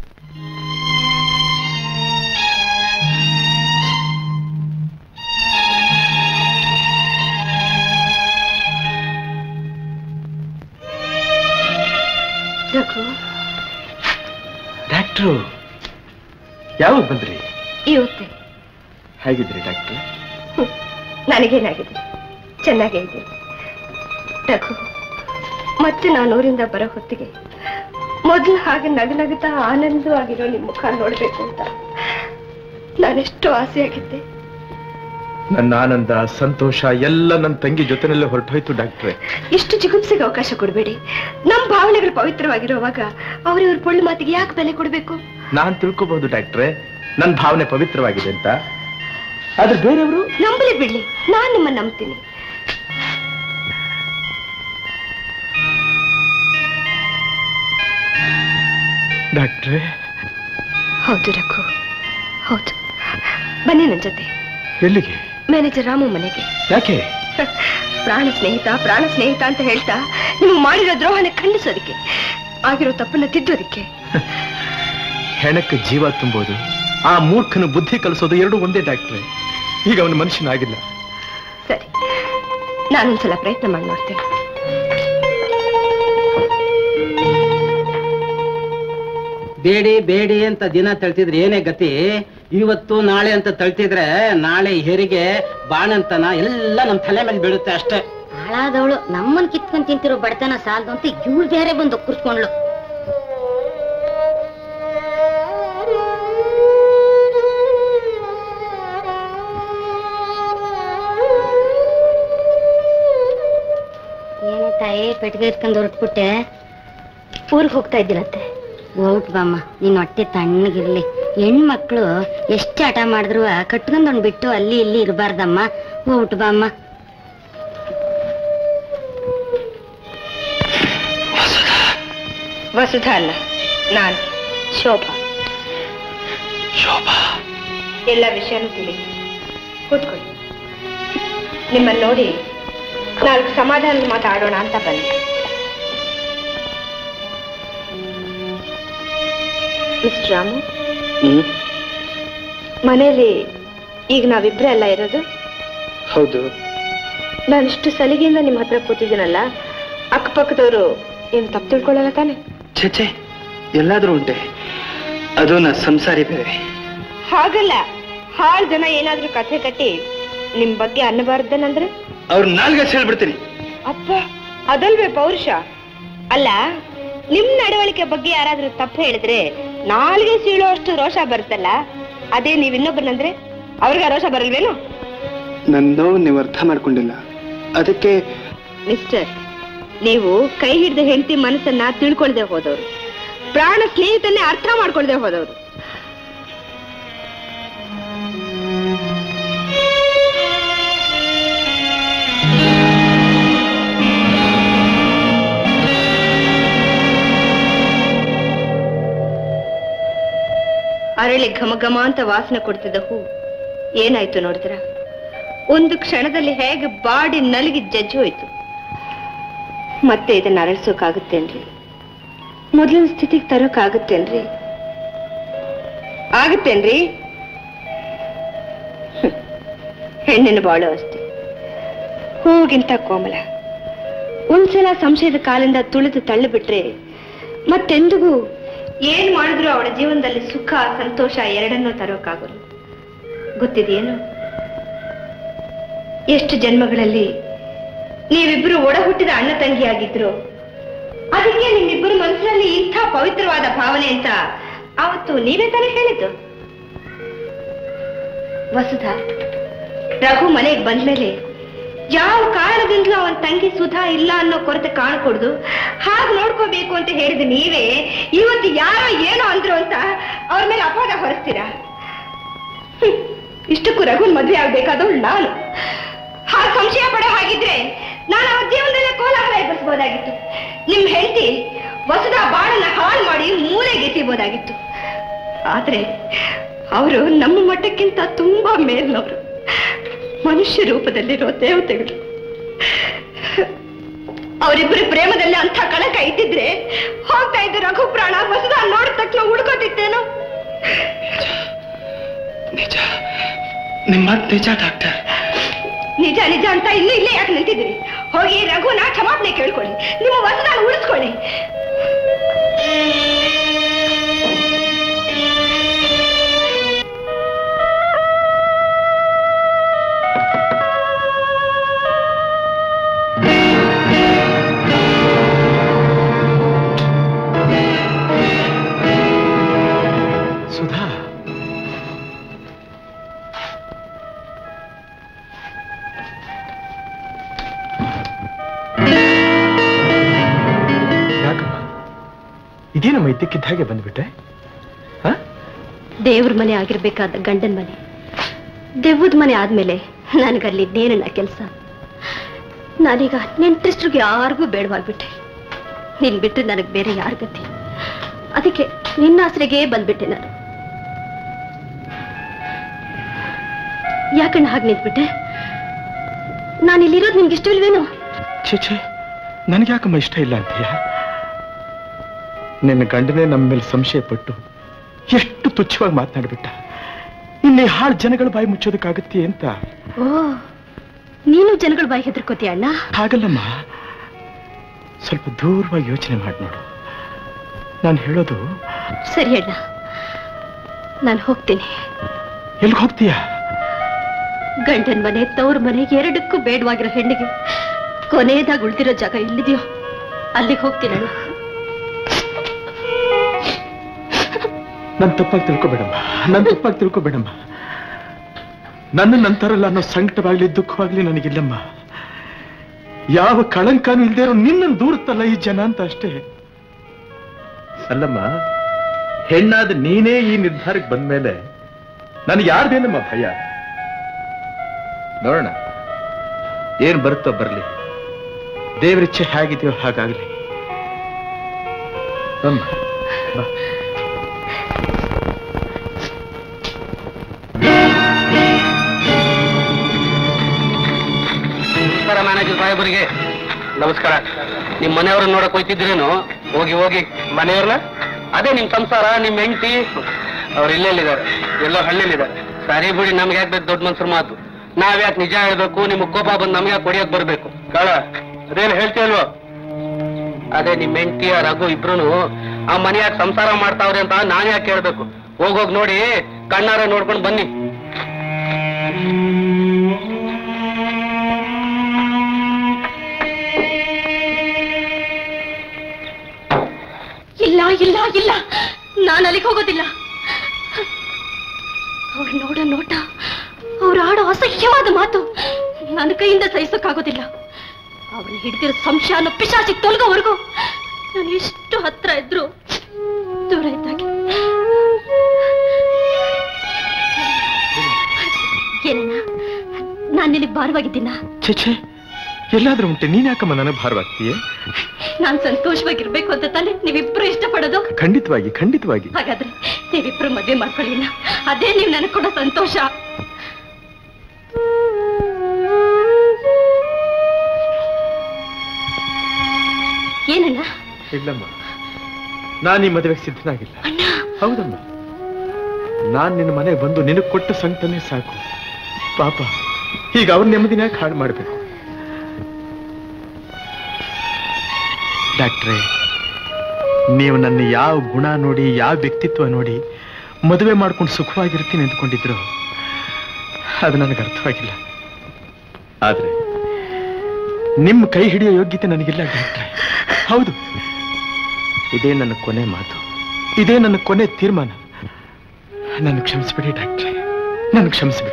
Raghu doctor ಯಾವಾಗ ಬಂದ್ರಿ ಇವತ್ತೆ ಹೇಗಿದ್ರಿ ಡಾಕ್ಟ್ರು ನನಗೇನಾಗಿದೆ ಚೆನ್ನಾಗೇ ಇದೆ ರಘು ಮತ್ತೆ ನಾನು ಊರಿಂದ ಬರೋ ಹೊತ್ತಿಗೆ ಮೊದಲು ಹಾಗೆ ನಗು ನಗುತ್ತಾ ಆನಂದವಾಗಿರೋ ನಿಮ್ಮ ಮುಖ ನೋಡ್ಬೇಕು ಅಂತ ನಾನೆಷ್ಟು ಆಸೆಯಾಗಿದ್ದೆ ನನ್ನ ಆನಂದ ಸಂತೋಷ ಎಲ್ಲ ನನ್ನ ತಂಗಿ ಜೊತೆನಲ್ಲೇ ಹೊರಟೋಯ್ತು ಡಾಕ್ಟ್ರೆ ಎಷ್ಟು ಜಿಗುಪ್ಸೆಗೆ ಅವಕಾಶ ಕೊಡಬೇಡಿ ನಮ್ಮ ಭಾವನೆಗಳು ಪವಿತ್ರವಾಗಿರುವಾಗ ಅವ್ರಿವ್ರ ಪೊಳ್ಳು ಮಾತಿಗೆ ಯಾಕೆ ಬೆಲೆ ಕೊಡಬೇಕು ನಾನ್ ತಿಳ್ಕೊಬಹುದು ಡಾಕ್ಟ್ರೆ ನನ್ನ ಭಾವನೆ ಪವಿತ್ರವಾಗಿದೆ ಅಂತ ಆದ್ರೆ ಬೇರೆಯವರು ನಂಬಲಿ ಬಿಡ್ಲಿ ನಾನ್ ನಿಮ್ಮನ್ನ ನಂಬ್ತೀನಿ ಡಾಕ್ಟ್ರೆ ಹೌದು ರಘು ಹೌದು ಬನ್ನಿ ನನ್ನ ಜೊತೆ ಎಲ್ಲಿಗೆ ಮ್ಯಾನೇಜರ್ ರಾಮು ಮನೆಗೆ ಯಾಕೆ ಪ್ರಾಣ ಸ್ನೇಹಿತ ಪ್ರಾಣ ಸ್ನೇಹಿತ ಅಂತ ಹೇಳ್ತಾ ನಿಮ್ಗೆ ಮಾಡಿರೋ ದ್ರೋಹನ ಖಂಡಿಸೋದಕ್ಕೆ ಆಗಿರೋ ತಪ್ಪನ್ನ ತಿದ್ದೋದಕ್ಕೆ ಹೆಣಕ್ಕೆ ಜೀವ ತುಂಬೋದು ಆ ಮೂರ್ಖನ ಬುದ್ಧಿ ಕಲಿಸೋದು ಎರಡು ಒಂದೇ ಡಾಕ್ಟ್ರೆ ಈಗ ಅವನ ಮನುಷ್ಯನಾಗಿಲ್ಲ ಸರಿ ನಾನೊಂದ್ಸಲ ಪ್ರಯತ್ನ ಮಾಡಿ ನೋಡ್ತೇನೆ ಬೇಡಿ ಬೇಡಿ ಅಂತ ದಿನ ತಳ್ತಿದ್ರೆ ಏನೇ ಗತಿ ಇವತ್ತು ನಾಳೆ ಅಂತ ತಳ್ತಿದ್ರೆ ನಾಳೆ ಹೆರಿಗೆ ಬಾಣಂತನ ಎಲ್ಲ ನಮ್ ತಲೆ ಮೇಲೆ ಬೀಳುತ್ತೆ ಅಷ್ಟೇ ಹಾಳಾದವಳು ನಮ್ಮನ್ ಕಿತ್ಕೊಂಡ್ ತಿಂತಿರೋ ಬಡತನ ಸಾಲದು ಅಂತ ಇವ್ಳು ಬೇರೆ ಬಂದು ಕುರ್ಸ್ಕೊಂಡ್ಲು ಏನೇ ತಾಯಿ ಪೆಟ್ಟಿಗೆ ಇಟ್ಕೊಂಡು ಹೊರಟ್ಬಿಟ್ಟೆ ಊರಿಗೆ ಹೋಗ್ತಾ ಇದ್ದೀನತ್ತೆ ಹೋಗ್ಬಿಟ್ ಬಾಮ್ಮ ನಿನ್ ಹೊಟ್ಟೆ ತಣ್ಣಗಿರ್ಲಿ ಹೆಣ್ಮಕ್ಳು ಎಷ್ಟು ಹಠ ಮಾಡಿದ್ರು ಕಟ್ಕೊಂಡ್ ಬಿಟ್ಟು ಅಲ್ಲಿ ಇಲ್ಲಿ ಇರಬಾರ್ದಮ್ಮ ಹೋಗ್ಬಿಟ್ ಬಾಮ್ಮ ವಸುಧಾ ಅಲ್ಲ ನಾನು ಶೋಭಾ ಶೋಭಾ ಎಲ್ಲ ವಿಷಯನೂ ತಿಳಿ ಕೂತ್ಕೊಳ್ಳಿ ನಿಮ್ಮನ್ನು ನೋಡಿ ನಾಲ್ಕು ಸಮಾಧಾನದ ಮಾತಾಡೋಣ ಅಂತ ಬಂದೆ ಮಿಸ್ಟರ್ ರಾಮು ಮನೆಯಲ್ಲಿ ಈಗ ನಾವಿಬ್ರೇ ಅಲ್ಲ ಇರೋದು ಹೌದು ನಾನಿಷ್ಟು ಸಲಿಗೆಯಿಂದ ನಿಮ್ಮ ಹತ್ರ ಕೂತಿದ್ದೀನಲ್ಲ ಅಕ್ಕಪಕ್ಕದವರು ಏನು ತಪ್ಪು ತಿಳ್ಕೊಳ್ಳಲ್ಲ ತಾನೆ ಛೆ ಎಲ್ಲಾದ್ರೂ ಉಂಟೆ ಅದು ನಾ ಸಂಸಾರಿ ಬೇರೆ ಹಾಗಲ್ಲ ಹಾಳು ಜನ ಏನಾದ್ರೂ ಕಥೆ ಕಟ್ಟಿ ನಿಮ್ ಬಗ್ಗೆ ಅನ್ನಬಾರ್ದನಂದ್ರೆ ಅವ್ರ ನಾಲ್ಗೆ ಹೇಳ್ಬಿಡ್ತೀನಿ ಅಪ್ಪ ಅದಲ್ವೇ ಪೌರುಷ ಅಲ್ಲ ನಿಮ್ ನಡವಳಿಕೆ ಬಗ್ಗೆ ಯಾರಾದ್ರೂ ತಪ್ಪು ಹೇಳಿದ್ರೆ ನಾಲ್ಗೆ ಸೀಳೋ ಅಷ್ಟು ರೋಷ ಬರುತ್ತಲ್ಲ ಅದೇ ನೀವ್ ಇನ್ನೊಬ್ಬರನಂದ್ರೆ ಅವ್ರಿಗೆ ಆ ರೋಷ ಬರಲ್ವೇನು ನನ್ನ ನೋವು ನೀವು ಅರ್ಥ ಮಾಡ್ಕೊಂಡಿಲ್ಲ ಅದಕ್ಕೆ ಮಿಸ್ಟರ್ ನೀವು ಕೈ ಹಿಡಿದ ಹೆಂಡತಿ ಮನಸ್ಸನ್ನ ತಿಳ್ಕೊಳ್ದೆ ಹೋದವರು ಪ್ರಾಣ ಸ್ನೇಹಿತನ್ನೇ ಅರ್ಥ ಮಾಡ್ಕೊಳ್ದೆ ಹೋದವರು ಅರಳಿ ಘಮ ಘಮ ಅಂತ ವಾಸನೆ ಕೊಡ್ತಿದ್ದ ಹೂ ಏನಾಯ್ತು ನೋಡಿದ್ರ ಒಂದು ಕ್ಷಣದಲ್ಲಿ ಹೇಗೆ ಬಾಡಿ ನಲಗಿ ಜಜ್ಜಿ ಹೋಯ್ತು ಮತ್ತೆ ಇದನ್ನ ಅರಳಿಸೋಕಾಗುತ್ತೇನ್ರಿ ಮೊದಲಿನ ಸ್ಥಿತಿಗೆ ತರೋಕ್ಕಾಗುತ್ತೇನ್ರಿ ಆಗುತ್ತೇನ್ರಿ ಹೆಣ್ಣಿನ ಬಾಳು ಅಷ್ಟೇ ಹೂಗಿಂತ ಕೋಮಲ ಒಂದ್ಸಲ ಸಂಶಯದ ಕಾಲಿಂದ ತುಳಿದು ತಳ್ಳಿಬಿಟ್ರೆ ಮತ್ತೆಂದಿಗೂ ಏನ್ ಮಾಡಿದ್ರು ಅವಳ ಜೀವನದಲ್ಲಿ ಸುಖ ಸಂತೋಷ ಎರಡನ್ನೂ ತರೋಕ್ಕಾಗಲ್ಲ ಗೊತ್ತಿದೆಯೇನು ಎಷ್ಟು ಜನ್ಮಗಳಲ್ಲಿ ನೀವಿಬ್ರು ಒಡ ಹುಟ್ಟಿದ ಅಣ್ಣ ತಂಗಿಯಾಗಿದ್ರು ಅದಕ್ಕೆ ನಿಮ್ಮಿಬ್ಬರು ಮನಸ್ಸಿನಲ್ಲಿ ಇಂಥ ಪವಿತ್ರವಾದ ಭಾವನೆ ಅಂತ ಅವತ್ತು ನೀವೇ ತಾನೇ ಹೇಳಿದ್ದು ವಸುಧಾ ರಘು ಮನೆಗೆ ಬಂದ್ಮೇಲೆ ಯಾವ ಕಾರಣದಿಂದಲೂ ಅವನ ತಂಗಿ ಸುಧಾ ಇಲ್ಲ ಅನ್ನೋ ಕೊರತೆ ಕಾಣಕೊಡ್ದು ಹಾಗೆ ನೋಡ್ಕೋಬೇಕು ಅಂತ ಹೇಳಿದ ನೀವೇ ಇವತ್ತು ಯಾರೋ ಏನೋ ಅಂದ್ರು ಅಂತ ಅವ್ರ ಮೇಲೆ ಅಪವಾದ ಹೊರಿಸ್ತೀರಾ ಹ್ಮ್. ಇಷ್ಟಕ್ಕೂ ರಘುನ್ ಮದ್ವೆ ಆಗ್ಬೇಕಾದವಳು ನಾನು ಹಾಗೆ ಸಂಶಯ ಪಡೋ ಹಾಗಿದ್ರೆ ನಾನು ಅವ್ರ ಜೀವನದಲ್ಲೇ ಕೋಲಾಹಲ ಎಬ್ಬಿಸ್ಬೋದಾಗಿತ್ತು ನಿಮ್ ಹೆಂಡತಿ ವಸುಧಾ ಬಾಳನ್ನ ಹಾಳು ಮಾಡಿ ಮೂಲೆಗೆ ಎಸಿಬೋದಾಗಿತ್ತು ಆದ್ರೆ ಅವರು ನಮ್ಮ ಮಟ್ಟಕ್ಕಿಂತ ತುಂಬಾ ಮೇಲ್ನವರು ಮನುಷ್ಯ ರೂಪದಲ್ಲಿರೋ ದೇವತೆಗಳು ಅವರಿಬ್ಬರು ಪ್ರೇಮದಲ್ಲಿ ಅಂಥ ಕಳಕ ಇದ್ದಿದ್ರೆ ಹೋಗ್ತಾ ಇದ್ದ ರಘು ಪ್ರಾಣ ವಸುಧಾ ನೋಡಿದ ತಕ್ಷಣ ಉಳ್ಕೋತಿತ್ತೇನೋ ನಿಜ ನಿಮ್ಮ ಮಾತು ನಿಜ ಡಾಕ್ಟರ್ ನಿಜ ನಿಜ ಅಂತ ಇಲ್ಲೇ ಇಲ್ಲೇ ಯಾಕೆ ನಿಂತಿದ್ದೀರಿ ಹೋಗಿ ರಘುನ ಕ್ಷಮಾಪಣೆ ಕೇಳ್ಕೊಳ್ಳಿ ನಿಮ್ಮ ವಸುಧಾನ ಉಳಿಸ್ಕೊಳ್ಳಿ ಸುಧಾ ಯಾಕಮ್ಮ ಇದೇನಮ್ಮ ಇದ್ದಕ್ಕಿದ್ದ ಹಾಗೆ ಬಂದ್ಬಿಟ್ಟೆ ದೇವ್ರ ಮನೆ ಆಗಿರ್ಬೇಕಾದ ಗಂಡನ ಮನೆ ದೆವ್ವದ ಮನೆ ಆದ್ಮೇಲೆ ನನಗಲ್ಲಿ ಇನ್ನೇನನ್ನ ಕೆಲಸ ನಾನೀಗ ನೆಂಟ್ರಿಸ್ಟ್ರಿಗೆ ಯಾರಿಗೂ ಬೇಡವಾಗ್ಬಿಟ್ಟೆ ನಿನ್ ಬಿಟ್ಟು ನನಗೆ ಬೇರೆ ಯಾರ ಗತಿ ಅದಕ್ಕೆ ನಿನ್ನ ಆಸರೆಗೆ ಬಂದ್ಬಿಟ್ಟೆ ನಾನು ಯಾಕಣ್ಣ ಹಾಗೆ ನಿಂತ್ಬಿಟ್ಟೆ ನಾನು ಇಲ್ಲಿರೋದು ನಿನ್ಗೆ ಇಷ್ಟವಿಲ್ವೇನೋ ಛೇ ಛೇ ನನಗೆ ಯಾಕಮ್ಮ ಇಷ್ಟ ಇಲ್ಲ ಅಂತೀಯ ನಿನ್ನ ಗಂಡನೇ ನಮ್ಮ ಮೇಲೆ ಸಂಶಯ ಪಟ್ಟು ಎಷ್ಟು ತುಚ್ಛವಾಗಿ ಮಾತನಾಡ್ಬಿಟ್ಟ ಇನ್ನೇ ಹಾಳು ಜನಗಳ ಬಾಯಿ ಮುಚ್ಚೋದಕ್ಕಾಗತ್ತೆ ಅಂತ ಓ ನೀನು ಜನಗಳ ಬಾಯಿ ಹೆದರ್ಕೋತೀಯ ಅಣ್ಣ ಹಾಗಲ್ಲಮ್ಮ ಸ್ವಲ್ಪ ದೂರವಾಗಿ ಯೋಚನೆ ಮಾಡಿ ನೋಡು ನಾನು ಹೇಳೋದು ಸರಿ ಅಣ್ಣ ನಾನು ಹೋಗ್ತೀನಿ ಎಲ್ಲಿಗೆ ಹೋಗ್ತೀಯಾ ಗಂಡನ ಮನೆ ತವ್ರ ಮನೆ ಎರಡಕ್ಕೂ ಬೇಡವಾಗಿರೋ ಹೆಣ್ಣಿಗೆ ಕೊನೆಯದಾಗಿ ಉಳಿದಿರೋ ಜಾಗ ಎಲ್ಲಿದೆಯೋ ಅಲ್ಲಿಗೆ ಹೋಗ್ತೀನಿ ಅಣ್ಣ ನನ್ ತಪ್ಪಾಗಿ ತಿಳ್ಕೊಬೇಡಮ್ಮ ನನ್ ತಪ್ಪಾಗಿ ತಿಳ್ಕೊಬೇಡಮ್ಮ ನನ್ನ ನಂತರಲ್ಲ ಅನ್ನೋ ಸಂಕಟವಾಗ್ಲಿ ದುಃಖವಾಗ್ಲಿ ನನಗಿಲ್ಲಮ್ಮ ಯಾವ ಕಳಂಕನೂ ಇಲ್ದೇ ಇರೋ ನಿನ್ನನ್ನು ದೂರುತ್ತಲ್ಲ ಈ ಜನ ಅಂತ ಅಷ್ಟೇ ಅಲ್ಲಮ್ಮ ಹೆಣ್ಣಾದ ನೀನೇ ಈ ನಿರ್ಧಾರಕ್ಕೆ ಬಂದ್ಮೇಲೆ ನನಗೆ ಯಾರ್ದೇನಮ್ಮ ಭಯ ನೋಡೋಣ ಏನ್ ಬರುತ್ತೋ ಬರ್ಲಿ ದೇವರಿಚ್ಛೆ ಹೇಗಿದೆಯೋ ಹಾಗಾಗ್ಲಿ ಅಮ್ಮ ಬಾ ನಮಸ್ಕಾರ ಮ್ಯಾನೇಜರ್ ಸಾಹೇಬರಿಗೆ ನಮಸ್ಕಾರ ನಿಮ್ ಮನೆಯವ್ರನ್ನ ನೋಡಕ್ ಹೋಯ್ತಿದ್ರೇನು ಹೋಗಿ ಹೋಗಿ ಮನೆಯವ್ರನ್ನ ಅದೇ ನಿಮ್ ಸಂಸಾರ ನಿಮ್ ಹೆಂಡತಿ ಅವ್ರು ಇಲ್ಲೆಲ್ಲಿದ್ದಾರೆ ಎಲ್ಲೋ ಹಳ್ಳಿಲಿದ್ದಾರೆ ಸರಿ ಬಿಡಿ ನಮ್ಗೆ ಯಾಕೆ ಬೇಕು ದೊಡ್ಡ ಮನ್ಸರ ಮಾತು ನಾವ್ ಯಾಕೆ ನಿಜ ಹೇಳ್ಬೇಕು ನಿಮ್ಗೆ ಕೋಪ ಬಂದು ನಮ್ಗೆ ಯಾಕೆ ಹೊಡಿಯಕ್ ಬರ್ಬೇಕು ಕಾಳ ಅದೇನು ಹೇಳ್ತೀಯಲ್ವೋ ಅದೇ ನಿಮ್ ಹೆಂಡತಿಯ ರಘು ಇಬ್ರು ಆ ಮನೆ ಯಾಕೆ ಸಂಸಾರ ಮಾಡ್ತಾವ್ರೆ ಅಂತ ನಾನ್ ಯಾಕೆ ಕೇಳ್ಬೇಕು ಹೋಗೋಗ್ ನೋಡಿ ಕಣ್ಣಾರೆ ನೋಡ್ಕೊಂಡು ಬನ್ನಿ ಇಲ್ಲ ಇಲ್ಲ ಇಲ್ಲ ನಾನು ಅಲ್ಲಿಗೆ ಹೋಗೋದಿಲ್ಲ ಅವ್ರು ನೋಡೋ ನೋಟ ಅವ್ರು ಆಡೋ ಅಸಹ್ಯವಾದ ಮಾತು ನನ್ನ ಕೈಯಿಂದ ಸಹಿಸೋಕ್ಕಾಗೋದಿಲ್ಲ ಅವ್ರನ್ನ ಹಿಡಿದಿರೋ ಸಂಶಯ ಅನ್ನೋ ಪಿಶಾಚಿ ತೊಲಗೋವರೆಗೂ ನಾನು ಎಷ್ಟು ಹತ್ರ ಇದ್ರು ದೂರ ಇದ್ದಾಗೆ ಏನಣ್ಣ ನಾನು ನಿನಗೆ ಭಾರವಾಗಿದ್ದೀನ ಛೇ ಛೇ ಎಲ್ಲಾದ್ರೂ ಉಂಟೆ ನೀನ್ ಯಾಕಮ್ಮ ನನಗೆ ಭಾರವಾಗ್ತೀಯೇ ನಾನು ಸಂತೋಷವಾಗಿರ್ಬೇಕು ಅಂತ ತಾನೆ ನೀವಿಬ್ರು ಇಷ್ಟಪಡೋದು ಖಂಡಿತವಾಗಿ ಖಂಡಿತವಾಗಿ ಹಾಗಾದ್ರೆ ನೀವಿಬ್ರು ಮದ್ವೆ ಮಾಡ್ಕೊಳ್ಳಿಲ್ಲ ಅದೇ ನೀವು ನನಗೆ ಕೊಡೋ ಸಂತೋಷ ಏನಣ್ಣ ಇಲ್ಲಮ್ಮ ನಾನು ಈ ಮದುವೆಗೆ ಸಿದ್ಧನಾಗಿಲ್ಲ ಹೌದಮ್ಮ ನಾನ್ ನಿನ್ನ ಮನೆಗೆ ಬಂದು ನಿನಗೆ ಕೊಟ್ಟ ಸಂಕಟನೇ ಸಾಕು ಪಾಪ ಈಗ ಅವ್ರ ನೆಮ್ಮದಿನ ಯಾಕೆ ಹಾಳು ಮಾಡಬೇಕು ಡಾಕ್ಟ್ರೇ ನೀವು ನನ್ನ ಯಾವ ಗುಣ ನೋಡಿ ಯಾವ ವ್ಯಕ್ತಿತ್ವ ನೋಡಿ ಮದುವೆ ಮಾಡ್ಕೊಂಡು ಸುಖವಾಗಿರ್ತೀನಿ ಅಂದ್ಕೊಂಡಿದ್ರು ಅದು ನನಗೆ ಅರ್ಥವಾಗಿಲ್ಲ ಆದ್ರೆ ನಿಮ್ಮ ಕೈ ಹಿಡಿಯೋ ಯೋಗ್ಯತೆ ನನಗಿಲ್ಲ ಡಾಕ್ಟ್ರೆ ಹೌದು ಇದೇ ನನ್ನ ಕೊನೆ ಮಾತು ಇದೇ ನನ್ನ ಕೊನೆ ತೀರ್ಮಾನ ನನ್ನ ಕ್ಷಮಿಸ್ಬಿಡಿ ಡಾಕ್ಟ್ರೆ ನನ್ನ ಕ್ಷಮಿಸ್ಬಿಡಿ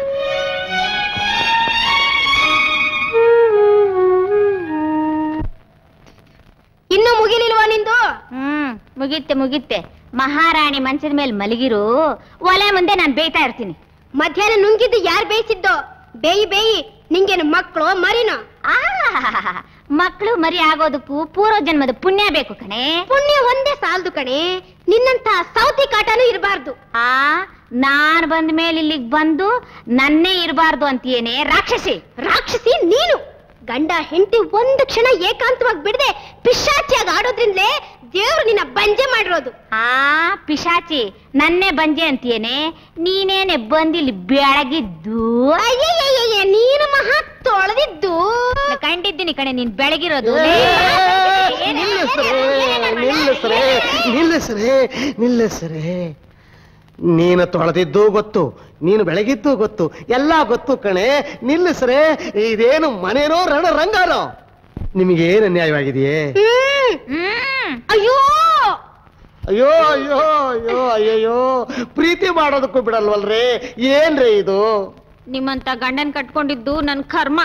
ಇನ್ನೂ ಮುಗಿಲಿಲ್ವಾ ನಿಂದು ಹ್ಮ್ ಮುಗಿತ್ತೆ ಮುಗಿತ್ತೆ ಮಹಾರಾಣಿ ಮಂಚದ ಮೇಲೆ ಮಲಗಿರು ಒಲೆ ಮುಂದೆ ನಾನು ಬೇಯ್ತಾ ಇರ್ತೀನಿ ಮಧ್ಯಾಹ್ನ ನುಂಗಿದ್ದು ಯಾರು ಬೇಯಿಸಿದ್ದು ಬೇಯಿ ಬೇಯಿ ನಿಂಗೇನು ಮಕ್ಕಳು ಮರಿನೋ ಮಕ್ಕಳು ಮರಿ ಆಗೋದಕ್ಕೂ ಪೂರ್ವ ಜನ್ಮದ ಪುಣ್ಯ ಬೇಕು ಕಣೆ ಪುಣ್ಯ ಒಂದೇ ಸಾಲದು ಕಣೆ ನಿನ್ನಂತ ಸೌತಿ ಕಾಟನೂ ಇರಬಾರ್ದು ಆ ನಾನ್ ಬಂದ ಮೇಲೆ ಇಲ್ಲಿಗೆ ಬಂದು ನನ್ನೇ ಇರಬಾರ್ದು ಅಂತೀಯೇನೆ ರಾಕ್ಷಸಿ ರಾಕ್ಷಸಿ ನೀನು ಗಂಡ ಹೆಂಡತಿ ಒಂದು ಕ್ಷಣ ಏಕಾಂತವಾಗಿ ಬಿಡದೆ ಪಿಶಾಚಿಯಾಗಿ ಆಡೋದ್ರಿಂದಲೇ ದೇವ್ರು ನಿನ್ನ ಬಂಜೆ ಮಾಡಿರೋದು ಆ ಪಿಶಾಚಿ ನನ್ನೇ ಬಂಜೆ ಅಂತೀಯೇನೆ ನೀನೇನೆ ಬಂದಿಲ್ಲಿ ಬೆಳಗಿದ್ದು ಅಯ್ಯಯ್ಯಯ್ಯಯ್ಯ, ನೀನು ಮಹಾ ತೊಳೆದಿದ್ದು ನಾ ಕಂಡಿದ್ದೀನಿ ಕಣೆ ನೀನ್ ಬೆಳಗಿರೋದು ನಿಲ್ಲಿಸ್ರೆ ನಿಲ್ಲಿಸ್ರೆ ನಿಲ್ಲಿಸ್ರೆ ನಿಲ್ಲಿಸ್ರೆ ನೀನು ತೊಳೆದಿದ್ದು ಗೊತ್ತು ನೀನು ಬೆಳಗಿದ್ದು ಗೊತ್ತು ಎಲ್ಲ ಗೊತ್ತು ಕಣೆ ನಿಲ್ಲಿಸ್ರೆ ಇದೇನು ಮನೇನೋ ರಣ ರಂಗಾನೋ ನಿಮಗೇನು ಅನ್ಯಾಯವಾಗಿದೆಯೇ ಅಯ್ಯೋ ಅಯ್ಯೋ ಅಯ್ಯೋ ಅಯ್ಯೋ ಅಯ್ಯಯ್ಯೋ ಪ್ರೀತಿ ಮಾಡೋದಕ್ಕೂ ಬಿಡಲ್ವಲ್ರಿ ಏನ್ರಿ ಇದು ನಿಮ್ಮಂತ ಗಂಡನ್ ಕಟ್ಕೊಂಡಿದ್ದು ನನ್ ಕರ್ಮ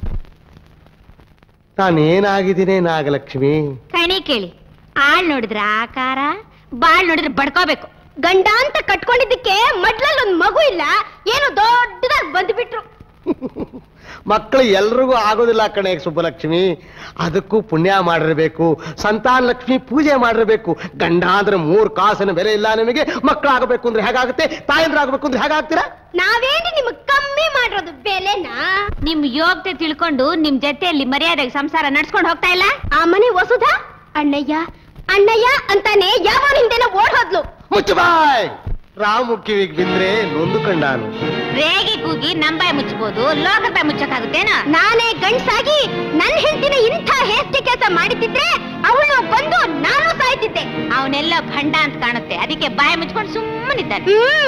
ತಾನೇನಾಗಿದ್ದೀನಿ ನಾಗಲಕ್ಷ್ಮಿ ಕಣಿ ಕೇಳಿ ಆಳ್ ನೋಡಿದ್ರ ಆಕಾರ ಬಾಳ್ ನೋಡಿದ್ರೆ ಬಡ್ಕೋಬೇಕು ಗಂಡ ಅಂತ ಕಟ್ಕೊಂಡಿದ್ದಕ್ಕೆ ಮಡ್ಲಲ್ಲಿ ಒಂದ್ ಮಗು ಇಲ್ಲ ಏನೋ ದೊಡ್ಡದಾಗಿ ಬಂದ್ಬಿಟ್ರು ಮಕ್ಕಳು ಎಲ್ರಿಗೂ ಆಗೋದಿಲ್ಲ ಕಣೆ ಸುಬ್ಬಲಕ್ಷ್ಮಿ ಅದಕ್ಕೂ ಪುಣ್ಯ ಮಾಡಿರ್ಬೇಕು ಸಂತಾನ ಲಕ್ಷ್ಮಿ ಪೂಜೆ ಮಾಡಿರ್ಬೇಕು ಗಂಡ ಅಂದ್ರೆ ಮೂರ್ ಕಾಸಿನ ಬೆಲೆ ಇಲ್ಲ ನಿಮಗೆ ಮಕ್ಕಳಾಗಬೇಕು ಅಂದ್ರೆ ಹೇಗಾಗುತ್ತೆ ತಾಯಂದ್ರಾಗಬೇಕು ಅಂದ್ರೆ ಹೇಗಾಗ್ತೀರಾ ನಾವೇನು ನಿಮಗ್ ಕಮ್ಮಿ ಮಾಡಿರೋದು ಬೆಲೆನಾ ನಿಮ್ ಯೋಗ್ಯತೆ ತಿಳ್ಕೊಂಡು ನಿಮ್ ಜೊತೆಯಲ್ಲಿ ಮರ್ಯಾದೆಗೆ ಸಂಸಾರ ನಡ್ಸ್ಕೊಂಡು ಹೋಗ್ತಾ ಇಲ್ಲ ಆ ಮನೆ ವಸುಧ ಅಣ್ಣಯ್ಯ ಅಣ್ಣಯ್ಯ ಅಂತಾನೆ ಯಾವ ಹಿಂದೆನ ಓಡ್ ಹೋದ್ಲು ಮುಚ್ಚು ಬಾಯ್ ರಾಮು ಕಿವಿಗೆ ಬಿದ್ರೆ ನೊಂದು ಕಂಡಾನು ರೇಗಿ ಕೂಗಿ ನಂಬಾಯಿ ಮುಚ್ಚಬಹುದು ಲೋಕದ ಬಾಯಿ ಮುಚ್ಚಕ್ಕಾಗುತ್ತೇನ ನಾನೇ ಗಂಡ್ಸಾಗಿ ನನ್ ಹೆಂಡತಿನ ಇಂಥ ಹೇಸ್ಟಿ ಕೆಲಸ ಮಾಡಿದ್ದಿದ್ರೆ ಅವಳು ಬಂದು ನಾನು ಸಾಯ್ತಿದ್ದೆ ಅವನೆಲ್ಲ ಭಂಡ ಅಂತ ಕಾಣುತ್ತೆ ಅದಕ್ಕೆ ಬಾಯಿ ಮುಚ್ಕೊಂಡು ಸುಮ್ಮನಿದ್ದಾನೆ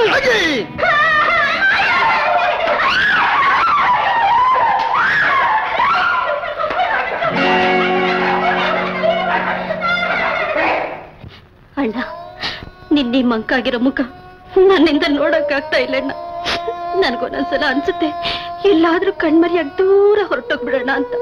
ಅಣ್ಣ ನಿನ್ನೆ ಮಂಕಾಗಿರೋ ಮುಖ ನನ್ನಿಂದ ನೋಡಕ್ಕಾಗ್ತಾ ಇಲ್ಲ ಅಣ್ಣ ನನ್ಗೊಂದೊಂದ್ಸಲ ಅನ್ಸುತ್ತೆ ಎಲ್ಲಾದ್ರೂ ಕಣ್ಮರಿಯಾಗಿ ದೂರ ಹೊರಟೋಗ್ಬಿಡೋಣ ಅಂತ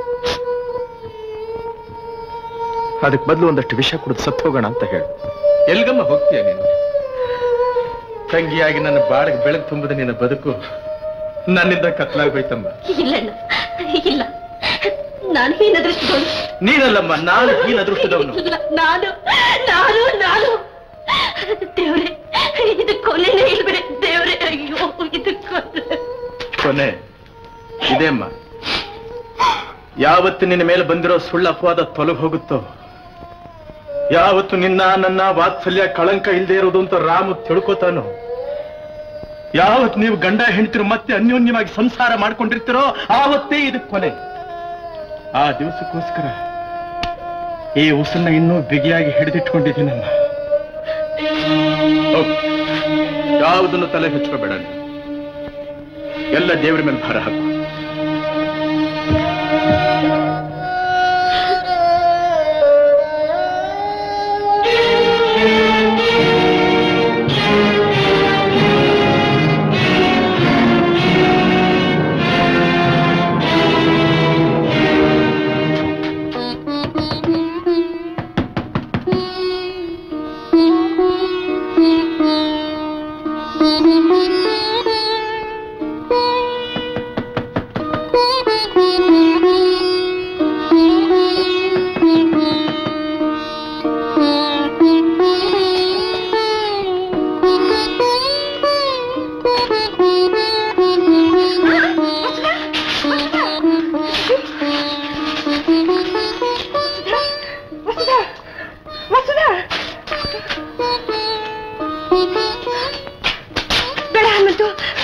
ಅದಕ್ಕೆ ಬದಲು ಒಂದಷ್ಟು ವಿಷ ಕುಡಿದು ಸತ್ತು ಹೋಗೋಣ ಅಂತ ಹೇಳು ಎಲ್ಗಮ್ಮ ಹೋಗ್ತೀಯ ನೀನು ತಂಗಿಯಾಗಿ ನನ್ನ ಬಾಳಿಗೆ ಬೆಳಕು ತುಂಬಿದ ನಿನ್ನ ಬದುಕು ನನ್ನಿಂದ ಕತ್ಲಾಗೋಯ್ತಮ್ಮ ಇಲ್ಲಣ್ಣ ಇಲ್ಲ ನಾನು ಹೀನ ದೃಷ್ಟಿಗಳು ನೀನಲ್ಲಮ್ಮ ನಾನು ಹೀನ ಅದೃಷ್ಟದವನು ಇಲ್ಲ ನಾನು ನಾನು ನಾನು ದೇವ್ರೆ ಇದು ಕೊನೆನೇ ಇಲ್ಬಿಡೆ ದೇವ್ರೆ ಅಯ್ಯೋ ಇದು ಕೊನೆ ಕೊನೆ ಇದೇಮ್ಮ ಯಾವತ್ತು ನಿನ್ನ ಮೇಲೆ ಬಂದಿರೋ ಸುಳ್ಳು ಅಪವಾದ ತೊಲಗಿ ಹೋಗುತ್ತೋ ಯಾವತ್ತು ನಿನ್ನ ನನ್ನ ವಾತ್ಸಲ್ಯ ಕಳಂಕ ಇಲ್ಲದೆ ಇರೋದು ಅಂತ ರಾಮು ತಿಳ್ಕೊತಾನೋ ಯಾವತ್ತು ನೀವು ಗಂಡ ಹೆಂಡ್ತಿರು ಮತ್ತೆ ಅನ್ಯೋನ್ಯವಾಗಿ ಸಂಸಾರ ಮಾಡ್ಕೊಂಡಿರ್ತೀರೋ ಆವತ್ತೇ ಇದು ಕೊನೆ ಆ ದಿವಸಕ್ಕೋಸ್ಕರ ಈ ಉಸನ್ನ ಇನ್ನೂ ಬಿಗಿಯಾಗಿ ಹಿಡಿದಿಟ್ಕೊಂಡಿದ್ದೀನಮ್ಮ ಹೋಗು. ಯಾವುದನ್ನು ತಲೆ ಹಚ್ಕೋಬೇಡ ನೀನು. ಎಲ್ಲ ದೇವರ ಮೇಲೆ ಭಾರ ಹಾಕು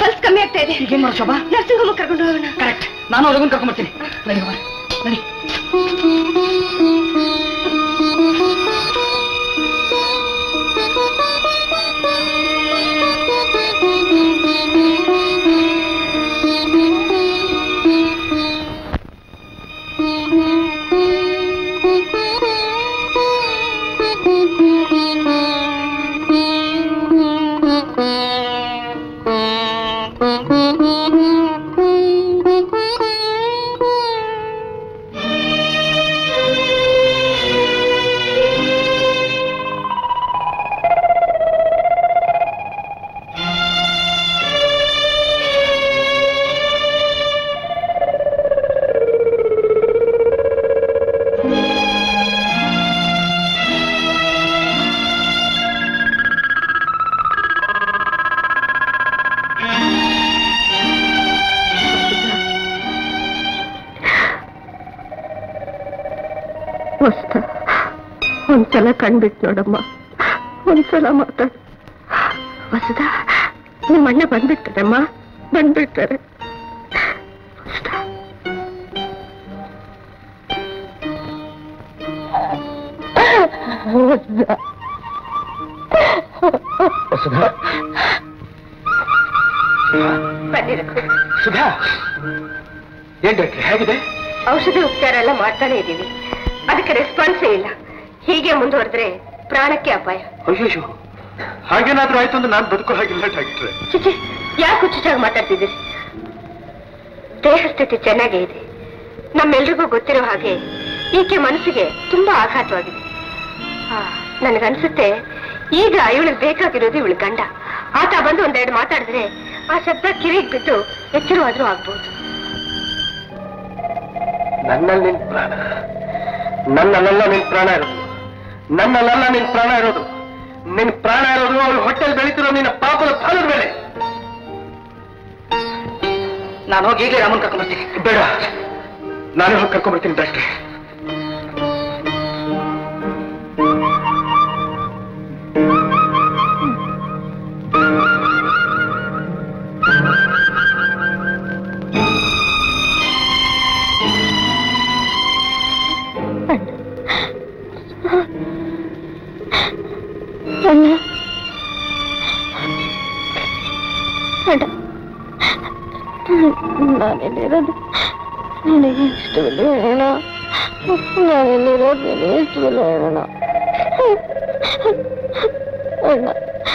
ಪಲ್ಸ್ ಕಮ್ಮಿ ಆಗ್ತಾ ಇದೆ ಈಗೇನ್ ಮಾಡೋ ಶೋಭಾ ನರ್ಸಿಂಗ್ ಹೋಮ್ ಕರ್ಕೊಂಡು ಹೋಗೋಣ ಕರೆಕ್ಟ್ ನಾನು ಹುಡುಗನ್ ಕರ್ಕೊಂಡ್ಬರ್ತೀನಿ ನಡಿ ಹೋಗೋಣ. ನಡಿ ಮಸ್ತ ಒಂದ್ಸಲ ಕಣ್ಬಿಟ್ ನೋಡಮ್ಮ ಒಂದ್ಸಲ ಮಾತಾಡು ವಸದ ನಿಮ್ಮ ಅಣ್ಣ ಬಂದ್ಬಿಡ್ತಾರಮ್ಮ ಬಂದ್ಬಿಡ್ತಾರೆ ವಸುಧ. ವಸುಧ. ಸುಧಾ ಬನ್ನಿರು. ಸುಧಾ ಏನ್ ಡಾಕ್ಟ್ರೆ ಹೇಗಿದೆ ಔಷಧಿ ಉಪಚಾರ ಎಲ್ಲ ಮಾಡ್ತಾನೆ ಇದ್ದೀವಿ ಅದಕ್ಕೆ ರೆಸ್ಪಾನ್ಸೇ ಇಲ್ಲ ಹೀಗೆ ಮುಂದುವರೆದ್ರೆ ಪ್ರಾಣಕ್ಕೆ ಅಪಾಯ ಅಯ್ಯೋ ಹಾಗೇನಾದ್ರೂ ಆಯ್ತು ಅಂದ್ರೆ ನಾನು ಬದುಕೋ ಹಾಗಿಲ್ಲ ಡಾಕ್ಟ್ರೆ ಚಿಚಿ ಯಾಕೆ ಹುಚ್ಚಾಗಿ ಮಾತಾಡ್ತಿದ್ದೀರಿ ದೇಹ ಸ್ಥಿತಿ ಚೆನ್ನಾಗೇ ಇದೆ ನಮ್ಮೆಲ್ರಿಗೂ ಗೊತ್ತಿರೋ ಹಾಗೆ ಈಕೆ ಮನಸ್ಸಿಗೆ ತುಂಬಾ ಆಘಾತವಾಗಿದೆ ಆ, ನನಗನ್ಸುತ್ತೆ ಈಗ ಇವಳಿಗೆ ಬೇಕಾಗಿರೋದು ಇವಳು ಗಂಡ ಆತ ಬಂದು ಒಂದೆರಡು ಮಾತಾಡಿದ್ರೆ ಆ ಶಬ್ದ ಕಿವಿಗೆ ಬಿದ್ದು ಎಚ್ಚರವಾದ್ರೂ ಆಗ್ಬೋದು ನನ್ನಲ್ಲಿ ನಿನ್ ಪ್ರಾಣ ನನ್ನಲ್ಲೆಲ್ಲ ನಿನ್ ಪ್ರಾಣ ಇರೋದು ನನ್ನಲ್ಲೆಲ್ಲ ನಿನ್ ಪ್ರಾಣ ಇರೋದು ನಿನ್ ಪ್ರಾಣ ಇರೋದು ಅವಳು ಹೊಟ್ಟೆಲ್ ಬೆಳೀತಿರೋ ನಿನ್ನ ಪಾಪದ ಫಲದ ಮೇಲೆ ನಾನು ಹೋಗಿ ಈಗಲೇ ರಾಮನ್ ಕರ್ಕೊಂಡ್ಬರ್ತೀನಿ ಬೇಡ ನಾನೇ ಹೋಗಿ ಕರ್ಕೊಂಡ್ಬರ್ತೀನಿ ಡಾಕ್ಟ್ರೆ ಅಣ್ಣ ಅಣ್ಣ ನಾನೆಲ್ಲಿರೋದು ನಿನಗೆ ಇಷ್ಟವಿಲ್ಲ ಹೇಳೋಣ ನಾನೆಲ್ಲಿರೋದು ನಿನಗೆ ಇಷ್ಟವಿಲ್ಲ ಹೇಳೋಣ ಅಣ್ಣ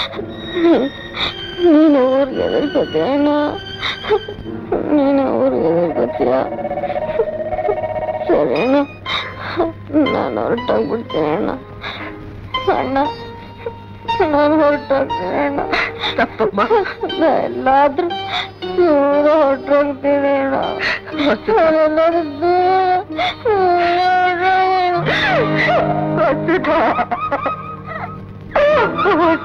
ನೀನು ಊರಿಗೆ ಎದುರ್ಕೋತೀಯ ಅಣ್ಣ ನೀನು ಊರಿಗೆ ಎದುರ್ಕೋತೀಯ ಸರಿ ಅಣ್ಣ ನಾನು ಹೊರಟೋಗ್ಬಿಡ್ತೀನಿ ಅಣ್ಣ ಅಣ್ಣ ನಾನು ಹೊರಟೋಗ್ತೀನಿ ಅಣ್ಣ ತಪ್ಪಮ್ಮ ಎಲ್ಲಾದ್ರೂ ದೂರ ಹೊರಟೋಗ್ತೀನಿ ಅಣ್ಣ ನಾನೆಲ್ಲಾದ್ರೂ ದೂರ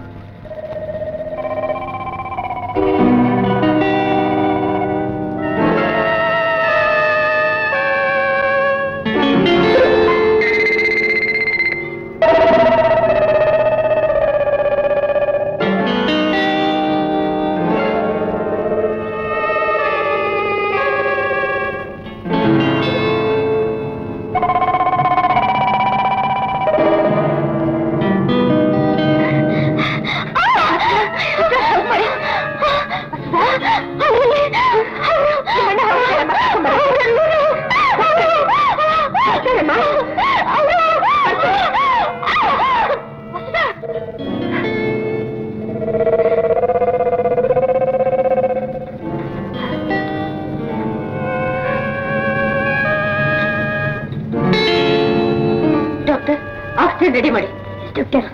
ಡಾಕ್ಟರ್ ಆಕ್ಸಿಜನ್ ರೆಡಿ ಮಾಡಿ ಡಾಕ್ಟರ್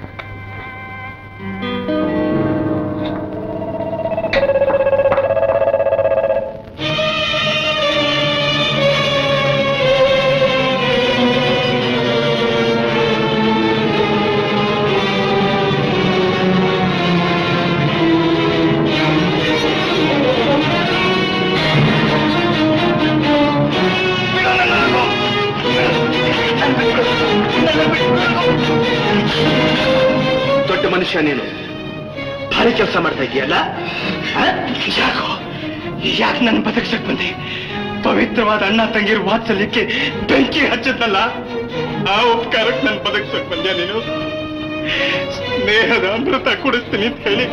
ದೊಡ್ಡ ಮನುಷ್ಯ ನೀನು ಭಾರಿ ಕೆಲಸ ಮಾಡ್ತಾ ಇದೆಯಲ್ಲ ಯಾಕೋ ಯಾಕೆ ನನ್ನ ಬದುಕ್ಸಕ್ ಬಂದೆ ಪವಿತ್ರವಾದ ಅಣ್ಣ ತಂಗಿರ ವಾತ್ಸಲ್ಯಕ್ಕೆ ಬೆಂಕಿ ಹಚ್ಚದ್ನಲ್ಲ ಆ ಉಪಕಾರಕ್ಕೆ ನನ್ ಬದುಕ್ಸಕ್ ಬಂದ್ಯಾ ನೀನು ಸ್ನೇಹದ ಅಮೃತ ಕುಡಿಸ್ತೀನಿ ಅಂತ ಹೇಳಿ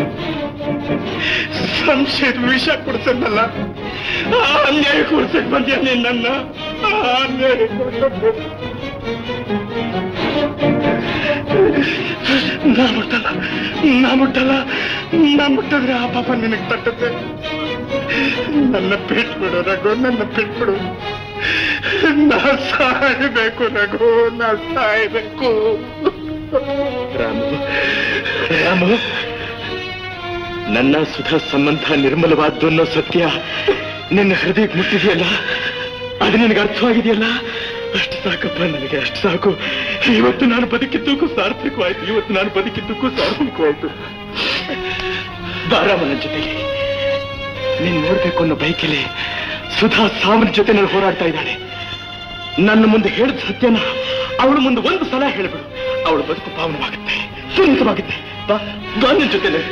ಸಂಶಯದ ವಿಷ ಕುಡಿಸನ್ನಲ್ಲ ಆ ಅನ್ಯಾಯ ಕುಡಿಸಕ್ ಬಂದ್ಯಾ ನೀನ್ ನನ್ನ ಆ ಅನ್ಯಾಯ ಕುಡ್ಸಕ್ ಬಂದ್ಯಾ? ನಾ ಮುಟ್ಟಲ್ಲ ನಾ ಮುಟ್ಟಲ್ಲ ನಾ ಮುಟ್ಟಿದ್ರೆ ಆ ಪಾಪ ನಿನಗೆ ತಟ್ಟುತ್ತೆ ನನ್ನ ಬಿಟ್ಬಿಡು ರಘು ನನ್ನ ಬಿಟ್ಬಿಡು ನಾ ಸಾಯ್ಬೇಕು ರಘು ನಾ ಸಾಯ್ಬೇಕು ರಾಮು ರಾಮು ನನ್ನ ಸುಧಾ ಸಂಬಂಧ ನಿರ್ಮಲವಾದ್ದು ಅನ್ನೋ ಸತ್ಯ ನಿನ್ನ ಹೃದಯಕ್ಕೆ ಮುಟ್ಟಿದೆಯಲ್ಲ ಅದು ನಿನಗೆ ಅರ್ಥವಾಗಿದೆಯಲ್ಲ ಅಷ್ಟು ಸಾಕಪ್ಪ ನನಗೆ ಅಷ್ಟು ಸಾಕು ಇವತ್ತು ನಾನು ಬದುಕಿದ್ದಕ್ಕೂ ಸಾರ್ಥಕವಾಯ್ತು ಇವತ್ತು ನಾನು ಬದುಕಿದ್ದಕ್ಕೂ ಸಾರ್ಥಕವಾಯ್ತು ಬಾರಾಮನ ಜೊತೆಗೆ ನೀನ್ ನೋಡ್ಬೇಕು ಅನ್ನೋ ಬೈಕಲ್ಲಿ ಸುಧಾ ಸಾವನ ಜೊತೆ ನಾನು ಹೋರಾಡ್ತಾ ಇದ್ದಾಳೆ ನನ್ನ ಮುಂದೆ ಹೇಳಿದ ಸತ್ಯನ ಅವಳ ಮುಂದೆ ಒಂದು ಸಲ ಹೇಳ್ಬಿಡು ಅವಳ ಬದುಕು ಪಾವನವಾಗುತ್ತೆ ಸುಂದರವಾಗುತ್ತೆ ಬಾ ಬಾ ನನ್ನ ಜೊತೆಲೆ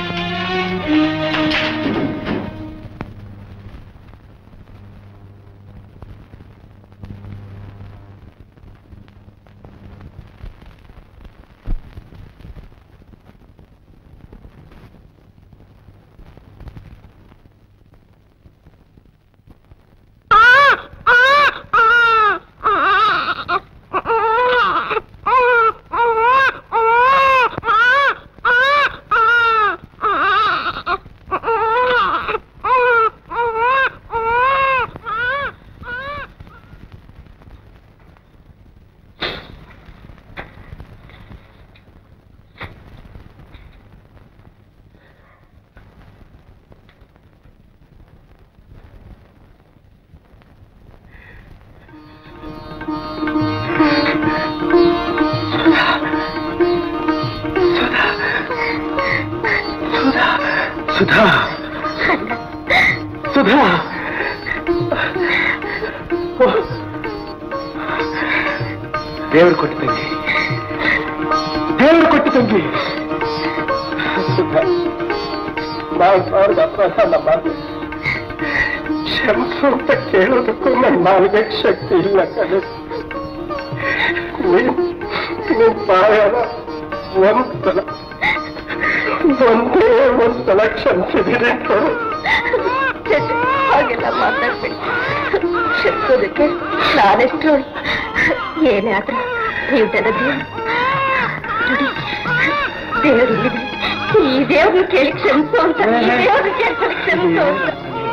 ಸುಧಾ ಸುಧಾ ದೇವರು ಕೊಟ್ಟ ತಂಗಿ ದೇವರು ಕೊಟ್ಟ ತಂಗಿ ಸುಧಾ ನಾವು ಸಾವಿರದ ಅಪರಾಧ ಮಾಡಿ ಕ್ಷಮಿಸು ಅಂತ ಕೇಳೋದಕ್ಕೂ ನನ್ನ ನಾಲ್ಗೆ ಶಕ್ತಿ ಇಲ್ಲ ಕಣೆ ನೀನ್ ನೀನ್ ಪಾಯನ ಒಂದ್ಸಲ ಒಂದೇ ಒಂದ್ಸಲ ಕ್ಷಮಿಸಿದ್ದೀನಿ ಕಣೆ. ಹಾಗೆಲ್ಲ ಮಾತಾಡ್ಬೇಡಿ ಕ್ಷಮಿಸೋದಕ್ಕೆ ನಾನೆಷ್ಟು ಏನೇ ಆದ್ರೂ ನೀವು ಜನದಿ ನೋಡಿ ದೇವರಿಲ್ಲಿದೆ ಈ ದೇವ್ರನ್ನ ಕೇಳಿ ಕ್ಷಮಿಸು ಅಂತ ಈ ದೇವ್ರನ್ನ ಕೇಳಿ ಕ್ಷಮಿಸು ಅಂತ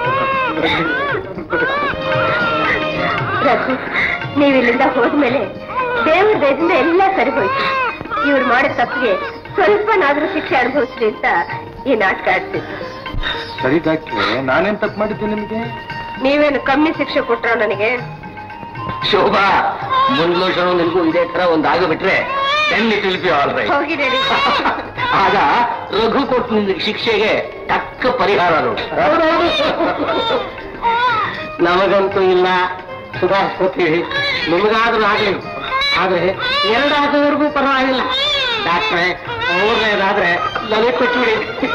ರಘು ನೀವು ಇಲ್ಲಿಂದ ಹೋದ್ಮೇಲೆ ದೇವ್ರ ದಯದಿಂದ ಎಲ್ಲ ಸರಿ ಹೋಯ್ತು ಇವ್ರು ಮಾಡಿದ ತಪ್ಪಿಗೆ ಸ್ವಲ್ಪನಾದ್ರೂ ಶಿಕ್ಷೆ ಅನುಭವಿಸ್ಲಿ ಅಂತ ಈ ನಾಟಕ ಆಡ್ತಿದ್ರು ಸರಿ ಡಾಕ್ಟ್ರೆ ನಾನೇನ್ ತಪ್ಪು ಮಾಡಿದ್ದೆ ನಿಮಗೆ ನೀವೇನು ಕಮ್ಮಿ ಶಿಕ್ಷೆ ಕೊಟ್ರ ನನಗೆ ಶೋಭಾ ಮುಂದ್ಲು ಕ್ಷಣ ನಿನಗೂ ಇದೇ ತರ ಒಂದು ಆಗಿಬಿಟ್ರೆ ಎಲ್ಲಿ ತಿಳಿಪಿ ಆಲ್ ರೈಟ್ ಹೋಗಿ ಡ್ಯಾಡಿ. ಆಗ ರಘು ಕೊಟ್ಟು ನಿನ್ನ ಶಿಕ್ಷೆಗೆ ತಕ್ಕ ಪರಿಹಾರ ನೋಡಿ ನಮಗಂತೂ ಇಲ್ಲ ಸುಧಾರಿಸ್ಕೋತೀವಿ ನಿಮಗಾದ್ರೂ ಆಗ್ಲಿ ಆದ್ರೆ ಎರಡಾದವರೆಗೂ ಪರವಾಗಿಲ್ಲ ಡಾಕ್ಟ್ರೆ ಮೂರನೇದಾದ್ರೆ ನನಗೆ ಕೊಟ್ಬಿಡಿ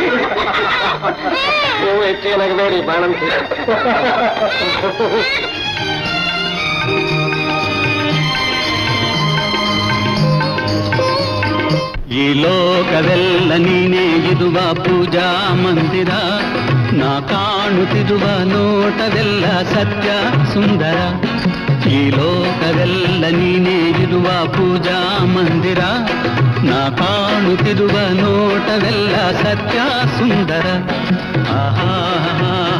ನೀವು ಹೆಚ್ಚಿಗೆ ನಗಬೇಡಿ ಬಾಣಂತಿ ಈ ಲೋಕವೆಲ್ಲ ನೀನೇ ಇರುವ ಪೂಜಾ ಮಂದಿರ ನಾ ಕಾಣುತ್ತಿರುವ ನೋಟವೆಲ್ಲ ಸತ್ಯ ಸುಂದರ ಈ ಲೋಕವೆಲ್ಲ ನೀನೇ ಇರುವ ಪೂಜಾ ಮಂದಿರ ನಾ ಕಾಣುತ್ತಿರುವ ನೋಟವೆಲ್ಲ ಸತ್ಯ ಸುಂದರ ಆಹಾ